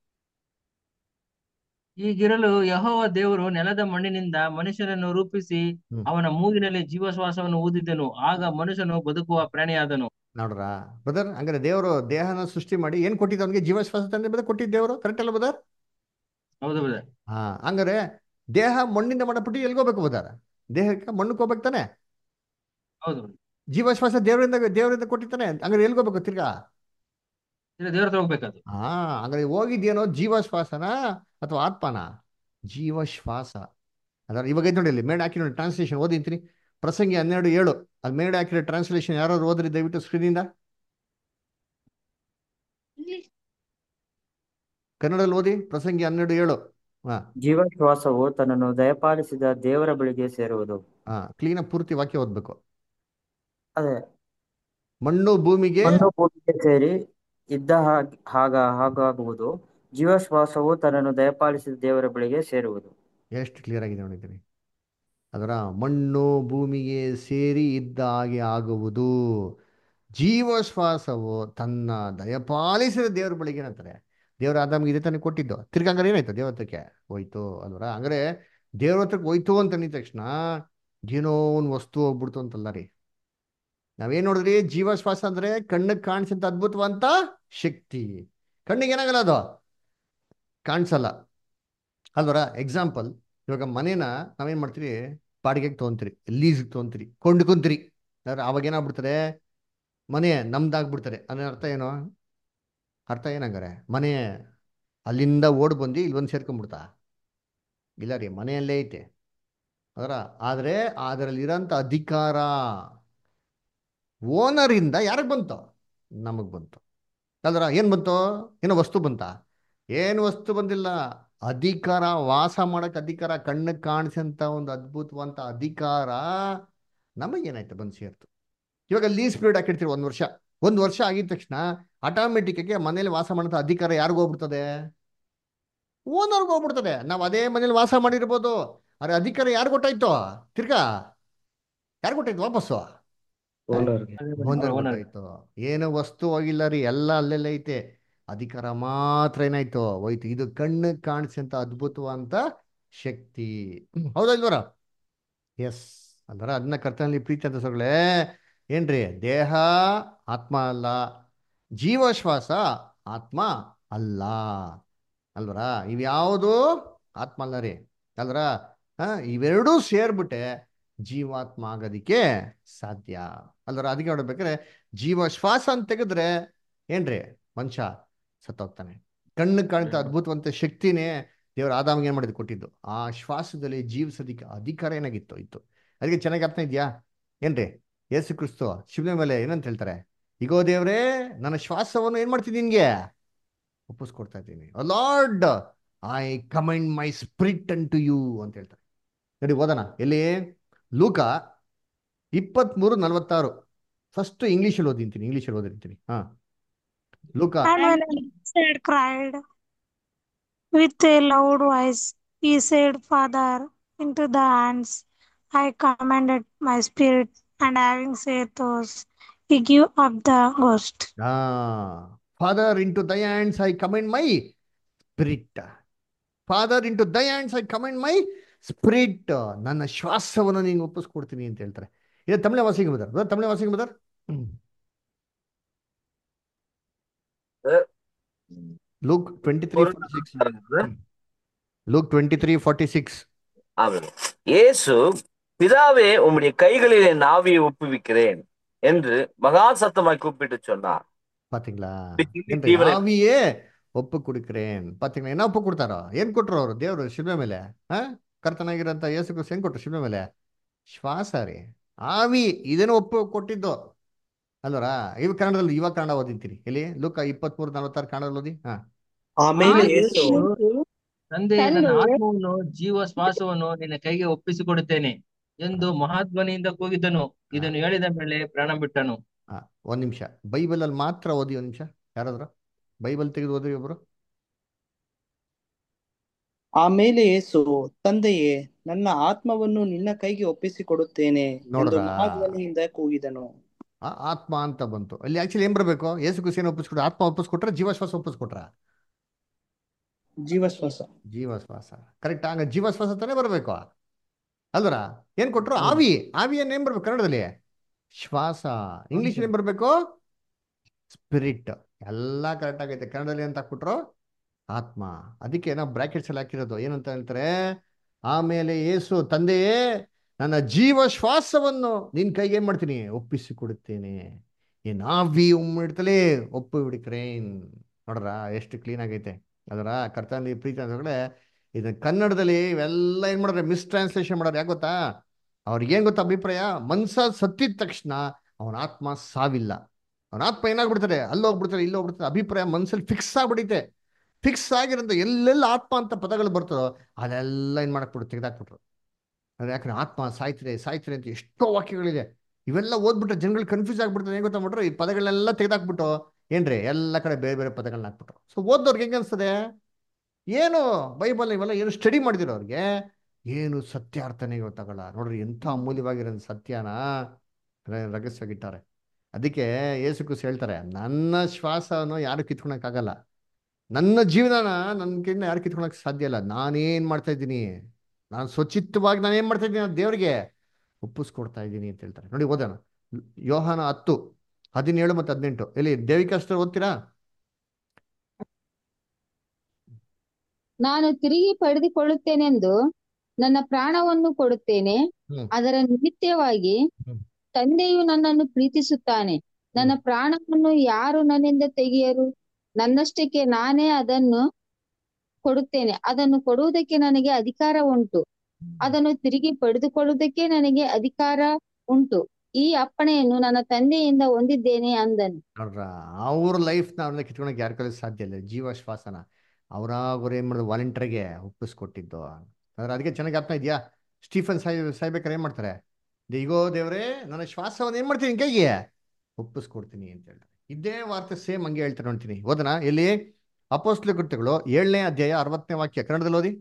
ಹೀಗಿರಲು ಯೆಹೋವ ದೇವರು ನೆಲದ ಮಣ್ಣಿನಿಂದ ಮನುಷ್ಯನನ್ನು ರೂಪಿಸಿ
ಹ್ಮ್.
ಅವನ ಮೂಗಿನಲ್ಲಿ ಜೀವಶ್ವಾಸವನ್ನು ಊದಿದನು ಆಗ ಮನುಷ್ಯನು ಬದುಕುವ ಪ್ರಾಣಿಯಾದನು
ನೋಡ್ರ ಬ್ರದರ್ ಹಂಗಾರೆ ದೇವರು ದೇಹನ ಸೃಷ್ಟಿ ಮಾಡಿ ಏನ್ ಕೊಟ್ಟಿದ್ದು ಅವನಿಗೆ ಜೀವಶ್ವಾಸ ತಂದೆ ಬದ ಕೊಟ್ಟಿದ್ದು ದೇವರು ಕರೆಕ್ಟ್ ಅಲ್ಲ ಬದರ್
ಹೌದು ಬ್ರದರ್
ಹಾ ಹಂಗಾರೆ ದೇಹ ಮಣ್ಣಿಂದ ಮಾಡಬಿಟ್ಟು ಎಲ್ಗೋಬೇಕು ಬದಾರ ದೇಹಕ್ಕೆ ಮಣ್ಣಕ್ಕೆ ಹೋಗ್ಬೇಕು ತಾನೆ
ಹೌದು brother.
ಜೀವಶ್ವಾಸ ದೇವರಿಂದ ದೇವರಿಂದ ಕೊಟ್ಟಿದ್ದಾನೆ ಹಂಗಾರೆ ಎಲ್ಗೋಬೇಕು ತಿರ್ಗಾ
ಇಲ್ಲ ದೇವ್ರ ಹತ್ರ ಹೋಗ್ಬೇಕದು
ಹಾ ಹಂಗಾರೆ ಹೋಗಿದ್ದೇನೋ ಜೀವಶ್ವಾಸನ ಅಥವಾ ಆತ್ಮನ ಜೀವಶ್ವಾಸ ಅದರ ಇವಾಗ ಐತೆ ನೋಡಿ ಇಲ್ಲಿ ಮೇಡ್ ಹಾಕಿ ನೋಡಿ ಟ್ರಾನ್ಸ್ಲೇಷನ್ ಓದಿಂತೀನಿ ಪ್ರಸಂಗಿ ಹನ್ನೆರಡು ಏಳು ಅದು ಮೇಡ್ ಹಾಕಿರೋ ಟ್ರಾನ್ಸ್ಲೇಷನ್ ಯಾರು ಓದ್ರಿ ದಯವಿಟ್ಟು ಸ್ಕ್ರೀನಿಂದ ಕನ್ನಡದಲ್ಲಿ ಓದಿ ಪ್ರಸಂಗಿ ಹನ್ನೆರಡು ಏಳು ಹಾ
ಜೀವಶ್ವಾಸವು ತನ್ನನ್ನು ದಯಪಾಲಿಸಿದ ದೇವರ ಬಳಿಗೆ ಸೇರುವುದು
ಹಾ ಕ್ಲೀನಾಗಿ ಪೂರ್ತಿ ವಾಕ್ಯ ಓದ್ಬೇಕು
ಅದೇ
ಮಣ್ಣು ಭೂಮಿಗೆ
ಮಣ್ಣು ಭೂಮಿಗೆ ಸೇರಿ ಇದ್ದ ಹಾಗ್- ಹಾಗ ಹಾಗಾಗುವುದು ಜೀವಶ್ವಾಸವು ತನ್ನನ್ನು ದಯಪಾಲಿಸಿದ ದೇವರ ಬಳಿಗೆ ಸೇರುವುದು
ಎಷ್ಟು ಕ್ಲಿಯರ್ ಆಗಿದೆ ನೋಡಿದ್ದೀನಿ ಅದರ ಮಣ್ಣು ಭೂಮಿಗೆ ಸೇರಿ ಇದ್ದ ಹಾಗೆ ಆಗುವುದು ಜೀವಶ್ವಾಸವು ತನ್ನ ದಯಪಾಲಿಸಿದ ದೇವರ ಬಳಿಗೆ ಏನಂತಾರೆ ದೇವರ ಆದಾಮ್ಗೆ ಇದೇ ತಾನೇ ಕೊಟ್ಟಿದ್ದು ತಿರ್ಗಿ ಹಂಗಾರೆ ಏನಾಯ್ತು ದೇವ್ರ ಹತ್ರಕ್ಕೆ ಹೋಯ್ತು ಅಲ್ವರ ಹಂಗಾರೆ ದೇವ್ರ ಹತ್ರಕ್ಕೆ ಹೋಯ್ತು ಅಂತ ಅಂದಿದ ತಕ್ಷಣ ಏನೋ ಒಂದು ವಸ್ತು ಹೋಗ್ಬಿಡ್ತು ಅಂತಲ್ಲ ರೀ ನಾವೇನ್ ನೋಡಿದ್ರಿ ಜೀವಶ್ವಾಸ ಅಂದ್ರೆ ಕಣ್ಣಿಗೆ ಕಾಣಿಸಂತ ಅದ್ಭುತವಂತ ಶಕ್ತಿ ಕಣ್ಣಿಗೆ ಏನಾಗಲ್ಲ ಅದು ಕಾಣಿಸಲ್ಲ ಅಲ್ವರ ಎಕ್ಸಾಂಪಲ್ ಇವಾಗ ಮನೇನ ನಾವೇನ್ ಮಾಡ್ತೀರಿ ಬಾಡಿಗೆಗೆ ತೊಗೊಂತೀರಿ ಲೀಸ್ಗೆ ತೊಗೊಂತೀರಿ ಕೊಂಡ್ಕೊಂತೀರಿ ಅಂದ್ರೆ ಅವಾಗ ಏನಾಗ್ಬಿಡ್ತಾರೆ ಮನೆ ನಮ್ದಾಗ್ಬಿಡ್ತಾರೆ ಅನ್ನೋ ಅರ್ಥ ಏನು ಅರ್ಥ ಏನಂಗಾರೆ ಮನೆ ಅಲ್ಲಿಂದ ಓಡ್ ಬಂದು ಇಲ್ಲಿ ಬಂದು ಸೇರ್ಕೊಂಡ್ಬಿಡ್ತಾ ಇಲ್ಲ ರೀ ಮನೆಯಲ್ಲೇ ಐತೆ ಅದರ ಆದರೆ ಅದರಲ್ಲಿರೋಂಥ ಅಧಿಕಾರ ಓನರಿಂದ ಯಾರಿಗೆ ಬಂತು ನಮಗೆ ಬಂತು ಅಲ್ದ್ರ ಏನು ಬಂತು ಏನೋ ವಸ್ತು ಬಂತ ಏನು ವಸ್ತು ಬಂದಿಲ್ಲ ಅಧಿಕಾರ ವಾಸ ಮಾಡಕ್ಕೆ ಅಧಿಕಾರ ಕಣ್ಣಿಗೆ ಕಾಣಿಸಂತ ಒಂದು ಅದ್ಭುತವಂತ ಅಧಿಕಾರ ನಮಗೇನಾಯ್ತು ಬಂದು ಸೇರ್ತು ಇವಾಗ ಲೀಸ್ ಪೀರಿಯಡ್ ಹಾಕಿರ್ತೀವಿ ಒಂದು ವರ್ಷ ಒಂದು ವರ್ಷ ಆಗಿದ ತಕ್ಷಣ ಆಟೋಮೆಟಿಕ್ ಆಗಿ ಮನೇಲಿ ವಾಸ ಮಾಡೋಂಥ ಅಧಿಕಾರ ಯಾರಿಗೂ ಹೋಗ್ಬಿಡ್ತದೆ ಓನರ್ಗೆ ಹೋಗ್ಬಿಡ್ತದೆ ನಾವು ಅದೇ ಮನೇಲಿ ವಾಸ ಮಾಡಿರ್ಬೋದು ಅರೆ ಅಧಿಕಾರ ಯಾರು ಕೊಟ್ಟಾಯ್ತು ತಿರ್ಗಾ ಯಾರು ಕೊಟ್ಟಾಯ್ತು ವಾಪಸ್ಸು
ಓನರ್ಗೆ
ಓನರ್
ಓನರ್
ಗೊತ್ತಾಯ್ತು ಏನು ವಸ್ತು ಹೋಗಿಲ್ಲ ರೀ ಎಲ್ಲ ಅಲ್ಲೆಲ್ಲ ಐತೆ ಅಧಿಕಾರ ಮಾತ್ರ ಏನಾಯ್ತು ಹೋಯ್ತು ಇದು ಕಣ್ಣು ಕಾಣಿಸಂತ ಅದ್ಭುತವಂತ ಶಕ್ತಿ ಹ್ಮ್, ಹೌದಾ ಇಲ್ವರ ಎಸ್ ಅಂದ್ರೆ ಅದನ್ನ ಕರ್ತನಲ್ಲಿ ಪ್ರೀತಿ ಅಂತ ಸೊಗಳೆ ಏನ್ರಿ ದೇಹ ಆತ್ಮ ಅಲ್ಲ ಜೀವಶ್ವಾಸ ಆತ್ಮ ಅಲ್ಲ ಅಲ್ವರ ಇವ್ಯಾವುದು ಆತ್ಮ ಅಲ್ಲ ರೀ ಅಲ್ವರ ಹಾ ಇವೆರಡೂ ಸೇರ್ಬಿಟ್ಟೆ ಜೀವಾತ್ಮ ಆಗೋದಿಕ್ಕೆ ಸಾಧ್ಯ ಅಲ್ವರ ಅದಕ್ಕೆ ನೋಡ್ಬೇಕಾದ್ರೆ ಜೀವಶ್ವಾಸ ಅಂತ ತೆಗೆದ್ರೆ ಏನ್ರಿ ಮನುಷ್ಯ ಸತ್ತೋಗ್ತಾನೆ ಕಣ್ಣು ಕಾಣ್ತಾ ಅದ್ಭುತವಂತ ಶಕ್ತಿನೇ ದೇವರ ಆದಾಮಿಗೆ ಏನ್ ಮಾಡಿದ್ ಕೊಟ್ಟಿದ್ದು ಆ ಶ್ವಾಸದಲ್ಲಿ ಜೀವಿಸೋದಿಕ್ಕೆ ಅಧಿಕಾರ ಏನಾಗಿತ್ತು ಇತ್ತು ಅದಕ್ಕೆ ಚೆನ್ನಾಗಿ ಅರ್ಥ ಇದೆಯಾ ಏನ್ರಿ ಯೇಸು ಕ್ರಿಸ್ತು ಶಿವನ ಮೇಲೆ ಏನಂತ ಹೇಳ್ತಾರೆ ಇಗೋ ದೇವ್ರೇ ನನ್ನ ಶ್ವಾಸವನ್ನು ಏನ್ ಮಾಡ್ತೀನಿ ನಿನ್ಗೆ ಒಪ್ಪಿಸ್ಕೊಡ್ತಾ ಇದ್ದೀನಿ Lord I commend my spirit unto you ಅಂತ ಹೇಳ್ತಾರೆ ನೋಡಿ ಓದೋಣ ಎಲ್ಲಿ ಲೂಕ ಇಪ್ಪತ್ಮೂರು ನಲವತ್ತಾರು ಫಸ್ಟ್ ಇಂಗ್ಲೀಷಲ್ಲಿ ಓದಿಂತೀನಿ ಇಂಗ್ಲೀಷಲ್ಲಿ ಓದಿರ್ತೀನಿ ಹಾ Luke
And when he said, cried with a loud voice, he said, Father, into the hands I commended my spirit, and having said those, he gave up the ghost.
ಆ Father into thy hands I commend my spirit Father into thy hands I commend my spirit ನನ್ನ ಶ್ವಾಸವನ್ನು ನಿಂಗೆ ಒಪ್ಪಿಸ್ಕೊಡ್ತೀನಿ ಅಂತ ಹೇಳ್ತಾರೆ ಇದು ತಮಿಳ ವಾಸಿಗೆ ಬದರ್ ತಮಿಳ ವಾಸಿಗೆ brother Luke twenty three forty six Luke twenty three forty six
ஆமென். இயேசு பிதாவே உம்முடைய கைகளிலே நாவியை ஒப்புவிக்கிறேன் என்று மகா சத்தமாய் கூப்பிட்டு சொன்னார்
பாத்தீங்களா
பின்பு
ಏನ್ರಿ
ಜೀವನ
ಆವಿಯೇ ಒಪ್ಪು ಕುಡಿಕ್ರೇನ್ ಪಾತீங்களா ಏನ ಒಪ್ಪು ಕೊಡ್ತಾರೋ ಏನ್ ಕೊಟ್ರು ಅವರು ದೇವ್ರು ಶಿಲ್ಮೆ ಮೇಲೆ ಹಾ ಕರ್ತನಾಗಿರೋಂಥ ಯೇಸು ಕ್ರಿಸ್ತ ಏನ್ ಕೊಟ್ರು ಶಿಲ್ಮೆ ಮೇಲೆ ಶ್ವಾಸ ರೀ ಆವಿ ಇದನ್ನ ಒಪ್ಪು ಕೊಟ್ಟಿದ್ದು ಅಲ್ವರಾ ಇವ ಕನ್ನಡದಲ್ಲಿ ಇವಾಗ ಕನ್ನಡ ಓದಿಂತೀನಿ ಇಲ್ಲಿ ಲೂಕ ಇಪ್ಪತ್ಮೂರು ನಲವತ್ತಾರು ಕನ್ನಡದಲ್ಲಿ ಓದಿ ಹಾ
ಆಮೇಲೆ
ಆ
ಯೇಸು
ಯೇಸು ತಂದೆ ನನ್ನ
ತಂದೆ
ಆತ್ಮವನ್ನು ಜೀವ ಶ್ವಾಸವನ್ನು ನಿನ್ನ ಕೈಗೆ ಒಪ್ಪಿಸಿಕೊಡುತ್ತೇನೆ ಎಂದು ಮಹಾಧ್ವನಿಯಿಂದ ಕೂಗಿದನು ಇದನ್ನು ಹೇಳಿದ ಮೇಲೆ ಪ್ರಾಣ ಬಿಟ್ಟನು
ಹಾ ಒಂದ್ ನಿಮಿಷ ಬೈಬಲ್ ಅಲ್ಲಿ ಮಾತ್ರ ಓದಿ ಒಂದ್ ನಿಮಿಷ ಯಾರಾದ್ರು ಬೈಬಲ್ ತೆಗೆದು ಓದ್ರಿ ಒಬ್ರು
ಆಮೇಲೆ ಯೇಸು ತಂದೆಯೇ ನನ್ನ ಆತ್ಮವನ್ನು ನಿನ್ನ ಕೈಗೆ ಒಪ್ಪಿಸಿಕೊಡುತ್ತೇನೆ ಎಂದು
ನೋಡ್ರಾ
ಮಹಾಧ್ವನಿಯಿಂದ ಕೂಗಿದನು
ಆ ಆತ್ಮ ಅಂತ ಬಂತು ಅಲ್ಲಿ ಆಕ್ಚುಲಿ ಏನ್ ಬರ್ಬೇಕು ಯೇಸು ಕ್ರಿಸ್ತ ಏನ್ ಒಪ್ಪಿಸ್ಕೊಟ್ರ ಆತ್ಮ ಒಪ್ಪಿಸ್ಕೊಟ್ರ ಜೀವಶ್ವಾಸ ಒಪ್ಪಿಸ್ಕೊಟ್ರ
ಜೀವಶ್ವಾಸ
ಜೀವಶ್ವಾಸ ಕರೆಕ್ಟ್ ಹಂಗ ಜೀವಶ್ವಾಸ ತಾನೇ ಬರ್ಬೇಕು ಅಲ್ವರ ಏನ್ ಕೊಟ್ರು ಆವಿ ಆವಿ ಏನ್ ಏನ್ ಬರ್ಬೇಕು ಕನ್ನಡದಲ್ಲಿ ಶ್ವಾಸ ಇಂಗ್ಲಿಷ್ ಏನ್ ಬರ್ಬೇಕು ಸ್ಪಿರಿಟ್ ಎಲ್ಲ ಕರೆಕ್ಟ್ ಆಗೈತೆ ಕನ್ನಡದಲ್ಲಿ ಅಂತ ಹಾಕ್ಬಿಟ್ರು ಆತ್ಮ ಅದಕ್ಕೆ ನಾವು ಬ್ರಾಕೆಟ್ಸ್ ಅಲ್ಲಿ ಹಾಕಿರೋದು ಏನಂತ ಹೇಳ್ತಾರೆ ಆಮೇಲೆ ಏಸು ತಂದೆಯೇ ನನ್ನ ಜೀವ ಶ್ವಾಸವನ್ನು ನಿನ್ ಕೈಗೆ ಏನ್ ಮಾಡ್ತೀನಿ ಒಪ್ಪಿಸಿ ಕೊಡುತ್ತೇನೆ ಏನ್ ಆವಿ ಉಮ್ಮಿಡ್ತಲೇ ಒಪ್ಪು ಬಿಡಿಕ್ರೇನ್ ನೋಡ್ರ ಎಷ್ಟು ಕ್ಲೀನ್ ಆಗೈತೆ ಅದರ ಕರ್ತನಲ್ಲಿ ಪ್ರೀತಿ ಅಂದ್ರೆ ಇದನ್ನ ಕನ್ನಡದಲ್ಲಿ ಇವೆಲ್ಲ ಏನ್ ಮಾಡಿದ್ರೆ ಮಿಸ್ ಟ್ರಾನ್ಸ್ಲೇಷನ್ ಮಾಡೋರು ಯಾಕೆ ಗೊತ್ತಾ ಅವ್ರಿಗೇನ್ ಗೊತ್ತಾ ಅಭಿಪ್ರಾಯ ಮನ್ಸ ಸತ್ತಿದ ತಕ್ಷಣ ಅವನ ಆತ್ಮ ಸಾವಿಲ್ಲ ಅವನ ಆತ್ಮ ಏನಾಗ್ಬಿಡ್ತಾರೆ ಅಲ್ಲಿ ಹೋಗ್ಬಿಡ್ತಾರೆ ಇಲ್ಲಿ ಹೋಗ್ಬಿಡ್ತಾರೆ ಅಭಿಪ್ರಾಯ ಮನ್ಸಲ್ಲಿ ಫಿಕ್ಸ್ ಆಗ್ಬಿಡೈತೆ ಫಿಕ್ಸ್ ಆಗಿರೋಂಥ ಎಲ್ಲೆಲ್ಲ ಆತ್ಮ ಅಂತ ಪದಗಳು ಬರ್ತದೋ ಅದೆಲ್ಲ ಏನ್ ಮಾಡಕ್ಬಿಟ್ಟು ತೆಗೆದಾಕ್ಬಿಟ್ರು ಅದು ಯಾಕಂದ್ರೆ ಆತ್ಮ ಸಾಯ್ತಿದೆ ಸಾಯ್ತಿದೆ ಅಂತ ಎಷ್ಟೋ ವಾಕ್ಯಗಳಿದೆ ಇವೆಲ್ಲ ಓದ್ಬಿಟ್ರೆ ಜನಗಳು ಕನ್ಫ್ಯೂಸ್ ಆಗ್ಬಿಡ್ತಾರೆ ಏನ್ ಗೊತ್ತಾ ಮಾಡ್ರು ಈ ಪದಗಳನ್ನೆಲ್ಲ ತೆಗೆದಾಕ್ಬಿಟ್ಟು ಏನ್ರಿ ಎಲ್ಲ ಕಡೆ ಬೇರೆ ಬೇರೆ ಪದಗಳನ್ನ ಹಾಕ್ಬಿಟ್ರು ಸೊ ಓದೋರ್ಗೆ ಹೆಂಗ ಅನ್ಸ್ತದೆ ಏನು ಬೈಬಲ್ ಇವೆಲ್ಲ ಏನು ಸ್ಟಡಿ ಮಾಡಿದಿರೋ ಅವ್ರಿಗೆ ಏನು ಸತ್ಯಾರ್ಥನೇ ಗೊತ್ತಾಗಲ್ಲ ನೋಡ್ರಿ ಎಂಥ ಅಮೂಲ್ಯವಾಗಿರೋ ಸತ್ಯನ ರಗಸಾಗಿಟ್ಟಾರೆ ಅದಕ್ಕೆ ಯೇಸು ಕ್ರಿಸ್ತ ಹೇಳ್ತಾರೆ ನನ್ನ ಶ್ವಾಸವನ್ನು ಯಾರು ಕಿತ್ಕೊಳಕ್ಕಾಗಲ್ಲ ನನ್ನ ಜೀವನನ ನನ್ಗಿಂತ ಯಾರು ಕಿತ್ಕೊಳಕ್ ಸಾಧ್ಯ ಇಲ್ಲ ನಾನೇನ್ ಮಾಡ್ತಾ ಇದ್ದೀನಿ ನಾನು ಸ್ವಚಿತ್ತವಾಗಿ ನಾನು ಏನ್ ಮಾಡ್ತಾ ಇದ್ದೀನಿ ದೇವರಿಗೆ ಒಪ್ಪಿಸ್ಕೊಡ್ತಾ ಇದ್ದೀನಿ ಅಂತ ಹೇಳ್ತಾರೆ ನೋಡಿ ಓದೋಣ ಯೋಹಾನ ಹತ್ತು ಹದಿನೇಳು ಮತ್ತು ಹದಿನೆಂಟು ಎಲ್ಲಿ ದೇವಿಕಾಸ್ತ್ರ ಓದ್ತೀರಾ
ನಾನು ತಿರುಗಿ ಪಡೆದುಕೊಳ್ಳುತ್ತೇನೆಂದು ನನ್ನ ಪ್ರಾಣವನ್ನು ಕೊಡುತ್ತೇನೆ
ಹ್ಮ್
ಅದರ ನಿಮಿತ್ತವಾಗಿ
ಹ್ಮ್
ತಂದೆಯು ನನ್ನನ್ನು ಪ್ರೀತಿಸುತ್ತಾನೆ ನನ್ನ ಪ್ರಾಣವನ್ನು ಯಾರು ನನ್ನಿಂದ ತೆಗೆಯರು ನನ್ನಷ್ಟಕ್ಕೆ ನಾನೇ ಅದನ್ನು ಕೊಡುತ್ತೇನೆ ಅದನ್ನು ಕೊಡುವುದಕ್ಕೆ ನನಗೆ ಅಧಿಕಾರ ಉಂಟು ಅದನ್ನು ತಿರುಗಿ ಪಡೆದುಕೊಳ್ಳುವುದಕ್ಕೆ ನನಗೆ ಅಧಿಕಾರ ಉಂಟು ಈ ಅಪ್ಪಣೆಯನ್ನು ನನ್ನ ತಂದೆಯಿಂದ ಹೊಂದಿದ್ದೇನೆ ಅಂದನು
ನೋಡ್ರ ಅವ್ರ ಲೈಫ್ನ ಅವ್ರನ್ನ ಕಿತ್ಕೊಳಕ್ ಯಾರ ಕೈಲಿ ಸಾಧ್ಯ ಇಲ್ಲ ಜೀವ ಶ್ವಾಸನ ಅವ್ರಾಗ ಏನ್ ಮಾಡೋದು ವಾಲಂಟಿಯರ್ಗೆ ಒಪ್ಪಿಸ್ಕೊಟ್ಟಿದ್ದು ಆದ್ರೆ ಅದಕ್ಕೆ ಚೆನ್ನಾಗಿ ಅರ್ಥ ಇದೆಯಾ ಸ್ಟೀಫನ್ ಸಾಯ್ ಸಾಯ್ಬೇಕಾರೆ ಏನ್ ಮಾಡ್ತಾರೆ ಈಗೋ ದೇವ್ರೇ ನನ್ನ ಶ್ವಾಸವನ್ನು ಏನ್ ಮಾಡ್ತೀನಿ ಕೈಗೆ ಒಪ್ಪಿಸ್ಕೊಡ್ತೀನಿ ಅಂತ ಹೇಳ್ತಾರೆ ಇದೇ ವಾರ್ತೆ ಸೇಮ್ ಹಂಗೆ ಹೇಳ್ತಾರೆ ನೋಡ್ತೀನಿ ಓದನ ಇಲ್ಲಿ ಅಪೋಸ್ಲ ಕೃತ್ಯಗಳು ಏಳನೇ ಅಧ್ಯಾಯ ಅರವತ್ತನೇ ವಾಕ್ಯ ಕನ್ನಡದಲ್ಲಿ ಓದಿ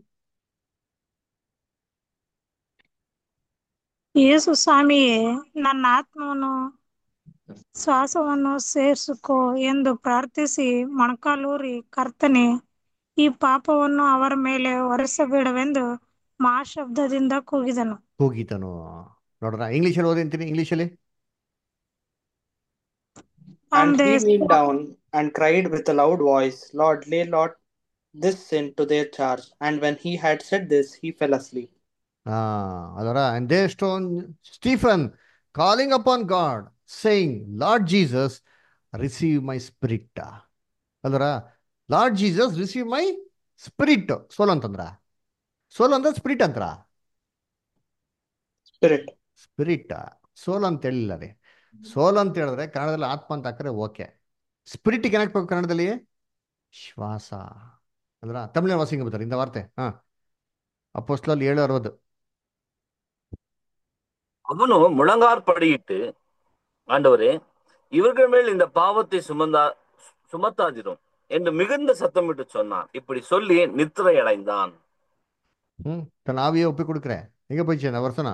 ಯೇಸು ಸ್ವಾಮಿಯೇ ನನ್ನ ಆತ್ಮವನ್ನು ಶ್ವಾಸವನ್ನು ಸೇರಿಸಿಕೋ ಎಂದು ಪ್ರಾರ್ಥಿಸಿ ಮೊಣಕಾಲೂರಿ ಕರ್ತನೆ ಈ ಪಾಪವನ್ನು ಅವರ ಮೇಲೆ ಹೊರಿಸಬೇಡವೆಂದು ಮಹಾಶಬ್ದದಿಂದ ಕೂಗಿದನು
ಕೂಗಿತನು ನೋಡ್ರ ಇಂಗ್ಲೀಷಲ್ಲಿ ಓದಿ ಅಂತೀನಿ ಇಂಗ್ಲೀಷಲ್ಲಿ
And
And
he
they
kneeled down and cried with a loud voice, Lord, lay not this sin to their charge. And when he had said this, he fell asleep.
ಹಾ ಅದರ and they stone Stephen calling upon God saying Lord Jesus receive my spirit ಅದರ Lord Jesus receive my spirit soul ಅಂತಂದ್ರ soul ಅಂದ್ರೆ spirit ಅಂದ್ರ
Spirit.
Spirit ಸೋಲ್ ಅಂತ ಹೇಳಿಲ್ಲ ರೀ ಸೋಲ್ ಅಂತ ಹೇಳಿದ್ರೆ ಕನ್ನಡದಲ್ಲಿ ಆತ್ಮ ಅಂತ ಹಾಕಿದ್ರೆ ಓಕೆ ಸ್ಪಿರಿಟ್ಗೆ ಏನಾಗ್ಬೇಕು ಕನ್ನಡದಲ್ಲಿ ಶ್ವಾಸ ಅಂದ್ರ ತಮಿಳಿನ ವಾಸಿಂಗ್ ಬರ್ತಾರೆ ಇಂಥ ವಾರ್ತೆ ಹಾ ಅಪೋಸ್ಲಲ್ಲಿ ಏಳು ಅರವತ್ತು
அவனோ முழங்கார் படியிட்டு ஆண்டவரே இவர்கள் மேல் இந்த பாவத்தை சுமந்தா சுமத்தாதிரும் என்று மிகுந்த சத்தமிட்டு சொன்னான் இப்படி சொல்லி நித்திரை அடைந்தான்
ಹ್ಮ್ ತನ್ನ ಆವಿಯೇ ಒಪ್ಪಿ ಕೊಡ್ಕ್ರೆ ಹೆಂಗೆ ಪೈಚೆ ವರ್ಷನ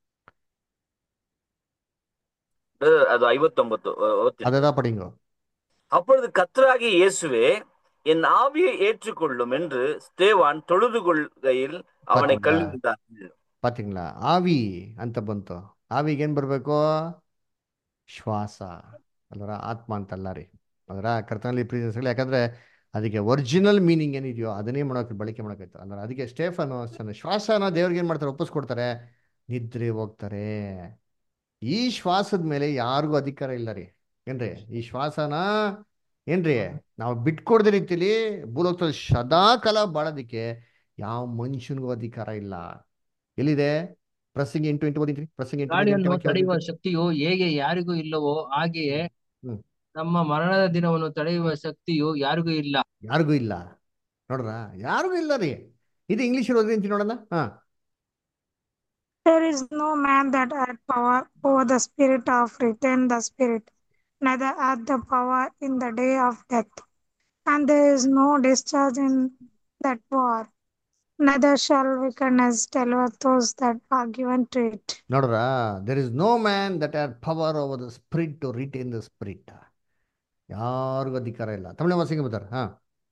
அஹ் அது ஐம்பத்தொன்பது அஹ் ஓகே.
ಅದೆದಾ ಪಡಿಂಗು
அப்பொழுது கர்த்தராகிய இயேசுவே என் ஆவியை ஏற்றுக்கொள்ளும் என்று ஸ்தேவான் தொழுது கொள்கையில் அவனை
பாத்தீங்களா?
கல்விந்தார்கள்
ಪಾತಿಂಗ್ಲಾ ಆವಿ ಅಂತ ಬಂತು ಆವಿಗೆ ಏನ್ ಬರ್ಬೇಕು ಶ್ವಾಸ ಅಲ್ವರ ಆತ್ಮ ಅಂತಲ್ಲ ರೀ ಅದರ ಕರ್ತನಲ್ಲಿ ಪ್ರೀತಿಸಲಿ ಯಾಕಂದ್ರೆ ಅದಕ್ಕೆ ಒರಿಜಿನಲ್ ಮೀನಿಂಗ್ ಏನಿದೆಯೋ ಅದನ್ನೇ ಮಾಡೋಕೆ ಬಳಕೆ ಮಾಡೋಕಾಯ್ತು ಅಂದ್ರೆ ಅದಕ್ಕೆ ಸ್ಟೇಫನ್ ತನ್ನ ಶ್ವಾಸನ ದೇವ್ರಿಗೆ ಏನ್ ಮಾಡ್ತಾರೆ ಒಪ್ಪಿಸ್ಕೊಡ್ತಾರೆ ನಿದ್ರೆ ಹೋಗ್ತಾರೆ ಈ ಶ್ವಾಸದ ಮೇಲೆ ಯಾರಿಗೂ ಅಧಿಕಾರ ಇಲ್ಲ ರೀ ಏನ್ರಿ ಈ ಶ್ವಾಸನ ಏನ್ರಿ ನಾವು ಬಿಟ್ಕೊಡ್ದ ರೀತಿಲಿ ಭೂಲೋಕದಲ್ಲಿ ಸದಾ ಕಾಲ ಬಾಳೋದಿಕ್ಕೆ ಯಾವ ಮನುಷ್ಯನಿಗೂ ಅಧಿಕಾರ ಇಲ್ಲ ಎಲ್ಲಿದೆ ಪ್ರಸಂಗಿ ಎಂಟು ಎಂಟು ಓದಿದ್ರಿ ಪ್ರಸಂಗಿ ಎಂಟು
ಗಾಳಿಯನ್ನು
ಎಂಟು
ತಡೆಯುವ ಶಕ್ತಿಯು ಹೇಗೆ ಯಾರಿಗೂ ಇಲ್ಲವೋ ಹಾಗೆಯೇ
ಹ್ಮ್.
ನಮ್ಮ ಮರಣದ ದಿನವನ್ನು ತಡೆಯುವ ಶಕ್ತಿಯು ಯಾರಿಗೂ ಇಲ್ಲ
ಯಾರಿಗೂ ಇಲ್ಲ ನೋಡ್ರ ಯಾರಿಗೂ ಇಲ್ಲ ರೀ ಇದು ಇಂಗ್ಲಿಷ್ ಓದಿ ಅಂತ ನೋಡೋಣ ಹಾ
There is no man that hath power over the spirit of retain the spirit, neither hath the power in the day of death. And there is no discharge in that war, neither shall wickedness deliver those that are given to it.
ನೋಡ್ರ there is no man that are power over the spirit to retain the spirit ಯಾರಿಗೂ ಅಧಿಕಾರ ಇಲ್ಲ ತಮಿಳು ವಾಸಿಗೆ ಬರ್ತಾರೆ ಹಾ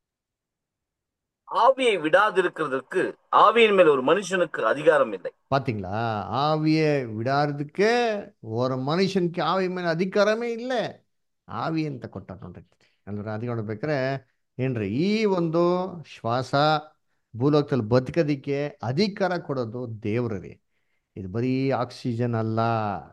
ஆவியை விடாதிருக்கிறதற்கு ஆவியின் மேல் ஒரு மனுஷனுக்கு அதிகாரம் இல்லை
பாத்தீங்களா ஆவியை விடாததுக்கு ஒரு மனுஷனுக்கு ஆவி மேல அதிகாரமே இல்லை ಆವಿ ಅಂತ ಕೊಟ್ಟ ನೋಡ್ರಿ ಅಂದ್ರೆ ಅದಕ್ಕೆ ನೋಡ್ಬೇಕಾರೆ ಏನ್ರಿ ಈ ಒಂದು ಶ್ವಾಸ ಭೂಲೋಕದಲ್ಲಿ ಬದುಕೋದಿಕ್ಕೆ ಅಧಿಕಾರ ಕೊಡೋದು ದೇವ್ರ ರೀ ಇದು ಬರೀ ಆಕ್ಸಿಜನ್ ಅಲ್ಲ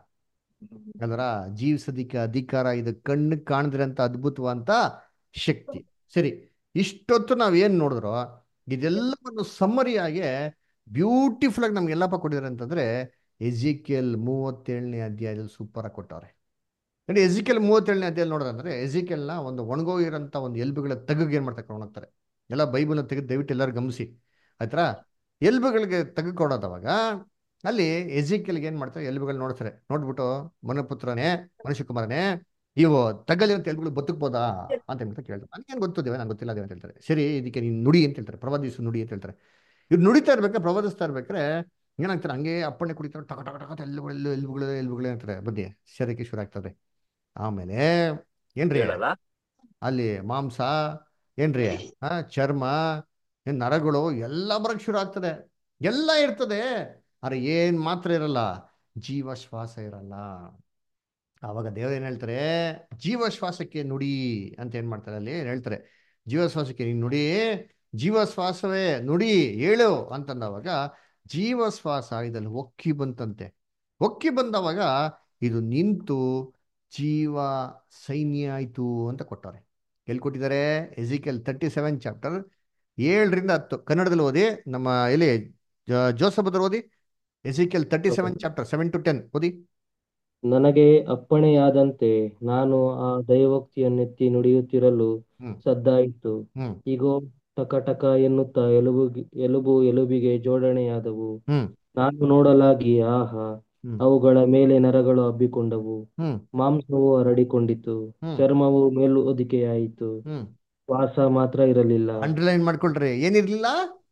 ಅದರ ಜೀವಿಸೋದಿಕ್ಕೆ ಅಧಿಕಾರ ಇದು ಕಣ್ಣು ಕಾಣದಿರಂತ ಅದ್ಭುತವಂತ ಶಕ್ತಿ ಸರಿ ಇಷ್ಟೊತ್ತು ನಾವ್ ಏನ್ ನೋಡಿದ್ರು ಇದೆಲ್ಲವನ್ನು ಸಮ್ಮರಿಯಾಗಿ ಬ್ಯೂಟಿಫುಲ್ ಆಗಿ ನಮ್ಗೆ ಎಲ್ಲಪ್ಪ ಕೊಟ್ಟಿದ್ದಾರೆ ಅಂತಂದ್ರೆ ಎಜಿಕೆಲ್ ಮೂವತ್ತೇಳನೇ ಅಧ್ಯಾಯದಲ್ಲಿ ಸೂಪರ್ ಆಗಿ ಕೊಟ್ಟವ್ರೆ ನೋಡಿ ಎಜಿಕೆಲ್ ಮೂವತ್ತೇಳನೇ ಅಧ್ಯಾಯ ನೋಡೋದಂದ್ರೆ ಎಜಿಕೆಲ್ನ ಒಂದು ಒಣಗೋಗಿರೋಂಥ ಒಂದು ಎಲ್ಬುಗಳ ತೆಗೆಗೆ ಏನ್ ಮಾಡ್ತಾರೆ ಹೋಗ್ತಾರೆ ಎಲ್ಲ ಬೈಬಲ್ನ ತೆಗೆದು ದಯವಿಟ್ಟು ಎಲ್ಲರೂ ಗಮನಿಸಿ ಆಯ್ತಾ ಎಲ್ಬುಗಳಿಗೆ ತೆಗೆದುಕೊಡೋದವಾಗ ಅಲ್ಲಿ ಎಜಿಕೆಲ್ಗೆ ಏನ್ ಮಾಡ್ತಾರೆ ಎಲ್ಬುಗಳು ನೋಡ್ತಾರೆ ನೋಡ್ಬಿಟ್ಟು ಮನಪುತ್ರನೇ ಮನುಷ್ಯ ಕುಮಾರನೇ ಇವು ತಗಲಿರುವಂತ ಎಲ್ಬುಗಳು ಬದುಕ್ಬೋದಾ ಅಂತ ಹೇಳ್ತಾ ಕೇಳ್ತಾರೆ ನನಗೇನು ಗೊತ್ತು ದೇವ ನಂಗೆ ಗೊತ್ತಿಲ್ಲ ದೇವ ಅಂತ ಹೇಳ್ತಾರೆ ಸರಿ ಇದಕ್ಕೆ ನೀನು ನುಡಿ ಅಂತ ಹೇಳ್ತಾರೆ ಪ್ರವಾದಿಸು ನುಡಿ ಅಂತ ಹೇಳ್ತಾರೆ ಇವ್ರು ನುಡಿತಾ ಇರ್ಬೇಕಾದ್ರೆ ಪ್ರವಾದಿಸ್ತಾ ಇರ್ಬೇಕಾದ್ರೆ ಏನಾಗ್ತಾರೆ ಹಂಗೆ ಅಪ್ಪಣೆ ಕುಡಿತಾರೆ ಟಕ ಟಕ ಟಕ ಎಲ್ಬುಗಳು ಎಲ್ಬುಗಳು ಎಲ್ಬುಗಳು ಅಂತಾರೆ ಬನ್ನಿ ಶರೀರಕ್ಕೆ ಶುರು ಆಗ್ತದೆ ಆಮೇಲೆ ಏನ್ರಿ
ಹೇಳಲ್ಲ
ಅಲ್ಲಿ ಮಾಂಸ ಏನ್ರಿ ಆ ಚರ್ಮ ಏನ್ ನರಗಳು ಎಲ್ಲ ಬರಕ್ ಶುರು ಆಗ್ತದೆ ಎಲ್ಲ ಇರ್ತದೆ ಆದ್ರೆ ಏನ್ ಮಾತ್ರ ಇರಲ್ಲ ಜೀವ ಶ್ವಾಸ ಇರಲ್ಲ ಆವಾಗ ದೇವರು ಏನ್ ಹೇಳ್ತಾರೆ ಜೀವಶ್ವಾಸಕ್ಕೆ ನುಡಿ ಅಂತ ಏನ್ ಮಾಡ್ತಾರೆ ಅಲ್ಲಿ ಏನ್ ಹೇಳ್ತಾರೆ ಜೀವಶ್ವಾಸಕ್ಕೆ ನೀನ್ ನುಡಿ ಜೀವಶ್ವಾಸವೇ ನುಡಿ ಹೇಳು ಅಂತಂದವಾಗ ಜೀವಶ್ವಾಸ ಇದಲ್ಲಿ ಒಕ್ಕಿ ಬಂತಂತೆ ಒಕ್ಕಿ ಬಂದವಾಗ ಇದು ನಿಂತು ಜೀವ ಸೈನ್ಯ ಆಯ್ತು ಅಂತ ಕೊಟ್ಟವ್ರೆ ಎಲ್ಲಿ ಕೊಟ್ಟಿದ್ದಾರೆ ಎಜಿಕೆಲ್ ತರ್ಟಿ ಸೆವೆನ್ ಚಾಪ್ಟರ್ ಏಳರಿಂದ ಹತ್ತು ಕನ್ನಡದಲ್ಲಿ ಓದಿ ನಮ್ಮ ಎಲ್ಲಿ ಜೋಸಫ್ ಓದಿ Ezekiel thirty seven chapter seven to ten ಓದಿ
ನನಗೆ ಅಪ್ಪಣೆಯಾದಂತೆ ನಾನು ಆ ದೈವೋಕ್ತಿಯನ್ನೆತ್ತಿ ನುಡಿಯುತ್ತಿರಲು
ಹ್ಮ್
ಸದ್ದಾಯಿತು
ಹ್ಮ್
ಇಗೋ ಟಕ ಟಕ ಎನ್ನುತ್ತಾ ಎಲುಬು ಎಲುಬು ಎಲುಬಿಗೆ ಜೋಡಣೆಯಾದವು
ಹ್ಮ್
ನಾನು ನೋಡಲಾಗಿ ಆಹಾ
ಹ್ಮ್
ಅವುಗಳ ಮೇಲೆ ನರಗಳು ಹಬ್ಬಿಕೊಂಡವು
ಹ್ಮ್
ಮಾಂಸವು ಹರಡಿಕೊಂಡಿತು
ಹ್ಮ್
ಚರ್ಮವು ಮೇಲು ಹೊದಿಕೆಯಾಯಿತು
ಹ್ಮ್
ಶ್ವಾಸ ಮಾತ್ರ ಇರಲಿಲ್ಲ
ಅಂಡರ್ಲೈನ್ ಮಾಡ್ಕೊಳ್ರಿ ಏನಿರ್ಲಿಲ್ಲ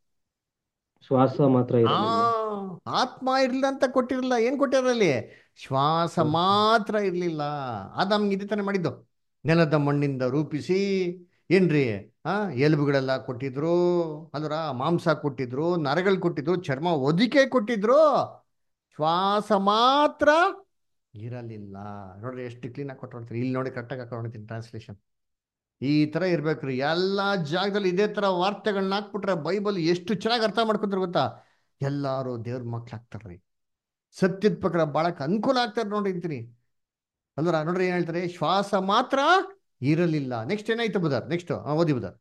ಶ್ವಾಸ ಮಾತ್ರ
ಆ
ಇರಲಿಲ್ಲ
ಆತ್ಮ ಇರ್ಲಿಲ್ಲ ಅಂತ ಕೊಟ್ಟಿರಲಿಲ್ಲ ಏನ್ ಕೊಟ್ಟಿರಲ್ಲಿ ಶ್ವಾಸ ಮಾತ್ರ ಇರ್ಲಿಲ್ಲ ಆದಾಮ್ಗೆ ಇದೇ ತಾನೇ ಮಾಡಿದ್ದು ನೆಲದ ಮಣ್ಣಿಂದ ರೂಪಿಸಿ ಏನ್ರಿ ಆ ಎಲುಬುಗಳೆಲ್ಲ ಕೊಟ್ಟಿದ್ರು ಅಲ್ರ ಮಾಂಸ ಕೊಟ್ಟಿದ್ರು ನರಗಳು ಕೊಟ್ಟಿದ್ರು ಚರ್ಮ ಒದಿಕೆ ಕೊಟ್ಟಿದ್ರು ಶ್ವಾಸ ಮಾತ್ರ ಇರಲಿಲ್ಲ ನೋಡ್ರಿ ಎಷ್ಟು ಕ್ಲೀನ್ ಆಗಿ ಕೊಟ್ಟಿರ್ತೀರಿ ಇಲ್ಲಿ ನೋಡಿ ಕರೆಕ್ಟಾಗಿ ಹಾಕೊಂಡಿರ್ತೀನಿ ಟ್ರಾನ್ಸ್ಲೇಷನ್ ಈ ತರ ಇರ್ಬೇಕ್ರಿ ಎಲ್ಲಾ ಜಾಗದಲ್ಲಿ ಇದೇ ತರ ವಾರ್ತೆಗಳನ್ನ ಹಾಕ್ಬಿಟ್ರೆ ಬೈಬಲ್ ಎಷ್ಟು ಚೆನ್ನಾಗಿ ಅರ್ಥ ಮಾಡ್ಕೊತಾರೆ ಗೊತ್ತಾ ಎಲ್ಲಾರು ದೇವ್ರ ಮಕ್ಳು ಆಗ್ತಾರ್ರಿ ಸತ್ಯದ ಪ್ರಕಾರ ಬಾಳಕ್ ಅನುಕೂಲ ಆಗ್ತಾರೆ ನೋಡ್ರಿ ಅಂತೀನಿ ಅಲ್ವರ ನೋಡ್ರಿ ಏನ್ ಹೇಳ್ತಾರೆ ಶ್ವಾಸ ಮಾತ್ರ ಇರಲಿಲ್ಲ ನೆಕ್ಸ್ಟ್ ಏನಾಯ್ತು ಬುಧರ್ ನೆಕ್ಸ್ಟ್ ಓದಿ ಬುಧರ್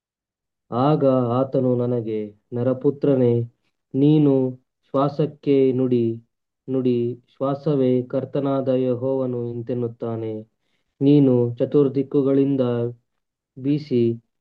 ಆಗ ಆತನು ನನಗೆ ನರಪುತ್ರನೇ ನೀನು ಶ್ವಾಸಕ್ಕೆ ನುಡಿ ನುಡಿ ಶ್ವಾಸವೇ ಕರ್ತನಾದ ಯೆಹೋವನು ಇಂತೆನ್ನುತ್ತಾನೆ ನೀನು ಚತುರ್ದಿಕ್ಕುಗಳಿಂದ ಬೀಸಿ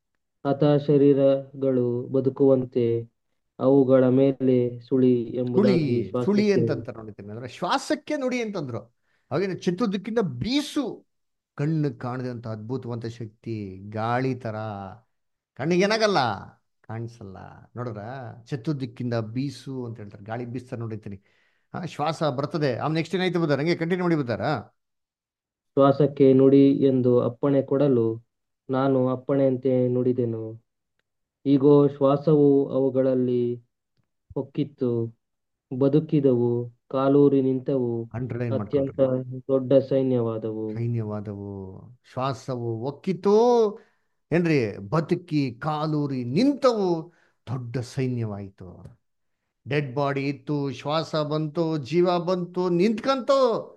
ಹತಾಶರೀರಗಳು ಬದುಕುವಂತೆ ಅವುಗಳ ಮೇಲೆ ಸುಳಿ
ಸುಳಿ
ಎಂಬುದಾಗಿ
ಸುಳಿ
ಶ್ವಾಸಕ್ಕೆ
ಅಂತಂತ ನೋಡಿದ್ದೀನಿ ಅಂದ್ರೆ ಶ್ವಾಸಕ್ಕೆ ನುಡಿ ಅಂತಂದ್ರು ಅವಾಗಿನ ಚತುರ್ದಿಕ್ಕಿಂದ ಬೀಸು ಕಣ್ಣು ಕಾಣದಂತ ಅದ್ಭುತವಂತ ಶಕ್ತಿ ಗಾಳಿ ತರ ಕಣ್ಣಿಗೆ ಏನಾಗಲ್ಲ ಕಾಣಿಸಲ್ಲ ನೋಡ್ರ ಚತುರ್ದಿಕ್ಕಿಂದ ಬೀಸು ಅಂತ ಹೇಳ್ತಾರೆ ಗಾಳಿ ಬೀಸ್ತಾರೆ ನೋಡಿರ್ತೀನಿ ಹಾ ಶ್ವಾಸ ಬರ್ತದೆ ಆಮೇಲೆ ನೆಕ್ಸ್ಟ್ ಏನಾಯ್ತು ಬದಾರ ಹಂಗೆ ಕಂಟಿನ್ಯೂ ಮಾಡಿ ಬದಾರ
ಶ್ವಾಸಕ್ಕೆ ನುಡಿ ಎಂದು ಅಪ್ಪಣೆ ಕೊಡಲು ನಾನು ಅಪ್ಪಣೆಯಂತೆ ನುಡಿದೆನು ಇಗೋ ಶ್ವಾಸವು ಅವುಗಳಲ್ಲಿ ಹೊಕ್ಕಿತ್ತು ಬದುಕಿದವು ಕಾಲೂರಿ ನಿಂತವು
ಅಂಡರ್ಲೈನ್
ಅತ್ಯಂತ
ಮಾಡ್ಕೊಂಡ್ರಿ
ದೊಡ್ಡ ಸೈನ್ಯವಾದವು
ಸೈನ್ಯವಾದವು ಶ್ವಾಸವು ಒಕ್ಕಿತು ಏನ್ರಿ ಬದುಕಿ ಕಾಲೂರಿ ನಿಂತವು ದೊಡ್ಡ ಸೈನ್ಯವಾಯಿತು ಡೆಡ್ ಬಾಡಿ ಇತ್ತು ಶ್ವಾಸ ಬಂತು ಜೀವ ಬಂತು ನಿಂತ್ಕಂತು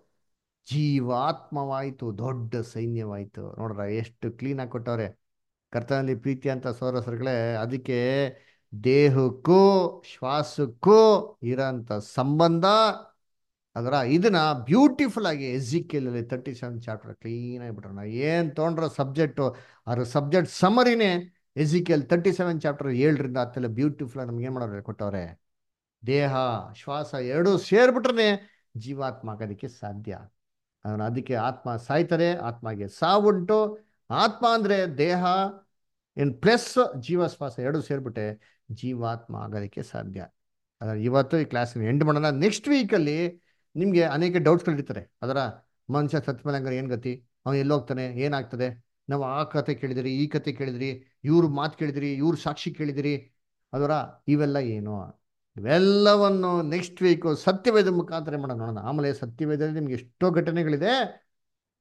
ಜೀವಾತ್ಮವಾಯಿತು ದೊಡ್ಡ ಸೈನ್ಯವಾಯಿತು ನೋಡ್ರ ಎಷ್ಟು ಕ್ಲೀನ್ ಆಗಿ ಕೊಟ್ಟವ್ರೆ ಕರ್ತನಲ್ಲಿ ಪ್ರೀತಿ ಅಂತ ಸೋರಸರುಗಳೇ ಅದಕ್ಕೆ ದೇಹಕ್ಕೂ ಶ್ವಾಸಕ್ಕೂ ಇರೋಂಥ ಸಂಬಂಧ ಅದರ ಇದನ್ನ ಬ್ಯೂಟಿಫುಲ್ ಆಗಿ ಎಜಿಕೆಲ್ ಅಲ್ಲಿ ತರ್ಟಿ ಸೆವೆನ್ ಚಾಪ್ಟರ್ ಕ್ಲೀನ್ ಆಗಿಬಿಟ್ರೆ ಏನ್ ತೊಗೊಂಡ್ರ ಸಬ್ಜೆಕ್ಟು ಅದ್ರ ಸಬ್ಜೆಕ್ಟ್ ಸಮರಿನೇ ಎಜಿಕೆಲ್ ತರ್ಟಿ ಸೆವೆನ್ ಚಾಪ್ಟರ್ ಏಳರಿಂದ ಹತ್ತೆಲ್ಲ ಬ್ಯೂಟಿಫುಲ್ ಆಗಿ ನಮ್ಗೆ ಏನ್ ಮಾಡೋರು ಕೊಟ್ಟವ್ರೆ ದೇಹ ಶ್ವಾಸ ಎರಡೂ ಸೇರ್ಬಿಟ್ರೆ ಜೀವಾತ್ಮ ಆಗೋದಕ್ಕೆ ಸಾಧ್ಯ ಅದನ್ನ ಅದಕ್ಕೆ ಆತ್ಮ ಸಾಯ್ತದೆ ಆತ್ಮಗೆ ಸಾವುಂಟು ಆತ್ಮ ಅಂದ್ರೆ ದೇಹ ಇನ್ ಪ್ಲಸ್ ಜೀವ ಶ್ವಾಸ ಎರಡು ಸೇರ್ಬಿಟ್ಟೆ ಜೀವಾತ್ಮ ಆಗೋದಕ್ಕೆ ಸಾಧ್ಯ ಅದರ ಇವತ್ತು ಈ ಕ್ಲಾಸ್ ಎಂಡ್ ಮಾಡೋಣ ನೆಕ್ಸ್ಟ್ ವೀಕಲ್ಲಿ ನಿಮಗೆ ಅನೇಕ ಡೌಟ್ಸ್ಗಳಿರ್ತಾರೆ ಅದರ ಮನುಷ್ಯ ಸತ್ಯಮಲಂಗರ ಏನು ಗತಿ ಅವನು ಎಲ್ಲೋಗ್ತಾನೆ ಏನಾಗ್ತದೆ ನಾವು ಆ ಕತೆ ಕೇಳಿದಿರಿ ಈ ಕತೆ ಕೇಳಿದ್ರಿ ಇವ್ರ ಮಾತು ಕೇಳಿದಿರಿ ಇವ್ರ ಸಾಕ್ಷಿ ಕೇಳಿದಿರಿ ಅದರ ಇವೆಲ್ಲ ಏನು ಇವೆಲ್ಲವನ್ನು ನೆಕ್ಸ್ಟ್ ವೀಕು ಸತ್ಯವೇದ ಮುಖಾಂತರ ಮಾಡೋಣ ನೋಡೋಣ ಆಮೇಲೆ ಸತ್ಯವೇದದಲ್ಲಿ ನಿಮ್ಗೆ ಎಷ್ಟೋ ಘಟನೆಗಳಿದೆ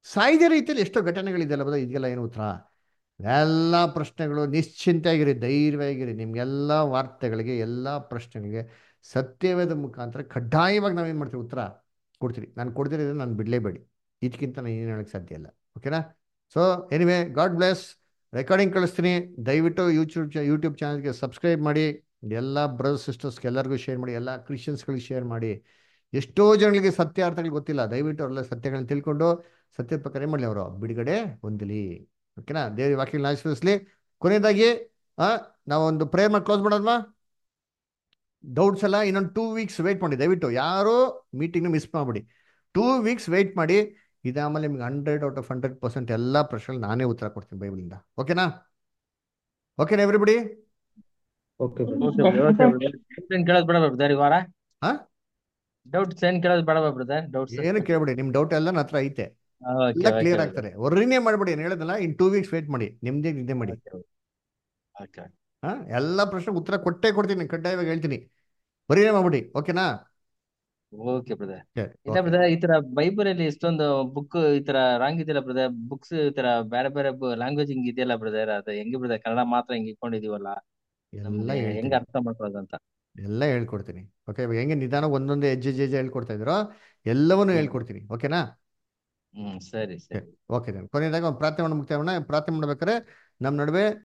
ಸಾಯ್ದ ರೀತಿಯಲ್ಲಿ ಎಷ್ಟೋ ಘಟನೆಗಳಿದೆಯಲ್ಲ ಬದ ಇದೆಲ್ಲ ಏನು ಉತ್ತರ ಎಲ್ಲ ಪ್ರಶ್ನೆಗಳು ನಿಶ್ಚಿಂತೆಯಾಗಿರಿ ಧೈರ್ಯವಾಗಿರಿ ನಿಮ್ಗೆಲ್ಲ ವಾರ್ತೆಗಳಿಗೆ ಎಲ್ಲ ಪ್ರಶ್ನೆಗಳಿಗೆ ಸತ್ಯವೇದ ಮುಖಾಂತರ ಕಡ್ಡಾಯವಾಗಿ ನಾವೇನು ಮಾಡ್ತೀವಿ ಉತ್ತರ ಕೊಡ್ತೀರಿ ನಾನು ಕೊಡ್ತೀರಿ ನಾನು ಬಿಡಲೇಬೇಡಿ ಇದಕ್ಕಿಂತ ನಾನು ಏನು ಹೇಳಕ್ಕೆ ಸಾಧ್ಯ ಇಲ್ಲ ಓಕೆನಾ so anyway God bless recording ಕಳಿಸ್ತೀನಿ ದಯವಿಟ್ಟು ಯೂಟ್ಯೂಬ್ ಯೂಟ್ಯೂಬ್ ಚಾನಲ್ಗೆ ಸಬ್ಸ್ಕ್ರೈಬ್ ಮಾಡಿ ಎಲ್ಲ ಬ್ರದರ್ ಸಿಸ್ಟರ್ಸ್ಗೆ ಎಲ್ಲರಿಗೂ ಶೇರ್ ಮಾಡಿ ಎಲ್ಲ ಕ್ರಿಶ್ಚಿಯನ್ಸ್ಗಳಿಗೆ ಶೇರ್ ಮಾಡಿ ಎಷ್ಟೋ ಜನಗಳಿಗೆ ಸತ್ಯಾರ್ಥಗಳು ಗೊತ್ತಿಲ್ಲ ದಯವಿಟ್ಟು ಅವರೆಲ್ಲ ಸತ್ಯಗಳನ್ನ ತಿಳ್ಕೊಂಡು ಸತ್ಯದ ಪ್ರಕಾರ ಏನು ಮಾಡಲಿ ಅವರು ಬಿಡುಗಡೆ ಹೊಂದಲಿ ಓಕೆನಾ ದೇವ್ರ ವಾಕ್ಯಗಳನ್ನ ಆಶೀರ್ವದಿಸ್ಲಿ ಕೊನೆಯದಾಗಿ ಆ ನಾವೊಂದು ಪ್ರೇಯರ್ ಮಾಡಿ ಕ್ಲೋಸ್ ಮಾಡೋದ್ವಾ ಡೌಟ್ಸ್ ಎಲ್ಲ ಇನ್ನೊಂದು ಟೂ ವೀಕ್ಸ್ ವೆಯ್ಟ್ ಮಾಡಿ ದಯವಿಟ್ಟು ಯಾರು ಮೀಟಿಂಗ್ನ ಮಿಸ್ ಮಾಡ್ಬಿಡಿ ಟೂ ವೀಕ್ಸ್ ವೆಯ್ಟ್ ಮಾಡಿ ಇದಾಮೇಲೆ ನಿಮ್ಗೆ hundred out of hundred percent ಎಲ್ಲ ಪ್ರಶ್ನೆಗಳು ನಾನೇ ಉತ್ತರ ಕೊಡ್ತೀನಿ ಬೈಬಲಿಂದ ಓಕೆನಾ ಓಕೆನಾ ಎವ್ರಿಬಡಿ
ಓಕೆ
ಏನ್ ಕೇಳೋದ್ ಬೇಡ ಬ್ರದರ್ ಈ ವಾರ
ಹಾ
ಡೌಟ್ಸ್ ಏನ್ ಕೇಳೋದ್ ಬೇಡ ಬ್ರದರ್ ಡೌಟ್ಸ್
ಏನು ಕೇಳ್ಬಿಡಿ ನಿಮ್ ಡೌಟ್ ಎಲ್ಲ ನನ್ನ ಹತ್ರ ಐತೆ
ಓಕೆ
ಎಲ್ಲ
ಓಕೆ
ಕ್ಲಿಯರ್ ಆಗ್ತಾರೆ ವರ್ರಿನೇ ಮಾಡ್ಬಿಡಿ ಏನು ಹೇಳೋದಲ್ಲ ಇನ್ ಟೂ ವೀಕ್ಸ್ ವೇಟ್ ಮಾಡಿ ನಿಮ್ದೇ ನಿದ್ದೆ ಮಾಡಿ
ಓಕೆ
ಹಾ ಎಲ್ಲ ಪ್ರಶ್ನೆ ಉತ್ತರ ಕೊಟ್ಟೇ ಕೊಡ್ತೀನಿ ಕಡ್ಡಾಯವಾಗಿ ಹೇಳ್ತೀನಿ ಬರೀನೇ ಮಾಡ್ಬಿಡಿ ಓಕೆನಾ
ಓಕೆ ಬ್ರದರ್
ಸರಿ
ಇಲ್ಲ
ಓಕೆ
ಬ್ರದರ್ ಈ ತರ ಬೈಬಲ್ ಅಲ್ಲಿ ಎಷ್ಟೊಂದು ಬುಕ್ ಈ ತರ ರಾಂಗ್ ಇದೆಯಲ್ಲ ಬ್ರದರ್ ಬುಕ್ಸ್ ಈ ತರ ಬೇರೆ ಬೇರೆ ಲ್ಯಾಂಗ್ವೇಜ್ ಹಿಂಗ್ ಇದೆಯಲ್ಲ ಬ್ರದರ್ ಅದು ಹೆಂಗೆ ಬ್ರದರ್ ಕನ್ನಡ ಮಾತ್ರ ಹಿಂಗ್ ಇಟ್ಕೊಂಡಿದೀವಲ್ಲ
ಎಲ್ಲ
ನಮ್ಗೆ ಹೆಂಗ್
ಹೇಳ್ತೀನಿ
ಅರ್ಥ ಮಾಡ್ಕೊಳ್ಳೋದಂತ
ಎಲ್ಲ ಹೇಳ್ಕೊಡ್ತೀನಿ ಓಕೆ ಇವಾಗ ಹೆಂಗೆ ನಿಧಾನ ಒಂದೊಂದೇ ಹೆಜ್ಜೆ ಹೆಜ್ಜೆ ಹೆಜ್ಜೆ ಹೇಳ್ಕೊಡ್ತಾ ಇದ್ರೋ ಎಲ್ಲವನ್ನೂ
ಹ್ಮ್
ಹೇಳ್ಕೊಡ್ತೀನಿ ಓಕೆನಾ
ಹ್ಮ್ ಸರಿ ಸರಿ
ಓಕೆ ಕೊನೆಯದಾಗ ಒಂದು ಪ್ರಾರ್ಥನೆ ಮಾಡಿ ಮುಕ್ತಾಯ ಮಾಡೋಣ ಪ್ರಾರ್ಥನೆ ಮಾಡ್ಬೇಕಾದ್ರೆ ನಮ್ಮ ನಡುವೆ